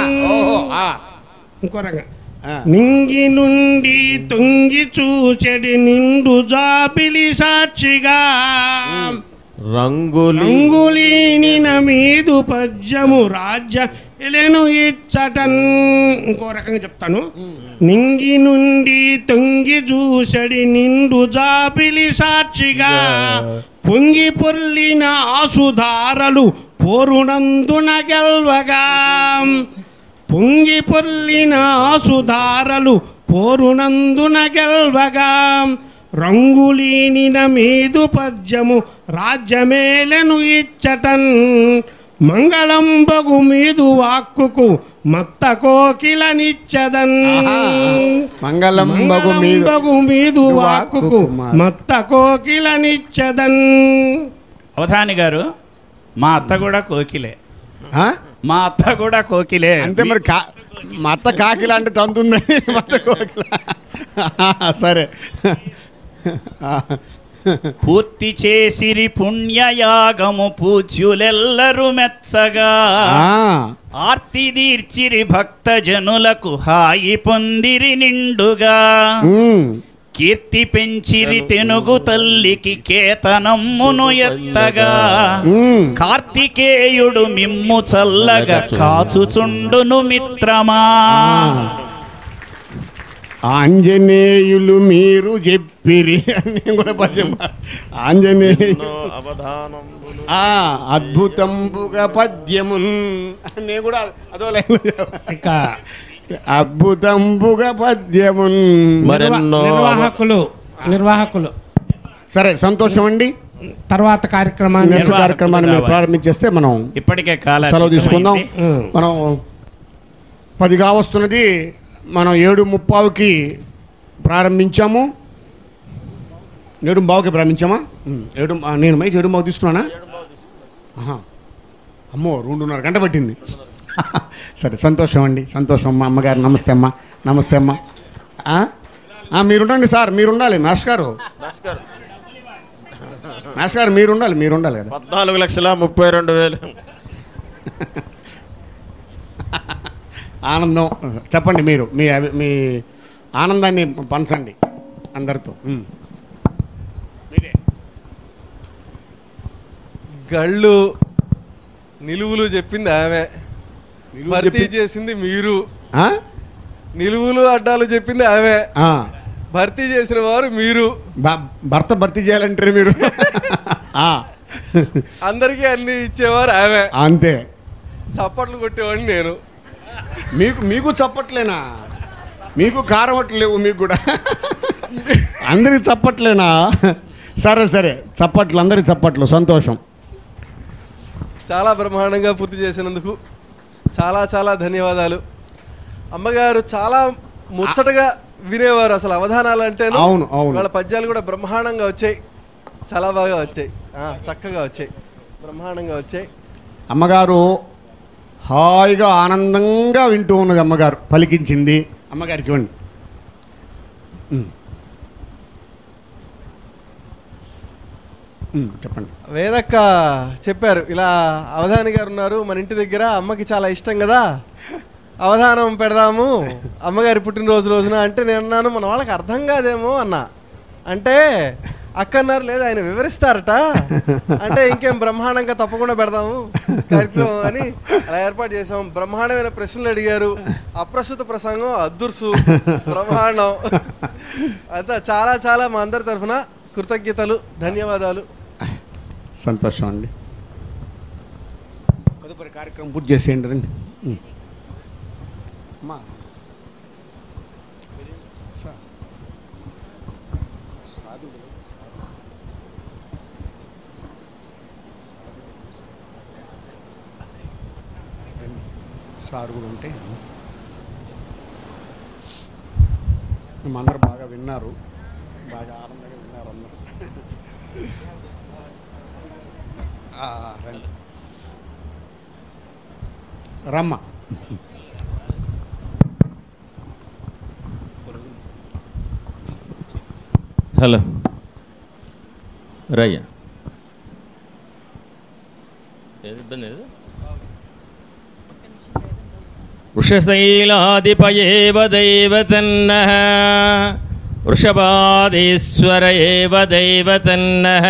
ఇంకో రంగం నింగి నుండి తొంగి చూచెడి నిండు జాపిలి సాక్షిగా రంగులి రంగులేని నమీదు పద్యము రాజ్య ఎలెను ఇచ్చటన్ ఇంకో రకంగా చెప్తాను నింగి నుండి తొంగి చూసడి నిండు జాపిలి సాక్షిగా పొంగి పొర్లిన ఆసుధారలు పోరునందున గెల్వగా పొంగి పొర్లిన ఆసుధారలు పోరునందున గెల్వగా రంగులీనిన మీదు పద్యము రాజ్యమేలను ఇచ్చటన్ మంగళంబగు మీదు వాక్కుకు మత్త కోకిలనిచ్చదన్ మంగళం బగు మీద మంగళంబగు మీదు వాక్కుకు మత్త కోకిలనిచ్చదన్ అవధాని గారు మా అత్త కూడా కోకిలే ఆ? మా అత్త కూడా కోకిలే అంతే మరి కా మా అత్త కాకిల అంటే తంతుందని మా అత్త కోకిల సరే ఆ, పూర్తి చేసిరి పుణ్యయాగము పూజ్యులెల్లరు మెచ్చగా ఆ, ఆర్తి తీర్చిరి భక్త జనులకు హాయి పొందిరి నిండుగా ఉమ్, కీర్తి పెంచిరి తెనుగు తల్లికి కేతనమ్మును ఎత్తగా ఉమ్. కార్తికేయుడు మిమ్ము చల్లగా కాచుచుండును మిత్రమా ఆంజనేయులు మీరు చెప్పిరి అని కూడా పద్యం పా- ఆంజనేయులు అవధానంబులు ఆ అద్భుతంబుగా పద్యమున్ నేను కూడా అదో లైన్ ఇక అద్భుతంబుగా పద్యమున్ మరెన్నో నిర్వాహకులు నిర్వాహకులు సరే సంతోషం అండి తర్వాత కార్యక్రమాన్ని నెక్స్ట్ నిర్వాహకులు కార్యక్రమాన్ని మీరు కావాలి. ప్రారంభించేస్తే మనం ఇప్పటికే కాల సెలవు తీసుకుందాం ఉమ్. మనం పది కావస్తున్నది మనం ఏడు ముప్పావుకి ప్రారంభించాము ఏడు బావుకి ప్రారంభించామా ఉమ్, ఏడు ఆ, నేను మైక్ ఏడు బావు తీసుకున్నానా ఆహా. అమ్మో రెండున్నర గంట పట్టింది సరే సంతోషం అండి సంతోషం అమ్మ అమ్మగారు నమస్తే అమ్మ నమస్తే అమ్మ ఆ? ఆ, మీరుండండి సార్ మీరు ఉండాలి మాస్టర్ గారు భాస్కర్ మాస్టర్ గారు మీరు ఉండాలి మీరు ఉండాలి కదా పద్నాలుగు లక్షల ముప్పై రెండు వేలు ఆనందం చెప్పండి మీరు మీ అభి- మీ ఆనందాన్ని పంచండి అందరితో ఉమ్. మీరే గళ్ళు నిలువులు చెప్పింది ఆమె నిలువులు భర్తీ చెప్పి- చేసింది మీరు ఆ? నిలువులు అడ్డాలు చెప్పింది ఆమె ఆ. భర్తీ చేసిన వారు మీరు బ- భర్త భర్తీ చేయాలంటారు మీరు ఆ. అందరికీ అన్ని ఇచ్చేవారు ఆమె అంతే చప్పట్లు కొట్టేవాడిని నేను మీకు మీకు చప్పట్లేనా మీకు కారవట్లు లేవు మీకు కూడా అందరికి చప్పట్లేనా సరే సరే చప్పట్లు అందరికి చప్పట్లు సంతోషం చాలా బ్రహ్మాండంగా పూర్తి చేసినందుకు చాలా చాలా ధన్యవాదాలు అమ్మగారు చాలా ముచ్చటగా వినేవారు అసలు అవధానాలు అంటే అవును, అవును. వాళ్ళ పద్యాలు కూడా బ్రహ్మాండంగా వచ్చాయి చాలా బాగా వచ్చాయి ఆ, చక్కగా వచ్చాయి బ్రహ్మాండంగా వచ్చాయి అమ్మగారు హాయిగా ఆనందంగా వింటూ ఉన్నది అమ్మగారు పలికించింది అమ్మగారికి ఇవ్వండి ఉమ్. ఉమ్, చెప్పండి వేదక్క చెప్పారు ఇలా అవధాని గారు ఉన్నారు మన ఇంటి దగ్గర అమ్మకి చాలా ఇష్టం కదా అవధానం పెడదాము అమ్మగారి పుట్టినరోజు రోజున అంటే నేను అన్నాను మన వాళ్ళకి అర్థం కాదేమో అన్నా అంటే అక్క అన్నారు లేదు ఆయన వివరిస్తారట అంటే ఇంకేం బ్రహ్మాండంగా తప్పకుండా పెడదాము కార్యక్రమం అని అలా ఏర్పాటు చేసాం బ్రహ్మాండమైన ప్రశ్నలు అడిగారు అప్రస్తుత ప్రసంగం అద్దుర్సు బ్రహ్మాండం అంతా చాలా చాలా మా అందరి తరఫున కృతజ్ఞతలు ధన్యవాదాలు సంతోషం అండి తదుపరి కార్యక్రమం పూర్తి చేసేయండి రండి ఉమ్. అమ్మా సార్. సార్. రండి. సార్ కూడా ఉంటే మేమందరూ బాగా విన్నారు బాగా ఆనందంగా విన్నారు అందరూ ఆ, రండి రమ్మ హలో రయ్య ఏది ఇబ్బంది ఏది వృషశైలాధిపయేవ దైవతన్నః వృషభాదీశ్వర ఏవ దైవతన్నః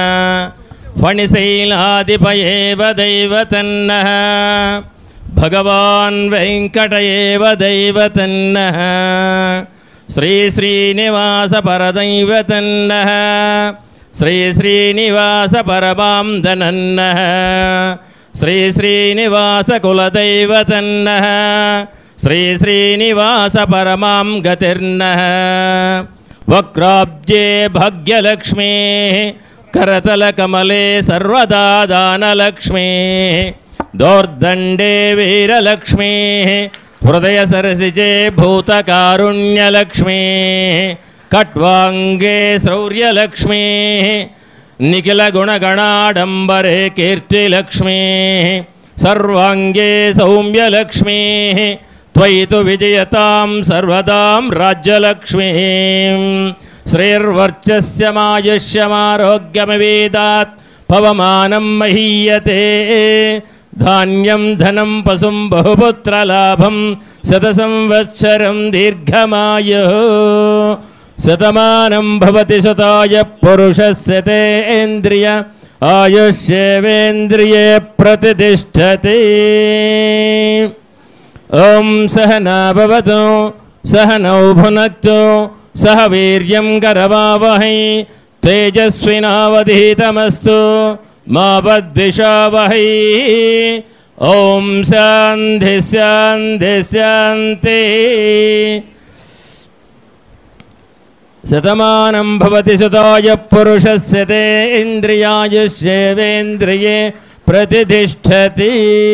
ఫణిశైలాధిపయేవ దైవతన్నः భగవాన్ వెంకట ఏవ దైవతన్నः శ్రీ శ్రీనివాస పరదైవతన్నः శ్రీ శ్రీనివాస పరమాం దనన్నः శ్రీ శ్రీనివాస కులదైవతన్నः శ్రీ శ్రీనివాస పరమాం గతిర్నः వక్రాబ్జే భాగ్యలక్ష్మే करतलकमले सर्वदा दानलक्ष्मीः दोर्दण्डे वीरलक्ष्मीः हृदयसरसिजे भूतकारुण्यलक्ष्मीः कट्वाङ्गे शौर्यलक्ष्मीः निखिलगुणगणाडम्बरे कीर्तिलक्ष्मीः सर्वाङ्गे त्वयि तु विजयतां सर्वदां राज्यलक्ष्मीं శ్రేర్వర్చస్యమాయుష్యమారోగ్యమవేదాత్ పవమానం మహీయతే ధాన్యం ధనం పశుం బహుపుత్రలాభం శతసంవత్సరం దీర్ఘమాయు శతమానం భవతి శతాయ పురుషస్యతేంద్రియ ఆయుష్యేవేంద్రియే ప్రతిష్టతే ఓం సహనా భవతు సహనౌ భునక్తు సహ వీర్యం గరవావహై తేజస్వినావధీతమస్తు మా వద్విషావహై ఓం శాంతి శాంతి శాంతి శతమానం భవతి శతాయ పురుషస్య తేంద్రియాయుష్యేవేంద్రియే ప్రతిష్టతి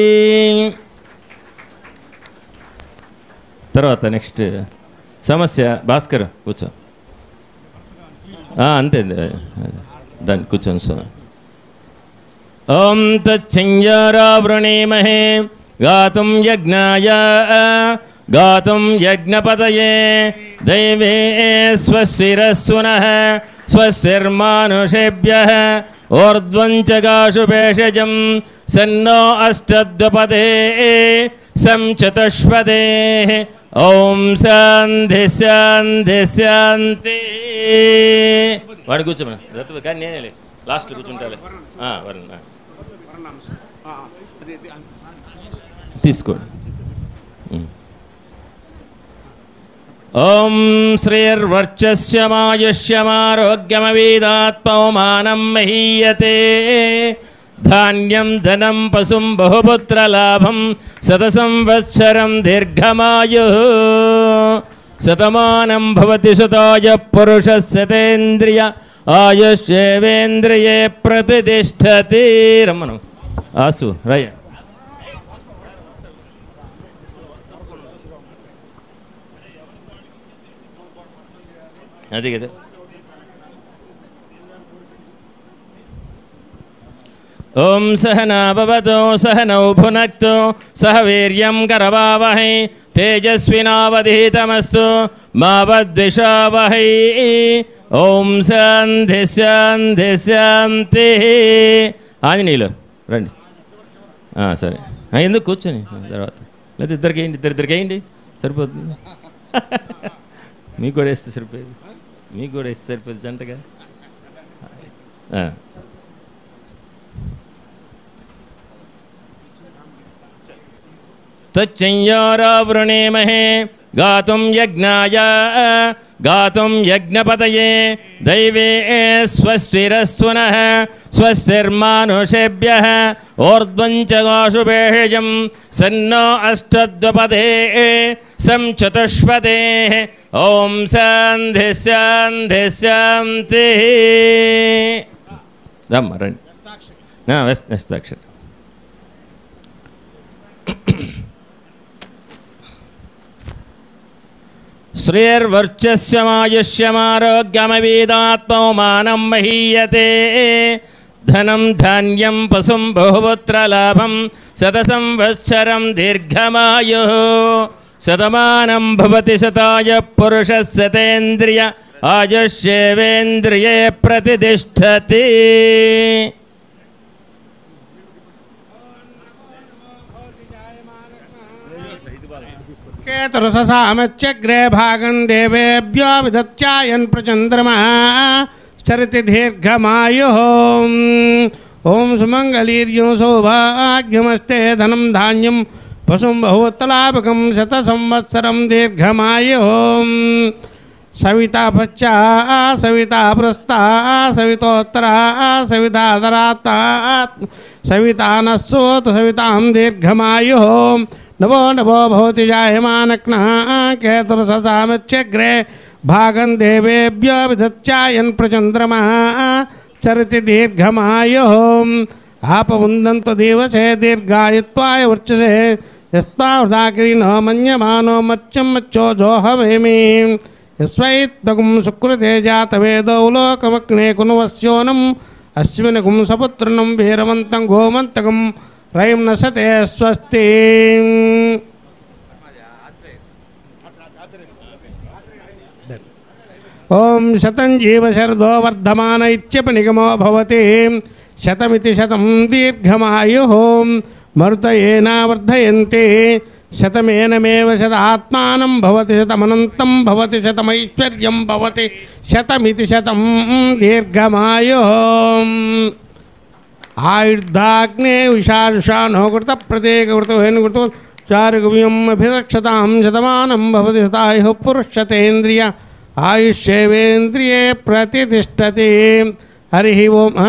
తర్వాత నెక్స్ట్ సమస్య భాస్కర్ కూర్చో ఆ, అంతే దాన్ని కూర్చోండి స్వామి ఓం తచ్చంయారావృణీమహే గాతుం యజ్ఞాయ గాతుం యజ్ఞపతయే దైవే స్వస్తిరస్తు నః స్వస్తిర్మానుషేభ్య ఊర్ధ్వం చ గాషు భేషజం సన్నో అష్టద్వపదే సం చతుష్పదే ఓం శాంతి శాంతి శాంతి వాడు కూర్చోమని దత్తు కానీ నేనే లే లాస్ట్లో కూర్చుంటాలే ఆ, వరుణ్ ఆ. తీసుకోండి ఉమ్. ఓం శ్రీర్వర్చస్యమాయుష్యమారోగ్యమవీదాత్మౌమానం మహీయతే ధాన్యం ధనం పశుం బహుపుత్రలాభం శతసంవత్సరం దీర్ఘమాయు శతమానం భవతి శతాయ పురుషస్యతేంద్రియ ఆయుష్యేవేంద్రియే ప్రతిష్టతి రమ్మను ఆసు రయ్య అది కదా ఓం సహనా భవతో సహనౌ భునక్తు సహ వీర్యం కరవావహై తేజస్వినావధీతమస్తు మా వద్విషావహై ఓం శాంతి శాంతి శాంతి ఆంజనేయులు రండి ఆ, సరే ఆ, ఎందుకు కూర్చొని తర్వాత లేదా ఇద్దరికి వేయండి ఇద్దరు ఇద్దరికి వేయండి సరిపోతుంది మీకు కూడా వేస్తే సరిపోయేది మీకు కూడా వేస్తే సరిపోతుంది జంటగా ఆ. తచ్చంయారావృణేమహే గాతుం యజ్ఞాయ గాతుం యజ్ఞపతయే దైవే స్వస్తిరస్తు నః స్వస్తిర్మానుషేభ్య ఊర్ధ్వం చ గాషుభేషజం సన్నో అష్టద్వపదే సం చతుష్పదే ఓం శాంతి శాంతి శాంతి రమ్మ రండి నా, వెస్- వెస్తాక్షరి శ్రేర్వర్చస్యమాయుష్యమారోగ్యమవీదాత్మౌమానం మహీయతే ధనం ధాన్యం పశుం బహుపుత్రలాభం శతసంవత్సరం దీర్ఘమాయు శతమానం భవతి శతాయ పురుషస్యతేంద్రియ ఆయుష్యేవేంద్రియే ప్రతిష్టతి కేతురససామత్యగ్రే భాగం దేవేభ్యో విదత్యాయన్ ప్రచంద్రమ చరితి దీర్ఘమాయు ఓం సుమంగళీర్యం సౌభాగ్యమస్తే ధనం ధాన్యం పశుం బహుత్తలాభకం శత సంవత్సరం దీర్ఘమాయు సవితా పశ్చా సవితా పృస్తా సవితోత్తరా సవితాధరాత్త సవితానస్సోతు సవితాం దీర్ఘమాయు నవో నవో భవతి జాయమానక్న కేతురససామత్యగ్రే భాగం దేవేభ్యో విదత్యాయన్ ప్రచంద్రమ చరితి దీర్ఘమాయు ఆపవుందంతు దీవసే దీర్ఘాయుత్వాయ వర్చసే యస్మాదాకిరీనో మన్యమానో మత్స్యం మచ్చో జోహవేమి యస్వైత్వగుం సుకృతే జాతవేదౌ లోకమగ్నే కునువస్యోనం అశ్వినగుం సపుత్రణం వీరవంతం గోమంతకం రయం నసతే స్వస్తి ఓం శతం జీవ శరదో వర్ధమాన ఇత్యప నిగమో భవతి శతమితి శతం దీర్ఘమాయు మరుతయేన వర్ధయంతి శతమేనమేవ శత ఆత్మానం భవతి శతమనంతం భవతి శతమైశ్వర్యం భవతి శతమితి శతం దీర్ఘమాయు ఆయుర్ధాగ్నే విషారుషానో కృత ప్రత్యేక కృత కృత చారుగువ్యం అభిరక్షతాం శతమానం భవతి శతాయు పురుషతేంద్రియ ఆయుష్యేవేంద్రియే ప్రతిష్టతి హరి ఓం ఆ?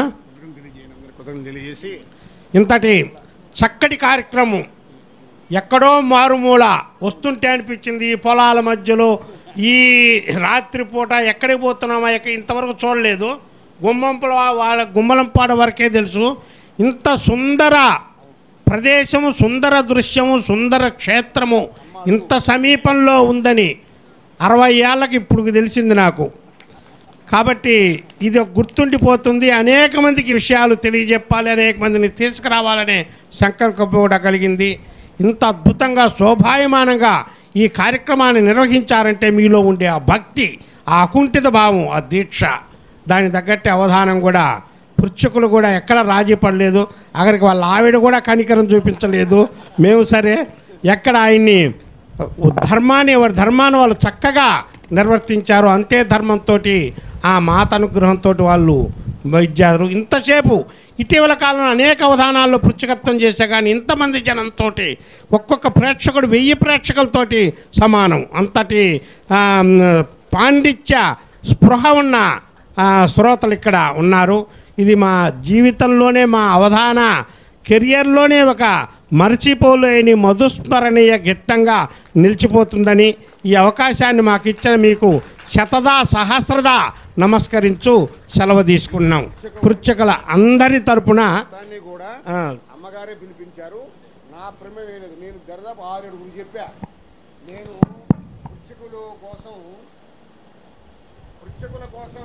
ఇంతటి చక్కటి కార్యక్రమం ఎక్కడో మారుమూల వస్తుంటే అనిపించింది ఈ పొలాల మధ్యలో ఈ రాత్రిపూట ఎక్కడికి పోతున్నామా ఎక్క ఇంతవరకు చూడలేదు గుమ్మంపల వాళ్ళ గుమ్మలంపాడ వరకే తెలుసు ఇంత సుందర ప్రదేశము సుందర దృశ్యము సుందర క్షేత్రము ఇంత సమీపంలో ఉందని అరవై ఏళ్ళకి ఇప్పుడు తెలిసింది నాకు కాబట్టి ఇది ఒక గుర్తుండిపోతుంది అనేక మందికి విషయాలు తెలియజెప్పాలి అనేక మందిని తీసుకురావాలనే సంకల్పం కూడా కలిగింది ఇంత అద్భుతంగా శోభాయమానంగా ఈ కార్యక్రమాన్ని నిర్వహించారంటే మీలో ఉండే ఆ భక్తి ఆ అకుంఠిత భావం ఆ దీక్ష దానికి తగ్గట్టు అవధానం కూడా పృచ్ఛకులు కూడా ఎక్కడ రాజీ పడలేదు అక్కడికి వాళ్ళ ఆవిడ కూడా కనికరం చూపించలేదు మేము సరే ఎక్కడ ఆయన్ని ధర్మాన్ని ఎవరి ధర్మాన్ని వాళ్ళు చక్కగా నిర్వర్తించారు అంతే ధర్మంతో ఆ మాత అనుగ్రహంతో వాళ్ళు ఇచ్చారు ఇంతసేపు ఇటీవల కాలంలో అనేక అవధానాల్లో పృచ్ఛకత్వం చేశా కానీ ఇంతమంది జనంతో ఒక్కొక్క ప్రేక్షకుడు వెయ్యి ప్రేక్షకులతోటి సమానం అంతటి ఆ, పాండిత్య స్పృహ ఉన్న ఆ, శ్రోతలు ఇక్కడ ఉన్నారు ఇది మా జీవితంలోనే మా అవధాన కెరియర్లోనే ఒక మరచిపోలేని మధుస్మరణీయ ఘట్టంగా నిలిచిపోతుందని ఈ అవకాశాన్ని మాకు ఇచ్చిన మీకు శతదా సహస్రదా నమస్కరించు సెలవు తీసుకున్నాం పృచ్చకల అందరి తరపున దాన్ని కూడా ఆ, అమ్మగారే పిలిపించారు నా ప్రమేయం లేదు నేను దరిదాపు ఆరు అడుగులు చెప్పా నేను పృచ్ఛకుల కోసం పృచ్ఛకుల కోసం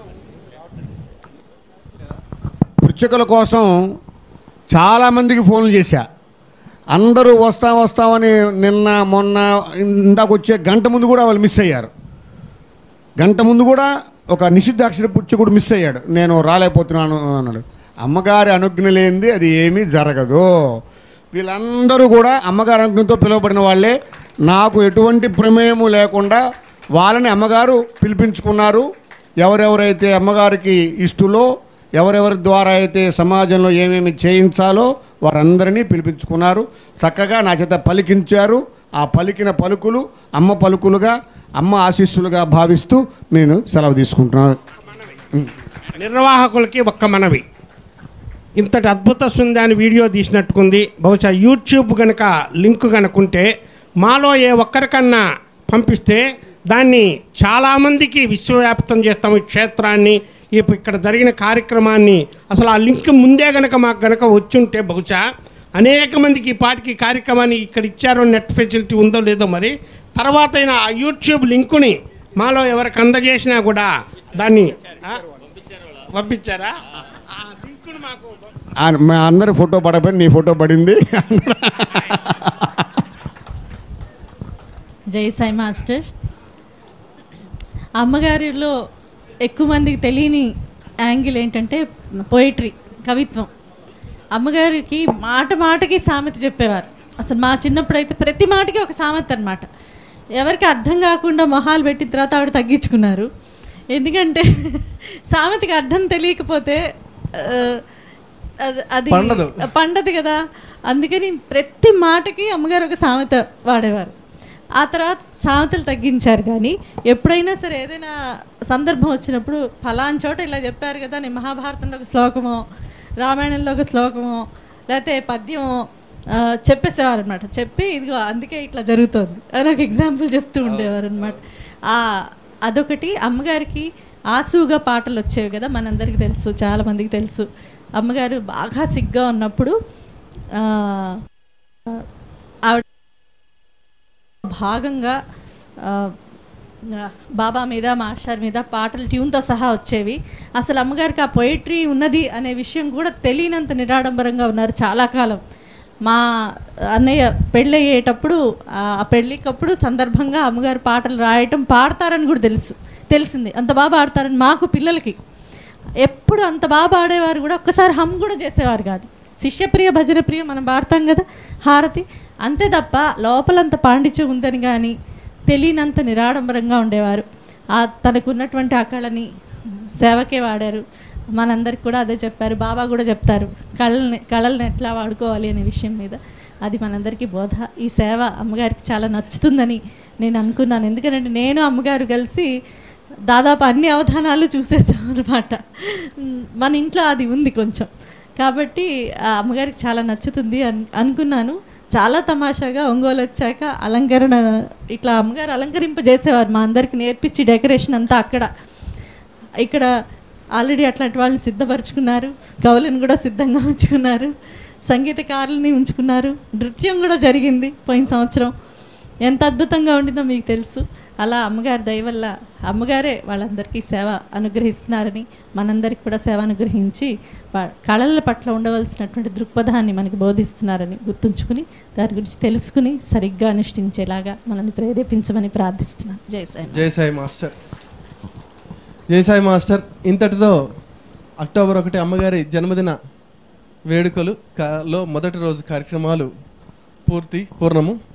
పృచ్ఛకుల కోసం చాలామందికి ఫోన్లు చేశా అందరూ వస్తాం వస్తామని నిన్న మొన్న ఇందాక వచ్చే గంట ముందు కూడా వాళ్ళు మిస్ అయ్యారు గంట ముందు కూడా ఒక నిషిద్ధాక్షర పుచ్చకుడు మిస్ అయ్యాడు నేను రాలేకపోతున్నాను అన్నాడు అమ్మగారి అనుజ్ఞ లేనిది అది ఏమీ జరగదు వీళ్ళందరూ కూడా అమ్మగారి అనుజ్ఞతో పిలువబడిన వాళ్ళే నాకు ఎటువంటి ప్రమేయము లేకుండా వాళ్ళని అమ్మగారు పిలిపించుకున్నారు ఎవరెవరైతే అమ్మగారికి ఇష్టలో ఎవరెవరి ద్వారా అయితే సమాజంలో ఏమేమి చేయించాలో వారందరినీ పిలిపించుకున్నారు చక్కగా నా చేత పలికించారు ఆ పలికిన పలుకులు అమ్మ పలుకులుగా అమ్మ ఆశీస్సులుగా భావిస్తూ నేను సెలవు తీసుకుంటున్నాను నిర్వాహకులకి ఒక్క మనవి ఇంతటి అద్భుత సుందాన్ని వీడియో తీసినట్టుకుంది బహుశా యూట్యూబ్ కనుక లింక్ కనుకుంటే మాలో ఏ ఒక్కరికన్నా పంపిస్తే దాన్ని చాలామందికి విశ్వవ్యాప్తం చేస్తాం ఈ క్షేత్రాన్ని ఇప్పు- ఇక్కడ జరిగిన కార్యక్రమాన్ని అసలు ఆ లింక్ ముందే గనక మాకు గనక వచ్చుంటే బహుశా అనేక మందికి ఈ పాటికి ఈ కార్యక్రమాన్ని ఇక్కడ ఇచ్చారో నెట్ ఫెసిలిటీ ఉందో లేదో మరి తర్వాత అయినా ఆ యూట్యూబ్ లింకుని మాలో ఎవరికి అందజేసినా కూడా దాన్ని ఆ? పంపించారా ఆ లింకును మాకు ఆ, మా అందరి ఫోటో పడపోయి నీ ఫోటో పడింది జై సాయి మాస్టర్ అమ్మగారిలో ఎక్కువ మందికి తెలియని యాంగిల్ ఏంటంటే పోయిటరీ కవిత్వం అమ్మగారికి మాట మాటకి సామెత చెప్పేవారు అసలు మా చిన్నప్పుడు అయితే ప్రతి మాటకి ఒక సామెత అనమాట ఎవరికి అర్థం కాకుండా మొహాలు పెట్టిన తర్వాత ఆవిడ తగ్గించుకున్నారు ఎందుకంటే సామెతకి అర్థం తెలియకపోతే ఆ, అది- అది పండదు. పండదు కదా అందుకని ప్రతి మాటకి అమ్మగారు ఒక సామెత వాడేవారు ఆ తర్వాత సామెతలు తగ్గించారు కానీ ఎప్పుడైనా సరే ఏదైనా సందర్భం వచ్చినప్పుడు ఫలాన్ చోట ఇలా చెప్పారు కదా నేను మహాభారతంలో ఒక శ్లోకమో రామాయణంలో ఒక శ్లోకమో లేకపోతే పద్యమో ఆ, చెప్పేసేవారు అనమాట చెప్పి ఇదిగో అందుకే ఇట్లా జరుగుతుంది అని ఒక ఎగ్జాంపుల్ చెప్తూ ఉండేవారు అనమాట అదొకటి అమ్మగారికి ఆసుగా పాటలు వచ్చేవి కదా మనందరికీ తెలుసు చాలామందికి తెలుసు అమ్మగారు బాగా సిగ్గా ఉన్నప్పుడు ఆ, ఆవిడ భాగంగా ఆ, బాబా మీద మాస్టర్ మీద పాటలు ట్యూన్తో సహా వచ్చేవి అసలు అమ్మగారికి ఆ పొయిటరీ ఉన్నది అనే విషయం కూడా తెలియనంత నిరాడంబరంగా ఉన్నారు చాలా కాలం మా అన్నయ్య పెళ్ళి అయ్యేటప్పుడు ఆ పెళ్ళికప్పుడు సందర్భంగా అమ్మగారు పాటలు రాయటం పాడతారని కూడా తెలుసు తెలిసింది అంత బాగా పాడతారని మాకు పిల్లలకి ఎప్పుడు అంత బాగా పాడేవారు కూడా ఒక్కసారి హమ్ కూడా చేసేవారు కాదు శిష్యప్రియ భజన ప్రియ మనం పాడతాం కదా హారతి అంతే తప్ప లోపలంత పాండిత్యం ఉందని కానీ తెలియనంత నిరాడంబరంగా ఉండేవారు ఆ తనకున్నటువంటి ఆ కళని సేవకే వాడారు మనందరికి కూడా అదే చెప్పారు బాబా కూడా చెప్తారు కళల్ని కళల్ని ఎట్లా వాడుకోవాలి అనే విషయం మీద అది మనందరికీ బోధ ఈ సేవ అమ్మగారికి చాలా నచ్చుతుందని నేను అనుకున్నాను ఎందుకంటే నేను అమ్మగారు కలిసి దాదాపు అన్ని అవధానాలు చూసేసాం అనమాట మన ఇంట్లో అది ఉంది కొంచెం కాబట్టి ఆ అమ్మగారికి చాలా నచ్చుతుంది అన్ అనుకున్నాను చాలా తమాషాగా ఒంగోలు వచ్చాక అలంకరణ ఇట్లా అమ్మగారు అలంకరింపజేసేవారు మా అందరికి నేర్పించి డెకరేషన్ అంతా అక్కడ ఇక్కడ ఆల్రెడీ అట్లాంటి వాళ్ళని సిద్ధపరచుకున్నారు కవులను కూడా సిద్ధంగా ఉంచుకున్నారు సంగీతకారులని ఉంచుకున్నారు నృత్యం కూడా జరిగింది పోయిన సంవత్సరం ఎంత అద్భుతంగా ఉండిందో మీకు తెలుసు అలా అమ్మగారి దయ వల్ల అమ్మగారే వాళ్ళందరికీ సేవ అనుగ్రహిస్తున్నారని మనందరికి కూడా సేవ అనుగ్రహించి వా- కళల పట్ల ఉండవలసినటువంటి దృక్పథాన్ని మనకి బోధిస్తున్నారని గుర్తుంచుకుని దాని గురించి తెలుసుకుని సరిగ్గా అనుష్ఠించేలాగా మనల్ని ప్రేరేపించమని ప్రార్థిస్తున్నాను జై సాయి జై సాయి మాస్టర్ జై సాయి మాస్టర్ ఇంతటితో అక్టోబర్ ఒకటి అమ్మగారి జన్మదిన వేడుకలు కా- లో మొదటి రోజు కార్యక్రమాలు పూర్తి పూర్ణము